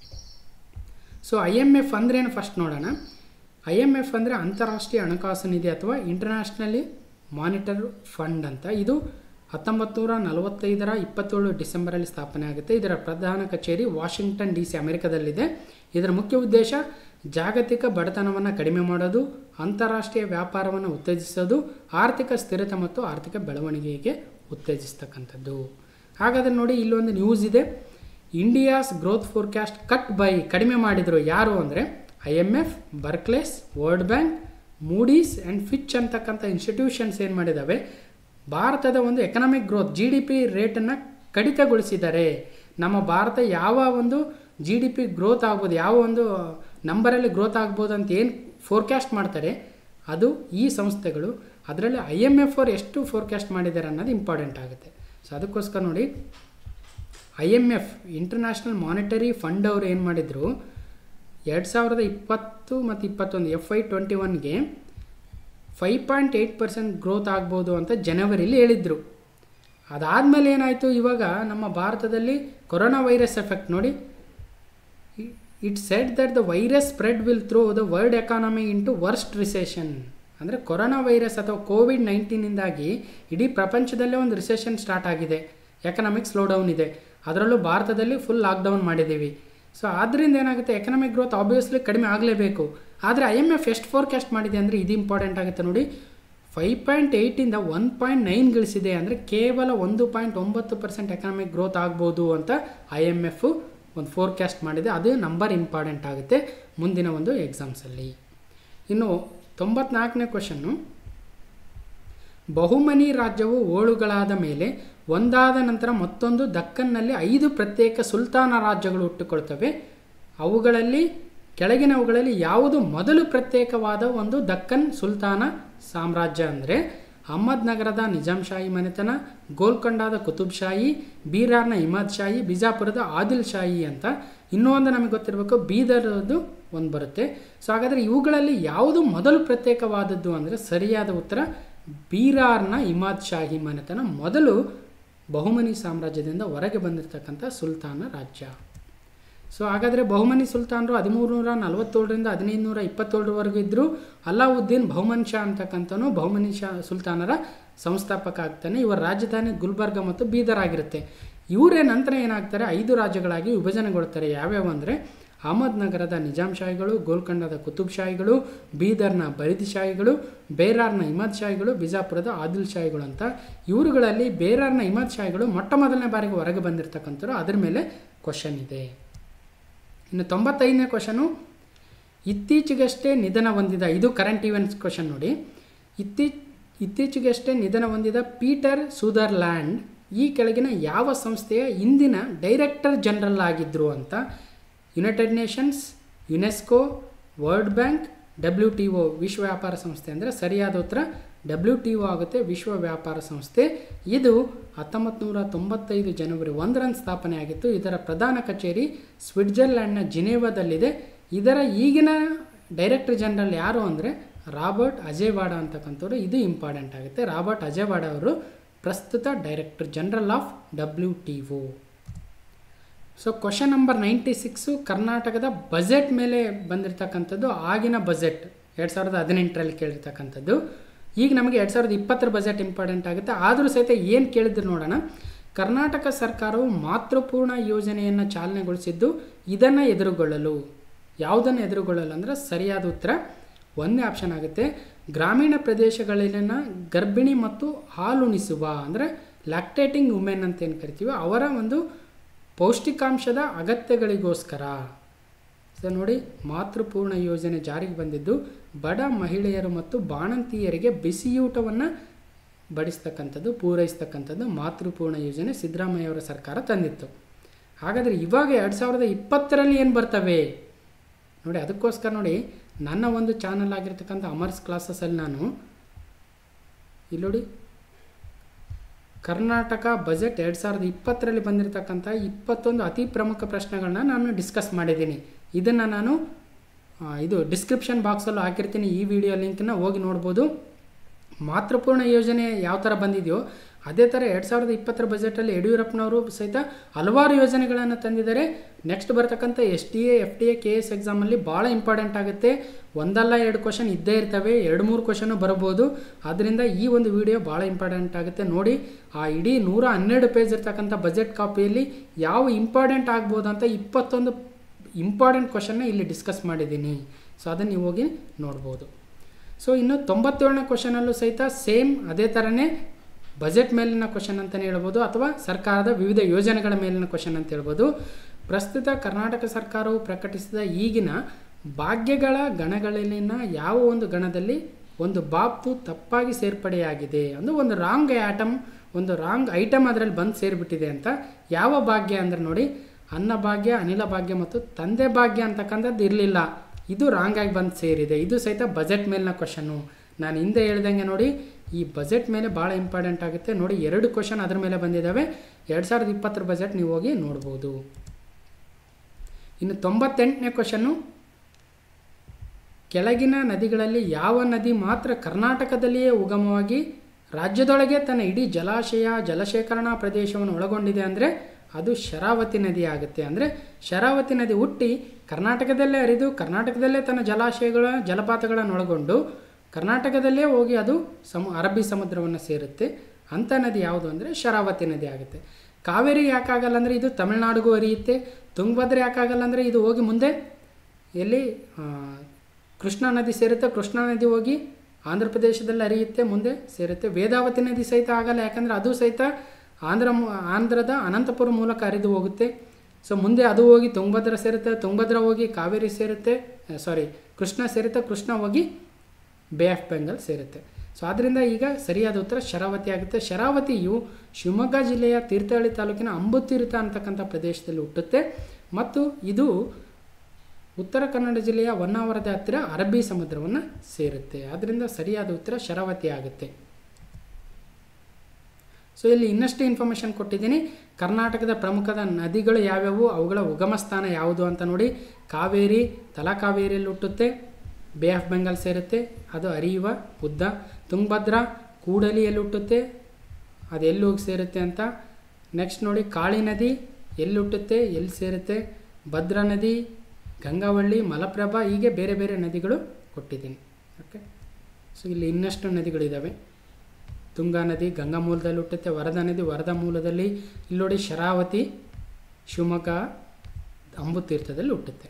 ಸೊ ಐ ಎಮ್ ಎಫ್ ಅಂದ್ರೇನು ಫಸ್ಟ್ ನೋಡೋಣ ಐ ಎಮ್ ಎಫ್ ಅಂದರೆ ಅಂತಾರಾಷ್ಟ್ರೀಯ ಹಣಕಾಸು ನಿಧಿ ಅಥವಾ ಇಂಟರ್ನ್ಯಾಷನಲಿ ಮಾನಿಟರ್ ಫಂಡ್ ಅಂತ ಇದು ಹತ್ತೊಂಬತ್ತು ನೂರ ನಲವತ್ತೈದರ ಇಪ್ಪತ್ತೇಳು ಡಿಸೆಂಬರಲ್ಲಿ ಸ್ಥಾಪನೆ ಆಗುತ್ತೆ ಇದರ ಪ್ರಧಾನ ಕಚೇರಿ ವಾಷಿಂಗ್ಟನ್ ಡಿ ಸಿ ಅಮೆರಿಕದಲ್ಲಿದೆ ಇದರ ಮುಖ್ಯ ಉದ್ದೇಶ ಜಾಗತಿಕ ಬಡತನವನ್ನು ಕಡಿಮೆ ಮಾಡೋದು ಅಂತಾರಾಷ್ಟ್ರೀಯ ವ್ಯಾಪಾರವನ್ನು ಉತ್ತೇಜಿಸೋದು ಆರ್ಥಿಕ ಸ್ಥಿರತೆ ಮತ್ತು ಆರ್ಥಿಕ ಬೆಳವಣಿಗೆಗೆ ಉತ್ತೇಜಿಸ್ತಕ್ಕಂಥದ್ದು ಹಾಗಾದರೆ ನೋಡಿ ಇಲ್ಲೊಂದು ನ್ಯೂಸ್ ಇದೆ India's growth forecast cut by ಕಡಿಮೆ ಮಾಡಿದರು ಯಾರು ಅಂದರೆ I M F Barclays World Bank Moody's and Fitch ಅಂತಕ್ಕಂಥ ಇನ್ಸ್ಟಿಟ್ಯೂಷನ್ಸ್ ಏನು ಮಾಡಿದ್ದಾವೆ ಭಾರತದ ಒಂದು economic growth G D P ರೇಟನ್ನು ಕಡಿತಗೊಳಿಸಿದ್ದಾರೆ ನಮ್ಮ ಭಾರತ ಯಾವ ಒಂದು ಜಿ ಡಿ ಪಿ ಗ್ರೋತ್ ಆಗ್ಬೋದು ಯಾವ ಒಂದು ನಂಬರಲ್ಲಿ ಗ್ರೋತ್ ಆಗ್ಬೋದು ಅಂತ ಏನು ಫೋರ್ಕ್ಯಾಸ್ಟ್ ಮಾಡ್ತಾರೆ ಅದು ಈ ಸಂಸ್ಥೆಗಳು ಅದರಲ್ಲಿ ಐ ಎಮ್ ಎಫ್ ಅವ್ರು ಎಷ್ಟು ಫೋರ್ಕ್ಯಾಸ್ಟ್ ಮಾಡಿದ್ದಾರೆ ಅನ್ನೋದು ಇಂಪಾರ್ಟೆಂಟ್ ಆಗುತ್ತೆ ಸೊ ಅದಕ್ಕೋಸ್ಕರ ನೋಡಿ I M F international monetary fund ಅವರು ಏನು ಮಾಡಿದರು ಎರಡು ಸಾವಿರದ ಇಪ್ಪತ್ತು ಮತ್ತು ಇಪ್ಪತ್ತೊಂದು ಎಫ್ ಐ ಟ್ವೆಂಟಿ ಒನ್ಗೆ five point eight percent growth ಆಗ್ಬೋದು ಅಂತ ಜನವರಿಲಿ ಹೇಳಿದರು ಅದಾದಮೇಲೆ ಏನಾಯಿತು ಇವಾಗ ನಮ್ಮ ಭಾರತದಲ್ಲಿ ಕೊರೋನಾ ವೈರಸ್ ಎಫೆಕ್ಟ್ ನೋಡಿ it said that the virus spread will throw the world economy into worst recession ಅಂದರೆ ಕೊರೋನಾ ವೈರಸ್ ಅಥವಾ ಕೋವಿಡ್ ನೈನ್ಟೀನಿಂದಾಗಿ ಇಡೀ ಪ್ರಪಂಚದಲ್ಲೇ ಒಂದು ರಿಸೆಷನ್ ಸ್ಟಾರ್ಟ್ ಆಗಿದೆ ಎಕನಾಮಿಕ್ ಸ್ಲೋ ಡೌನ್ ಇದೆ ಅದರಲ್ಲೂ ಭಾರತದಲ್ಲಿ ಫುಲ್ ಲಾಕ್ಡೌನ್ ಮಾಡಿದ್ದೀವಿ ಸೊ ಆದ್ದರಿಂದ ಏನಾಗುತ್ತೆ ಎಕನಾಮಿಕ್ ಗ್ರೋತ್ ಆಬ್ವಿಯಸ್ಲಿ ಕಡಿಮೆ ಆಗಲೇಬೇಕು ಆದರೆ ಐ ಎಮ್ ಎಫ್ ಎಷ್ಟು ಫೋರ್ಕ್ಯಾಸ್ಟ್ ಮಾಡಿದೆ ಅಂದರೆ ಇದು ಇಂಪಾರ್ಟೆಂಟ್ ಆಗುತ್ತೆ ನೋಡಿ ಫೈವ್ ಪಾಯಿಂಟ್ ಏಯ್ಟಿಂದ ಒನ್ ಪಾಯಿಂಟ್ ನೈನ್ ಗಳಿಸಿದೆ ಅಂದರೆ ಕೇವಲ ಒಂದು ಪಾಯಿಂಟ್ ಒಂಬತ್ತು ಪರ್ಸೆಂಟ್ ಎಕನಾಮಿಕ್ ಗ್ರೋತ್ ಆಗ್ಬೋದು ಅಂತ ಐ ಎಮ್ ಎಫ್ ಒಂದು ಫೋರ್ಕ್ಯಾಸ್ಟ್ ಮಾಡಿದೆ ಅದು ನಂಬರ್ ಇಂಪಾರ್ಟೆಂಟ್ ಆಗುತ್ತೆ ಮುಂದಿನ ಒಂದು ಎಕ್ಸಾಮ್ಸಲ್ಲಿ ಇನ್ನು ತೊಂಬತ್ನಾಲ್ಕನೇ ಕ್ವಶನ್ನು ಬಹುಮನಿ ರಾಜ್ಯವು ಓಳುಗಳಾದ ಮೇಲೆ ಒಂದಾದ ನಂತರ ಮತ್ತೊಂದು ದಕ್ಕನ್ನಲ್ಲಿ ಐದು ಪ್ರತ್ಯೇಕ ಸುಲ್ತಾನ ರಾಜ್ಯಗಳು ಹುಟ್ಟುಕೊಳ್ತವೆ ಅವುಗಳಲ್ಲಿ ಕೆಳಗಿನವುಗಳಲ್ಲಿ ಯಾವುದು ಮೊದಲು ಪ್ರತ್ಯೇಕವಾದ ಒಂದು ದಕ್ಕನ್ ಸುಲ್ತಾನ ಸಾಮ್ರಾಜ್ಯ ಅಂದರೆ ಅಹಮದ್ನಗರದ ನಿಜಾಂಶಾಹಿ ಮನೆತನ ಗೋಲ್ಕೊಂಡಾದ ಕುತುಬ್ ಶಾಹಿ ಬೀರಾರ್ನ ಇಮಾದ್ ಶಾಹಿ ಬಿಜಾಪುರದ ಆದಿಲ್ ಶಾಹಿ ಅಂತ ಇನ್ನೂ ಒಂದು ನಮಗೆ ಗೊತ್ತಿರಬೇಕು ಬೀದರ್ದು ಒಂದು ಬರುತ್ತೆ ಸೊ ಹಾಗಾದರೆ ಇವುಗಳಲ್ಲಿ ಯಾವುದು ಮೊದಲು ಪ್ರತ್ಯೇಕವಾದದ್ದು ಅಂದರೆ ಸರಿಯಾದ ಉತ್ತರ ಬೀರಾರ್ನ ಇಮಾದ್ ಶಾಹಿ ಮನೆತನ ಮೊದಲು ಬಹುಮನಿ ಸಾಮ್ರಾಜ್ಯದಿಂದ ಹೊರಗೆ ಬಂದಿರತಕ್ಕಂಥ ಸುಲ್ತಾನ ರಾಜ್ಯ ಸೊ ಹಾಗಾದರೆ ಬಹುಮನಿ ಸುಲ್ತಾನರು ಹದಿಮೂರು ನೂರ ನಲವತ್ತೇಳರಿಂದ ಹದಿನೈದು ನೂರ ಇಪ್ಪತ್ತೇಳರವರೆಗೂ ಇದ್ದರು ಅಲಾವುದ್ದೀನ್ ಬಹುಮನ್ ಶಾ ಅಂತಕ್ಕಂಥನು ಬಹುಮನಿ ಶಾ ಸುಲ್ತಾನರ ಸಂಸ್ಥಾಪಕ ಆಗ್ತಾನೆ ಇವರ ರಾಜಧಾನಿ ಗುಲ್ಬರ್ಗ ಮತ್ತು ಬೀದರ್ ಆಗಿರುತ್ತೆ ಇವರೇ ನಂತರ ಏನಾಗ್ತಾರೆ ಐದು ರಾಜ್ಯಗಳಾಗಿ ವಿಭಜನೆಗೊಳ್ತಾರೆ ಯಾವ್ಯಾವ ಅಂದರೆ ಅಹಮದ್ನಗರದ ನಿಜಾಂ ಶಾಹಿಗಳು ಗೋಲ್ಕೊಂಡದ ಕುತುಬ್ ಶಾಹಿಗಳು ಬೀದರ್ನ ಬರಿದ್ ಶಾಹಿಗಳು ಬೇರಾರ್ನ ಇಮಾದ್ ಶಾಹಿಗಳು ಬಿಜಾಪುರದ ಆದಿಲ್ ಶಾಹಿಗಳು ಅಂತ ಇವರುಗಳಲ್ಲಿ ಬೇರಾರ್ನ ಇಮಾದ್ ಶಾಹಿಗಳು ಮೊಟ್ಟ ಮೊದಲನೇ ಬಾರಿಗೆ ಹೊರಗೆ ಬಂದಿರತಕ್ಕಂಥವ್ರು ಅದ್ರ ಮೇಲೆ ಕ್ವಶನ್ ಇದೆ ಇನ್ನು ತೊಂಬತ್ತೈದನೇ ಕ್ವಶನು ಇತ್ತೀಚೆಗಷ್ಟೇ ನಿಧನ ಹೊಂದಿದ ಇದು ಕರೆಂಟ್ ಈವೆಂಟ್ಸ್ ಕ್ವಶನ್ ನೋಡಿ ಇತ್ತೀ ಇತ್ತೀಚೆಗಷ್ಟೇ ನಿಧನ ಹೊಂದಿದ ಪೀಟರ್ ಸುದರ್ಲ್ಯಾಂಡ್ ಈ ಕೆಳಗಿನ ಯಾವ ಸಂಸ್ಥೆಯ ಇಂದಿನ ಡೈರೆಕ್ಟರ್ ಜನರಲ್ ಆಗಿದ್ದರು ಅಂತ United Nations UNESCO World Bank W T O ವಿಶ್ವ ವ್ಯಾಪಾರ ಸಂಸ್ಥೆ ಅಂದರೆ ಸರಿಯಾದ ಉತ್ತರ ಡಬ್ಲ್ಯೂ ಟಿ ಒ ಆಗುತ್ತೆ ವಿಶ್ವ ವ್ಯಾಪಾರ ಸಂಸ್ಥೆ ಇದು ಹತ್ತೊಂಬತ್ತು ನೂರ ತೊಂಬತ್ತೈದು ಜನವರಿ ಒಂದರಂದು ಸ್ಥಾಪನೆ ಆಗಿತ್ತು ಇದರ ಪ್ರಧಾನ ಕಚೇರಿ ಸ್ವಿಟ್ಜರ್ಲ್ಯಾಂಡ್ನ ಜಿನೇವಾದಲ್ಲಿದೆ ಇದರ ಈಗಿನ ಡೈರೆಕ್ಟರ್ ಜನರಲ್ ಯಾರು ಅಂದರೆ ರಾಬರ್ಟ್ ಅಜೇವಾಡ ಅಂತಕ್ಕಂಥವ್ರು ಇದು ಇಂಪಾರ್ಟೆಂಟ್ ಆಗುತ್ತೆ ರಾಬರ್ಟ್ ಅಜೇವಾಡ ಅವರು ಪ್ರಸ್ತುತ director general of W T O so question number ninety six ಕರ್ನಾಟಕದ ಬಜೆಟ್ ಮೇಲೆ ಬಂದಿರತಕ್ಕಂಥದ್ದು ಆಗಿನ ಬಜೆಟ್ ಎರಡು ಸಾವಿರದ ಹದಿನೆಂಟರಲ್ಲಿ ಕೇಳಿರ್ತಕ್ಕಂಥದ್ದು ಈಗ ನಮಗೆ ಎರಡು ಸಾವಿರದ ಇಪ್ಪತ್ತರ ಬಜೆಟ್ ಇಂಪಾರ್ಟೆಂಟ್ ಆಗುತ್ತೆ ಆದರೂ ಸಹಿತ ಏನು ಕೇಳಿದ್ರು ನೋಡೋಣ ಕರ್ನಾಟಕ ಸರ್ಕಾರವು ಮಾತೃಪೂರ್ಣ ಯೋಜನೆಯನ್ನು ಚಾಲನೆಗೊಳಿಸಿದ್ದು ಇದನ್ನು ಎದುರುಗೊಳ್ಳಲು ಯಾವುದನ್ನು ಎದುರುಗೊಳ್ಳಲು ಅಂದರೆ ಸರಿಯಾದ ಉತ್ತರ ಒಂದೇ ಆಪ್ಷನ್ ಆಗುತ್ತೆ ಗ್ರಾಮೀಣ ಪ್ರದೇಶಗಳಲ್ಲಿನ ಗರ್ಭಿಣಿ ಮತ್ತು ಹಾಲುಣಿಸುವ ಅಂದರೆ ಲ್ಯಾಕ್ಟೇಟಿಂಗ್ ವುಮೆನ್ ಅಂತ ಏನು ಕರಿತೀವಿ ಅವರ ಒಂದು ಪೌಷ್ಟಿಕಾಂಶದ ಅಗತ್ಯಗಳಿಗೋಸ್ಕರ ಸೊ ನೋಡಿ ಮಾತೃಪೂರ್ಣ ಯೋಜನೆ ಜಾರಿಗೆ ಬಂದಿದ್ದು ಬಡ ಮಹಿಳೆಯರು ಮತ್ತು ಬಾಣಂತಿಯರಿಗೆ ಬಿಸಿಯೂಟವನ್ನು ಬಡಿಸ್ತಕ್ಕಂಥದ್ದು ಪೂರೈಸ್ತಕ್ಕಂಥದ್ದು ಮಾತೃಪೂರ್ಣ ಯೋಜನೆ ಸಿದ್ದರಾಮಯ್ಯವರ ಸರ್ಕಾರ ತಂದಿತ್ತು ಹಾಗಾದರೆ ಇವಾಗ ಎರಡು ಸಾವಿರದ ಇಪ್ಪತ್ತರಲ್ಲಿ ಏನು ಬರ್ತವೆ ನೋಡಿ ಅದಕ್ಕೋಸ್ಕರ ನೋಡಿ ನನ್ನ ಒಂದು ಚಾನಲ್ ಆಗಿರ್ತಕ್ಕಂಥ ಅಮರ್ಸ್ ಕ್ಲಾಸಸಲ್ಲಿ ನಾನು ಇಲ್ಲಿ ನೋಡಿ ಕರ್ನಾಟಕ ಬಜೆಟ್ ಎರಡು ಸಾವಿರದ ಇಪ್ಪತ್ತರಲ್ಲಿ ಬಂದಿರತಕ್ಕಂಥ ಇಪ್ಪತ್ತೊಂದು ಅತಿ ಪ್ರಮುಖ ಪ್ರಶ್ನೆಗಳನ್ನ ನಾನು ಡಿಸ್ಕಸ್ ಮಾಡಿದ್ದೀನಿ ಇದನ್ನು ನಾನು ಆ, ಇದು ಡಿಸ್ಕ್ರಿಪ್ಷನ್ ಬಾಕ್ಸಲ್ಲೂ ಹಾಕಿರ್ತೀನಿ ಈ ವಿಡಿಯೋ ಲಿಂಕ್ನ ಹೋಗಿ ನೋಡ್ಬೋದು ಮಾತೃಪೂರ್ಣ ಯೋಜನೆ ಯಾವ ಥರ ಬಂದಿದೆಯೋ ಅದೇ ಥರ ಎರಡು ಸಾವಿರದ ಇಪ್ಪತ್ತರ ಬಜೆಟಲ್ಲಿ ಯಡಿಯೂರಪ್ಪನವರು ಸಹಿತ ಹಲವಾರು ಯೋಜನೆಗಳನ್ನು ತಂದಿದ್ದಾರೆ ನೆಕ್ಸ್ಟ್ ಬರ್ತಕ್ಕಂಥ S T A F T A K S ಎಕ್ಸಾಮಲ್ಲಿ ಭಾಳ ಇಂಪಾರ್ಟೆಂಟ್ ಆಗುತ್ತೆ ಒಂದಲ್ಲ ಎರಡು ಕ್ವಶನ್ ಇದ್ದೇ ಇರ್ತವೆ ಎರಡು ಮೂರು ಕ್ವಶನು ಬರ್ಬೋದು ಆದ್ದರಿಂದ ಈ ಒಂದು ವಿಡಿಯೋ ಭಾಳ ಇಂಪಾರ್ಟೆಂಟ್ ಆಗುತ್ತೆ ನೋಡಿ ಆ ಇಡೀ ನೂರ ಹನ್ನೆರಡು ಪೇಜ್ ಇರ್ತಕ್ಕಂಥ ಬಜೆಟ್ ಕಾಪಿಯಲ್ಲಿ ಯಾವ ಇಂಪಾರ್ಟೆಂಟ್ ಆಗ್ಬೋದು ಅಂತ ಇಪ್ಪತ್ತೊಂದು ಇಂಪಾರ್ಟೆಂಟ್ ಕ್ವಶನ್ನ ಇಲ್ಲಿ ಡಿಸ್ಕಸ್ ಮಾಡಿದ್ದೀನಿ ಸೊ ಅದನ್ನು ನೀವು ಹೋಗಿ ನೋಡ್ಬೋದು ಸೊ ಇನ್ನು ತೊಂಬತ್ತೇಳನೇ ಕ್ವಶನಲ್ಲೂ ಸಹಿತ ಸೇಮ್ ಅದೇ ಥರನೇ ಬಜೆಟ್ ಮೇಲಿನ ಕ್ವಶನ್ ಅಂತಲೇ ಹೇಳ್ಬೋದು ಅಥವಾ ಸರ್ಕಾರದ ವಿವಿಧ ಯೋಜನೆಗಳ ಮೇಲಿನ ಕ್ವಶನ್ ಅಂತ ಹೇಳ್ಬೋದು ಪ್ರಸ್ತುತ ಕರ್ನಾಟಕ ಸರ್ಕಾರವು ಪ್ರಕಟಿಸಿದ ಈಗಿನ ಭಾಗ್ಯಗಳ ಗಣಗಳಲ್ಲಿನ ಯಾವ ಒಂದು ಗಣದಲ್ಲಿ ಒಂದು ಬಾಬ್ತು ತಪ್ಪಾಗಿ ಸೇರ್ಪಡೆಯಾಗಿದೆ ಅಂದರೆ ಒಂದು ರಾಂಗ್ ಆಟಮ್ ಒಂದು ರಾಂಗ್ ಐಟಮ್ ಅದರಲ್ಲಿ ಬಂದು ಸೇರಿಬಿಟ್ಟಿದೆ ಅಂತ ಯಾವ ಭಾಗ್ಯ ಅಂದರೆ ನೋಡಿ ಅನ್ನ ಭಾಗ್ಯ ಅನಿಲ ಭಾಗ್ಯ ಮತ್ತು ತಂದೆ ಭಾಗ್ಯ ಅಂತಕ್ಕಂಥದ್ದು ಇರಲಿಲ್ಲ ಇದು ರಾಂಗ್ ಆಗಿ ಬಂದು ಸೇರಿದೆ ಇದು ಸಹಿತ ಬಜೆಟ್ ಮೇಲಿನ ಕ್ವಶನ್ನು ನಾನು ಹಿಂದೆ ಹೇಳ್ದಂಗೆ ನೋಡಿ ಈ ಬಜೆಟ್ ಮೇಲೆ ಭಾಳ ಇಂಪಾರ್ಟೆಂಟ್ ಆಗುತ್ತೆ ನೋಡಿ ಎರಡು ಕ್ವಶನ್ ಅದ್ರ ಮೇಲೆ ಬಂದಿದ್ದಾವೆ ಎರಡು ಸಾವಿರದ ಇಪ್ಪತ್ತರ ಬಜೆಟ್ ನೀವು ಹೋಗಿ ನೋಡ್ಬೋದು ಇನ್ನು ತೊಂಬತ್ತೆಂಟನೇ ಕ್ವಶನ್ನು ಕೆಳಗಿನ ನದಿಗಳಲ್ಲಿ ಯಾವ ನದಿ ಮಾತ್ರ ಕರ್ನಾಟಕದಲ್ಲಿಯೇ ಉಗಮವಾಗಿ ರಾಜ್ಯದೊಳಗೆ ತನ್ನ ಇಡೀ ಜಲಾಶಯ ಜಲಶೇಖರಣಾ ಪ್ರದೇಶವನ್ನು ಒಳಗೊಂಡಿದೆ ಅಂದರೆ ಅದು ಶರಾವತಿ ನದಿ ಆಗುತ್ತೆ ಅಂದರೆ ಶರಾವತಿ ನದಿ ಹುಟ್ಟಿ ಕರ್ನಾಟಕದಲ್ಲೇ ಹರಿದು ಕರ್ನಾಟಕದಲ್ಲೇ ತನ್ನ ಜಲಾಶಯಗಳ ಜಲಪಾತಗಳನ್ನು ಒಳಗೊಂಡು ಕರ್ನಾಟಕದಲ್ಲೇ ಹೋಗಿ ಅದು ಸಮ ಅರಬ್ಬಿ ಸಮುದ್ರವನ್ನು ಸೇರುತ್ತೆ ಅಂಥ ನದಿ ಯಾವುದು ಅಂದರೆ ಶರಾವತಿ ನದಿ ಆಗುತ್ತೆ ಕಾವೇರಿ ಯಾಕಾಗಲ್ಲ ಅಂದರೆ ಇದು ತಮಿಳುನಾಡಿಗೂ ಹರಿಯುತ್ತೆ ತುಂಗಭದ್ರೆ ಯಾಕಾಗಲ್ಲ ಅಂದರೆ ಇದು ಹೋಗಿ ಮುಂದೆ ಎಲ್ಲಿ ಆ, ಕೃಷ್ಣಾ ನದಿ ಸೇರುತ್ತೆ ಕೃಷ್ಣಾ ನದಿ ಹೋಗಿ ಆಂಧ್ರ ಪ್ರದೇಶದಲ್ಲಿ ಹರಿಯುತ್ತೆ ಮುಂದೆ ಸೇರುತ್ತೆ ವೇದಾವತಿ ನದಿ ಸಹಿತ ಆಗಲ್ಲ ಯಾಕಂದರೆ ಅದು ಸಹಿತ ಆಂಧ್ರ ಮು- ಆಂಧ್ರದ ಅನಂತಪುರ ಮೂಲಕ ಹರಿದು ಹೋಗುತ್ತೆ ಸೊ ಮುಂದೆ ಅದು ಹೋಗಿ ತುಂಗಭದ್ರ ಸೇರುತ್ತೆ ತುಂಗಭದ್ರ ಹೋಗಿ ಕಾವೇರಿ ಸೇರುತ್ತೆ ಸಾರಿ ಕೃಷ್ಣ ಸೇರುತ್ತೆ ಕೃಷ್ಣ ಹೋಗಿ ಬೇ ಆಫ್ ಬೆಂಗಾಲ್ ಸೇರುತ್ತೆ ಸೊ ಆದ್ದರಿಂದ ಈಗ ಸರಿಯಾದ ಉತ್ತರ ಶರಾವತಿ ಆಗುತ್ತೆ ಶರಾವತಿಯು ಶಿವಮೊಗ್ಗ ಜಿಲ್ಲೆಯ ತೀರ್ಥಹಳ್ಳಿ ತಾಲೂಕಿನ ಅಂಬುತೀರ್ಥ ಅಂತಕ್ಕಂಥ ಪ್ರದೇಶದಲ್ಲಿ ಹುಟ್ಟುತ್ತೆ ಮತ್ತು ಇದು ಉತ್ತರ ಕನ್ನಡ ಜಿಲ್ಲೆಯ ಹೊನ್ನಾವರದ ಹತ್ತಿರ ಅರಬ್ಬಿ ಸಮುದ್ರವನ್ನು ಸೇರುತ್ತೆ ಆದ್ದರಿಂದ ಸರಿಯಾದ ಉತ್ತರ ಶರಾವತಿ ಆಗುತ್ತೆ ಸೊ ಇಲ್ಲಿ ಇನ್ನಷ್ಟು ಇನ್ಫಾರ್ಮೇಷನ್ ಕೊಟ್ಟಿದ್ದೀನಿ ಕರ್ನಾಟಕದ ಪ್ರಮುಖದ ನದಿಗಳು ಯಾವ್ಯಾವು ಅವುಗಳ ಉಗಮ ಸ್ಥಾನ ಯಾವುದು ಅಂತ ನೋಡಿ ಕಾವೇರಿ ತಲಕಾವೇರಿಯಲ್ಲಿ ಹುಟ್ಟುತ್ತೆ ಬೇ ಆಫ್ ಬೆಂಗಾಲ್ ಸೇರುತ್ತೆ ಅದು ಹರಿಯುವ ಉದ್ದ ತುಂಗಭದ್ರಾ ಕೂಡಲಿಯಲ್ಲಿ ಹುಟ್ಟುತ್ತೆ ಅದು ಎಲ್ಲಿ ಹೋಗಿ ಸೇರುತ್ತೆ ಅಂತ ನೆಕ್ಸ್ಟ್ ನೋಡಿ ಕಾಳಿ ನದಿ ಎಲ್ಲಿ ಹುಟ್ಟುತ್ತೆ ಎಲ್ಲಿ ಸೇರುತ್ತೆ ಭದ್ರಾ ನದಿ ಗಂಗಾವಳ್ಳಿ ಮಲಪ್ರಭಾ ಹೀಗೆ ಬೇರೆ ಬೇರೆ ನದಿಗಳು ಕೊಟ್ಟಿದ್ದೀನಿ ಓಕೆ ಸೊ ಇಲ್ಲಿ ಇನ್ನಷ್ಟು ನದಿಗಳಿದ್ದಾವೆ ತುಂಗಾ ನದಿ ಗಂಗಾ ಮೂಲದಲ್ಲಿ ಹುಟ್ಟುತ್ತೆ ವರದಾ ನದಿ ವರದಾ ಮೂಲದಲ್ಲಿ ಇಲ್ಲಿ ನೋಡಿ ಶರಾವತಿ ಶಿವಮೊಗ್ಗ ಅಂಬುತೀರ್ಥದಲ್ಲಿ ಹುಟ್ಟುತ್ತೆ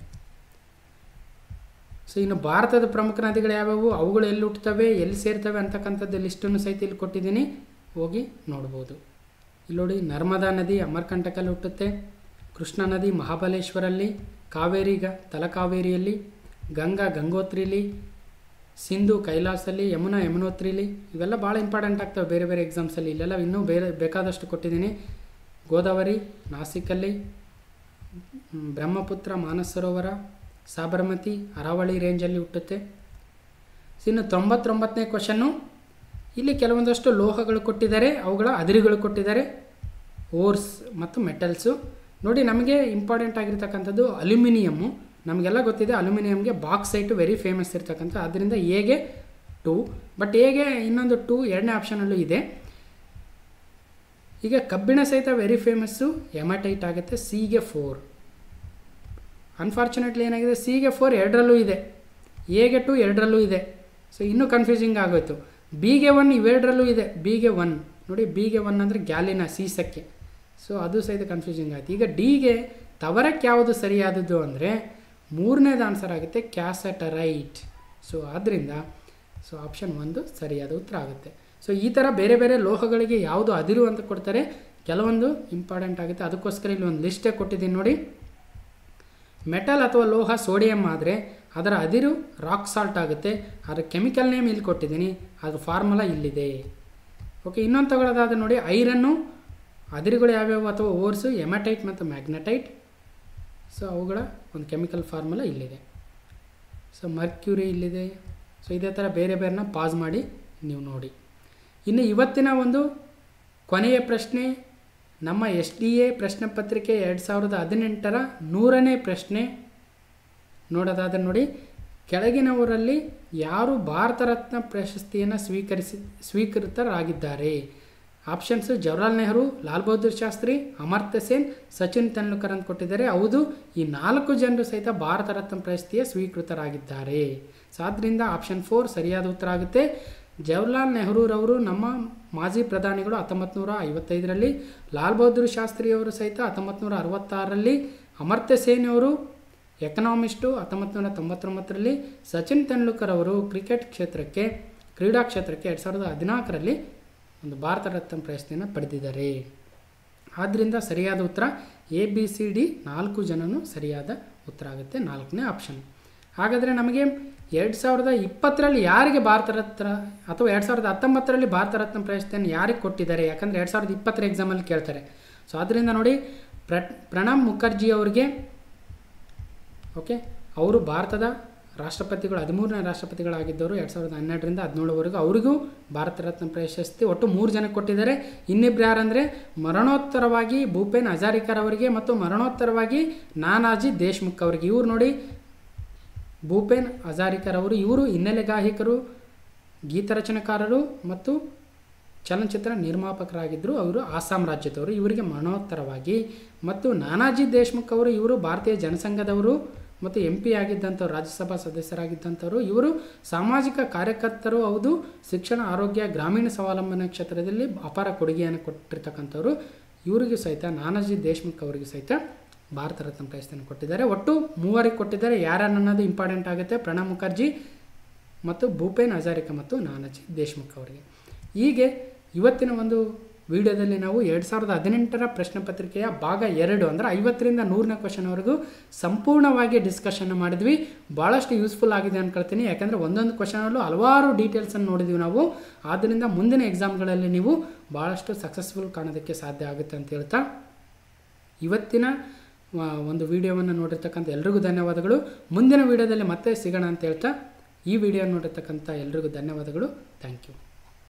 ಸೊ ಇನ್ನು ಭಾರತದ ಪ್ರಮುಖ ನದಿಗಳು ಯಾವ್ಯಾವು ಅವುಗಳು ಎಲ್ಲಿ ಹುಟ್ಟುತ್ತವೆ ಎಲ್ಲಿ ಸೇರ್ತವೆ ಅಂತಕ್ಕಂಥದ್ದು ಲಿಸ್ಟನ್ನು ಸಹಿತ ಇಲ್ಲಿ ಕೊಟ್ಟಿದ್ದೀನಿ ಹೋಗಿ ನೋಡ್ಬೋದು ಇಲ್ಲಿ ನೋಡಿ ನರ್ಮದಾ ನದಿ ಅಮರ್ಕಂಟಕಲ್ಲಿ ಹುಟ್ಟುತ್ತೆ ಕೃಷ್ಣಾ ನದಿ ಮಹಾಬಲೇಶ್ವರಲ್ಲಿ ಕಾವೇರಿ ಗ ತಲಕಾವೇರಿಯಲ್ಲಿ ಗಂಗಾ ಗಂಗೋತ್ರಿಲಿ ಸಿಂಧು ಕೈಲಾಸಲ್ಲಿ ಯಮುನಾ ಯಮುನೋತ್ರಿಲಿ ಇವೆಲ್ಲ ಭಾಳ ಇಂಪಾರ್ಟೆಂಟ್ ಆಗ್ತವೆ ಬೇರೆ ಬೇರೆ ಎಕ್ಸಾಮ್ಸಲ್ಲಿ ಇಲ್ಲೆಲ್ಲ ಇನ್ನೂ ಬೇರೆ ಬೇಕಾದಷ್ಟು ಕೊಟ್ಟಿದ್ದೀನಿ ಗೋದಾವರಿ ನಾಸಿಕಲ್ಲಿ ಮ್, ಬ್ರಹ್ಮಪುತ್ರ ಮಾನಸ ಸರೋವರ ಸಾಬರಮತಿ ಅರಾವಳಿ ರೇಂಜಲ್ಲಿ ಹುಟ್ಟುತ್ತೆ ಸೊ ಇನ್ನು ತೊಂಬತ್ತೊಂಬತ್ತನೇ ಕ್ವಶನ್ನು ಇಲ್ಲಿ ಕೆಲವೊಂದಷ್ಟು ಲೋಹಗಳು ಕೊಟ್ಟಿದ್ದಾರೆ ಅವುಗಳ ಅದಿರುಗಳು ಕೊಟ್ಟಿದ್ದಾರೆ ಓರ್ಸ್ ಮತ್ತು ಮೆಟಲ್ಸು ನೋಡಿ ನಮಗೆ ಇಂಪಾರ್ಟೆಂಟ್ ಆಗಿರ್ತಕ್ಕಂಥದ್ದು ಅಲ್ಯೂಮಿನಿಯಮ್ಮು ನಮಗೆಲ್ಲ ಗೊತ್ತಿದೆ ಅಲ್ಯೂಮಿನಿಯಮ್ಗೆ ಬಾಕ್ಸೈಟು ವೆರಿ ಫೇಮಸ್ ಇರ್ತಕ್ಕಂಥ ಅದರಿಂದ ಎಗೆ ಟೂ ಬಟ್ ಎಗೆ ಇನ್ನೊಂದು ಟೂ ಎರಡನೇ ಆಪ್ಷನಲ್ಲೂ ಇದೆ ಈಗ ಕಬ್ಬಿಣ ಸಹಿತ ವೆರಿ ಫೇಮಸ್ಸು ಎಮಟೈಟ್ ಆಗುತ್ತೆ ಸಿಗೆ ಫೋರ್ ಅನ್ಫಾರ್ಚುನೇಟ್ಲಿ ಏನಾಗಿದೆ ಸಿಗೆ ಫೋರ್ ಎರಡರಲ್ಲೂ ಇದೆ ಎಗೆ ಟು ಎರಡರಲ್ಲೂ ಇದೆ ಸೊ ಇನ್ನೂ ಕನ್ಫ್ಯೂಸಿಂಗ್ ಆಗೋಯ್ತು ಬಿಗೆ ಒನ್ ಇವೆರಡರಲ್ಲೂ ಇದೆ ಬಿಗೆ ಒನ್ ನೋಡಿ ಬಿಗೆ ಒನ್ ಅಂದರೆ ಗ್ಯಾಲಿನ ಸೀಸಕ್ಕೆ ಸೊ ಅದು ಸಹಿತ ಕನ್ಫ್ಯೂಸಿಂಗ್ ಆಯ್ತು ಈಗ ಡಿಗೆ ತವರಕ್ಕೆ ಯಾವುದು ಸರಿಯಾದದ್ದು ಅಂದರೆ ಮೂರನೇದು ಆನ್ಸರ್ ಆಗುತ್ತೆ ಕ್ಯಾಸಟರೈಟ್ ಸೊ ಆದ್ದರಿಂದ ಸೊ ಆಪ್ಷನ್ ಒಂದು ಸರಿಯಾದ ಉತ್ತರ ಆಗುತ್ತೆ ಸೊ ಈ ಥರ ಬೇರೆ ಬೇರೆ ಲೋಹಗಳಿಗೆ ಯಾವುದು ಅದಿರು ಅಂತ ಕೊಡ್ತಾರೆ ಕೆಲವೊಂದು ಇಂಪಾರ್ಟೆಂಟ್ ಆಗುತ್ತೆ ಅದಕ್ಕೋಸ್ಕರ ಇಲ್ಲಿ ಒಂದು ಲಿಸ್ಟೇ ಕೊಟ್ಟಿದ್ದೀನಿ ನೋಡಿ ಮೆಟಲ್ ಅಥವಾ ಲೋಹ ಸೋಡಿಯಂ ಆದರೆ ಅದರ ಅದಿರು ರಾಕ್ ಸಾಲ್ಟ್ ಆಗುತ್ತೆ ಅದರ ಕೆಮಿಕಲ್ ನೇಮ್ ಇಲ್ಲಿ ಕೊಟ್ಟಿದ್ದೀನಿ ಅದ್ರ ಫಾರ್ಮುಲಾ ಇಲ್ಲಿದೆ ಓಕೆ ಇನ್ನೊಂದು ತಗೊಳ್ಳೋದಾದ್ರೆ ನೋಡಿ ಐರನ್ನು ಅದಿರುಗಳು ಯಾವ್ಯಾವು ಅಥವಾ ಓರ್ಸು ಎಮಟೈಟ್ ಮತ್ತು ಮ್ಯಾಗ್ನೆಟೈಟ್ ಸೊ ಅವುಗಳ ಒಂದು ಕೆಮಿಕಲ್ ಫಾರ್ಮುಲಾ ಇಲ್ಲಿದೆ ಸೊ ಮರ್ಕ್ಯೂರಿ ಇಲ್ಲಿದೆ ಸೊ ಇದೇ ಥರ ಬೇರೆ ಬೇರೆನ ಪಾಸ್ ಮಾಡಿ ನೀವು ನೋಡಿ ಇನ್ನು ಇವತ್ತಿನ ಒಂದು ಕೊನೆಯ ಪ್ರಶ್ನೆ ನಮ್ಮ ಎಸ್ ಡಿ ಎ ಪ್ರಶ್ನೆ ಪತ್ರಿಕೆ ಎರಡು ಸಾವಿರದ ಹದಿನೆಂಟರ ನೂರನೇ ಪ್ರಶ್ನೆ ನೋಡೋದಾದ್ರೆ ನೋಡಿ ಕೆಳಗಿನವರಲ್ಲಿ ಯಾರು ಭಾರತ ರತ್ನ ಪ್ರಶಸ್ತಿಯನ್ನು ಸ್ವೀಕರಿಸಿ ಸ್ವೀಕೃತರಾಗಿದ್ದಾರೆ ಆಪ್ಷನ್ಸು ಜವಾಹರ್ಲಾಲ್ ನೆಹರು ಲಾಲ್ ಬಹದ್ದೂರ್ ಶಾಸ್ತ್ರಿ ಅಮರ್ತ್ಯ ಸೇನ್ ಸಚಿನ್ ತೆಂಡೂಲ್ಕರ್ ಅಂತ ಕೊಟ್ಟಿದ್ದಾರೆ ಹೌದು ಈ ನಾಲ್ಕು ಜನರು ಸಹಿತ ಭಾರತ ರತ್ನ ಪ್ರಶಸ್ತಿಯ ಸ್ವೀಕೃತರಾಗಿದ್ದಾರೆ ಸೊ ಆದ್ದರಿಂದ ಆಪ್ಷನ್ ಫೋರ್ ಸರಿಯಾದ ಉತ್ತರ ಆಗುತ್ತೆ ಜವಾಹರ್ಲಾಲ್ ನೆಹರೂರವರು ನಮ್ಮ ಮಾಜಿ ಪ್ರಧಾನಿಗಳು ಹತ್ತೊಂಬತ್ತು ನೂರ ಐವತ್ತೈದರಲ್ಲಿ ಲಾಲ್ ಬಹದ್ದೂರ್ ಶಾಸ್ತ್ರಿಯವರು ಸಹಿತ ಹತ್ತೊಂಬತ್ತು ನೂರ ಅರವತ್ತಾರರಲ್ಲಿ ಅಮರ್ತ್ಯ ಸೇನ್ ಅವರು ಎಕನಾಮಿಸ್ಟು ಹತ್ತೊಂಬತ್ತು ನೂರ ತೊಂಬತ್ತೊಂಬತ್ತರಲ್ಲಿ ಸಚಿನ್ ತೆಂಡೂಲ್ಕರ್ ಅವರು ಕ್ರಿಕೆಟ್ ಕ್ಷೇತ್ರಕ್ಕೆ ಕ್ರೀಡಾ ಕ್ಷೇತ್ರಕ್ಕೆ ಎರಡು ಸಾವಿರದ ಹದಿನಾಲ್ಕರಲ್ಲಿ ಒಂದು ಭಾರತ ರತ್ನ ಪ್ರಶಸ್ತಿಯನ್ನು ಪಡೆದಿದ್ದಾರೆ ಆದ್ದರಿಂದ ಸರಿಯಾದ ಉತ್ತರ ಎ ಬಿ ಸಿ ಡಿ ನಾಲ್ಕು ಜನನು ಸರಿಯಾದ ಉತ್ತರ ಆಗುತ್ತೆ ನಾಲ್ಕನೇ ಆಪ್ಷನ್ ಹಾಗಾದರೆ ನಮಗೆ ಎರಡು ಸಾವಿರದ ಇಪ್ಪತ್ತರಲ್ಲಿ ಯಾರಿಗೆ ಭಾರತ ರತ್ನ ಅಥವಾ ಎರಡು ಸಾವಿರದ ಹತ್ತೊಂಬತ್ತರಲ್ಲಿ ಭಾರತ ರತ್ನ ಪ್ರಶಸ್ತಿಯನ್ನು ಯಾರಿಗೆ ಕೊಟ್ಟಿದ್ದಾರೆ ಯಾಕಂದರೆ ಎರಡು ಸಾವಿರದ ಇಪ್ಪತ್ತರ ಎಕ್ಸಾಮಲ್ಲಿ ಕೇಳ್ತಾರೆ ಸೊ ಆದ್ದರಿಂದ ನೋಡಿ ಪ್ರ ಪ್ರಣಬ್ ಮುಖರ್ಜಿ ಅವರಿಗೆ ಓಕೆ ಅವರು ಭಾರತದ ರಾಷ್ಟ್ರಪತಿಗಳು ಹದಿಮೂರನೇ ರಾಷ್ಟ್ರಪತಿಗಳಾಗಿದ್ದವರು ಎರಡು ಸಾವಿರದ ಹನ್ನೆರಡರಿಂದ ಹದಿನೇಳವರೆಗೂ ಅವರಿಗೂ ಭಾರತ ರತ್ನ ಪ್ರಶಸ್ತಿ ಒಟ್ಟು ಮೂರು ಜನ ಕೊಟ್ಟಿದ್ದಾರೆ ಇನ್ನಿಬ್ರು ಯಾರಂದರೆ ಮರಣೋತ್ತರವಾಗಿ ಭೂಪೇನ್ ಹಜಾರಿಕರ್ ಅವರಿಗೆ ಮತ್ತು ಮರಣೋತ್ತರವಾಗಿ ನಾನಾಜಿ ದೇಶ್ಮುಖ್ ಅವರಿಗೆ ಇವ್ರು ನೋಡಿ ಭೂಪೇನ್ ಹಜಾರಿಕರ್ ಅವರು ಇವರು ಹಿನ್ನೆಲೆ ಗಾಯಕರು ಗೀತರಚನೆಕಾರರು ಮತ್ತು ಚಲನಚಿತ್ರ ನಿರ್ಮಾಪಕರಾಗಿದ್ದರು ಅವರು ಆಸಾಂ ರಾಜ್ಯದವರು ಇವರಿಗೆ ಮರಣೋತ್ತರವಾಗಿ ಮತ್ತು ನಾನಾಜಿ ದೇಶ್ಮುಖ್ ಅವರು ಇವರು ಭಾರತೀಯ ಜನಸಂಘದವರು ಮತ್ತು ಎಂ ಪಿ ಆಗಿದ್ದಂಥವ್ರು ರಾಜ್ಯಸಭಾ ಸದಸ್ಯರಾಗಿದ್ದಂಥವ್ರು ಇವರು ಸಾಮಾಜಿಕ ಕಾರ್ಯಕರ್ತರು ಹೌದು ಶಿಕ್ಷಣ ಆರೋಗ್ಯ ಗ್ರಾಮೀಣ ಸ್ವಾವಲಂಬನೆ ಕ್ಷೇತ್ರದಲ್ಲಿ ಅಪಾರ ಕೊಡುಗೆಯನ್ನು ಕೊಟ್ಟಿರ್ತಕ್ಕಂಥವ್ರು ಇವರಿಗೂ ಸಹಿತ ನಾನಾಜಿ ದೇಶ್ಮುಖ್ ಅವರಿಗೂ ಸಹಿತ ಭಾರತ ರತ್ನ ಪ್ರಶಸ್ತಿಯನ್ನು ಕೊಟ್ಟಿದ್ದಾರೆ ಒಟ್ಟು ಮೂವರಿಗೆ ಕೊಟ್ಟಿದ್ದಾರೆ ಯಾರನ್ನೋದು ಇಂಪಾರ್ಟೆಂಟ್ ಆಗುತ್ತೆ ಪ್ರಣಬ್ ಮುಖರ್ಜಿ ಮತ್ತು ಭೂಪೇನ್ ಹಜಾರಿಕಾ ಮತ್ತು ನಾನಾಜಿ ದೇಶ್ಮುಖ್ ಅವರಿಗೆ ಹೀಗೆ ಇವತ್ತಿನ ಒಂದು ವಿಡಿಯೋದಲ್ಲಿ ನಾವು ಎರಡು ಸಾವಿರದ ಹದಿನೆಂಟರ ಪ್ರಶ್ನೆ ಪತ್ರಿಕೆಯ ಭಾಗ ಎರಡು ಅಂದರೆ ಐವತ್ತರಿಂದ ನೂರನೇ ಕ್ವಶನ್ವರೆಗೂ ಸಂಪೂರ್ಣವಾಗಿ ಡಿಸ್ಕಷನ್ ಮಾಡಿದ್ವಿ ಭಾಳಷ್ಟು ಯೂಸ್ಫುಲ್ ಆಗಿದೆ ಅನ್ಕೊಳ್ತೀನಿ ಯಾಕಂದರೆ ಒಂದೊಂದು ಕ್ವಶನಲ್ಲೂ ಹಲವಾರು ಡೀಟೇಲ್ಸನ್ನು ನೋಡಿದ್ವಿ ನಾವು ಆದ್ದರಿಂದ ಮುಂದಿನ ಎಕ್ಸಾಮ್ಗಳಲ್ಲಿ ನೀವು ಭಾಳಷ್ಟು ಸಕ್ಸಸ್ಫುಲ್ ಕಾಣೋದಕ್ಕೆ ಸಾಧ್ಯ ಆಗುತ್ತೆ ಅಂತ ಹೇಳ್ತಾ ಇವತ್ತಿನ ಆ, ಒಂದು ವಿಡಿಯೋವನ್ನು ನೋಡಿರ್ತಕ್ಕಂಥ ಎಲ್ರಿಗೂ ಧನ್ಯವಾದಗಳು ಮುಂದಿನ ವಿಡಿಯೋದಲ್ಲಿ ಮತ್ತೆ ಸಿಗೋಣ ಅಂತ ಹೇಳ್ತಾ ಈ ವಿಡಿಯೋ ನೋಡಿರ್ತಕ್ಕಂಥ ಎಲ್ರಿಗೂ ಧನ್ಯವಾದಗಳು ಥ್ಯಾಂಕ್ ಯು